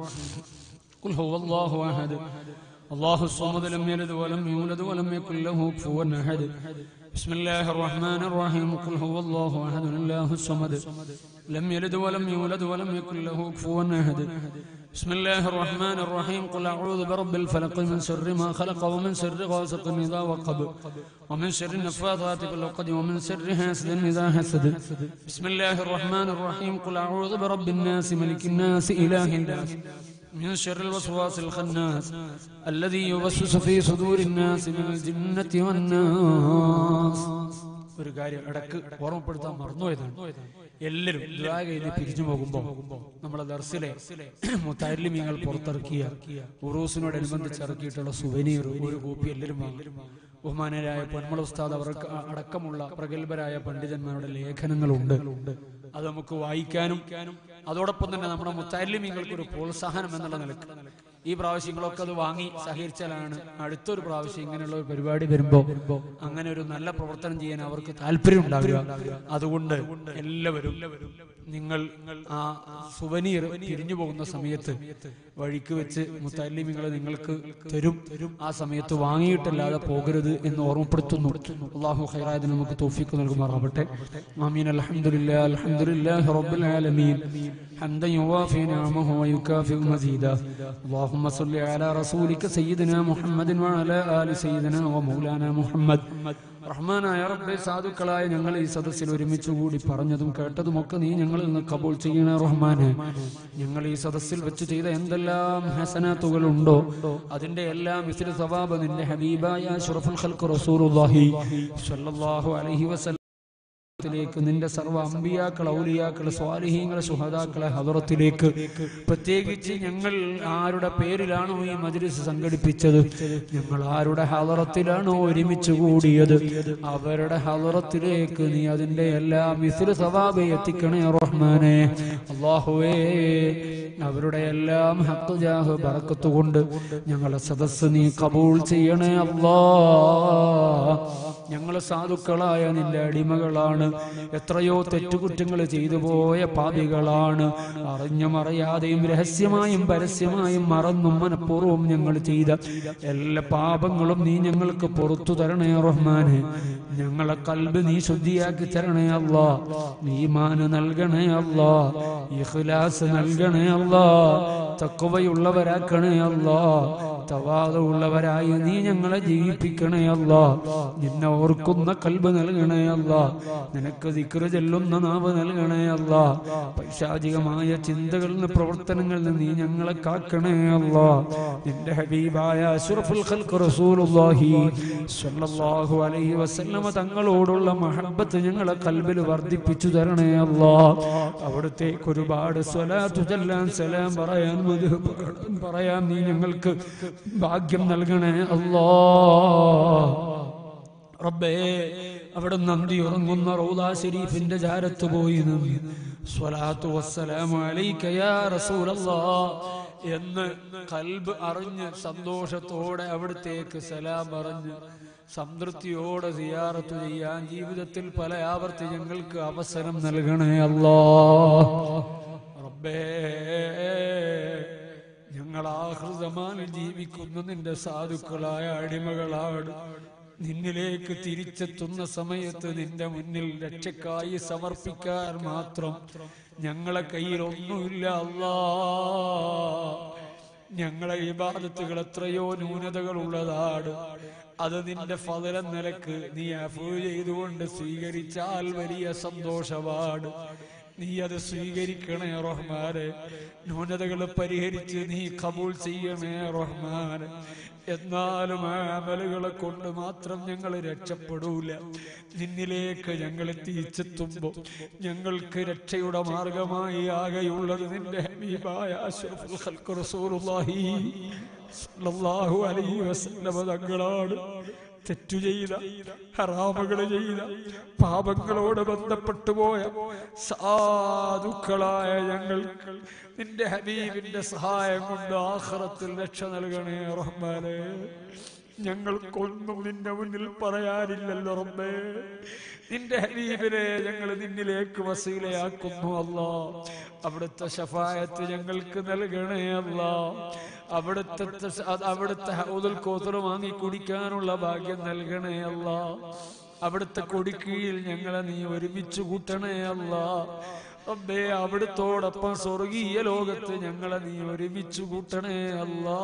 قل هو الله أحد الله الصمد لم يلد ولم يولد ولم يكن له كفوا أحد بسم الله الرحمن الرحيم قل هو الله أحد الله الصمد لم يلد ولم يولد ولم يكن له كفوا أحد بسم الله الرحمن الرحيم قل أعوذ برب الفلق من شر ما خلق ومن شر غاسق إذا وقب ومن شر النفاثات في العقد ومن شر حاسد إذا حسد بسم الله الرحمن الرحيم قل أعوذ برب الناس ملك الناس إله الناس من شر الوسواس الخناس الذي يوسوس في صدور الناس من الجنة والناس ഒരു കാര്യം ഇടക്ക് ഓർമ്മപ്പെടുത്താൻ മറന്നുപോയതാണ് എല്ലാവരും ദുആ കഴിഞ്ഞ് പിരിഞ്ഞു പോകുമ്പോൾ നമ്മളെ ദർസിലെ മുത്താരിലിമീങ്ങൾ പുറത്തിറക്കിയ ഉറൂസിനോടനുബന്ധിച്ച് ഇറക്കിയിട്ടുള്ള സുവനീർ ഒരു കോപ്പി എല്ലാവരും വാങ്ങും ബഹുമാനരായ പൊന്മള ഉസ്താദ് അവർക്ക് അ- അടക്കമുള്ള പ്രഗത്ഭരായ പണ്ഡിതന്മാരുടെ ലേഖനങ്ങളുണ്ട് അത് നമുക്ക് വായിക്കാനും അതോടൊപ്പം തന്നെ നമ്മുടെ മുത്താലിമീങ്ങൾക്ക് ഒരു പ്രോത്സാഹനം എന്നുള്ള നിലക്ക് ഈ പ്രാവശ്യങ്ങളൊക്കെ അത് വാങ്ങി സഹകരിച്ചാലാണ് അടുത്തൊരു പ്രാവശ്യം ഇങ്ങനെയുള്ള ഒരു പരിപാടി വരുമ്പോ അങ്ങനെ ഒരു നല്ല പ്രവർത്തനം ചെയ്യാൻ അവർക്ക് താല്പര്യം ഉണ്ടാവുക അതുകൊണ്ട് എല്ലാവരും നിങ്ങൾ ആ സുവനീർ പിരിഞ്ഞു പോകുന്ന സമയത്ത് വഴിക്ക് വെച്ച് മുത്തല്ലിമിങ്ങൾ നിങ്ങൾക്ക് തരും ആ സമയത്ത് വാങ്ങിയിട്ടല്ലാതെ പോകരുത് എന്ന് ഓർമ്മപ്പെടുത്തുന്നു അള്ളാഹു ഖൈറായതിന് നമുക്ക് തോഫിക്ക് നൽകുമാറാവട്ടെ ആമീൻ അൽഹംദുലില്ലാ അൽഹംദുലില്ലാഹി റബ്ബിൽ ആലമീൻ حمدا يوافي نعمه ويكافئ مزيدا اللهم صل على رسولك سيدنا محمد وعلى آل سيدنا ومولانا محمد റഹ്മാനായ റബ്ബെ സാധുക്കളായ ഞങ്ങൾ ഈ സദസ്സിൽ ഒരുമിച്ച് കൂടി പറഞ്ഞതും കേട്ടതുമൊക്കെ നീ ഞങ്ങളിൽ നിന്ന് കബൂൾ ചെയ്യണ റഹ്മാനെ ഞങ്ങൾ ഈ സദസ്സിൽ വെച്ച് ചെയ്ത എന്തെല്ലാം ഹസനാത്തുകൾ ഉണ്ടോ അതിന്റെ എല്ലാം മിസ്ലു സവാബ് നിന്റെ ഹബീബായ അഷ്റഫുൽ ഖൽഖ് റസൂലുള്ളാഹി സ്വല്ലല്ലാഹു അലൈഹി വസല്ലം ത്തിലേക്ക് നിന്റെ സർവ്വ അമ്പിയാക്കൾ ഔലിയാക്കൾ സ്വാലിഹീങ്ങളെ സുഹദാക്കളെ ഹദറത്തിലേക്ക് പ്രത്യേകിച്ച് ഞങ്ങൾ ആരുടെ പേരിലാണോ ഈ മജ്ലിസ് സംഘടിപ്പിച്ചത് ഞങ്ങൾ ആരുടെ ഹദറത്തിലാണോ ഒരുമിച്ച് കൂടിയത് അവരുടെ ഹദറത്തിലേക്ക് നീ അതിന്റെ എല്ലാ മിസ്ലു സവാബ് എത്തിക്കണേ റഹ്മാനെ അള്ളാഹുവേ അവരുടെ എല്ലാം ഹക്ക് ജാഹ് ബറക്കത്ത് കൊണ്ട് ഞങ്ങളെ സദസ്സ് നീ കബൂൾ ചെയ്യണേ അല്ലാ ഞങ്ങൾ സാധുക്കളായ നിന്റെ അടിമകളാണ് എത്രയോ തെറ്റുകുറ്റങ്ങൾ ചെയ്തു പോയ പാപികളാണ് അറിഞ്ഞും അറിയാതെയും രഹസ്യമായും പരസ്യമായും മറന്നും മനഃപൂർവ്വം ഞങ്ങൾ ചെയ്ത എല്ലാ പാപങ്ങളും നീ ഞങ്ങൾക്ക് പുറത്തു തരണേ റഹ്മാനെ ഞങ്ങളെ കൽബ് നീ ശുദ്ധിയാക്കി തരണേ അല്ലാ ഈമാന് നൽകണേ അല്ലാ ഇഖ്ലാസ് നൽകണേ അല്ലാ തക്കുവയുള്ളവരാക്കണേ അല്ലാ തവാതുള്ളവരായി നീ ഞങ്ങളെ ജീവിപ്പിക്കണേ അല്ല നിന്നെ ഓർക്കുന്ന കൽബ് നൽകണേ അല്ല നിനക്ക് ദിക്റ് ചെല്ലുന്ന നാവ് നൽകണേ അല്ല പൈശാചികമായ ചിന്തകളിൽ നിന്ന് പ്രവർത്തനങ്ങളിൽ നിന്ന് നീ ഞങ്ങളെ കാക്കണേ അല്ല നിന്റെ ഹബീബായ അഷ്റഫുൽ ഖൽഖ് റസൂലുള്ളാഹി സ്വല്ലല്ലാഹു അലൈഹി വസല്ലമ തങ്ങളോടുള്ള മഹബ്ബത്ത് ഞങ്ങളെ കൽബിൽ വർദ്ധിപ്പിച്ചു തരണേ അല്ലാ അവിടത്തേക്ക് ഒരുപാട് സ്വലാത്തു ചൊല്ലാൻ സലാം പറയാൻ മധു പറയാൻ നീ ഞങ്ങൾക്ക് ഭാഗ്യം നൽകണേ അല്ലാ റബ്ബേ അവിടെ നന്ദി ഉറങ്ങുന്ന റൗദ ഷരീഫിന്റെ ചാരത്ത് പോയി നിന്ന് സ്വലാത്തു വസ്സലാമു അലൈക യാ റസൂലല്ലാഹ് എന്ന് കൽബ് അറിഞ്ഞ് സന്തോഷത്തോടെ അവിടത്തേക്ക് സലാം പറഞ്ഞ് സംതൃപ്തിയോടെ സിയാറത്ത് ചെയ്യാൻ ജീവിതത്തിൽ പല ആവർത്തി ഞങ്ങൾക്ക് അവസരം നൽകണേ അല്ലാ റബ്ബേ ഞങ്ങൾ ആഹൃതമാനിൽ ജീവിക്കുന്ന നിന്റെ സാധുക്കളായ അടിമകളാണ് നിന്നിലേക്ക് തിരിച്ചെത്തുന്ന സമയത്ത് നിന്റെ മുന്നിൽ രക്ഷക്കായി സമർപ്പിക്കാൻ മാത്രം ഞങ്ങളെ കയ്യിൽ ഒന്നുമില്ല അല്ലാ ഞങ്ങളെ വിവാദത്തുകൾ എത്രയോ ന്യൂനതകൾ ഉള്ളതാണ് അത് നിന്റെ ഫലം നിലക്ക് നീ അഫൂ ചെയ്തുകൊണ്ട് സ്വീകരിച്ചാൽ വലിയ സന്തോഷമാണ് നീ അത് സ്വീകരിക്കണേ റഹ്മാനെ ന്യൂനതകൾ പരിഹരിച്ച് നീ കബൂൾ ചെയ്യണേ റഹ്മാനെ എന്നാലും ആ അമലുകളെ കൊണ്ട് മാത്രം ഞങ്ങൾ രക്ഷപ്പെടൂല നിന്നിലേക്ക് ഞങ്ങൾ തിരിച്ചെത്തുമ്പോ ഞങ്ങൾക്ക് രക്ഷയുടെ മാർഗമായി ആകെയുള്ളത് നിന്റെ ഹബീബായ അഷ്റഫുൽ ഖൽഖ് റസൂലുള്ളാഹി സ്വല്ലല്ലാഹു അലൈഹി വസല്ലമ തങ്ങളാണ് തെറ്റു ചെയ്ത ഹറാമുകൾ ചെയ്ത പാപങ്ങളോട് ബന്ധപ്പെട്ടു പോയ സാധുക്കളായ ഞങ്ങൾക്ക് നിന്റെ ഹബീബിന്റെ സഹായം കൊണ്ട് ആഖിറത്തിൽ രക്ഷ നൽകണേ റഹ്മാനെ ഞങ്ങൾക്കൊന്നും നിന്റെ മുന്നിൽ പറയാനില്ലല്ലോ റബ്ബേ നിന്റെ ഹബീബിനെ ഞങ്ങൾ നിന്നിലേക്ക് വസീലയാക്കുന്നു അല്ലാ അവിടുത്തെ ഷഫായത്ത് ഞങ്ങൾക്ക് നൽകണേ അല്ലാ അവിടുത്തെ തസ്- അത് അവിടുത്തെ ഹൗദുൽ കോത്തർ വാങ്ങി കുടിക്കാനുള്ള ഭാഗ്യം നൽകണേ അല്ലാ അവിടുത്തെ കൊടിക്കീഴിൽ ഞങ്ങളെ നീ ഒരുമിച്ച് കൂട്ടണേ അല്ലാ റബ്ബേ അവിടുത്തോടൊപ്പം സ്വർഗീയ ലോകത്ത് ഞങ്ങളെ നീ ഒരുമിച്ച് കൂട്ടണേ അല്ലാ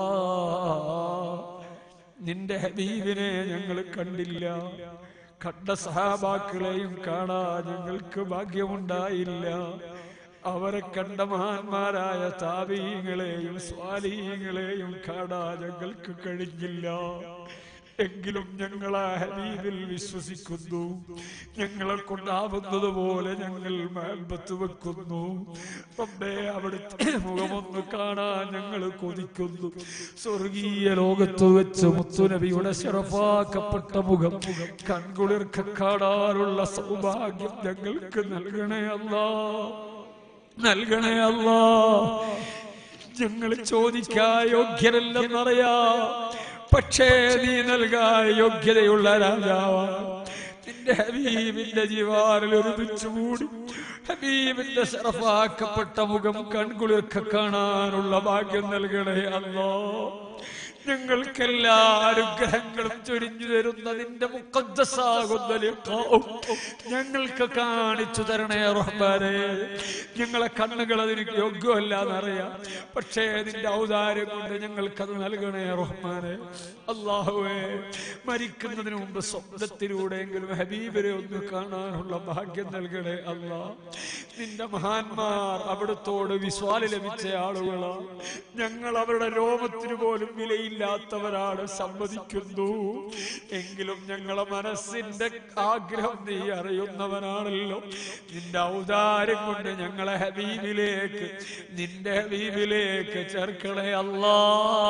നിന്റെ ഹബീബിനെ ഞങ്ങൾ കണ്ടില്ല കണ്ട സഹാബാക്കളെയും കാണാൻ ഞങ്ങൾക്ക് ഭാഗ്യമുണ്ടായില്ല അവരെ കണ്ട മഹാന്മാരായ താപീയങ്ങളെയും സ്വാലീയങ്ങളെയും കാണാൻ ഞങ്ങൾക്ക് കഴിഞ്ഞില്ല എങ്കിലും ഞങ്ങൾ ആ ഹബീബിൽ വിശ്വസിക്കുന്നു ഞങ്ങളെ കൊണ്ടാവുന്നത് പോലെ ഞങ്ങൾ മഹബത്ത് വെക്കുന്നു റബ്ബേ അവിടുത്തെ മുഖമൊന്ന് കാണാൻ ഞങ്ങൾ കൊതിക്കുന്നു സ്വർഗീയ ലോകത്ത് വെച്ച് മുത്തുനബിയുടെ ശിറഫാക്കപ്പെട്ട മുഖം കൺകുളിർക്ക് കാണാനുള്ള സൗഭാഗ്യം ഞങ്ങൾക്ക് നൽകണേ അല്ലാ നൽകണേ അല്ലാ ഞങ്ങൾ ചോദിക്കാൻ യോഗ്യരല്ലെന്നറിയാം പക്ഷേ നീ നൽകാൻ യോഗ്യതയുള്ള രാജാവാണ് നിന്റെ ഹബീബിന്റെ ജീവാനിൽ ഒരുമിച്ച് കൂടി ഹബീബിന്റെ ശറഫാക്കപ്പെട്ട മുഖം കൺകുളിർക്ക കാണാനുള്ള ഭാഗ്യം നൽകണേ അല്ലോ ഞങ്ങൾക്കെല്ലാ അനുഗ്രഹങ്ങളും ചൊരിഞ്ഞു തരുന്ന നിന്റെ മുക്കദ്സാകുന്ന ലിഖാഉം ഞങ്ങൾക്ക് കാണിച്ചു തരണേ റഹ്മാനെ ഞങ്ങളെ കണ്ണുകൾ അതിന് യോഗ്യമല്ല എന്നറിയാം പക്ഷേ നിന്റെ ഔദാര്യം കൊണ്ട് ഞങ്ങൾക്കത് നൽകണേ റഹ്മാനെ അള്ളാഹുവേ മരിക്കുന്നതിന് മുമ്പ് സ്വപ്നത്തിലൂടെയെങ്കിലും ഹബീബിനെ ഒന്ന് കാണാനുള്ള ഭാഗ്യം നൽകണേ അല്ലാ നിന്റെ മഹാന്മാർ അവിടുത്തോട് വിശ്വാലി ലഭിച്ച ആളുകളാ ഞങ്ങൾ അവരുടെ രോമത്തിന് പോലും വിലയില്ലാത്തവരാണ് സമ്മതിക്കുന്നു എങ്കിലും ഞങ്ങളെ മനസ്സിന്റെ ആഗ്രഹം നീ അറിയുന്നവനാണല്ലോ നിന്റെ ഔദാര്യം കൊണ്ട് ഞങ്ങളെ ഹബീബിലേക്ക് നിന്റെ ഹബീബിലേക്ക് ചേർക്കണേ അല്ലാ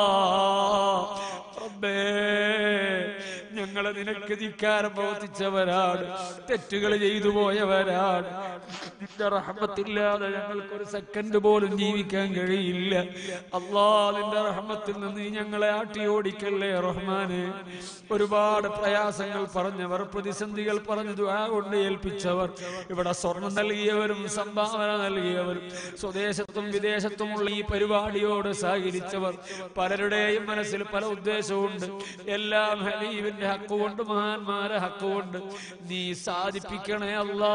റബ്ബേ ഞങ്ങളെ നിനക്ക് ധിക്കാരം പ്രവർത്തിച്ചവരാണ് തെറ്റുകൾ ചെയ്തു പോയവരാണ് നിന്റെ റഹ്മത്തില്ലാതെ ഞങ്ങൾക്ക് ഒരു സെക്കൻഡ് പോലും ജീവിക്കാൻ കഴിയില്ല അള്ളാ നിന്റെ റഹ്മത്തിൽ നിന്ന് നീ ഞങ്ങളെ ആട്ടി ഓടിക്കല്ലേ റഹ്മാനെ ഒരുപാട് പ്രയാസങ്ങൾ പറഞ്ഞവർ പ്രതിസന്ധികൾ പറഞ്ഞു ദുആ കൊണ്ട് ഏൽപ്പിച്ചവർ ഇവിടെ സ്വർണം നൽകിയവരും സംഭാവന നൽകിയവരും സ്വദേശത്തും വിദേശത്തുമുള്ള ഈ പരിപാടിയോട് സഹകരിച്ചവർ പലരുടെയും മനസ്സിൽ പല ഉദ്ദേശവുമുണ്ട് എല്ലാം ഹബീബിന്റെ ഹക്ക് ഹക്കുകൊണ്ട് മഹാന്മാരെ ഹക്കുകൊണ്ട് നീ സാധിപ്പിക്കണേ അല്ലാ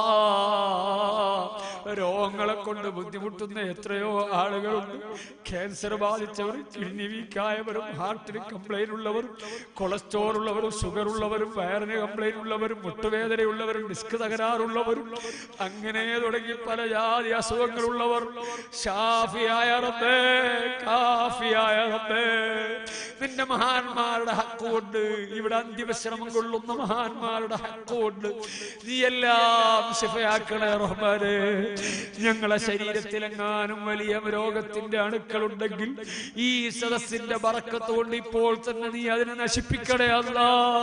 രോഗങ്ങളെ കൊണ്ട് ബുദ്ധിമുട്ടുന്ന എത്രയോ ആളുകളുണ്ട് ക്യാൻസർ ബാധിച്ചവർ കിഡ്നി വീക്കായവരും ഹാർട്ടിന് കംപ്ലൈന്റ് ഉള്ളവരും കൊളസ്ട്രോൾ ഉള്ളവരും ഷുഗർ ഉള്ളവരും വയറിന് കംപ്ലൈന്റ് ഉള്ളവരും മുട്ടുവേദനയുള്ളവരും ഡിസ്ക് തകരാറുള്ളവരും അങ്ങനെ തുടങ്ങി പല ജാതി അസുഖങ്ങളുള്ളവർ ഷാഫിയായ റബ്ബേ കാഫിയായ റബ്ബേ നിന്റെ മഹാന്മാരുടെ ഹക്കുകൊണ്ട് ഇവിടെ അന്ത്യവിശ്രമം കൊള്ളുന്ന മഹാന്മാരുടെ ഹക്കുകൊണ്ട് നീ എല്ലാം ശിഫയാക്കണേ റഹ്മാനെ ഞങ്ങളെ ശരീരത്തിലെങ്ങാനും വലിയ രോഗത്തിന്റെ അണുക്കളുണ്ടെങ്കിൽ ഈ സദസ്സിന്റെ ബറക്കത്ത് കൊണ്ട് ഇപ്പോൾ തന്നെ നീ അതിനെ നശിപ്പിക്കണേ അല്ല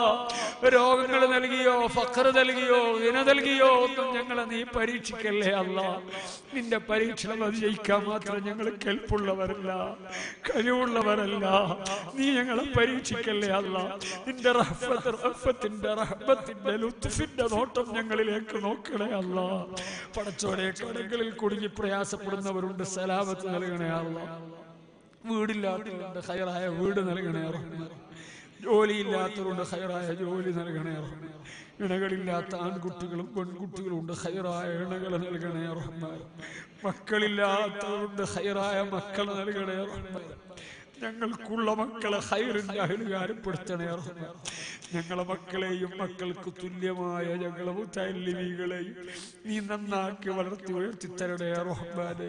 രോഗങ്ങൾ നൽകിയോ ഫഖർ നൽകിയോ ഇന നൽകിയോ ഒന്നും ഞങ്ങളെ നീ പരീക്ഷിക്കല്ലേ അല്ല നിന്റെ പരീക്ഷണം അത് ജയിക്കാൻ മാത്രം ഞങ്ങൾ കെൽപ്പുള്ളവരല്ല കഴിവുള്ളവരല്ല നീ ഞങ്ങളെ പരീക്ഷിക്കല്ലേ അല്ല നിന്റെ റഹ്മത്ത് റഹ്മത്തിന്റെ റഹ്മത്തിന്റെ ലുത്ഫിന്റെ നോട്ടം ഞങ്ങളിലേക്ക് നോക്കണേ അല്ല പടച്ചോരെ കടകളിൽ കുടുങ്ങി പ്രയാസപ്പെടുന്നവരുണ്ട് സലാമത്ത് നൽകണേ അല്ല വീടില്ലാത്തവരുണ്ട് ഹയറായ വീട് നൽകണേ റഹ്മാൻ ജോലിയില്ലാത്തവരുണ്ട് ഹയറായ ജോലി നൽകണേ റഹ്മാൻ ഇണകളില്ലാത്ത ആൺകുട്ടികളും പെൺകുട്ടികളും ഉണ്ട് ഹൈറായ ഇണകൾ നൽകണേ റഹ്മാൻ മക്കളില്ലാത്തവരുണ്ട് ഹൈറായ മക്കൾ നൽകണേ റഹ്മാൻ ഞങ്ങൾക്കുള്ള മക്കളെ ഹൈറിന്റെ അഹിലുകാരപ്പെടുത്തണേ റഹ്മാൻ ഞങ്ങളെ മക്കളെയും മക്കൾക്ക് തുല്യമായ ഞങ്ങളെ മുത്തല്ലിമീകളെയും നീ നന്നാക്കി വളർത്തി ഉയർത്തി തരണേ റഹ്മാനെ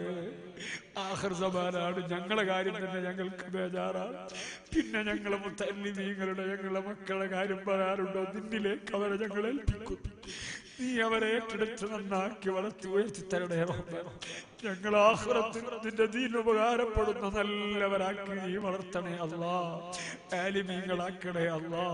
ആഹൃതമാനാണ് ഞങ്ങളെ കാര്യം തന്നെ ഞങ്ങൾക്ക് ബേജാറാണ് പിന്നെ ഞങ്ങളെ മുത്തല്ലിമീങ്ങളുടെ ഞങ്ങളെ മക്കളെ കാര്യം പറയാറുണ്ടോ നിന്നിലേക്ക് അവരെ ഞങ്ങൾ ഏൽപ്പിക്കും നീ അവരെ ഏറ്റെടുത്ത് നന്നാക്കി വളർത്തി ഉയർത്തി തരണേ റഹ്മാൻ ഞങ്ങൾ ആഹ്റത്തിൽ നിന്റെ ദീൻ ഉപകാരപ്പെടുന്ന നല്ലവരാക്കി നീ വളർത്തണേ അല്ലാ ആലിമീങ്ങളാക്കണേ അല്ലാ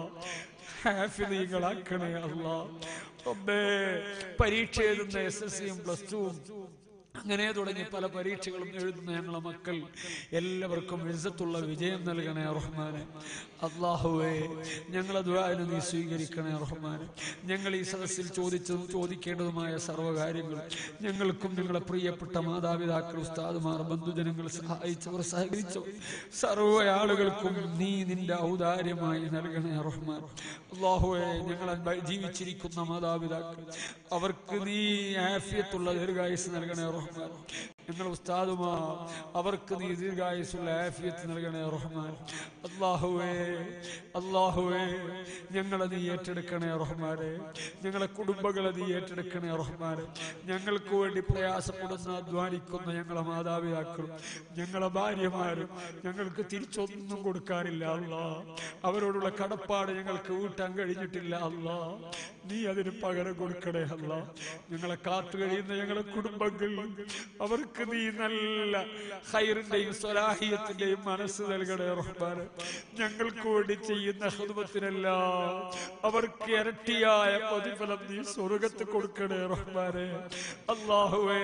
ഹാഫിദീങ്ങളാക്കണേ അല്ലാ റബ്ബേ പരീക്ഷ എഴുതുന്ന എസ് എസ് സിയും പ്ലസ് ടുവും അങ്ങനെ തുടങ്ങി പല പരീക്ഷകളും എഴുതുന്ന ഞങ്ങളെ മക്കൾ എല്ലാവർക്കും ഇസ്സത്തുള്ള വിജയം നൽകണേ റഹ്മാനെ അള്ളാഹുവേ ഞങ്ങളെ ദുആനെ നീ സ്വീകരിക്കണേ റഹ്മാനെ ഞങ്ങൾ ഈ സദസ്സിൽ ചോദിച്ചതും ചോദിക്കേണ്ടതുമായ സർവ്വകാര്യങ്ങളും ഞങ്ങൾക്കും ഞങ്ങളെ പ്രിയപ്പെട്ട മാതാപിതാക്കൾ ഉസ്താദുമാർ ബന്ധുജനങ്ങൾ സഹായിച്ചവർ സഹകരിച്ചവർ സർവ്വ ആളുകൾക്കും നീ നിന്റെ ഔദാര്യമായി നൽകണേ റഹ്മാൻ അള്ളാഹുവെ ഞങ്ങളെ ബ- ജീവിച്ചിരിക്കുന്ന മാതാപിതാക്കൾ അവർക്ക് നീ ആഫിയത്തുള്ള ദീർഘായുസ് നൽകണേ റഹ്മാൻ ഞങ്ങൾ ഉസ്താദുമാ അവർക്ക് നീ ദീർഘായുസുള്ള ആഫിയത്ത് നൽകണേ റഹ്മാൻ അള്ളാഹുവേ അള്ളാഹുവേ ഞങ്ങളെ നീ ഏറ്റെടുക്കണേ റഹ്മാനെ ഞങ്ങളെ കുടുംബങ്ങളെ നീ ഏറ്റെടുക്കണേ റഹ്മാനെ ഞങ്ങൾക്ക് വേണ്ടി പ്രയാസപ്പെടുന്ന അധ്വാനിക്കുന്ന ഞങ്ങളെ മാതാപിതാക്കളും ഞങ്ങളെ ഭാര്യമാരും ഞങ്ങൾക്ക് തിരിച്ചൊന്നും കൊടുക്കാറില്ല അല്ലാ അവരോടുള്ള കടപ്പാട് ഞങ്ങൾക്ക് വീട്ടാൻ കഴിഞ്ഞിട്ടില്ല അല്ലാ നീ അതിന് പകരം കൊടുക്കണേ അല്ല ഞങ്ങളെ കാത്തു കഴിയുന്ന ഞങ്ങളെ കുടുംബങ്ങൾ അവർക്ക് നീ നല്ല ഹൈറിന്റെയും സ്വലാഹിയത്തിന്റെയും മനസ്സ് നൽകണേ റഹ്മാന് ഞങ്ങൾക്ക് വേണ്ടി ചെയ്യുന്ന ഹൃദമത്തിനെല്ലാം അവർക്ക് ഇരട്ടിയായ പ്രതിഫലം നീ സ്വർഗത്ത് കൊടുക്കണേ റഹ്മാനെ അള്ളാഹുവേ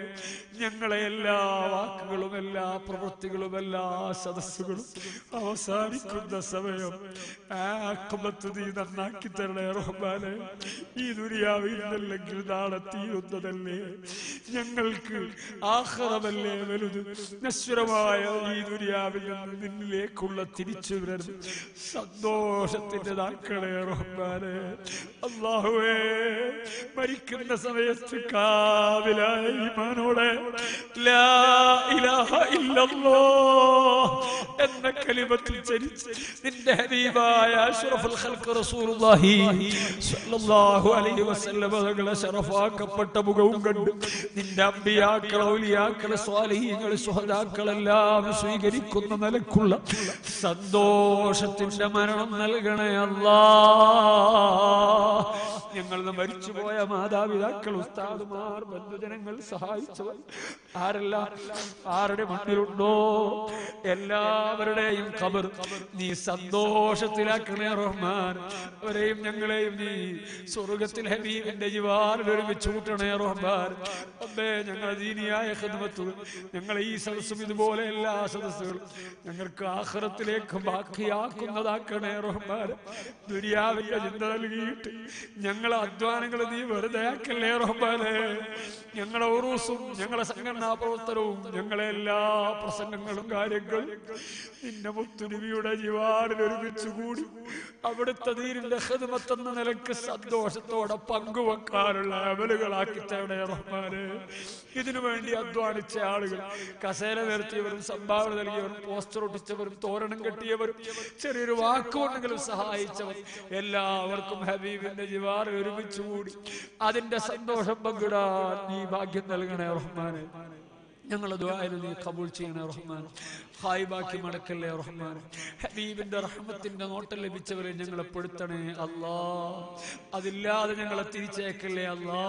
ഞങ്ങളെ എല്ലാ വാക്കുകളും എല്ലാ പ്രവൃത്തികളും എല്ലാ സദസ്സുകളും അവസാനിക്കുന്ന സമയം ആക്കമത്ത് നീ നന്നാക്കി തരണേ റഹ്മാനെ ഈ ദുരിയാവിൽ നിന്നല്ലെങ്കിൽ നാളെ തീരുന്നതല്ലേ ഞങ്ങൾക്ക് ആഹ്റമല്ലേ വലുത് നശ്വരമായ ഈ ദുരിയാവിൽ നിന്ന് നിന്നിലേക്കുള്ള തിരിച്ചുവരൽ സന്തോഷത്തിന്റെ നാക്കളെ റഹ്മാനെ അള്ളാഹുവേ മരിക്കുന്ന സമയത്ത് കാവിലായ ഈമാനോടെ ലാ ഇലാഹ ഇല്ലല്ലാ എന്ന കലിമത്തിൽ ചരിച്ച് നിന്റെ ഹബീബായ അഷ്റഫുൽ ഖൽഖ് റസൂലുള്ളാഹി സ്വല്ലല്ലാഹു അലൈഹി വസല്ലം തങ്ങളെ ശറഫാക്കപ്പെട്ട മുഖവും കണ്ട് നിന്റെ അമ്പിയാക്കൾ ഔലിയാക്കൾ സ്വാലിഹീങ്ങൾ സുഹദാക്കളെല്ലാം സ്വീകരിക്കുന്ന നിലക്കുള്ള സന്തോഷത്തിന്റെ മരണം നൽകണേ അല്ലാ ഞങ്ങൾ മരിച്ചുപോയ മാതാപിതാക്കൾ ഉസ്താദുമാർ ബന്ധുജനങ്ങൾ സഹായിച്ചവർ ആരെല്ലാം ആരുടെ മണ്ണിലുണ്ടോ എല്ലാവരുടെയും ഖബർ നീ സന്തോഷത്തിലാക്കണേ റഹ്മാൻ അവരെയും ഞങ്ങളെയും നീ സ്വർഗത്തിൽ ഹബീബിന്റെ ജീവാനിൽ ഒരുമിച്ച് കൂട്ടണേ റഹ്മാൻ അമ്മേ ഞങ്ങൾ ദീനിയായ ഖിദ്മത്തുകൾ ഞങ്ങൾ ഈ സദസ്സും ഇതുപോലെ എല്ലാ സദസ്സുകളും ഞങ്ങൾക്ക് ആഖിറത്തിലേക്ക് ബാക്കിയാക്കുന്നതാക്കണേ റഹ്മാൻ ദുരിയാവിന്റെ ചിന്ത നൽകിയിട്ട് ഞങ്ങൾ ഞങ്ങളെ അധ്വാനങ്ങൾ നീ വെറുതെ ആക്കല്ലേ റഹ്മാനെ ഞങ്ങളെ ഉറൂസും ഞങ്ങളെ സംഘടനാ പ്രവർത്തനവും ഞങ്ങളെ എല്ലാ പ്രസംഗങ്ങളും കാര്യങ്ങളും നിന്റെ മുത്തുരുവിയുടെ ജീവാടിൽ ഒരുമിച്ച് കൂടി അവിടുത്തെ നീരിന്റെ ഹൃദമത്തെന്ന നിലക്ക് സന്തോഷത്തോടെ പങ്കുവെക്കാനുള്ള അമലുകളാക്കി തേടേ റഹ്മാനെ ഇതിനു വേണ്ടി അധ്വാനിച്ച ആളുകൾ കസേര നിരത്തിയവരും സംഭാവന നൽകിയവരും പോസ്റ്റർ ഒട്ടിച്ചവരും തോരണം കെട്ടിയവരും ചെറിയൊരു വാക്കുകൊണ്ടെങ്കിലും സഹായിച്ചവർ എല്ലാവർക്കും ഹബീബിന്റെ ജിവാർ ഒരുമിച്ച് കൂടി അതിന്റെ സന്തോഷം പങ്കിടാൻ നീ ഭാഗ്യം നൽകണേ റഹ്മാനെ ഞങ്ങളെ ദ്വായന നീ കബൂൾ ചെയ്യണേ റഹ്മാൻ ഹായിബാക്കി മടക്കല്ലേ റഹ്മാൻ ഹബീബിന്റെ റഹ്മത്തിന്റെ നോട്ടം ലഭിച്ചവരെ ഞങ്ങളെ പെടുത്തണേ അല്ലാ അതില്ലാതെ ഞങ്ങളെ തിരിച്ചേക്കല്ലേ അല്ലാ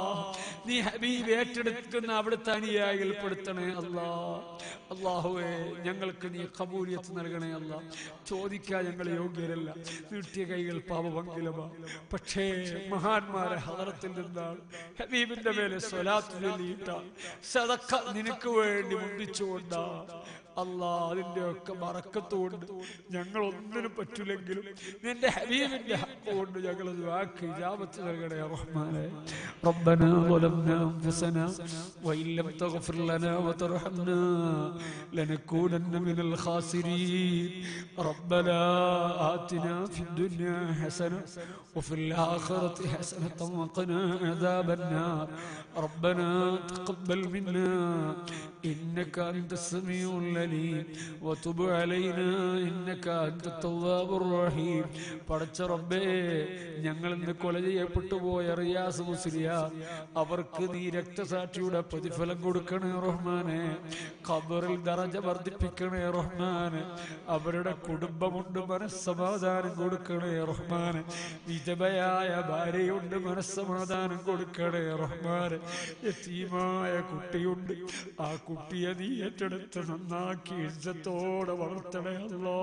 നീ ഹബീബ് ഏറ്റെടുക്കുന്ന അവിടുത്തെ അനുയായികൾ പെടുത്തണേ അല്ലാ അള്ളാഹുവേ ഞങ്ങൾക്ക് നീ കബൂലിയത്ത് നൽകണേ അല്ല ചോദിക്കാൻ ഞങ്ങൾ യോഗ്യരല്ല നീട്ടിയ കൈകൾ പാപഭംഗിലമാ പക്ഷേ മഹാന്മാരെ ഹദറത്തിൽ നിന്നാണ് ഹബീബിന്റെ മേലെ സ്വലാത്ത് ചൊല്ലിയിട്ട സദക്ക നിനക്ക് വേണ്ടി മുണ്ടിച്ചുകൊണ്ടാ അല്ലാ അതിന്റെ ഒക്കെ മറക്കത്തുകൊണ്ട് ഞങ്ങൾ ഒന്നിനും പറ്റില്ലെങ്കിലും നിന്റെ ഹബീബിന്റെ ഹക്ക് കൊണ്ട് ഞങ്ങൾ വാക്ക് ഇജാബത്ത് നൽകണേ റഹ്മാനെ ربنا ظلمنا أنفسنا وإن لم تغفر لنا وترحمنا لنكونن من الخاسرين ربنا آتنا في الدنيا حسنة وفي الآخرة حسنة وقنا عذاب النار ربنا تقبل منا إنك أنت السميع العليم وتب علينا إنك أنت التواب الرحيم പടച്ച റബ്ബേ ഞങ്ങൾ ഇന്ന് കൊല ചെയ്യപ്പെട്ടു പോയ റിയാസ് മുസ്ലിയ അവർക്ക് നീ രക്തസാക്ഷിയുടെ പ്രതിഫലം കൊടുക്കണേ റഹ്മാനെ ഖബറിൽ ദറജ വർദ്ധിപ്പിക്കണേ റഹ്മാനെ അവരുടെ കുടുംബമുണ്ട് മനസ്സമാധാനം കൊടുക്കണേ റഹ്മാനെ വിധവയായ ഭാര്യയുണ്ട് മനസ്സമാധാനം കൊടുക്കണേ റഹ്മാനെ യതീമായ കുട്ടിയുണ്ട് ആ കുട്ടിയെ നീ ഏറ്റെടുത്ത് നന്നാക്കി ഇജ്ജത്തോടെ വളർത്തണേ അല്ലോ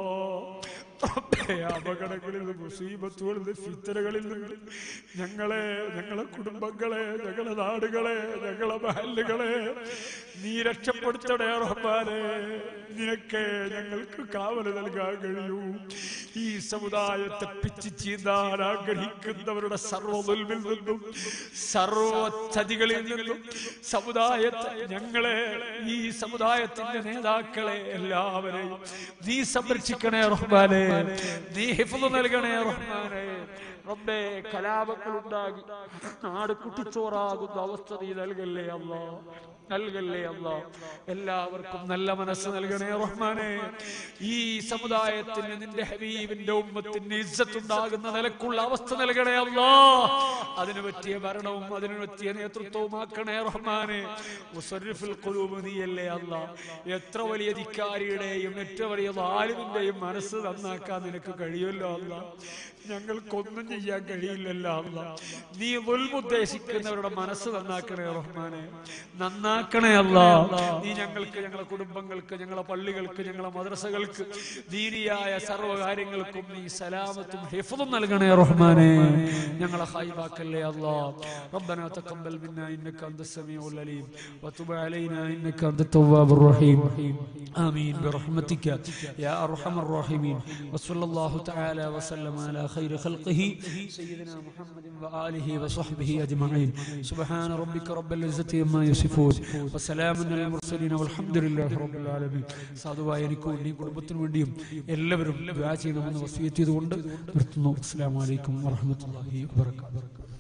അപകടങ്ങളിൽ നിന്ന് മുസീബത്തുകളിൽ നിന്ന് ഫിത്തനകളിൽ നിന്ന് ഞങ്ങളെ ഞങ്ങളെ കുടുംബങ്ങളെ ഞങ്ങളെ നാടുകളെ ഞങ്ങളെ മഹല്ലുകളെ നീ രക്ഷപ്പെടുത്തണേ റഹ്മാനെ നിനക്ക് ഞങ്ങൾക്ക് കാവൽ നൽകാൻ കഴിയൂ ഈ സമുദായത്തെ പിച്ചു ചീന്താൻ ആഗ്രഹിക്കുന്നവരുടെ സർവ്വതുൽമിൽ നിന്നും സർവ ചതികളിൽ നിന്നും സമുദായത്തെ ഞങ്ങളെ ഈ സമുദായത്തിന്റെ നേതാക്കളെ എല്ലാവരെയും നീ സംരക്ഷിക്കണേ റഹ്മാനെ നീ ഹിഫ്ള് നൽകണേ റഹ്മാനെ റബ്ബേ കലാപങ്ങൾ ഉണ്ടാകി നാട് കുട്ടിച്ചോറാകുന്ന അവസ്ഥ നീ നൽകല്ലേ അല്ലാ നൽകല്ലേ അല്ല എല്ലാവർക്കും നല്ല മനസ്സ് നൽകണേ റഹ്മാനെ ഈ സമുദായത്തിന് നിന്റെ ഹബീബിന്റെ ഉമ്മത്തിന് ഇജ്ജത്തുണ്ടാകുന്ന നിലക്കുള്ള അവസ്ഥ നൽകണേ അല്ല അതിനു പറ്റിയ ഭരണവും അതിനു പറ്റിയ നേതൃത്വവും ആക്കണേ റഹ്മാനെ മുസറിഫുൽ ഖുലൂബ് നീയല്ലേ അല്ല എത്ര വലിയ ധിക്കാരിയുടെയും എത്ര വലിയ ആലിമിന്റെയും മനസ്സ് നന്നാക്കാൻ നിനക്ക് കഴിയുമല്ലോ അല്ല ഞങ്ങൾക്കൊന്നും ചെയ്യാൻ കഴിയില്ലല്ലോ അല്ല നീ ഉദ്ദേശിക്കുന്നവരുടെ മനസ്സ് നന്നാക്കണേ റഹ്മാനെ നന്നാക്കണേ അല്ല നീ ഞങ്ങൾക്ക് ഞങ്ങളെ കുടുംബങ്ങൾക്ക് ഞങ്ങളെ പള്ളികൾക്ക് ഞങ്ങളെ മദ്രസകൾക്ക് ദീനിയായ സർവ്വകാര്യങ്ങൾക്കും നീ സലാമത്തും ഹിഫും നൽകണേ റഹ്മാനെ ഞങ്ങളെ ഹൈബാക്കല്ലേ അല്ലാ ربنا تقبل منا انك انت السميع العليم وتب علينا انك انت التواب الرحيم امين برحمتك يا ارحم الراحمين وصلى الله تعالى وسلم على خير خلقه سيدنا محمد واله وصحبه اجمعين سبحان ربك رب العزه عما يصفون وسلام على المرسلين والحمد لله رب العالمين സാധുവായ എനിക്ക് വേണ്ടിയും കുടുംബത്തിനു വേണ്ടിയും എല്ലാവരും ദുആ ചെയ്യണമെന്ന് വസിയത്ത് ചെയ്തുകൊണ്ട് നിർത്തുന്നു അസ്സലാമു അലൈക്കും വറഹ്മത്തുള്ളാഹി വബറകാതുഹു